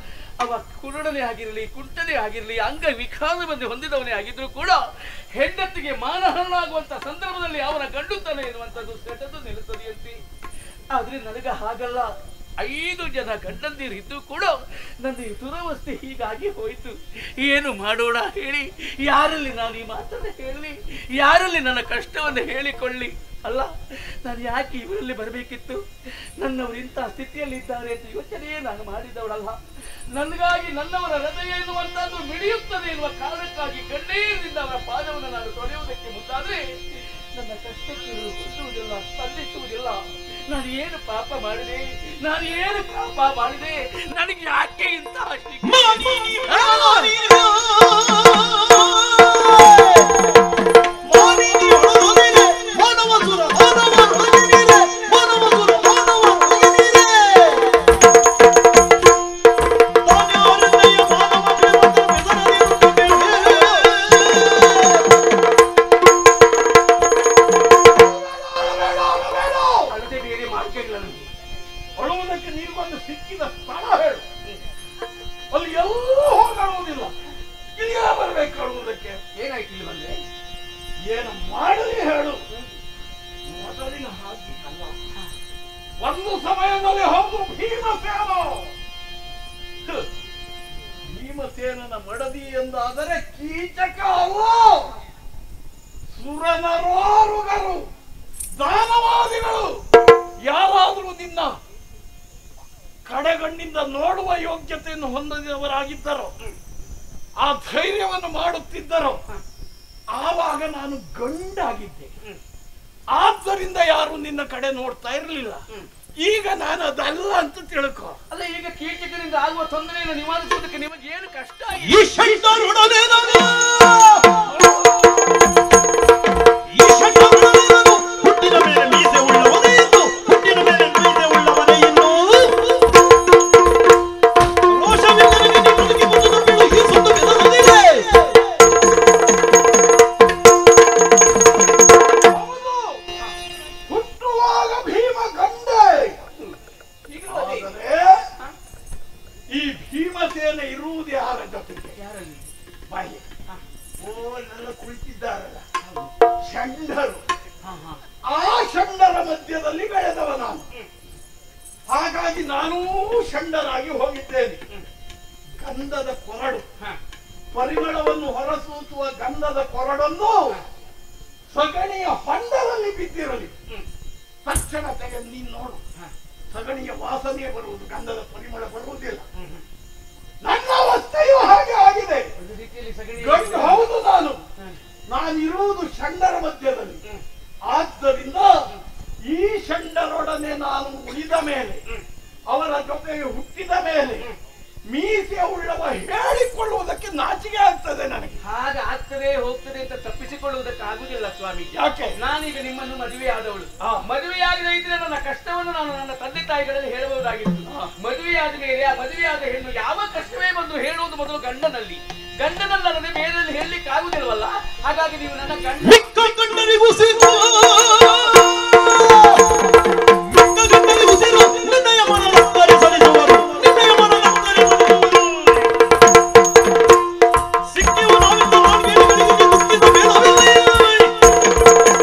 ಅವ ಕುರುಡನೇ ಆಗಿರಲಿ ಕುಂಟನೇ ಆಗಿರಲಿ ಅಂಗ ವಿಕಾಸ ಬಂದು ಹೊಂದಿದವನೇ ಆಗಿದ್ರು ಕೂಡ ಹೆಂಡತಿಗೆ ಮಾನಹರಣಾಗುವಂತ ಸಂದರ್ಭದಲ್ಲಿ ಅವನ ಗಂಡುತನ ಎನ್ನುವಂಥದ್ದು ಸೆಟದು ನಿಲ್ಲುತ್ತದೆಯಂತೆ ಆದ್ರೆ ನನಗ ಹಾಗಲ್ಲ ಐದು ಜನ ಗಂಡಂದಿರಿದ್ದು ಕೂಡ ನನ್ನ ಈ ದುರವಸ್ಥೆ ಹೀಗಾಗಿ ಹೋಯಿತು ಏನು ಮಾಡೋಣ ಹೇಳಿ ಯಾರಲ್ಲಿ ನಾನು ಈ ಮಾತನ್ನು ಹೇಳಲಿ ಯಾರಲ್ಲಿ ನನ್ನ ಕಷ್ಟವನ್ನು ಹೇಳಿಕೊಳ್ಳಿ ಅಲ್ಲ ನಾನು ಯಾಕೆ ಇವರಲ್ಲಿ ಬರಬೇಕಿತ್ತು ನನ್ನವರು ಇಂತಹ ಸ್ಥಿತಿಯಲ್ಲಿದ್ದಾರೆ ಅಂತ ಯೋಚನೆಯೇ ನಾನು ಮಾಡಿದವಳಲ್ಲ ನನಗಾಗಿ ನನ್ನವರ ಹೃದಯ ಎನ್ನುವಂತದ್ದು ಮಿಡಿಯುತ್ತದೆ ಎನ್ನುವ ಕಾರಣಕ್ಕಾಗಿ ಕಣ್ಣೀರಿನಿಂದ ಅವರ ಪಾದವನ್ನು ನಾನು ತೊಳೆಯುವುದಕ್ಕೆ ಮುಂದಾದ್ರೆ ನನ್ನ ಕಷ್ಟಕ್ಕೆ ಇವರು ಹೊಂದುವುದಿಲ್ಲ ಸ್ಪಂದಿಸುವುದಿಲ್ಲ ನಾನು ಏನು ಪಾಪ ಮಾಡಿದೆ ನಾನು ಏನು ಪಾಪ ಮಾಡಿದೆ ನನಗೆ ಯಾಕೆ ಇಂತಹ ಶಿಕ್ಷೆ? ಬೇಡ ಅಲ್ಲದೆ ಬೇರೆ ಮಾರ್ಗಗಳನ್ನು ಅಳುವುದಕ್ಕೆ ನೀನು ಬಂದು ಸಿಕ್ಕಿದ ಸ್ಥಳ ಹೇಳು ಎಲ್ಲೂ ಹೋಗಾಡುವುದಿಲ್ಲ ಇಲ್ಲಿಗೆ ಬರ್ಬೇಕು ಕಳುವುದಕ್ಕೆ ಏನಾಯ್ತು ಇಲ್ಲಿ ಬಂದ್ರೆ ಏನು ಮಾಡಲಿ ಹೇಳು ಮೊದಲಿನ ಹಾಗೆ ಅಲ್ಲ ಒಂದು ಸಮಯದಲ್ಲಿ ಹೌದು ಭೀಮಸೇನ ಹ್. ಭೀಮಸೇನನ ಮಡದಿ ಎಂದಾದರೆ ಕೀಚಕ ಅಲ್ಲ ಸುರನರೋರುಗರು ದಾನವಾದಿಗಳು ಯಾರಾದರೂ ನಿನ್ನ ಕಡೆಗಣ್ಣಿಂದ ನೋಡುವ ಯೋಗ್ಯತೆಯನ್ನು ಹೊಂದಿದವರಾಗಿದ್ದರೋ ಆ ಧೈರ್ಯವನ್ನು ಮಾಡುತ್ತಿದ್ದರೋ ಆವಾಗ ನಾನು ಗಂಡಾಗಿದ್ದೆ ಆದ್ದರಿಂದ ಯಾರು ನಿನ್ನ ಕಡೆ ನೋಡ್ತಾ ಇರಲಿಲ್ಲ ಈಗ ನಾನು ಅದಲ್ಲ ಅಂತ ತಿಳ್ಕೊ ಅಲ್ಲ ಈಗ ಕೀಟಕರಿಂದ ಆಗುವ ತೊಂದರೆಯನ್ನು ನಿವಾರಿಸುವುದಕ್ಕೆ ನಿಮಗೆ ಏನು ಕಷ್ಟ ಆಗಿದೆ ಈ ಷಂಡರೊಡನೆ ನಾನು ಈ ಷಂಡರೊಡನೆ ನಾನು ಹುಟ್ಟಿನ ಮೇಲೆ ಮೀಸೆ ಉಳ್ಳವನೇ ಎಂದು ಹುಟ್ಟಿನ ಮೇಲೆ ಮೀಸೆ ಉಳ್ಳವನೇ ಇನ್ನು ರೋಷವಿಲ್ಲದವನಿಗೆ ನಿಮ್ಮೊಳಗೆ ಬಂದು ಬೀಳು ಈ ಸುತ್ತು ಬೆದರದಿದೆ ಹೌದು. ಹುಟ್ಟುವಾಗ ಭೀಮ ಗಂಡೆ ಆದರೆ ಈ ಭೀಮಸೇನ ಇರುವುದು ಯಾರ ಜೊತೆಗೆ ಯಾರಲ್ಲಿ ಬಾಯಿ ಓ ಎಲ್ಲ ಕುಳಿತಿದ್ದಾರಲ್ಲ ಷಂಡರು ಆ ಷಂಡರ ಮಧ್ಯದಲ್ಲಿ ಬೆಳೆದವ ನಾನು ಹಾಗಾಗಿ ನಾನೂ ಷಂಡರಾಗಿ ಹೋಗಿದ್ದೇನೆ ಗಂಧದ ಕೊರಡು ಪರಿಮಳವನ್ನು ಹೊರಸೂಸುವ ಗಂಧದ ಕೊರಡನ್ನು ಸಗಣಿಯ ಹೊಂಡದಲ್ಲಿ ಬಿದ್ದಿರಲಿ ತಕ್ಷಣ ತೆಗೆದು ನೀನು ನೋಡು ಸಗಣಿಯ ವಾಸನೆ ಬರುವುದು ಗಂಧದ ಪರಿಮಳ ಬರುವುದಿಲ್ಲ ನನ್ನ ಅವಸ್ಥೆಯೂ ಹಾಗೆ ಆಗಿದೆ ಒಂದು ರೀತಿಯಲ್ಲಿ ಸಗಣಿ ಗಂಡು ಹೌದು ನಾನು ನಾನಿರುವುದು ಷಂಡರ ಮಧ್ಯದಲ್ಲಿ ಆದ್ದರಿಂದ ಈ ಷಂಡರೊಡನೆ ನಾನು ಉಳಿದ ಮೇಲೆ ಅವರ ಜೊತೆಗೆ ಹುಟ್ಟಿದ ಮೇಲೆ ಮೀಸೆ ಉಳ್ಳವ ಹೇಳಿಕೊಳ್ಳುವುದಕ್ಕೆ ನಾಚಿಕೆ ಆಗ್ತದೆ ನನಗೆ ಹಾಗ ಆಗ್ತದೆ ಹೋಗ್ತದೆ ಅಂತ ತಪ್ಪಿಸಿಕೊಳ್ಳುವುದಕ್ಕೆ ಆಗುದಿಲ್ಲ ಸ್ವಾಮಿ ಯಾಕೆ ನಾನೀಗ ನಿಮ್ಮನ್ನು ಮದುವೆಯಾದವಳು ಆ. ಮದುವೆಯಾಗದೇ ಇದ್ರೆ ನನ್ನ ಕಷ್ಟವನ್ನು ನಾನು ನನ್ನ ತಂದೆ ತಾಯಿಗಳಲ್ಲಿ ಹೇಳಬಹುದಾಗಿತ್ತು ಮದುವೆಯಾದ ಮೇಲೆ ಆ ಮದುವೆಯಾದ ಹೆಣ್ಣು ಯಾವ ಕಷ್ಟವೇ ಬಂದು ಹೇಳುವುದು ಮೊದಲು ಗಂಡನಲ್ಲಿ ಗಂಡನಲ್ಲದೆ ಬೇರೆಯಲ್ಲಿ ಹೇಳಲಿಕ್ಕೆ ಆಗುದಿಲ್ವಲ್ಲ ಹಾಗಾಗಿ ನೀವು ನನ್ನ ಗಂಡ ಮಿಕ್ಕ ಗಂಡನಿಗೂ ಸಿರು ಮಿಕ್ಕ ಗಂಡನಿಗೂ ಸಿರು ನಿನ್ನಯ ಮನದಂತರಿ ಸರಿಸುವರು ನಿನ್ನಯ ಮನದಂತರಿ ಸರಿಸುವರು ಸಿಕ್ಕಿವ ನಾವಿಂದ ಮಾರ್ಗೇಡಿಗಳಿಗೆ ದುಃಖಿಸ ಬೇಡವಿಲ್ಲ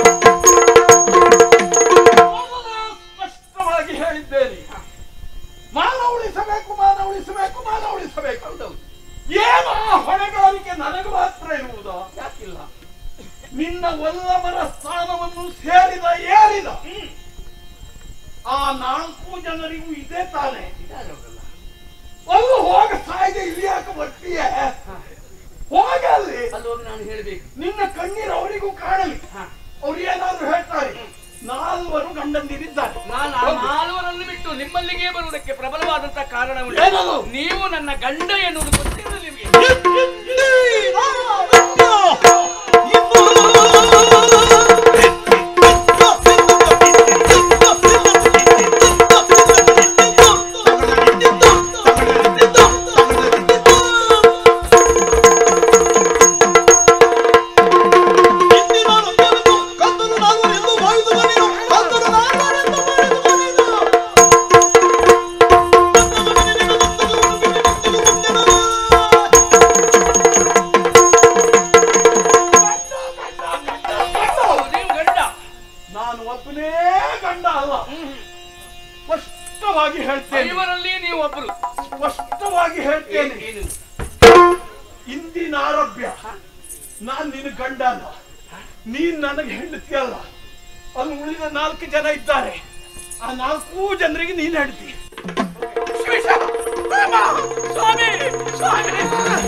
ಸ್ಪಷ್ಟವಾಗಿ ಹೇಳಿದ್ದೇನೆ ಮಾನ ಉಳಿಸಬೇಕು ಮಾನ ಉಳಿಸಬೇಕು ಮಾನ ಉಳಿಸಬೇಕು ಹೌದೌದು ಏನು ಆ ಹೊಣೆಗಾರಿಕೆ ನನಗೆ ಮಾತ್ರ ಇರುವುದಾ ಯಾಕಿಲ್ಲ ನಿನ್ನ ಒಲ್ಲವರ ಸ್ಥಾನವನ್ನು ಸೇರಿದ ಏರಿದ ಆ ನಾಲ್ಕು ಜನರಿಗೂ ಇದೇ ತಾನೆ ಒಂದು ಹೋಗ ಸಾಯ್ದೆ ಇಲ್ಲಿ ಯಾಕೆ ಬರ್ತೀಯ ಹೋಗ ಅಲ್ಲಿ ಅಲ್ಲಿ ಹೋಗಿ ನಾನು ಹೇಳಬೇಕು ನಿನ್ನ ಕಣ್ಣೀರು ಅವರಿಗೂ ಕಾಣಲಿ ಅವ್ರು ಏನಾದ್ರು ಹೇಳ್ತಾರೆ ನಾಲ್ವರು ಗಂಡಂದಿರಿದ್ದಾರೆ ನಾನು ಆ ನಾಲ್ವರನ್ನು ಬಿಟ್ಟು ನಿಮ್ಮಲ್ಲಿಗೆ ಬರುವುದಕ್ಕೆ ಪ್ರಬಲವಾದಂತಹ ಕಾರಣ ಏನದು? ನೀವು ನನ್ನ ಗಂಡ ಎನ್ನುವುದು ಗೊತ್ತಿಲ್ಲ ನಿಮಗೆ ನೀವು ಗಂಡ ನಾನು ಒಬ್ಬನೇ ಗಂಡ ಅಲ್ಲ ಸ್ಪಷ್ಟವಾಗಿ ಹೇಳ್ತೇನೆ ಐವರಲ್ಲಿ ನೀವು ಒಬ್ಬರು ಸ್ಪಷ್ಟವಾಗಿ ಹೇಳ್ತೇನೆ ಏನು ಇಂದಿನ ಆರಭ್ಯ ನಾನ್ ನಿನ್ನ ಗಂಡ ಅಲ್ಲ ನೀನ್ ನನಗೆ ಹೆಂಡತಿ ಅಲ್ಲ ಅಲ್ಲಿ ಉಳಿದ ನಾಲ್ಕು ಜನ ಇದ್ದಾರೆ ಆ ನಾಲ್ಕು ಜನರಿಗೆ ನೀನ್ ಹೆಂಡತಿ ಶ್ರೀಶ, ರಾಮ, ಸ್ವಾಮಿ ಸ್ವಾಮಿ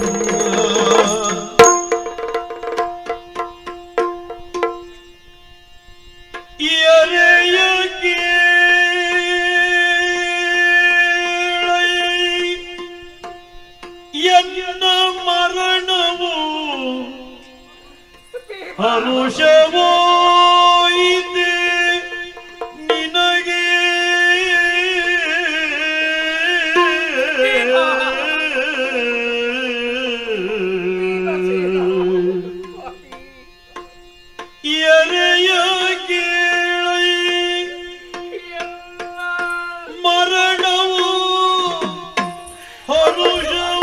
ಎನ್ನ ಮರಣವು ಹರುಷವೋ ಇದೆ ನಿನಗೆ ಎರೆಯ ಕೇಳೈ ಮರಣವು ಹರುಷವೋ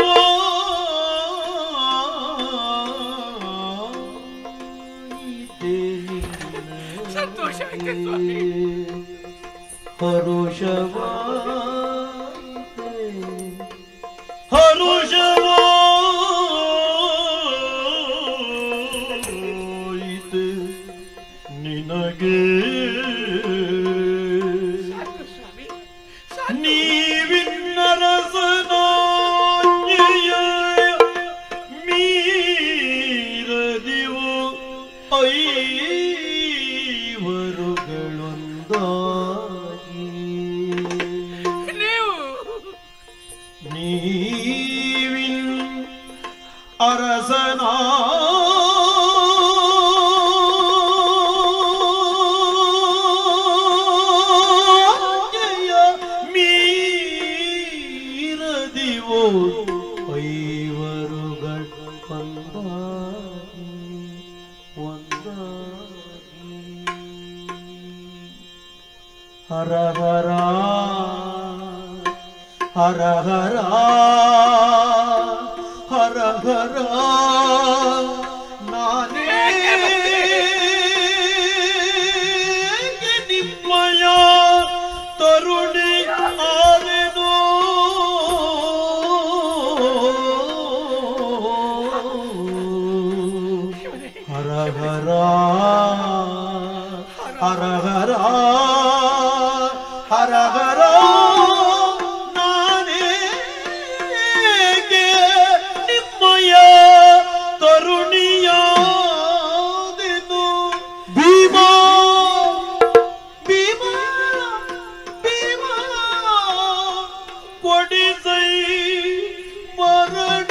ಹರುಷವಾಯಿತು ನಿನಗೆ ಸಾಕು ಸ್ವಾಮಿ ನೀವಿನ್ನರಸನಾಜ್ಞೆಯ ಮೀರದಿವು ಐವರುಗಳೊಂದಾಗಿ ನೀವು ನೀವಿನ್ ಅರಸನಾ ಮೀರದಿವೋ ಐವರುಗಳ ಒಂದಾಗಿ ಒಂದಾಗಿ ಹರ ಹರ ಹರ ಹರ ಹರ ಹರ ನಾನೇ ನಿಮ್ಮಯ ತರುಣಿ ಆದೆನು ಹರ ಹರ ಹರ ಹರ ಹರ ಹರ ನಾನೇಗೆ ನಿಮ್ಮಯ ತರುಣಿಯಾದೆನು ಭೀಮಾ ಭೀಮಾ ಭೀಮಾ ಕೊಡಿಸೈ ಮರಣ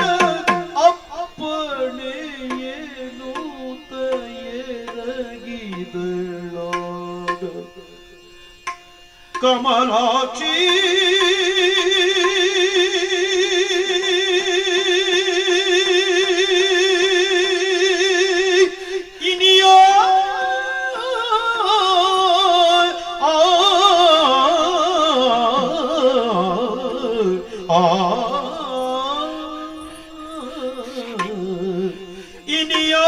ಅಪ್ಪಣೆಯೇನು ತಯರಗಿದಳಾಗ ಕಮಲಾಕ್ಷಿ ಇನಿಯೋ ಆ ಆ ಇನಿಯೋ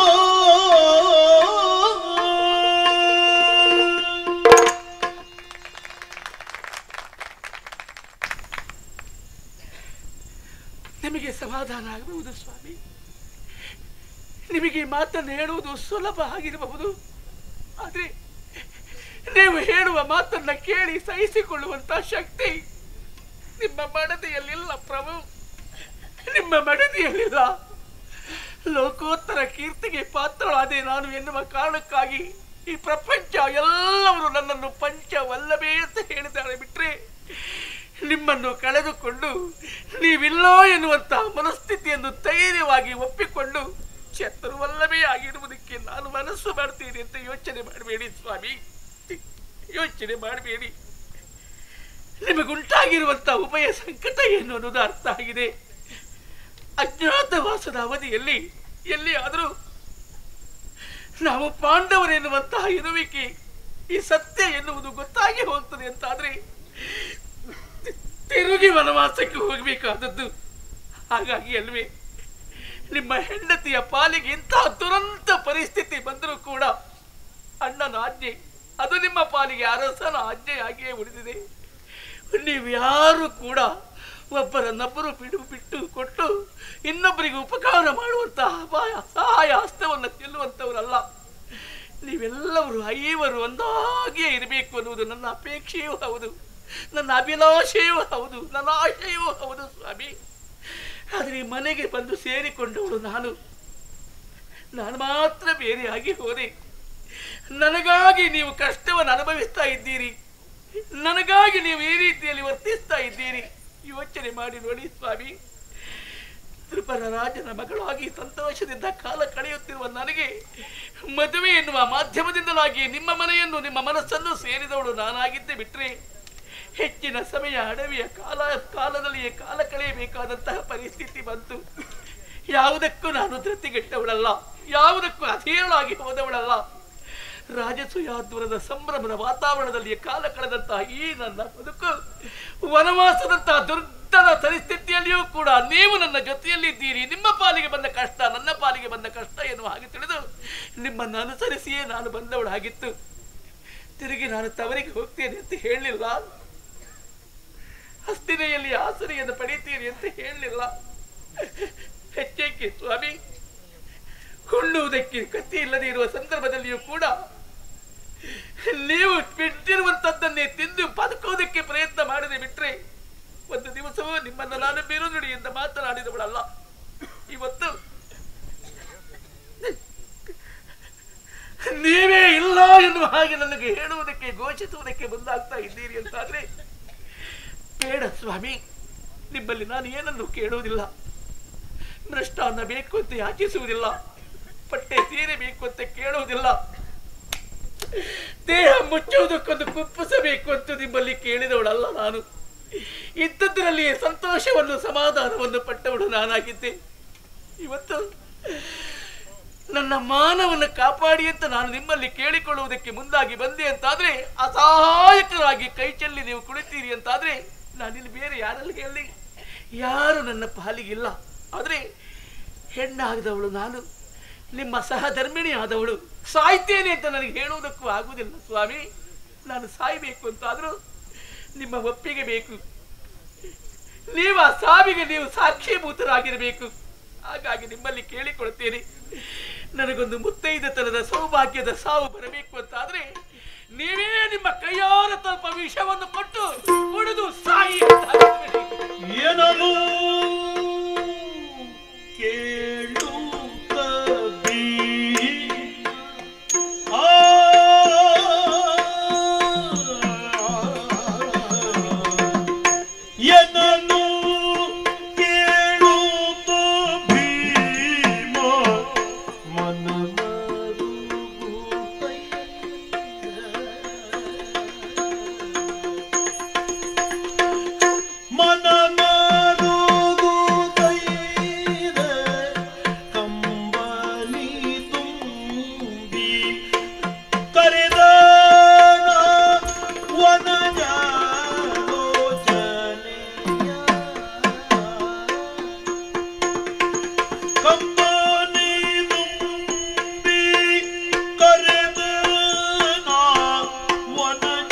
ನಿಮಗೆ ಸಮಾಧಾನ ಆಗಬಹುದು ಸ್ವಾಮಿ ನಿಮಗೆ ಈ ಮಾತನ್ನು ಹೇಳುವುದು ಸುಲಭ ಆಗಿರಬಹುದು ಆದರೆ ನೀವು ಹೇಳುವ ಮಾತನ್ನ ಕೇಳಿ ಸಹಿಸಿಕೊಳ್ಳುವಂತ ಶಕ್ತಿ ನಿಮ್ಮ ಮಡದಿಯಲ್ಲಿಲ್ಲ ಪ್ರಭು ನಿಮ್ಮ ಮಡದಿಯಲ್ಲಿಲ್ಲ ಲೋಕೋತ್ತರ ಕೀರ್ತಿಗೆ ಪಾತ್ರಳಾದೆ ನಾನು ಎನ್ನುವ ಕಾರಣಕ್ಕಾಗಿ ಈ ಪ್ರಪಂಚ ಎಲ್ಲವರು ನನ್ನನ್ನು ಪಂಚವಲ್ಲವೇ ಅಂತ ಹೇಳಿದ್ದಾರೆ ಬಿಟ್ರೆ ನಿಮ್ಮನ್ನು ಕಳೆದುಕೊಂಡು ನೀವಿಲ್ಲ ಎನ್ನುವಂತಹ ಮನಸ್ಥಿತಿಯನ್ನು ಧೈರ್ಯವಾಗಿ ಒಪ್ಪಿಕೊಂಡು ಚತುರ್ವಲ್ಲವೇ ಆಗಿರುವುದಕ್ಕೆ ನಾನು ಮನಸ್ಸು ಮಾಡ್ತೀನಿ ಅಂತ ಯೋಚನೆ ಮಾಡಬೇಡಿ ಸ್ವಾಮಿ ಯೋಚನೆ ಮಾಡಬೇಡಿ ನಿಮಗುಂಟಾಗಿರುವಂತಹ ಉಭಯ ಸಂಕಟ ಏನು ಅನ್ನೋದು ಅರ್ಥ ಆಗಿದೆ ಅಜ್ಞಾತವಾಸದ ಅವಧಿಯಲ್ಲಿ ಎಲ್ಲಿ ಆದರೂ ನಾವು ಪಾಂಡವರೆನ್ನುವಂತಹ ಇರುವಿಕೆ ಈ ಸತ್ಯ ಎನ್ನುವುದು ಗೊತ್ತಾಗಿ ಹೋಗ್ತದೆ ಅಂತಾದ್ರೆ ತಿರುಗಿ ವನವಾಸಕ್ಕೆ ಹೋಗಬೇಕಾದದ್ದು ಹಾಗಾಗಿ ಅಲ್ವೇ ನಿಮ್ಮ ಹೆಂಡತಿಯ ಪಾಲಿಗೆ ಇಂತಹ ದುರಂತ ಪರಿಸ್ಥಿತಿ ಬಂದರೂ ಕೂಡ ಅಣ್ಣನ ಆಜ್ಞೆ ಅದು ನಿಮ್ಮ ಪಾಲಿಗೆ ಅರಸನ ಆಜ್ಞೆಯಾಗಿಯೇ ಉಳಿದಿದೆ ನೀವು ಯಾರು ಕೂಡ ಒಬ್ಬರನ್ನೊಬ್ಬರು ಬಿಡು ಬಿಟ್ಟು ಕೊಟ್ಟು ಇನ್ನೊಬ್ಬರಿಗೆ ಉಪಕಾರ ಮಾಡುವಂತಹ ಅಪಾಯ ಸಹಾಯ ಹಸ್ತವನ್ನು ಚೆಲ್ಲುವಂಥವರಲ್ಲ ನೀವೆಲ್ಲವರು ಐವರು ಒಂದಾಗಿಯೇ ಇರಬೇಕು ಅನ್ನುವುದು ನನ್ನ ಅಪೇಕ್ಷೆಯೂ ಹೌದು ನನ್ನ ಅಭಿಲಾಷೆಯೂ ಹೌದು ನನ್ನ ಆಶಯವೂ ಹೌದು ಸ್ವಾಮಿ ಆದರೆ ಈ ಮನೆಗೆ ಬಂದು ಸೇರಿಕೊಂಡವಳು ನಾನು ನಾನು ಮಾತ್ರ ಬೇರೆಯಾಗಿ ಹೋದೆ ನನಗಾಗಿ ನೀವು ಕಷ್ಟವನ್ನು ಅನುಭವಿಸ್ತಾ ಇದ್ದೀರಿ ನನಗಾಗಿ ನೀವು ಈ ರೀತಿಯಲ್ಲಿ ವರ್ತಿಸ್ತಾ ಇದ್ದೀರಿ ಯೋಚನೆ ಮಾಡಿ ನೋಡಿ ಸ್ವಾಮಿ ತ್ರಿಪರ ರಾಜನ ಮಗಳಾಗಿ ಸಂತೋಷದಿಂದ ಕಾಲ ಕಳೆಯುತ್ತಿರುವ ನನಗೆ ಮದುವೆ ಎನ್ನುವ ಮಾಧ್ಯಮದಿಂದಲಾಗಿ ನಿಮ್ಮ ಮನೆಯನ್ನು ನಿಮ್ಮ ಮನಸ್ಸನ್ನು ಸೇರಿದವಳು ನಾನಾಗಿದ್ದೆ ಬಿಟ್ರೆ ಹೆಚ್ಚಿನ ಸಮಯ ಅಡವಿಯ ಕಾಲ ಕಾಲದಲ್ಲಿಯೇ ಕಾಲ ಕಳೆಯಬೇಕಾದಂತಹ ಪರಿಸ್ಥಿತಿ ಬಂತು ಯಾವುದಕ್ಕೂ ನಾನು ಧೃತಿಗೆಟ್ಟವಳಲ್ಲ ಯಾವುದಕ್ಕೂ ಅಧೀರಳಾಗಿ ಹೋದವಳಲ್ಲ ರಾಜಸೂಯಾದ್ವರದ ಸಂಭ್ರಮದ ವಾತಾವರಣದಲ್ಲಿ ಕಾಲ ಕಳೆದಂತಹ ಈ ನನ್ನ ಬದುಕು ವನವಾಸದಂತಹ ದುರ್ಧನ ಪರಿಸ್ಥಿತಿಯಲ್ಲಿಯೂ ಕೂಡ ನೀವು ನನ್ನ ಜೊತೆಯಲ್ಲಿದ್ದೀರಿ ನಿಮ್ಮ ಪಾಲಿಗೆ ಬಂದ ಕಷ್ಟ ನನ್ನ ಪಾಲಿಗೆ ಬಂದ ಕಷ್ಟ ಎನ್ನುವ ಹಾಗೆ ತಿಳಿದು ನಿಮ್ಮನ್ನು ಅನುಸರಿಸಿಯೇ ನಾನು ಬಂದವಳಾಗಿತ್ತು ತಿರುಗಿ ನಾನು ತವರಿಗೆ ಹೋಗ್ತೇನೆ ಅಂತ ಹೇಳಲಿಲ್ಲ ಹಸ್ತಿನೆಯಲ್ಲಿ ಆಸರೆಯನ್ನು ಪಡೀತೀರಿ ಅಂತ ಹೇಳಲಿಲ್ಲ ಹೆಚ್ಚೇಕೆ ಸ್ವಾಮಿ ಹುಣ್ಣುವುದಕ್ಕೆ ಕತ್ತಿ ಇಲ್ಲದೆ ಇರುವ ಸಂದರ್ಭದಲ್ಲಿಯೂ ಕೂಡ ನೀವು ಬಿಟ್ಟಿರುವಂತದ್ದನ್ನೇ ತಿಂದು ಬದುಕೋದಕ್ಕೆ ಪ್ರಯತ್ನ ಮಾಡದೆ ಬಿಟ್ರೆ ಒಂದು ದಿವಸವೂ ನಿಮ್ಮನ್ನ ನಾನು ಬಿರುನುಡಿಯಿಂದ ಮಾತನಾಡಿದವಳಲ್ಲ ಇವತ್ತು ನೀವೇ ಇಲ್ಲ ಎನ್ನುವ ಹಾಗೆ ನನಗೆ ಹೇಳುವುದಕ್ಕೆ ಘೋಷಿಸುವುದಕ್ಕೆ ಮುಂದಾಗ್ತಾ ಇದ್ದೀರಿ ಅಂತಾದ್ರೆ ಬೇಡ ಸ್ವಾಮಿ ನಿಮ್ಮಲ್ಲಿ ನಾನು ಏನನ್ನು ಕೇಳುವುದಿಲ್ಲ ಮೃಷ್ಟಾನ್ನ ಬೇಕು ಅಂತ ಯಾಚಿಸುವುದಿಲ್ಲ ಪಟ್ಟೆ ಸೀರೆ ಬೇಕು ಅಂತ ಕೇಳುವುದಿಲ್ಲ ದೇಹ ಮುಚ್ಚುವುದಕ್ಕೊಂದು ಕುಪ್ಪಸಬೇಕು ಅಂತ ನಿಮ್ಮಲ್ಲಿ ಕೇಳಿದವಳಲ್ಲ ನಾನು ಇದ್ದದ್ದರಲ್ಲಿಯೇ ಸಂತೋಷವನ್ನು ಸಮಾಧಾನವನ್ನು ಪಟ್ಟವಳು ನಾನಾಗಿದ್ದೆ ಇವತ್ತು ನನ್ನ ಮಾನವನ್ನು ಕಾಪಾಡಿ ಅಂತ ನಾನು ನಿಮ್ಮಲ್ಲಿ ಕೇಳಿಕೊಳ್ಳುವುದಕ್ಕೆ ಮುಂದಾಗಿ ಬಂದೆ ಅಂತಾದ್ರೆ ಅಸಹಾಯಕರಾಗಿ ಕೈ ಚೆಲ್ಲಿ ನೀವು ಕುಳಿತೀರಿ ಅಂತಾದ್ರೆ ನಾನಿಲ್ಲಿ ಬೇರೆ ಯಾರಲ್ಲಿ ಹೇಳಿ ಯಾರು ನನ್ನ ಪಾಲಿಗಿಲ್ಲ ಆದ್ರೆ ಹೆಣ್ಣಾಗದವಳು ನಾನು ನಿಮ್ಮ ಸಹಧರ್ಮಿಣಿ ಆದವಳು ಸಾಯ್ತೇನೆ ಅಂತ ನನಗೆ ಹೇಳುವುದಕ್ಕೂ ಆಗುವುದಿಲ್ಲ ಸ್ವಾಮಿ ನಾನು ಸಾಯ್ಬೇಕು ಅಂತಾದ್ರೂ ನಿಮ್ಮ ಒಪ್ಪಿಗೆ ಬೇಕು ನೀವು ಆ ಸಾವಿಗೆ ನೀವು ಸಾಕ್ಷೀಭೂತರಾಗಿರಬೇಕು ಹಾಗಾಗಿ ನಿಮ್ಮಲ್ಲಿ ಕೇಳಿಕೊಳ್ತೇನೆ ನನಗೊಂದು ಮುತ್ತೈದತನದ ಸೌಭಾಗ್ಯದ ಸಾವು ಬರಬೇಕು ಅಂತಾದ್ರೆ ನೀವೇ ನಿಮ್ಮ ಕೈಯಾರ ಸ್ವಲ್ಪ ವಿಷವನ್ನು ಕೊಟ್ಟು ಕುಡಿದು ಸಾಯಿ ಅಂತ ಹೇಳಿಬಿಡಿ. ಏನನು ಕೇಳುತ್ತಬಿ ಆ ಏನನು ಕೇಳುತ್ತ ಭೀಮ ಮನ ಮರುಗುತ್ತೈದೆ ಕಂಬನಿ ತುಂಬಿ ಕರೆದ ವನಜ ಕಂಬನಿ ತುಂಬಿ ಕರೆದ ವನಜ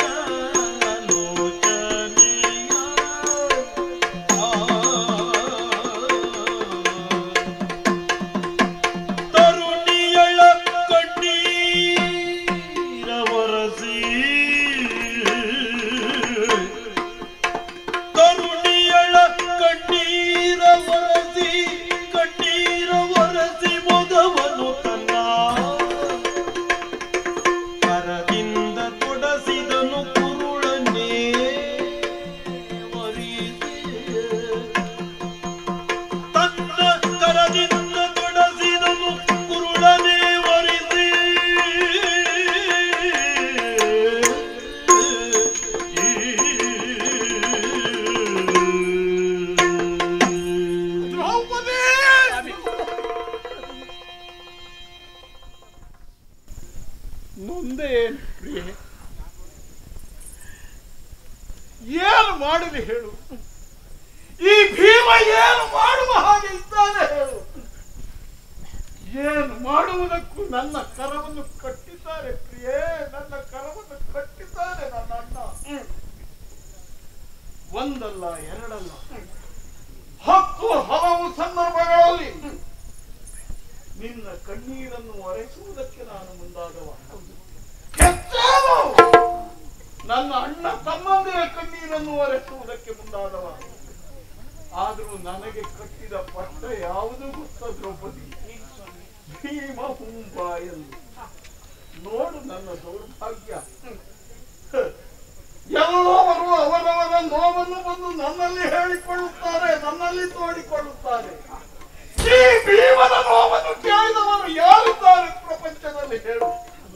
ತರುಣಿಯಳ ಕಣ್ಣೀರ ಒರಸಿ ತರುಣಿಯಳ ಕಣ್ಣೀರ ಒರಸಿ ಕಣ್ಣೀರ ಒರಸಿ ಮೊದವನು ತನ್ನ ಕರದಿಂದ ತೊಡಸಿದನು ಕುರುಳನ್ನೇ ತನ್ನ ಕರದಿಂದ ತೊಡಸಿದನು ಕುರುಳನೇ ಒರಿಸಿ ಮುಂದೆ ಏನು ಪ್ರಿಯೆ ಏನು ಮಾಡಲಿ ಹೇಳು ಈ ಭೀಮ ಏನು ಮಾಡುವ ಹಾಗೆ ಇದ್ದಾನೆ ಹೇಳು ಏನು ಮಾಡುವುದಕ್ಕೂ ನನ್ನ ಕರವನ್ನು ಕಟ್ಟಿದ್ದಾರೆ ಪ್ರಿಯೇ ನನ್ನ ಕರವನ್ನು ಕಟ್ಟಿದ್ದಾರೆ ನನ್ನ ಅಣ್ಣ ಒಂದಲ್ಲ ಎರಡಲ್ಲ ಹತ್ತು ಹಲವು ಸಂದರ್ಭಗಳಲ್ಲಿ ನಿನ್ನ ಕಣ್ಣೀರನ್ನು ಒರೆಸುವುದಕ್ಕೆ ನಾನು ಮುಂದಾದವ ಹೆಚ್ಚೇನು? ನನ್ನ ಅಣ್ಣ ತಮ್ಮಂದಿರ ಕಣ್ಣೀರನ್ನು ಒರೆಸುವುದಕ್ಕೆ ಮುಂದಾದವ ಆದರೂ ನನಗೆ ಕಟ್ಟಿದ ಪಟ್ಟ ಯಾವುದು ಗೊತ್ತ ದ್ರೌಪದಿ ಭೀಮ ಹುಂಬ ಎಂದು ನೋಡು ನನ್ನ ದೌರ್ಭಾಗ್ಯ ಎಲ್ಲವರು ಅವರವರ ನೋವನ್ನು ಬಂದು ನನ್ನಲ್ಲಿ ಹೇಳಿಕೊಳ್ಳುತ್ತಾರೆ ನನ್ನಲ್ಲಿ ತೋಡಿಕೊಳ್ಳುತ್ತಾರೆ ಈ ಭೀಮನ ನೋವನ್ನು ಕೇಳಿದವರು ಯಾರಿದ್ದಾರೆ ಪ್ರಪಂಚದಲ್ಲಿ ಹೇಳು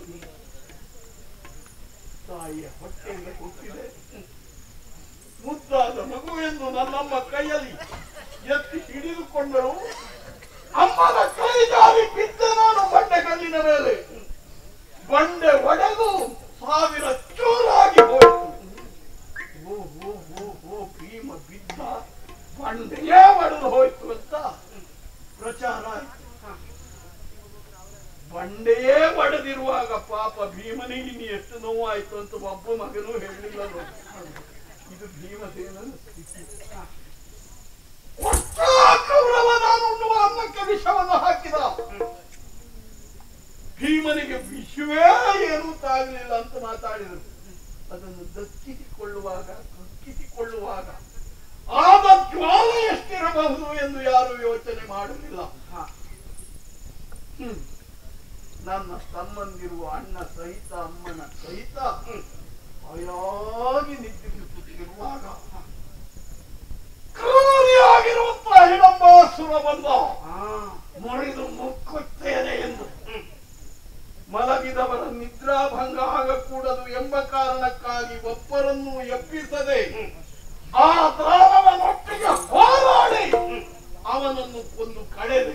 ತಾಯಿಯ ಹೊಟ್ಟೆಯಿಂದ ಹುಟ್ಟಿದೆ ಮುದ್ದಾದ ಮಗುವೆಂದು ನನ್ನಮ್ಮ ಕೈಯಲ್ಲಿ ಎತ್ತಿ ಹಿಡಿದುಕೊಂಡಳು ಅಮ್ಮನ ಕೈ ಜಾರಿ ಬಿದ್ದ ನಾನು ಬಂಡೆಗಲ್ಲಿನ ಮೇಲೆ ಬಂಡೆ ಒಡೆದು ಸಾವಿರ ಚೂರಾಗಿ ಹೋಯಿತು ಓ ಓ ಓ ಓ ಭೀಮ ಬಿದ್ದ ಬಂಡೆಯೇ ಒಡೆದು ಹೋಯ್ತು ಅಂತ ಪ್ರಚಾರ ಆಯ್ತು ಬಂಡೆಯೇ ಒಡೆದಿರುವಾಗ ಪಾಪ ಭೀಮನಿಗೆ ಇನ್ನು ಎಷ್ಟು ನೋವಾಯ್ತು ಅಂತ ಒಬ್ಬ ಮಗನೂ ಹೇಳಲಿಲ್ಲ ನೋಡಿ ಇದು ಭೀಮಸೇನನ ಸ್ಥಿತಿ ಒಟ್ಟ ಕೌರವ ನಾನು ಉಣ್ಣುವ ಅನ್ನಕ್ಕೆ ವಿಷವನ್ನು ಹಾಕಿದ ಭೀಮನಿಗೆ ವಿಷವೇ ಏನು ತಾಗಲಿಲ್ಲ ಅಂತ ಮಾತಾಡಿದರು ಅದನ್ನು ದಕ್ಕಿಸಿಕೊಳ್ಳುವಾಗ ಕಕ್ಕಿಸಿಕೊಳ್ಳುವಾಗ ಆದ ಜ್ವಾಲೆ ಎಷ್ಟಿರಬಹುದು ಎಂದು ಯಾರು ಯೋಚನೆ ಮಾಡಲಿಲ್ಲ ಹ್ಮ್. ನನ್ನ ತಮ್ಮಂದಿರುವ ಅಣ್ಣ ಸಹಿತ ಅಮ್ಮನ ಸಹಿತ ಹಾಯಾಗಿ ನಿದ್ರಿಸುತ್ತಿರುವಾಗ ಕ್ರೂರಿಯಾಗಿರುವಂತಹ ಹಿಡಂಬಾಸುರ ಬಂದ ಮುರಿದು ಮುಕ್ಕುತ್ತೇನೆ ಎಂದು ಮಲಗಿದವರ ನಿದ್ರಾಭಂಗ ಆಗಕೂಡದು ಎಂಬ ಕಾರಣಕ್ಕಾಗಿ ಒಬ್ಬರನ್ನು ಎಬ್ಬಿಸದೆ ಆ ದಾನವನೊಟ್ಟಿಗೆ ಹೋರಾಡಿ ಅವನನ್ನು ಕೊಂದು ಕಳೆದೆ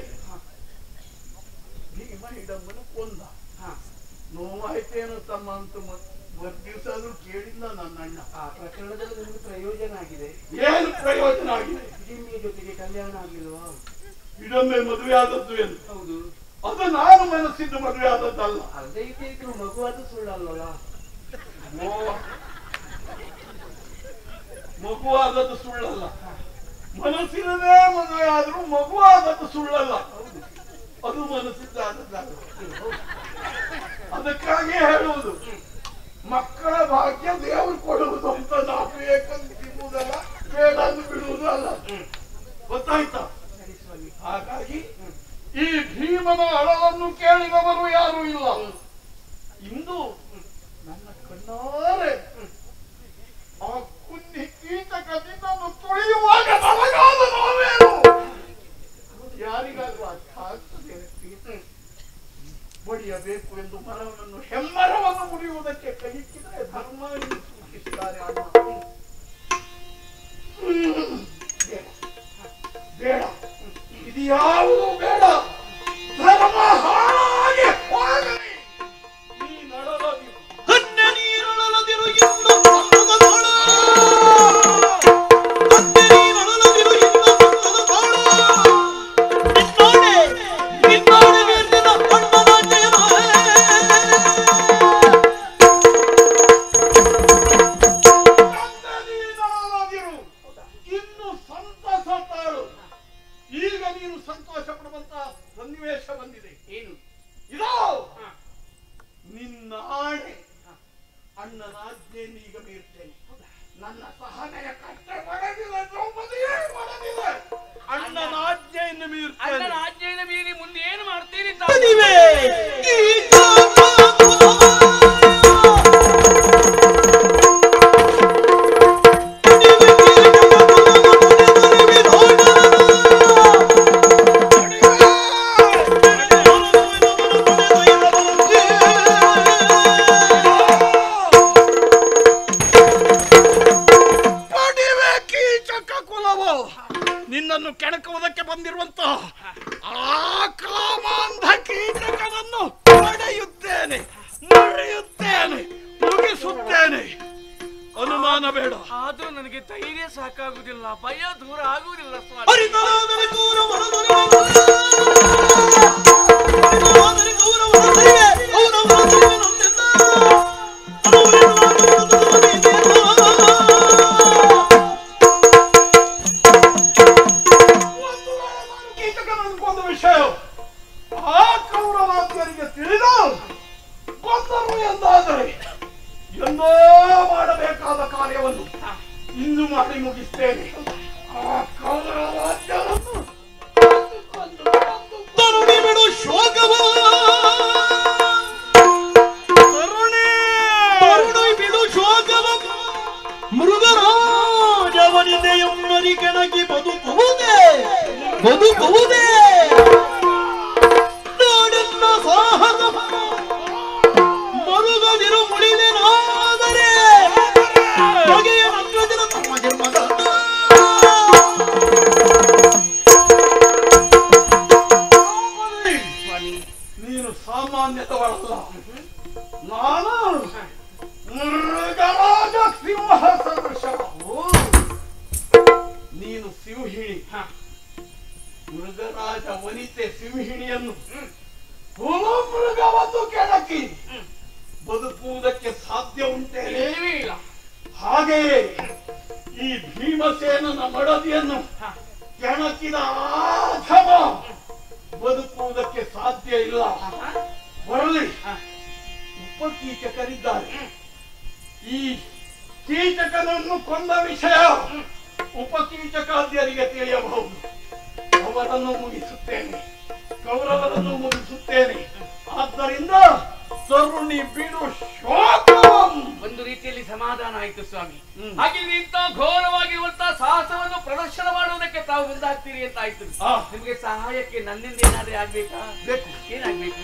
ಭೀಮ ಹಿಡಂಬನು ಕೊಂದ ನೋವಾಯ್ತೇನೋ ತಮ್ಮ ಅಂತ ದಿವಸಾದ್ರೂ ಕೇಳಿಲ್ಲ ನನ್ನ ಅಣ್ಣ ಆ ಪ್ರಕರಣದಲ್ಲಿ ನಿಮ್ಗೆ ಪ್ರಯೋಜನ ಆಗಿದೆ ಏನು ಪ್ರಯೋಜನ ಆಗಿದೆ ಜಿಮ್ಮಿಯ ಜೊತೆಗೆ ಕಲ್ಯಾಣ ಆಗಿಲ್ವಾ ಇದೊಮ್ಮೆ ಮದುವೆ ಆದದ್ದು ಎಂದು ಹೌದು ಅದು ನಾನು ಮನಸ್ಸಿದ್ದು ಮದುವೆ ಆದದ್ದಲ್ಲ ಅರ್ಧ ಇದ್ದು ಮಗುವಾದ ಸುಳ್ಳಲ್ವಲ್ಲ ಮೋ- ಮಗುವಾದದ್ದು ಸುಳ್ಳಲ್ಲ ಮನಸ್ಸಿನದೇ ಮದುವೆ ಆದ್ರೂ ಮಗುವಾದದ್ದು ಸುಳ್ಳಲ್ಲ ಅದು ಮನಸ್ಸಿದ್ದಾದದ್ದಲ್ಲ ಅದಕ್ಕಾಗಿ ಹೇಳುವುದು ಮಕ್ಕಳ ಭಾಗ್ಯ ದೇವರು ಕೊಡುವುದು ಅಂತ ನಾವು ಬೇಕಂತ ಸಿಗುವುದಲ್ಲ ಬೇಡ ಅಂತ ಬಿಡುವುದು ಅಲ್ಲ ಗೊತ್ತಾಯ್ತಾ ಹಾಗಾಗಿ ಈ ಭೀಮನ ಅಳವನ್ನು ಕೇಳಿದವರು ಯಾರು ಇಲ್ಲ ಇಂದು ನನ್ನ ಕಣ್ಣಾರೆ ಆ ಕುನ್ನಿ ಕೀಟಕದಿಂದ ತುಳಿಯುವಾಗ ನನಗಾದ ನೋವೇನು ಯಾರಿಗಾದ್ರೂ ಅರ್ಥ ಆಗ್ತದೆ ಹೊಡೆಯಬೇಕು ಎಂದು ಮರವನ್ನು ಹೆಮ್ಮರವನ್ನು ಮುರಿಯುವುದಕ್ಕೆ ಕೈಯಿಕ್ಕಿದರೆ ಧರ್ಮ ಎಂದು ಸೂಚಿಸಿದ್ದಾರೆ ಅಣ್ಣ ಹ್ಮ್. ಬೇಡ ಬೇಡ ಇದು ಯಾವುದು ಬೇಡ ಧರ್ಮ ಹಾಳಾಗಿ ಹೋಗಲಿ ಈ ನಡಲದಿರು ಕನ್ಯ ನೀರೊಳದಿರು ಇನ್ನು ಪಕ್ಕದ ತಾಳ ಕನ್ಯ ನೀರೊಳದಿರು ಇನ್ನು ಪಕ್ಕದ ತಾಳ ನಿನ್ನೋಡೆ ನಿನ್ನೋಡೆ ಬೀರ್ತಿದ ಅಣ್ಣನ ಜಯಮಾಲೆ ನನ್ನದೀನಳಾಗಿರು. ಇನ್ನು ಸಂತಸ ತಾಳು ಈಗ ನೀನು ಸಂತೋಷ ಪಡುವಂತ ಸನ್ನಿವೇಶ ಬಂದಿದೆ ಏನು ಇದೋ ನಿನ್ನ ಆಣೆ ಅಣ್ಣನ ಆಜ್ಞೆಯನ್ನು ಈಗ ಮೀರ್ತೇನೆ ನನ್ನ ಸಹನೆಯ ಕಷ್ಟ ಒಡೆದಿಲ್ಲ ದ್ರೌಪದಿಯೇ ಒಡೆದಿಲ್ಲ ಅಣ್ಣನ ಆಜ್ಞೆಯನ್ನು ಮೀರ್ತೇನೆ ಅಣ್ಣನ ಆಜ್ಞೆಯನ್ನು ಮೀರಿ ಮುಂದೆ ಏನು ಮಾಡ್ತೀರಿ ತಾವು? ಮದುವೆ ಈ ಪಡಿವೆ ಕೀಚಕ ಕುಲವು ನಿನ್ನನ್ನು ಕೆಣಕುವುದಕ್ಕೆ ಬಂದಿರುವಂತಹ ಆ ಕಾಮಾಂಧ ಕೀಚಕನನ್ನು ಪಡೆಯುತ್ತೇನೆ ಮುರಿಯುತ್ತೇನೆ ಮುಗಿಸುತ್ತೇನೆ ಅನುಮಾನ ಬೇಡ ಆದ್ರೂ ನನಗೆ ಧೈರ್ಯ ಸಾಕಾಗುದಿಲ್ಲ ಭಯ ದೂರ ಆಗುವುದಿಲ್ಲ ಸ್ವಾಮಿ ಹರಿತರಾದರೆ ಗೌರವನ ದೊರೆಯುವ ಹರಿತರಾದರೆ ಗೌರವನ ದೊರೆಯುವೆ ಗೌರವನ ದೊರೆಯುವೆ ನಮ್ಮೆಲ್ಲ ಒಂದು ವೇಳೆ ನಾನು ಕೀಚಕನನ್ನು ಕೊಂದ ವಿಷಯ ಆ ಕೌರವಾದ್ಯರಿಗೆ ತಿಳಿದು ಕೊಂದರು ಎಂದಾದರೆ ಎಂದೋ ಮಾಡಬೇಕಾದ ಕಾರ್ಯವನ್ನು ಇಂದು ಮಾಡಿ ಮುಗಿಸ್ತೇನೆ ಆ ಕೌರವಾದ್ಯರನ್ನು ಕೊಂದು, ಕೊಂದು, ಕೊಂದು, ತರುಣಿ ಬಿಡು ಶೋಕವ ತರುಣಿ ಬಿಡು ಶೋಕವ ಮೃಗರಾಜವನಿದೆಯಮ್ಮರಿ ಕೆಣಕಿ ಬದುಕುವುದೇ ಬದುಕುವುದೇ ನಾಡೆನ್ನ ಸಾಹಸ ಮರುಗದಿರು ಮುಳಿದೆನಾದರೆ ಬಗೆಯ ನಗ್ರಜನ ತಮ್ಮ ಜನ್ಮದ ಸ್ವಾಮಿ ನೀನು ಸಾಮಾನ್ಯದವಳಲ್ಲ ನಾನು ಮೃಗರಾಜ ಸಿಂಹ ಸದೃಶ ನೀನು ಸಿಂಹಿಣಿ ಮೃಗರಾಜ ವನಿತೆ ಸಿಂಹಿಣಿಯನ್ನು ಹುಳು ಮೃಗವನ್ನು ಕೆಣಕಿ ಬದುಕುವುದಕ್ಕೆ ಸಾಧ್ಯ ಉಂಟೇನೆ ಇಲ್ಲವೇ ಇಲ್ಲ ಹಾಗೆಯೇ ಈ ಭೀಮಸೇನನ ಮಡದಿಯನ್ನು ಕೆಣಕಿದ ಆಧಮ ಬದುಕುವುದಕ್ಕೆ ಸಾಧ್ಯ ಇಲ್ಲ ಬರಲಿ ಉಪಕೀಚಕರಿದ್ದಾರೆ ಈ ಕೀಚಕನನ್ನು ಕೊಂದ ವಿಷಯ ಉಪಕೀಚಕಾದ್ಯರಿಗೆ ತಿಳಿಯಬಹುದು ಅವರನ್ನು ಮುಗಿಸುತ್ತೇನೆ ಕೌರವರನ್ನು ಮುಗಿಸುತ್ತೇನೆ ಆದ್ದರಿಂದ ತರುಣಿ ಬಿಡು ಶೋಕಂ ಒಂದು ರೀತಿಯಲ್ಲಿ ಸಮಾಧಾನ ಆಯ್ತು ಸ್ವಾಮಿ ಹಾಗೆ ಇಂತ ಘೋರವಾಗಿರುವಂತಹ ಸಾಹಸವನ್ನು ಪ್ರದರ್ಶನ ಮಾಡುವುದಕ್ಕೆ ತಾವು ಮುಂದಾಗ್ತೀರಿ ಅಂತ ಆಯ್ತು ಆ. ನಿಮಗೆ ಸಹಾಯಕ್ಕೆ ನನ್ನಿಂದ ಏನಾದ್ರೆ ಆಗ್ಬೇಕಾ ಬೇಕು ಏನಾಗ್ಬೇಕು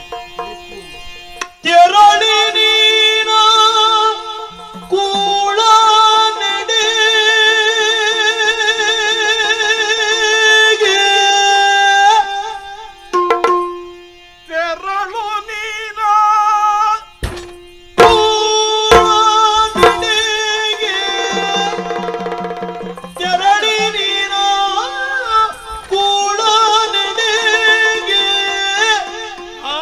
ತೆರಳಿ ನೀನ ಕೂಳ ತೆರಳು ನೀನ ತೆರಳಿ ನೀನ ಕೂಳ ಆ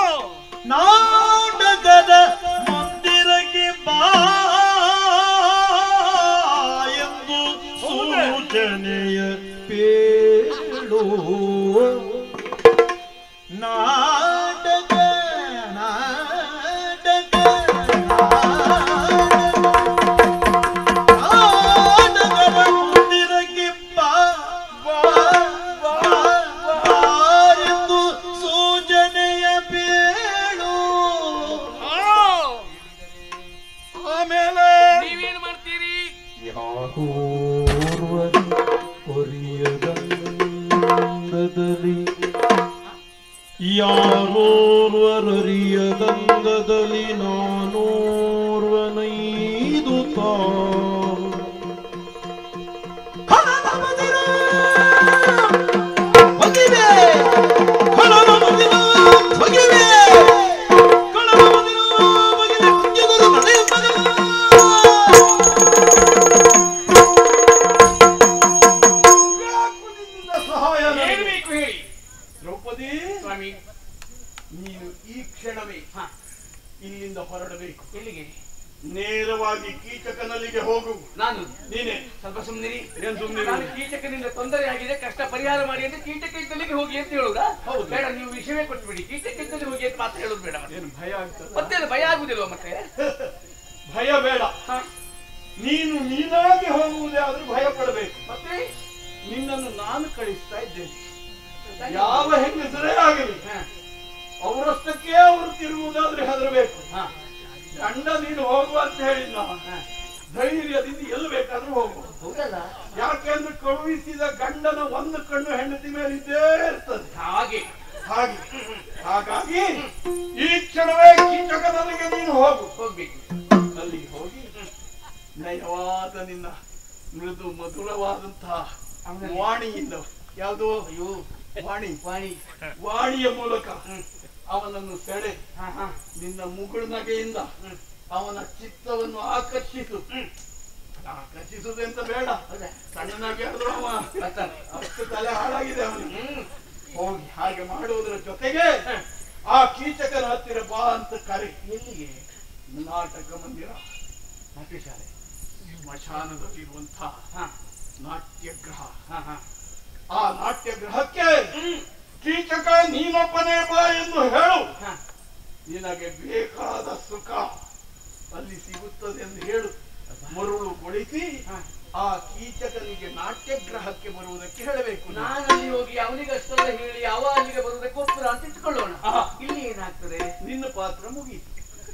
ನಾಟಕದ ಮಂದಿರಕ್ಕೆ ಬಾ ಎಂದು ಸೂಚನೆಯ ಪೇಳು ನಾಟಕ ನಾಟಕ ನಾಟಕದ ಮಂದಿರಕ್ಕೆ ಬಾ ಬಾ ಬಾ ಬಾ ಎಂದು ಸೂಚನೆಯ ಪೇಳು ಆಮೇಲೆ ನೀವೇನ್ ಮಾಡ್ತೀರಿ ಯಾರೋರ್ವರು ಕೊರಿಯದಂಗದಲ್ಲಿ ಯಾರೋರ್ವರರಿಯದಂಗದಲ್ಲಿ ನಾನೋರ್ವನೈದು ತಾ ಹೊಗಿವೆ ಕಳನ ಮದಿನ ಹೊಗಿವೆ ಕಳನ ಮದಿನ ಹೊಗಿವೆ ಕುಂಜದರು ನಡೆಯುತ್ತದೆ ವ್ಯಾಕುಲದಿಂದ ಸಹಾಯ ಏನ್ ನನಗೆ. ಬೇಕು ಹೇಳಿ ದ್ರೌಪದಿ ಸ್ವಾಮಿ ನೀನು ಈ ಕ್ಷಣವೇ ಹ, ಇಲ್ಲಿಂದ ಹೊರಡಬೇಕು ಎಲ್ಲಿಗೆ ನೇರವಾಗಿ ಕೀಚಕನಲ್ಲಿಗೆ ಹೋಗು ನಾನು ನೀನೆ ಸ್ವಲ್ಪ ಸುಮ್ಮನಿರಿ ಏನ್ ಸುಮ್ನಿರು? ನಾನು ಕೀಟಕನಿಂದ ತೊಂದರೆ ಆಗಿದೆ ಕಷ್ಟ ಪರಿಹಾರ ಮಾಡಿ ಅಂತ ಕೀಟಕ ಇದ್ದಲ್ಲಿಗೆ ಹೋಗಿ ಅಂತ ಹೇಳುದಾ ಹೌದು. ಬೇಡ ನೀವು ವಿಷಯವೇ ಕೊಟ್ಬಿಡಿ ಕೀಟಕ ಇದ್ದಲ್ಲಿ ಹೋಗಿ ಅಂತ ಮಾತ್ರ ಹೇಳೋದು ಬೇಡ ಮತ್ತೆ. ಏನು ಭಯ ಆಗ್ತದ ಮತ್ತೆ ಅದು ಭಯ ಆಗುದಿಲ್ವಾ ಮತ್ತೆ ಭಯ ಬೇಡ ಹ, ನೀನು ನೀನಾಗಿ ಹೋಗುವುದೇ ಆದ್ರೂ ಭಯ ಪಡಬೇಕು ಮತ್ತೆ ನಿನ್ನನ್ನು ನಾನು ಕಳಿಸ್ತಾ ಇದ್ದೇನೆ ಯಾವ ಹೆಂಗಸರೇ ಆಗಲಿ ಹ, ಅವರಷ್ಟಕ್ಕೆ ಅವರು ತಿರುಗುವುದಾದ್ರೆ ಹೆದರಬೇಕು ಹ, ಗಂಡ ನೀನು ಹೋಗುವ ಅಂತ ಹೇಳಿದ್ನ ಹ. ಧೈರ್ಯದಿಂದ ಎಲ್ಲಿ ಬೇಕಾದ್ರೂ ಹೋಗು ಹೌದಲ್ಲ ಯಾಕೆಂದ್ರೆ ಕಳುಹಿಸಿದ ಗಂಡನ ಒಂದು ಕಣ್ಣು ಹೆಂಡತಿ ಮೇಲೆ ಇದ್ದೇ ಇರ್ತದೆ ಹಾಗೆ ಹಾಗೆ ಹಾಗಾಗಿ ಈ ಕ್ಷಣವೇ ಕೀಚಕನಲ್ಲಿಗೆ ನೀನು ಹೋಗು ಹೋಗ್ಬೇಕು ಅಲ್ಲಿಗೆ ಹೋಗಿ ನಯವಾದ ನಿನ್ನ ಮೃದು ಮಧುರವಾದಂತಹ ವಾಣಿಯಿಂದ ಯಾವುದು ಅಯ್ಯೋ ವಾಣಿ ವಾಣಿ ವಾಣಿಯ ಮೂಲಕ ಅವನನ್ನು ಸೆಳೆ ಹ, ಹ. ನಿನ್ನ ಮುಗುಳು ನಗೆಯಿಂದ ಅವನ ಚಿತ್ತವನ್ನು ಆಕರ್ಷಿಸು ಆಕರ್ಷಿಸುವುದೆಂತ ಬೇಡ ಹೌದಾ? ಸಣ್ಣನಾಗಿ ಆದ್ರೂ ಅವ ಬರ್ತಾನೆ. ಅಷ್ಟು ತಲೆ ಹಾಳಾಗಿದೆ ಅವನಿಗೆ ಹ್ಮ್. ಹೋಗಿ ಹಾಗೆ ಮಾಡುವುದರ ಜೊತೆಗೆ ಆ ಕೀಚಕನ ಹತ್ತಿರ ಬಾ ಅಂತ ಕರೆ ಎಲ್ಲಿಗೆ ನಾಟಕ ಮಂದಿರ ನಾಟ್ಯಶಾಲೆ ಸ್ಮಶಾನದಲ್ಲಿರುವಂತಹ ಹ, ನಾಟ್ಯಗ್ರಹ ಹ, ಹ. ಆ ನಾಟ್ಯಗ್ರಹಕ್ಕೆ ಕೀಚಕ ನೀನೊಬ್ಬನೇ ಬಾ ಎಂದು ಹೇಳು ಹ. ನಿನಗೆ ಬೇಕಾದ ಸುಖ ಅಲ್ಲಿ ಸಿಗುತ್ತದೆ ಎಂದು ಹೇಳು ಮರುಳು ಗೊಳಿಸಿ ಹ. ಆ ಕೀಚಕನಿಗೆ ನಾಟ್ಯಗ್ರಹಕ್ಕೆ ಬರುವುದಕ್ಕೆ ಹೇಳಬೇಕು ನೀನು. ನಾನು ಅಲ್ಲಿ ಹೋಗಿ ಅವನಿಗೆ ಅಷ್ಟೆಲ್ಲ ಹೇಳಿ ಅವ ಅಲ್ಲಿಗೆ ಬರುವುದಕ್ಕೆ ಒಪ್ಪುರ ಅಂತ ಇಟ್ಕೊಳ್ಳೋಣ ಹ. ಇಲ್ಲಿ ಏನಾಗ್ತದೆ ನಿನ್ನ ಪಾತ್ರ ಮುಗೀತು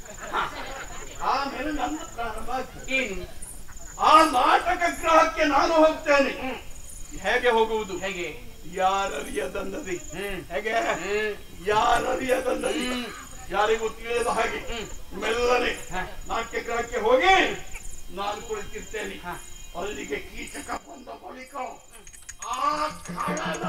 ಆಮೇಲೆ ನನ್ನ ಪ್ರಾರಂಭ ಆಗ್ತದೆ ಏನು ಆ ನಾಟಕ ಗ್ರಹಕ್ಕೆ ನಾನು ಹೋಗ್ತೇನೆ ಹೇಗೆ ಹೋಗುವುದು ಹೇಗೆ ಯಾರರಿಯದನ್ನದಿ ಹ್ಮ್. ಹೇಗೆ ಹ್ಮ್. ಯಾರರಿಯದನ್ನದಿ ಹ್ಮ್. ಯಾರಿಗೂ ತಿಳಿಯದ ಹಾಗೆ ಹ್ಮ್. ಮೆಲ್ಲನೆ ಹ. ನಾಟ್ಯಗ್ರಹಕ್ಕೆ ಹೋಗಿ ನಾನು ಕುಳಿತಿರ್ತೇನೆ ಹ. ಅಲ್ಲಿಗೆ ಕೀಚಕ ಬಂದ ಬಳಿಕ ಆ ಖಳನ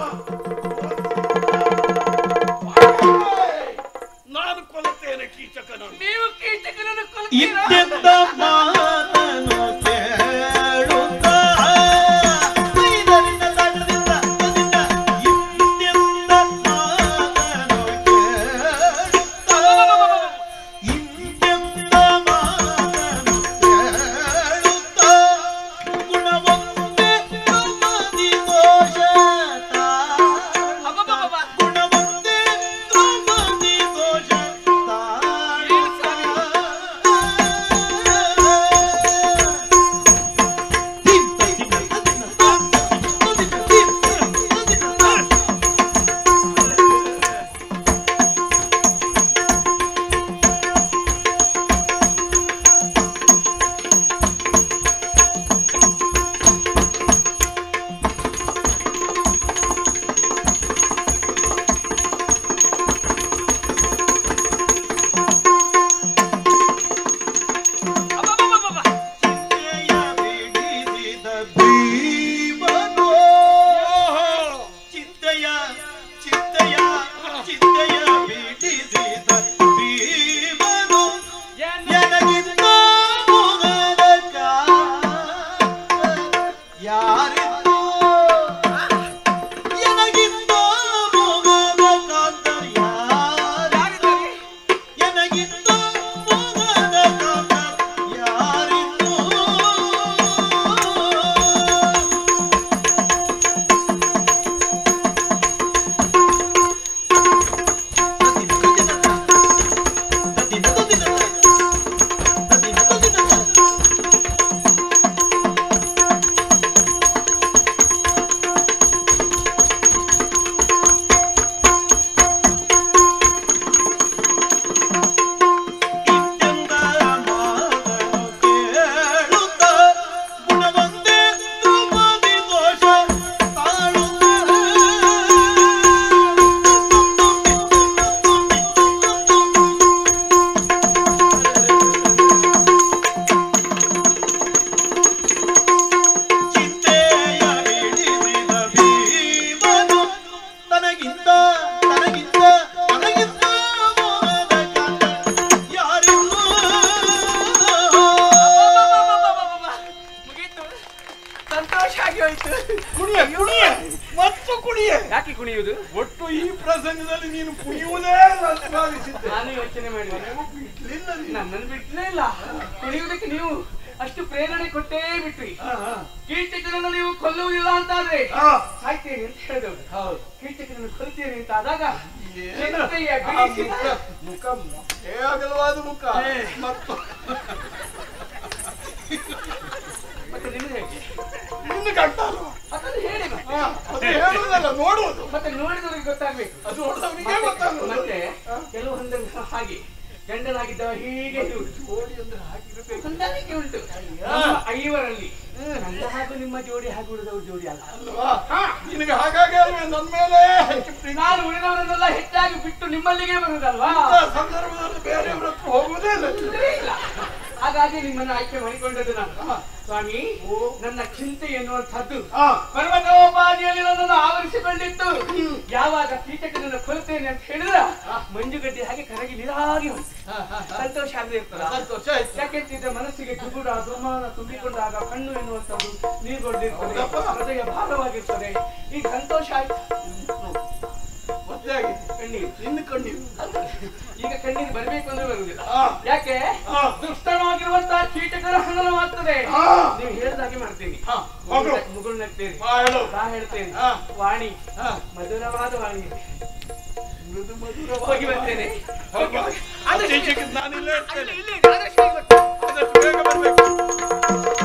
ನಾನು ಕೊಲ್ಲುತ್ತೇನೆ ಕೀಚಕನನ್ನು ನೀವು ಕೀಟಕನನ್ನು ಕೊಲ್ತೀರಾ? ಇತ್ಯಂತ ಮಾತನು ಕೇಳುತ್ತ ಐದರಿಂದ ದಾಟದಿಂದ ಬದಿದ್ದ ಇತ್ಯಂತ ಮಾತನು ಕೇಳುತ್ತ ಇತ್ಯಂತ ಮಾತನು ಕೇಳುತ್ತ ಗುಣ ಯಾಕೆ ಕುಣಿಯುವುದು ಒಟ್ಟು ಈ ಪ್ರಸಂಗದಲ್ಲಿ ನೀನು ಕುಣಿಯುವುದೇ ಅಂತ ಭಾವಿಸಿದ್ದೆ ನಾನು ಯೋಚನೆ ಮಾಡಿದೆ ಬಿಡ್ಲಿಲ್ಲ ನೀನು. ನನ್ನನ್ನು ಬಿಡ್ಲೇ ಇಲ್ಲ ಕುಣಿಯುವುದಕ್ಕೆ ನೀವು ಅಷ್ಟು ಪ್ರೇರಣೆ ಕೊಟ್ಟೇ ಬಿಟ್ರಿ ಹಾ, ಹಾ. ಕೀಟಕರನ್ನು ನೀವು ಕೊಲ್ಲುವುದಿಲ್ಲ ಅಂತಾದ್ರೆ ಹಾ. ಸಾಯ್ತೇನೆ ಅಂತ ಹೇಳಿದವರು ಹೌದು ಕೀಟಕರನ್ನು ಕೊಲ್ತೇನೆ ಅಂತ ಆದಾಗ ಏನು? ಚಿಂತೆಯ ಆ ಬಿಡಿಸಿದ ಮುಖ ಮುಖ ಮೊಟ್ಟೆ ಅಗಲವಾದ ಮುಖ ಮತ್ತು ಮತ್ತೆ ನಿಮ್ದು ಹೇಗೆ ನಿನ್ನ ಗಂಟ ಅಲ್ವಾ? ಅದನ್ನು ಹೇಳಿ ಮತ್ತೆ. ಹಾ, ಅದು ಹೇಳುವುದಲ್ಲ ನೋಡುವುದು ಮತ್ತೆ ನೋಡಿದವರಿಗೆ ಗೊತ್ತಾಗ್ಬೇಕು ಅದು ನೋಡಿದವನಿಗೆ ಮತ್ತೆ- ಗೊತ್ತಾಗುವುದು ಮತ್ತೆ ಕೆಲವು ಹೊಂದ ಹಾಗೆ ಗಂಡನಾಗಿದ್ದವ ಹೀಗೆ ಉಂಟು ಜೋಡಿ ಅಂದ್ರೆ ಹಾಗಿರಬೇಕು ಹೊಂದಾಣಿಕೆ ಉಂಟು ನಮ್ಮ ಐವರಲ್ಲಿ ನನ್ನ ಹಾಗೂ ನಿಮ್ಮ ಜೋಡಿ ಹಾಗೂ ಉಳಿದವ್ರ ಜೋಡಿ ಅಲ್ಲ ಅಲ್ವಾ ನಿನಗೆ ಹಾಗಾಗಿ ಅಲ್ವೇ ನನ್ನ ಮೇಲೆ ಹೆಚ್ಚು ಪ್ರೀತಿ ನಾನು ಉಳಿದವರನ್ನೆಲ್ಲ ಹೆಚ್ಚಾಗಿ ಬಿಟ್ಟು ನಿಮ್ಮಲ್ಲಿಗೆ ಬರುದಲ್ವಾ ಇಂಥ ಸಂದರ್ಭದಲ್ಲಿ ಬೇರೆಯವ್ರ ಹತ್ರ ಹೋಗುವುದೇ ಇಲ್ಲ ಇಲ್ಲವೇ ಇಲ್ಲ ಹಾಗಾಗಿ ನಿಮ್ಮನ್ನು ಆಯ್ಕೆ ಮಾಡಿಕೊಂಡದ್ದು ನಾನು ಸ್ವಾಮಿ ನನ್ನ ಚಿಂತೆ ಎನ್ನುವಂಥದ್ದು ಹಾ. ಪರ್ವತೋಪಾದಿಯಲ್ಲಿ ನನ್ನನ್ನು ಆವರಿಸಿಕೊಂಡಿತ್ತು ಯಾವಾಗ ಕೀಟಕನನ್ನು ಕೊಲ್ತೇನೆ ಅಂತ ಹೇಳಿದ್ರ ಮಂಜುಗಡ್ಡೆ ಹಾಗೆ ಕರಗಿ ನೀರಾಗಿ ಹೋಯ್ತು ಸಂತೋಷ ಆಗದೆ ಇರ್ತದ ಸಂತೋಷ ಆಯ್ತು ಯಾಕೆಂತಿದ್ರೆ ಮನಸ್ಸಿಗೆ ದುಗುಡ ದುರ್ಮಾನ ತುಂಬಿಕೊಂಡಾಗ ಕಣ್ಣು ಎನ್ನುವಂಥದ್ದು ನೀರ್ಗೊಂಡಿರ್ತದೆ ಹೌದಪ್ಪ. ಹೃದಯ ಭಾರವಾಗಿರ್ತದೆ ಈ ಸಂತೋಷ ಆಯ್ತು ಮತ್ತೆ ಆಗಿದೆ ಕಣ್ಣೀರು ನಿನ್ನ ಕಣ್ಣೀರು ಈಗ ಕಣ್ಣೀರು ಬರ್ಬೇಕು ಅಂದ್ರೆ ಬರುವುದಿಲ್ಲ ಹಾ. ಯಾಕೆ ಹಾ. ದುಷ್ಟನಾಗಿರುವಂತಹ ಕೀಟಕರ ಹನನ ಮಾಡ್ತದೆ ಹಾ. ನೀವು ಹೇಳ್ದಾಗೆ ಮಾಡ್ತೀನಿ ಹಾ, ಹೋಗು. ಮುಗುಳು ನಗ್ತೇನೆ ಬಾ ಹೇಳು ನಾ ಹೇಳ್ತೇನೆ ಹಾ. ವಾಣಿ ಹಾ. ಮಧುರವಾದ ವಾಣಿ ಮೃದು ಮಧುರವಾದ ಹೋಗಿ ಬರ್ತೇನೆ ಹೋಗು. ಆದಷ್ಟು- ಆಚೆ ಈಚೆಗೆ ನಾನು ಇಲ್ಲೇ ಇರ್ತೇನೆ ಅಲ್ಲಿ ಇಲ್ಲಿ ಇದೆ, ಆದಷ್ಟು ಹೋಗಿ ಬರ್ತೇನೆ. ಆದಷ್ಟು ಬೇಗ ಬರ್ಬೇಕು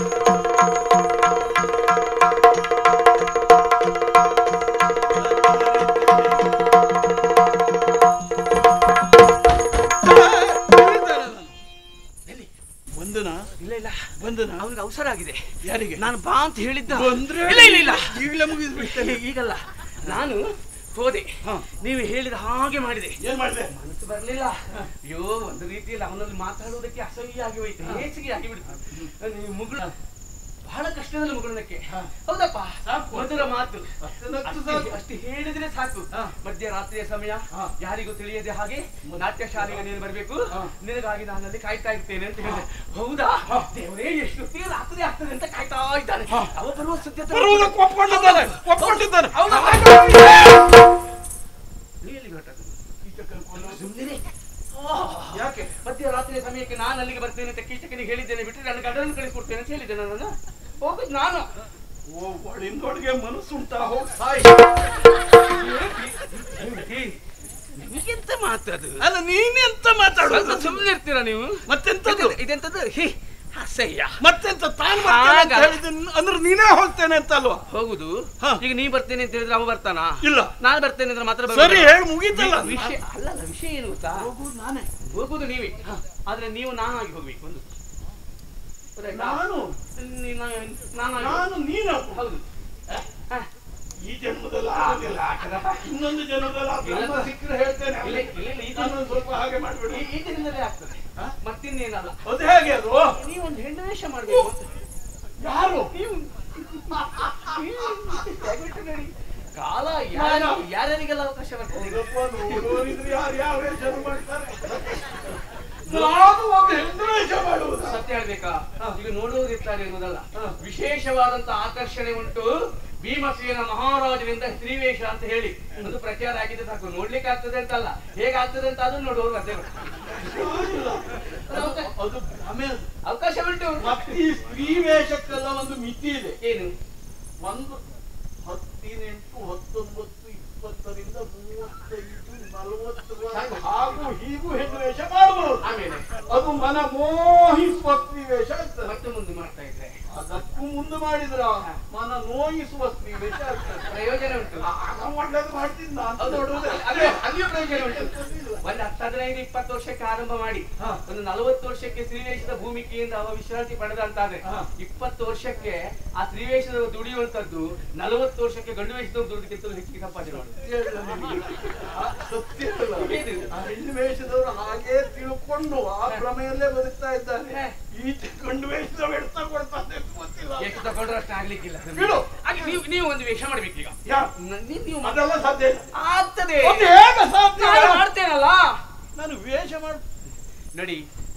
ಬಂದನ ಇಲ್ಲ ಇಲ್ಲ ಬಂದನ ಅವನಿಗೆ ಅವಸರ ಆಗಿದೆ ಯಾರಿಗೆ ನಾನು ಬಾ ಅಂತ ಹೇಳಿದ್ದ ಬಂದ್ರೆ ಇಲ್ಲ ಇಲ್ಲ ಇಲ್ಲ ಈಗಲೇ ಮುಗಿದು ಬಿಡ್ತೇನೆ ಈಗಲ್ಲ ನಾನು ಹೋದೆ ಹಾ. ನೀವು ಹೇಳಿದ ಹಾಗೆ ಮಾಡಿದೆ ಏನ್ ಮಾಡಿದೆ ಮನಸ್ಸು ಬರ್ಲಿಲ್ಲ ಅಯ್ಯೋ ಒಂದು ರೀತಿಯಲ್ಲಿ ಅವನಲ್ಲಿ ಮಾತಾಡುವುದಕ್ಕೆ ಅಸಹ್ಯ ಆಗಿ ಹೋಯ್ತು ಹೇಸಿಗೆ ಆಗಿ ಬಿಡ್ತು ನೀವು ಮುಗುಳು ಬಹಳ ಕಷ್ಟದಲ್ಲಿ ಮುಗುಳನಕ್ಕೆ ಹೌದಪ್ಪ ಸಾಕು. ಮಧುರ ಮಾತು ಅಷ್ಟೊಂದಷ್ಟು ಅಷ್ಟು- ಸಾಕು. ಅಷ್ಟು ಹೇಳಿದ್ರೆ ಸಾಕು ಮಧ್ಯರಾತ್ರಿಯ ಸಮಯ ಯಾರಿಗೂ ತಿಳಿಯದೆ ಹಾಗೆ ನಾಟ್ಯ ಶಾಲೆಗೆ ನೀನು ಬರಬೇಕು ನಿನಗಾಗಿ ನಾನಲ್ಲಿ ಕಾಯ್ತಾ ಇರ್ತೇನೆ ಅಂತ ಹೇಳಿದೆ ಹೌದಾ ದೇವರೇ ಎಷ್ಟು ಹೊತ್ತಿಗೆ ರಾತ್ರಿ ಆಗ್ತದೆ ಅಂತ ಕಾಯ್ತಾ ಇದ್ದಾನೆ ಅವ ಬರುವ ಸತ್ಯ ಬರುವುದಕ್ಕೆ ಒಪ್ಕೊಂಡಿದ್ದಾನೆ ಒಪ್ಕೊಂಡಿದ್ದಾನೆ ಹೌದಾ? ನೀ ಎಲ್ಲಿಗೆ ಹೊರಟದ್ದು? ಸುಮ್ನಿರಿ. ಯಾಕೆ ಮಧ್ಯರಾತ್ರಿಯ ಸಮಯಕ್ಕೆ ನಾನು ಅಲ್ಲಿಗೆ ಬರ್ತೇನೆ ಅಂತ ಕೀಚಕನಿಗೆ ಹೇಳಿದ್ದೇನೆ ಬಿಟ್ಟರೆ ನನ್ನ ಗಂಡನ ಕಳಿಸ್ಕೊಡ್ತೇನೆ ಅಂತ ಹೇಳಿದ್ದೆ ನಾನು ಹೋಗುದು ನಾನು ಓ ಒಳಿಂದೊಳಗೆ ಮನಸ್ಸುಂಟಾ ಹೋಗ್ ಸಾಯ್ ನಿಮಗೆಂತ ಮಾತದು ಅಲ್ಲ ನೀನೆಂತ ಮಾತಾಡೋದು ಸುಮ್ಮನೆ ಇರ್ತೀರಾ ನೀವು ಮತ್ತೆಂತದ್ದು ಇದೆಂತದ್ದು ಹಿ ಅಸಹ್ಯ ಮತ್ತೆಂತ ತಾನು ಬರ್ತೇನೆ ಅಂತ ಹಾಗಲ್ಲ. ಹೇಳಿದ್ದು ಅಂದ್ರೆ ನೀನೇ ಹೋಗ್ತೇನೆ ಅಂತ ಅಲ್ವಾ ಹೋಗುದು ಹಾ. ಈಗ ನೀ ಬರ್ತೇನೆ ಅಂತ ಹೇಳಿದ್ರೆ ಅವ ಬರ್ತಾನ ಇಲ್ಲ ನಾನು ಬರ್ತೇನೆ ಅಂದ್ರೆ ಮಾತ್ರ ಸರಿ ಬರುವುದಿಲ್ಲ. ಹೇಳಿ ಮುಗೀತಲ್ಲ ವಿ- ವಿಷಯ ಅಲ್ಲ ಅಲ್ಲ, ವಿಷಯ ಏನು ಗೊತ್ತಾ ಹೋಗುದು ನಾನೇ ಹೋಗುದು ನೀವೇ ಆದ್ರೆ ನೀವು ನಾನಾಗಿ ಹೋಗ್ಬೇಕು ಒಂದು ಗೊತ್ತಾಯ್ತಾ? ನಾನು ನೀ- ನಾ- ನಾನಾಗಿ ನಾನು ನೀನು ಹೌದು ಹ. ಈ ಜನ್ಮದಲ್ಲಿ ಆಗೋದಿಲ್ಲ ಇನ್ನೊಂದು ಜನ್ಮದಲ್ಲಿ ಆ ಬ್ರಹ್ಮ ಸಿಕ್ಕರೆ ಹೇಳ್ತೇನೆ ಇಲ್ಲ, ಇಲ್ಲ, ಇಲ್ಲ, ಈ ನಾನು ಸ್ವಲ್ಪ ಹಾಗೆ ಮಾಡ್ಬೇಡಿ ಈ- ಈ ದಿನದಲ್ಲೇ ಆಗ್ತದೆ ಮತ್ತಿನ್ನೇನಲ್ಲ ಅದು ಹೇಗೆ ಅದು ನೀವು ಒಂದು ಹೆಣ್ಣು ವೇಷ ಮಾಡ್ಬೇಕು ಯಾರು ನೀವು ದಯವಿಟ್ಟು ನೋಡಿ. ಕಾಲ ಯಾರು ಯಾರ್ಯಾರಿಗೆಲ್ಲ ಅವಕಾಶ ಬರ್ತದೆ ಹೌದಪ್ಪ, ನೋಡುವವರಿದ್ರೆ ಯಾರು ಯಾವ ವೇಷ ಮಾಡ್ತಾರೆ ನಾನು ಒಬ್ಬ ಹೆಣ್ಣು ವೇಷ ಮಾಡುವುದು ಸತ್ಯ ಹೇಳ್ಬೇಕಾ ಈಗ ನೋಡುವುದು ಇರ್ತಾರೆ ಎನ್ನುವುದಲ್ಲ ವಿಶೇಷವಾದಂತ ಆಕರ್ಷಣೆ ಉಂಟು ಭೀಮಸೇನ ಮಹಾರಾಜರಿಂದ ಸ್ತ್ರೀವೇಷ ಅಂತ ಹೇಳಿ ಒಂದು ಪ್ರಚಾರ ಆಗಿದೆ ಸಾಕು ನೋಡ್ಲಿಕ್ಕೆ ಆಗ್ತದೆ ಅಂತಲ್ಲ ಹೇಗಾಗ್ತದೆ ಅಂತ ಅದು ನೋಡುವವರು ಅದೇ ಅವಕಾಶ- ಅದು ಭ್ರಮೆ ಅದು. ಅವಕಾಶ ಉಂಟು ಮತ್ತೆ ಈ ಸ್ತ್ರೀ ವೇಷಕ್ಕೆಲ್ಲ ಒಂದು ಮಿತಿ ಇದೆ ಏನು ಒಂದು ಹದಿನೆಂಟು ಹತ್ತೊಂಬತ್ತು ಇಪ್ಪತ್ತರಿಂದ ಮೂವತ್ತೈದು ನಲವತ್ತು ಹಾಗೂ ಹೀಗೂ ಹೆಣ್ಣು ವೇಷ ಮಾಡಬಹುದು ಆಮೇಲೆ ಅದು ಮನ ಮೋಹಿಸುವ ಸ್ತ್ರೀ ವೇಷ ಆಗ್ತದೆ ಮತ್ತೆ ಮುಂದೆ ಮಾಡ್ತಾ ಇದ್ರೆ ಅದಕ್ಕೂ ಮುಂದೆ ಮಾಡಿದ್ರ ಮನ ನೋಯಿಸುವ ಸ್ತ್ರೀ ವೇಷ ಆಗ್ತದೆ ಪ್ರಯೋಜನ ಉಂಟು ಆಗ ಒಳ್ಳೇದು ಮಾಡ್ತಿದ್ದ ಅಂತ ಅದು ನೋಡುವುದೇ ಅದೇ ಅಲ್ಲಿಯೂ ಪ್ರಯೋಜನ ಉಂಟು ಒಂದು ಹತ್ತು ಹದಿನೈದು ಇಪ್ಪತ್ತು ವರ್ಷಕ್ಕೆ ಆರಂಭ ಮಾಡಿ ಒಂದು ನಲವತ್ತು ವರ್ಷಕ್ಕೆ ಶ್ರೀವೇಶದ ಭೂಮಿಕೆಯಿಂದ ಅವ ವಿಶ್ರಾಂತಿ ಪಡೆದ ಅಂತಾದ್ರೆ ಇಪ್ಪತ್ತು ವರ್ಷಕ್ಕೆ ಆ ಶ್ರೀವೇಶದ ದುಡಿಯುವಂತದ್ದು ನಲವತ್ತು ವರ್ಷಕ್ಕೆ ಗಂಡು ವೇಷದವ್ರು ದುಡಿದಕ್ಕಿಂತ ಹೆಚ್ಚಿಗೆ ಸಂಪಾದನೆ ಮಾಡುದು ಆ ಸತ್ಯ ಅಲ್ಲ. ಆ ಹೆಣ್ಣು ವೇಷದವರು ಹಾಗೆ ತಿಳ್ಕೊಂಡು ಆ ಭ್ರಮೆಯಲ್ಲೇ ಬದುಕ್ತಾ ಇದ್ದಾರೆ ಈಚೆ ಗಂಡು ವೇಷದವ ಎಡ್ತಾ ಕೊಡ್ತಾನೆ ಅಂತ ಗೊತ್ತಿಲ್ಲ ಎಷ್ಟು ತಗೊಂಡ್ರೆ ಅಷ್ಟು ಆಗ್ಲಿಕ್ಕಿಲ್ಲ ಬಿಡು. ಹಾಗೆ ನೀವು ನೀವು ಒಂದು ವೇಷ ಮಾಡ್ಬೇಕೀಗ ಯಾ ನ- ನೀವ್- ನೀವು ಮಾಡ್- ಅದೆಲ್ಲ ಸಾಧ್ಯ ಇಲ್ಲ ಆಗ್ತದೆ ಅದು ಹೇಗೆ ಸಾಧ್ಯ ನಾನು ಮಾಡ್ತೇನಲ್ಲ ನಾನು ವೇಷ ಮಾಡ್ ನೋಡಿ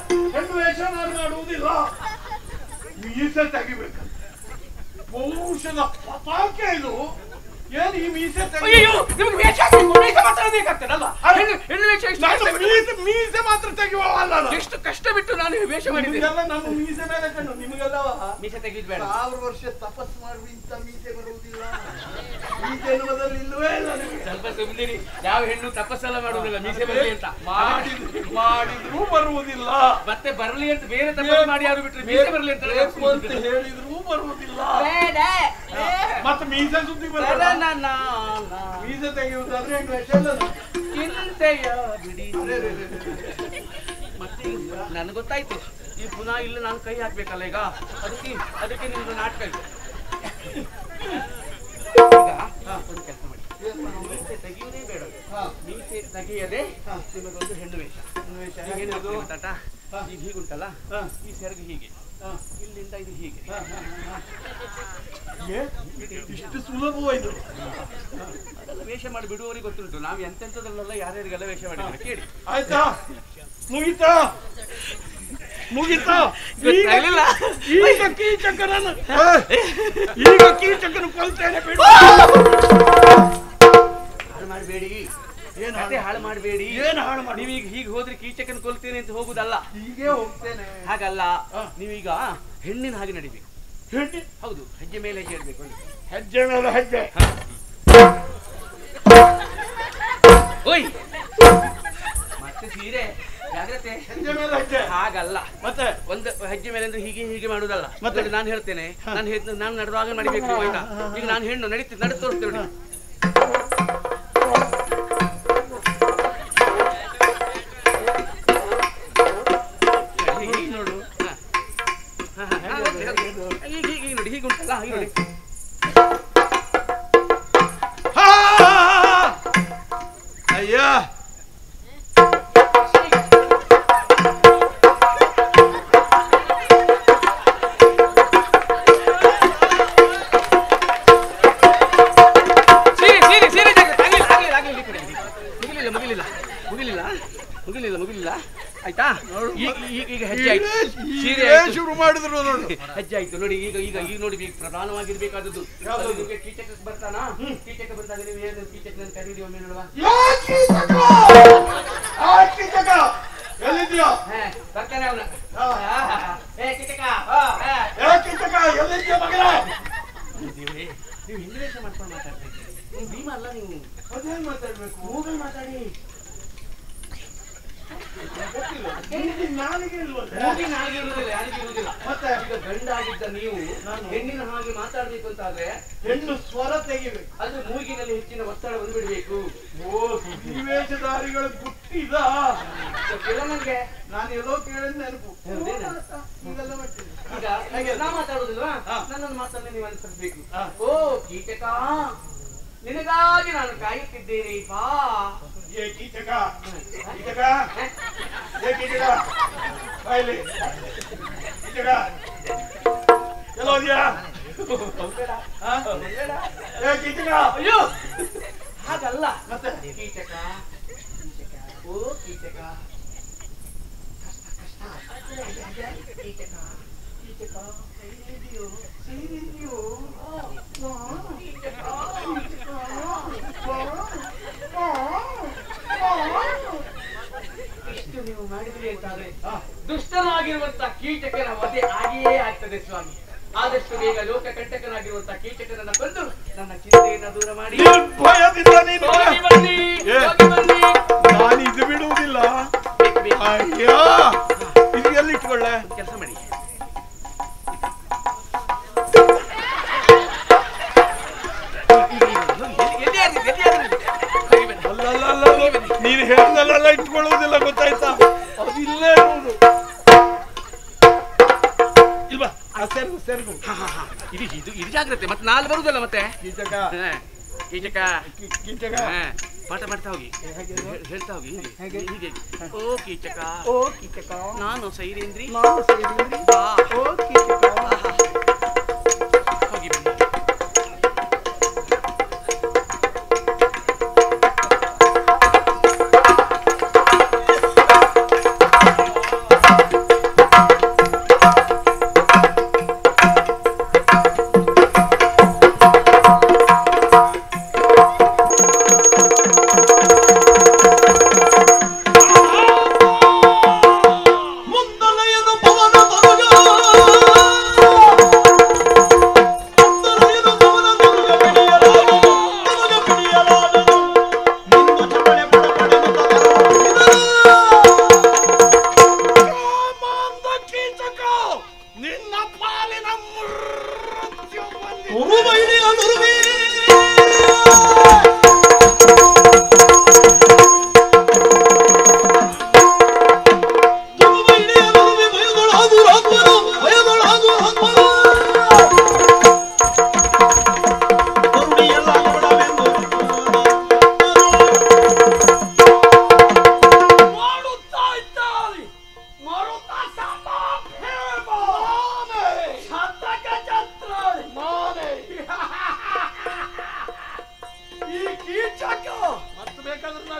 ನಿಮಗೆ ವೇಷ ಹಾಕ್ಬೇಕು, ವೇಷ ಮಾತ್ರ ಬೇಕಾಗ್ತದಲ್ಲ ಹೆಣ್ಣು ಹೆಣ್ಣು ವೇಷ ಎಷ್ಟು ನಾನು ಕಷ್ಟ ಬಿಟ್ಟು- ಮೀಸೆ ಮೀಸೆ ಮಾತ್ರ ತೆಗೆಯುವಲ್ಲ ನಾನು. ಎಷ್ಟು ಕಷ್ಟ ಬಿಟ್ಟು ನಾನು ವೇಷ ಮಾಡಿದ್ದೆ ನಿಮಗೆಲ್ಲ ನಮ್ಮ ಮೀಸೆ ಮೇಲೆ ಕಣ್ಣು ನಿಮಗೆಲ್ಲವ ಮೀಸೆ ತೆಗೆದ್ ಬೇಡ ಸಾವಿರ ವರ್ಷ ತಪಸ್ ಮಾಡುವ ಇಂಥ ಮೀಸೆ ಬರುವುದಿಲ್ಲ ಈ ಜನ್ಮದಲ್ಲಿ ಇಲ್ಲವೇ ಇಲ್ಲ ನಿಮಗೆ ಸ್ವಲ್ಪ ಸುಮ್ಮನಿರಿ ಯಾವ ಹೆಣ್ಣು ತಪಸ್ಸೆಲ್ಲ ಮಾಡುವುದಿಲ್ಲ ಮೀಸೆ ಬರಲಿ ಅಂತ ಮಾಡಿದ್ರು ಮಾಡಿದ್ರೂ ಬರುವುದಿಲ್ಲ ಮತ್ತೆ ಬರಲಿ ಅಂತ ಬೇರೆ ತಪಸ್ಸು ಮಾಡಿ ಯಾರು ಬಿಟ್ರೆ ಮೀಸೆ ಬರಲಿ ಅಂತ ಬೇಕು ಅಂತ ಹೇಳಿದ್ರೂ ಬರುವುದಿಲ್ಲ ಮತ್ತೆ ಮೀಸೆ ಸುದ್ದಿ ಬರಲ್ಲ ಮೀಸೆ ತೆಗೆಯುವುದಾದ್ರೆ ಹೆಣ್ಣು ವೇಷ ಇಲ್ಲ ಅದು. ಚಿಂತೆಯ ಬಿಡಿ ಮತ್ತೆ ನನಗೆ ಗೊತ್ತಾಯ್ತು ಈ ಪುನಃ ಇಲ್ಲ ನಾನು ಕೈ ಹಾಕ್ಬೇಕಲ್ಲ ಈಗ ಅದಕ್ಕೆ ಅದಕ್ಕೆ ನಿಮ್ದು ನಾಟಕ ಇದೆ ಈಗ ಒಂದು ಕೆಲಸ ಮಾಡಿ ಮೀಸೆ ತೆಗೆಯುವುದೇ ಬೇಡ ಮೀಸೆ ತೆಗೆಯದೆ ನಿಮಗೊಂದು ಹೆಣ್ಣು ವೇಷ ಈಗ ಏನು ಮಾಡ್ತೀವಿ ಗೊತ್ತಾಟ? ಈಗ ಹೀಗುಂಟಲ್ಲ ಈ ಸೆರಗು ಹೀಗೆ ಇಲ್ಲಿಂದ ಇದು ಹೀಗೆ ಏ? ಇಷ್ಟು ಸುಲಭವಾಯ್ತು ಅದೆಲ್ಲ ವೇಷ ಮಾಡಿ ಬಿಡುವವರಿಗೆ ಗೊತ್ತುಂಟು ನಾವು ಎಂತೆಂಥದ್ರಲ್ಲೆಲ್ಲ ಯಾರ್ಯಾರಿಗೆಲ್ಲ ವೇಷ ಮಾಡಿದ್ದಾರೆ ಕೇಳಿ ಆಯ್ತಾ ಮುಗಿತಾ ಮುಗಿತಾ ಗೊತ್ತಾಗ್ಲಿಲ್ಲ. ಈಗ ಕೀಚಕನನ್ನು ಈಗ ಕೀಚಕನ ಕೊಲ್ತೇನೆ ಬಿಡು ಹಾಳು ಮಾಡಬೇಡಿ ಏನು ಕತೆ ಹಾಳು ಮಾಡಬೇಡಿ ಏನು ಹಾಳು ಮಾಡಿ ನೀವೀಗ ಹೀಗೆ ಹೋದ್ರೆ ಕೀಚಕನ್ ಕೊಲ್ತೇನೆ ಅಂತ ಹೋಗುದಲ್ಲ ಹೀಗೆ ಹೋಗ್ತೇನೆ ಹಾಗಲ್ಲ ನೀವೀಗ ಹೆಣ್ಣಿನ ಹಾಗೆ ನಡಿಬೇಕು ಹೆಣ್ಣೆ ಹೌದು ಹೆಜ್ಜೆ ಮೇಲೆ ಹೆಜ್ಜೆ ಇಡ್ಬೇಕು ಒಂದು. ಹೆಜ್ಜೆ ಮೇಲೆ ಹೆಜ್ಜೆ ಓಯ್ ಮತ್ತೆ ಸೀರೆ ಜಾಗ್ರತೆ ಹೆಜ್ಜೆ ಮೇಲೆ ಹೆಜ್ಜೆ ಹಾಗಲ್ಲ ಮತ್ತೆ ಒಂದು ಹೆಜ್ಜೆ ಮೇಲೆ ಅಂದ್ರೆ ಹೀಗೆ ಹೀಗೆ ಮಾಡುದಲ್ಲ ಮತ್ತೆ ನಾನು ಹೇಳ್ತೇನೆ ನಾನು ಹೇಳ್- ನಾನು ನಡೆದಾಗ ನಡಿಬೇಕು ನೀವು ಆಯ್ತಾ ಈಗ ನಾನು ಹೆಣ್ಣು ನಡೀತಿ ನಡೆ ತೋರಿಸ್ತೇವೆ ನೋಡಿ ಹೀಗೆ ಹೀಗೆ ನೋಡು ಹ. ಹ, ಹ, ಹ, ಹೀಗೆ ಹೀಗೆ ಹೀಗೆ ನೋಡಿ ಹೀಗೆ ಉಂಟಲ್ಲ ಹೀಗೆ ನೋಡಿ ಹಾ! ಅಯ್ಯ ಸೀರೆ ಸೀರೆ ಸೀರೆ ಜಾಗ್ರತೆ ಆಗ್ಲಿಲ್ಲ ಆಗ್ಲಿಲ್ಲ ಆಗ್ಲಿಲ್ಲ ಈ ಕಡೆ ಮುಗಿಲಿಲ್ಲ ಮುಗಿಲಿಲ್ಲ ಮುಗಿಲಿಲ್ಲ ಮುಗಿಲಿಲ್ಲ ಮುಗಿಲಿಲ್ಲ ಆಯ್ತಾ ಈಗ ಈಗ ಈಗ ಹೆಜ್ಜೆ ಆಯ್ತು ಸೀರೆ ಹೀಗೆ ಆಯ್ತು ಶುರು ಮಾಡಿದ್ರು ನೋಡು ಹೆಜ್ಜೆ ಆಯ್ತು ನೋಡಿ ಈಗ ಈಗ ಈಗ ನೋಡಿ ಈಗ ಪ್ರಧಾನವಾಗಿರ್ಬೇಕಾದದ್ದು ಅದು ನಿಮ್ಗೆ ಕೀಚಕ ಬರ್ತಾನ ಕೀಚಕ ಬಂದಾಗ ನೀವು ಏನು ಕೀಚಕನ ಕರೀರಿ ಒಮ್ಮೆ ನೋಡುವ ಯಾ ಕೀಚಕ! ಆ ಕೀಚಕ! ಎಲ್ಲಿದ್ಯಾ ಹಾ ಬರ್ತಾನೆ ಅವನ ಏ ಕೀಚಕ ಯಾ ಕೀಚಕ ಎಲ್ಲಿದ್ಯಾ ಮಗನ ದೇವ್ರೇ ನೀವು ಹಿಂದಿ ವೇಷ ಮಾಡ್ಕೊಂಡು ಮಾತಾಡ್ತಾ ಇದ್ದೀರಿ ನೀವು ಭೀಮ ಅಲ್ಲ ನೀವು ಅದೇನ್ ಮಾತಾಡ್ಬೇಕು ಮೂಗಲ್ ಮಾತಾಡಿ ನಾಲಿಗೆ ಇಲ್ವಲ್ಲ ಮೂಗಿ ನಾಲಿಗೆ ಇರುವುದಿಲ್ಲ ಯಾರಿಗೂ ಇರುವುದಿಲ್ಲ ಮತ್ತೆ ಈಗ ಗಂಡಾಗಿದ್ದ ನೀವು ಹೆಣ್ಣಿನ ಹಾಗೆ ಮಾತಾಡ್ಬೇಕು ಅಂತಾದ್ರೆ ಹೆಣ್ಣು ಸ್ವರ ತೆಗಿಬೇಕು ಅದು ಮೂಗಿನಲ್ಲಿ ಹೆಚ್ಚಿನ ಒತ್ತಡ ಬಂದ್ಬಿಡ್ಬೇಕು ಓ ಸುದ್ದಿವೇಶಧಾರಿಗಳ ಗುಟ್ಟಿದ ಗೊತ್ತಿಲ್ಲ ನಂಗೆ ನಾನು ಎಲ್ಲೋ ಕೇಳಿದ ನೆನಪು ಹೌದೇನು? ಈಗೆಲ್ಲ ಮಾಡ್ತೀನಿ ಈಗ ನಾ ಮಾತಾಡುದಿಲ್ವಾ ನನ್ನನ್ನು ಮಾತನ್ನ ನೀವು ಅನುಸರಿಸಬೇಕು ಹಾ. ಓ ಕೀಟಕ ನಿನಗಾಗಿ ನಾನು ಕಾಯುತ್ತಿದ್ದೇನೆ ಬಾ ಏ ಕೀಚಕ ಕೀಚಕ ಏ ಕೀಚಕ ಬಾಯ್ಲಿ ಕೀಚಕ ಎಲ್ಲೋ ಇದೆಯಾ ಹಾ? ಏ ಕೀಚಕ ಅಯ್ಯೋ ಹಾಗಲ್ಲ ಮತ್ತೆ ಕೀಟಕ ಕೀಟಕ ಓ ಕೀಟಕ ಕಷ್ಟ ಕಷ್ಟ ಕೀಟಕ ಕೀಟಕ ಸೈರಿದೆಯೋ ಸೈರಿದೆಯೋ ಕೀಟಕ ಇಷ್ಟು ನೀವು ಮಾಡಿದ್ರಿ ಅಂತಾದ್ರೆ ದುಷ್ಟನಾಗಿರುವಂತ ಕೀಟಕನ ವಧೆ ಆಗಿಯೇ ಆಗ್ತದೆ ಸ್ವಾಮಿ ಆದಷ್ಟು ಬೇಗ ಲೋಕ ಕಂಟಕನಾಗಿರುವಂತ ಕೀಟಕನನ್ನ ಕೊಂದು ನನ್ನ ಚಿಂತೆಯನ್ನ ದೂರ ಮಾಡಿ ನಿರ್ಭಯದಿಂದ ನೀನು ಹೋಗಿ ಬನ್ನಿ ಏ. ಹೋಗಿ ಬನ್ನಿ ನಾನು ಇದು ಬಿಡುವುದಿಲ್ಲ ಬೇಕು, ಬೇಕು. ಅಯ್ಯೋ ಇದು ಎಲ್ಲಿ ಇಟ್ಕೊಳ್ಳೆ ಕೆಲಸ ಮಾಡಿ ಅಲ್ಲಲ್ಲ ನೀನು ಹೇಳ್ದಲ್ಲೆಲ್ಲ ಇಟ್ಕೊಳ್ಳುವುದಿಲ್ಲ ಗೊತ್ತಾಯ್ತಾ ಅದು ಇಲ್ಲೇ ಇರುವುದು ಇಲ್ವಾ ಆ ಸೆರಗು ಸೆರಗು ಇದು ಇದು ಇದು ಜಾಗ್ರತೆ ಮತ್ತೆ ನಾಲ್ ಬರುದಲ್ಲ ಮತ್ತೆ ಕೀಚಕ ಹಾ. ಕೀಚಕ ಕಿ- ಕೀಚಕ ಹಾ. ಪಾಠ ಮಾಡ್ತಾ ಹೋಗಿ ಹೇ- ಹೇಳ್ತಾ ಹೋಗಿ ಹೀಗೆ ಹೀಗೆ ಓ ಕೀಚಕ ಓ ಕೀಚಕ ನಾನು ಸೈರೇಂದ್ರಿ ನಾನು ಸೇರಿದ್ರಿ ಬಾ. ಓ ಕೀಚಕ ಆಹಾ. ಹೋಗಿ ಬನ್ನಿ ಆ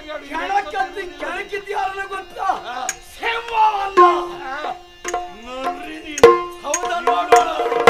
ಚೆನ್ನಾಗಿ ಆಡಿ ಕೆಳಕತ್ತಿ ಕೆಳಕಿದ್ಯಾರನ್ನ ಗೊತ್ತಾ ಹಾ. ಸಿಂಹವನ್ನ ನೋಡ್ರಿ ನೀನು ಹೌದಾ ನೋಡೋಣ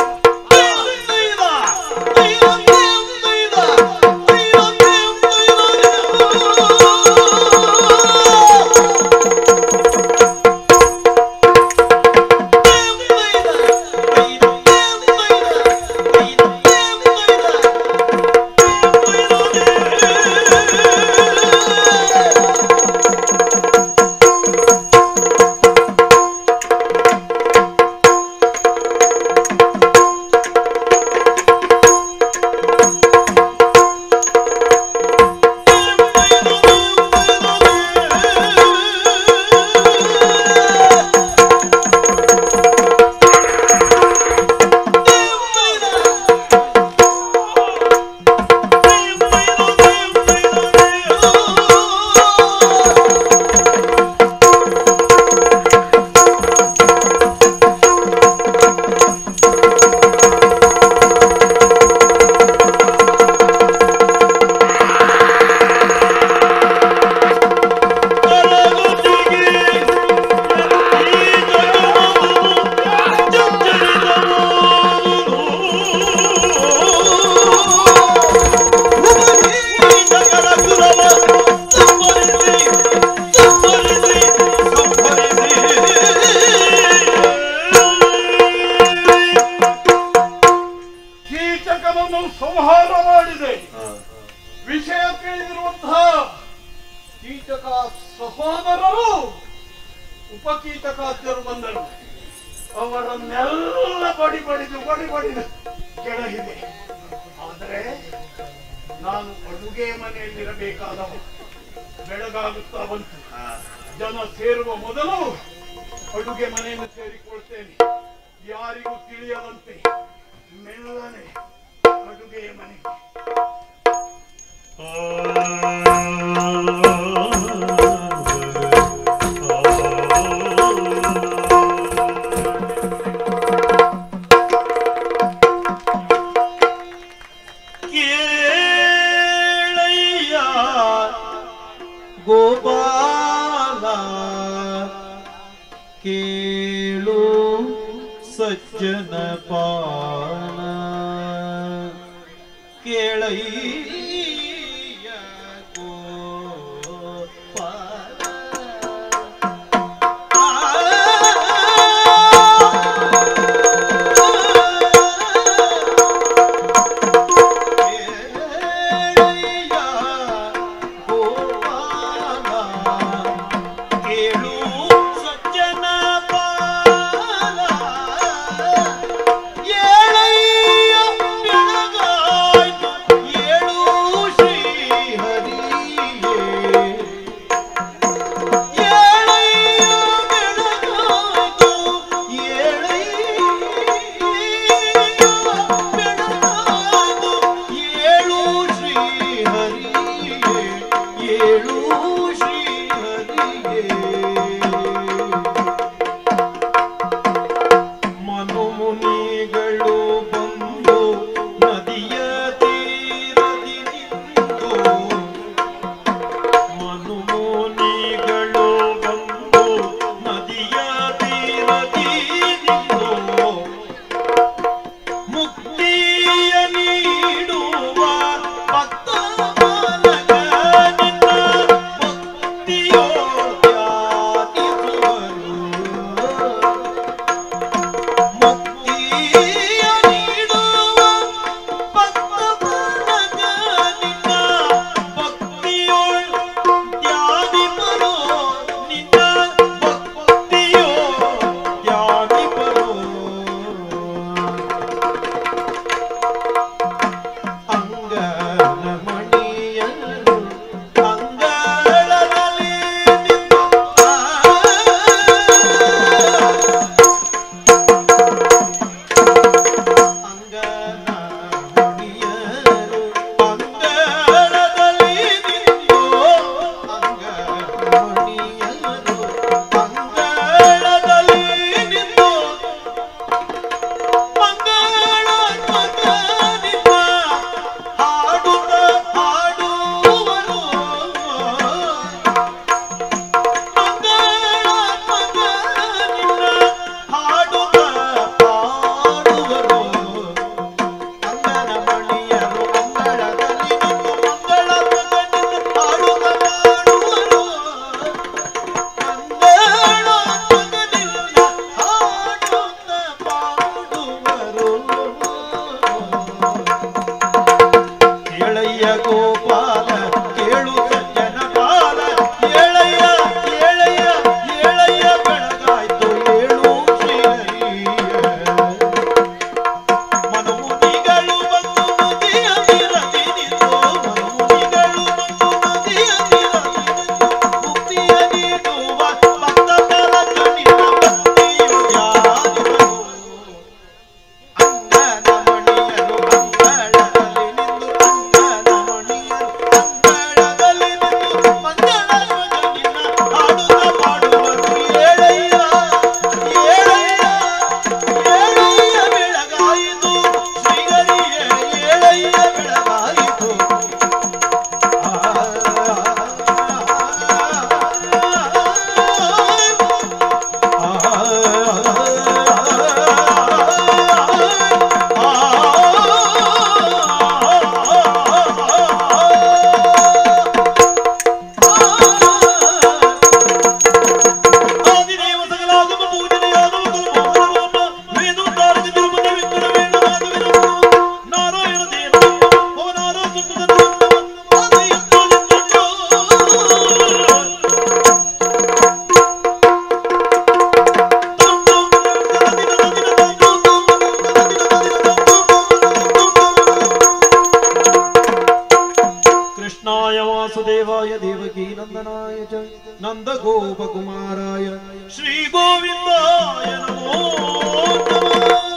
ಕೀಚಕನನ್ನು ಸಂಹಾರ ಮಾಡಿದೆ ವಿಷಯ ತಿಳಿದಿರುವಂತಹ ಕೀಚಕ ಸಹೋದರರು ಉಪಕೀಟಕಾದ್ಯರು ಬಂದರು ಅವರನ್ನೆಲ್ಲ ಬಡಿ ಬಡಿದು ಬಡಿ ಬಡಿದು ಕೆಳಗಿದೆ ಆದರೆ ನಾನು ಅಡುಗೆ ಮನೆಯಲ್ಲಿರಬೇಕಾದವ ಬೆಳಗಾಗುತ್ತಾ ಬಂತು ಜನ ಸೇರುವ ಮೊದಲು ಅಡುಗೆ ಮನೆಯನ್ನು ಸೇರಿಕೊಳ್ತೇನೆ ಯಾರಿಗೂ ತಿಳಿಯದಂತೆ ಮೆಲ್ಲನೆ ಅಡುಗೆಯ ಮನೆಗೆ ಕೇಳಯ್ಯ ಗೋಪಾಲ ಕೇಳು ಸಜ್ಜನ ಪಾಲ ಕೇಳಯ್ಯ ಗೋಪಾಲ ಕೇಳು ಸಜ್ಜನ ಪಾಲ ಏಳಯ್ಯ ಬೆಳಗಾಯ್ತು ಏಳು ಗೋವಿಂದಾಯ ದೇವಕಿ ನಂದನಾಯ ಚ ನಂದ ಗೋಪಕುಮಾರಾಯ ಶ್ರೀ ಗೋವಿಂದಾಯ ನಮೋ ನಮಃ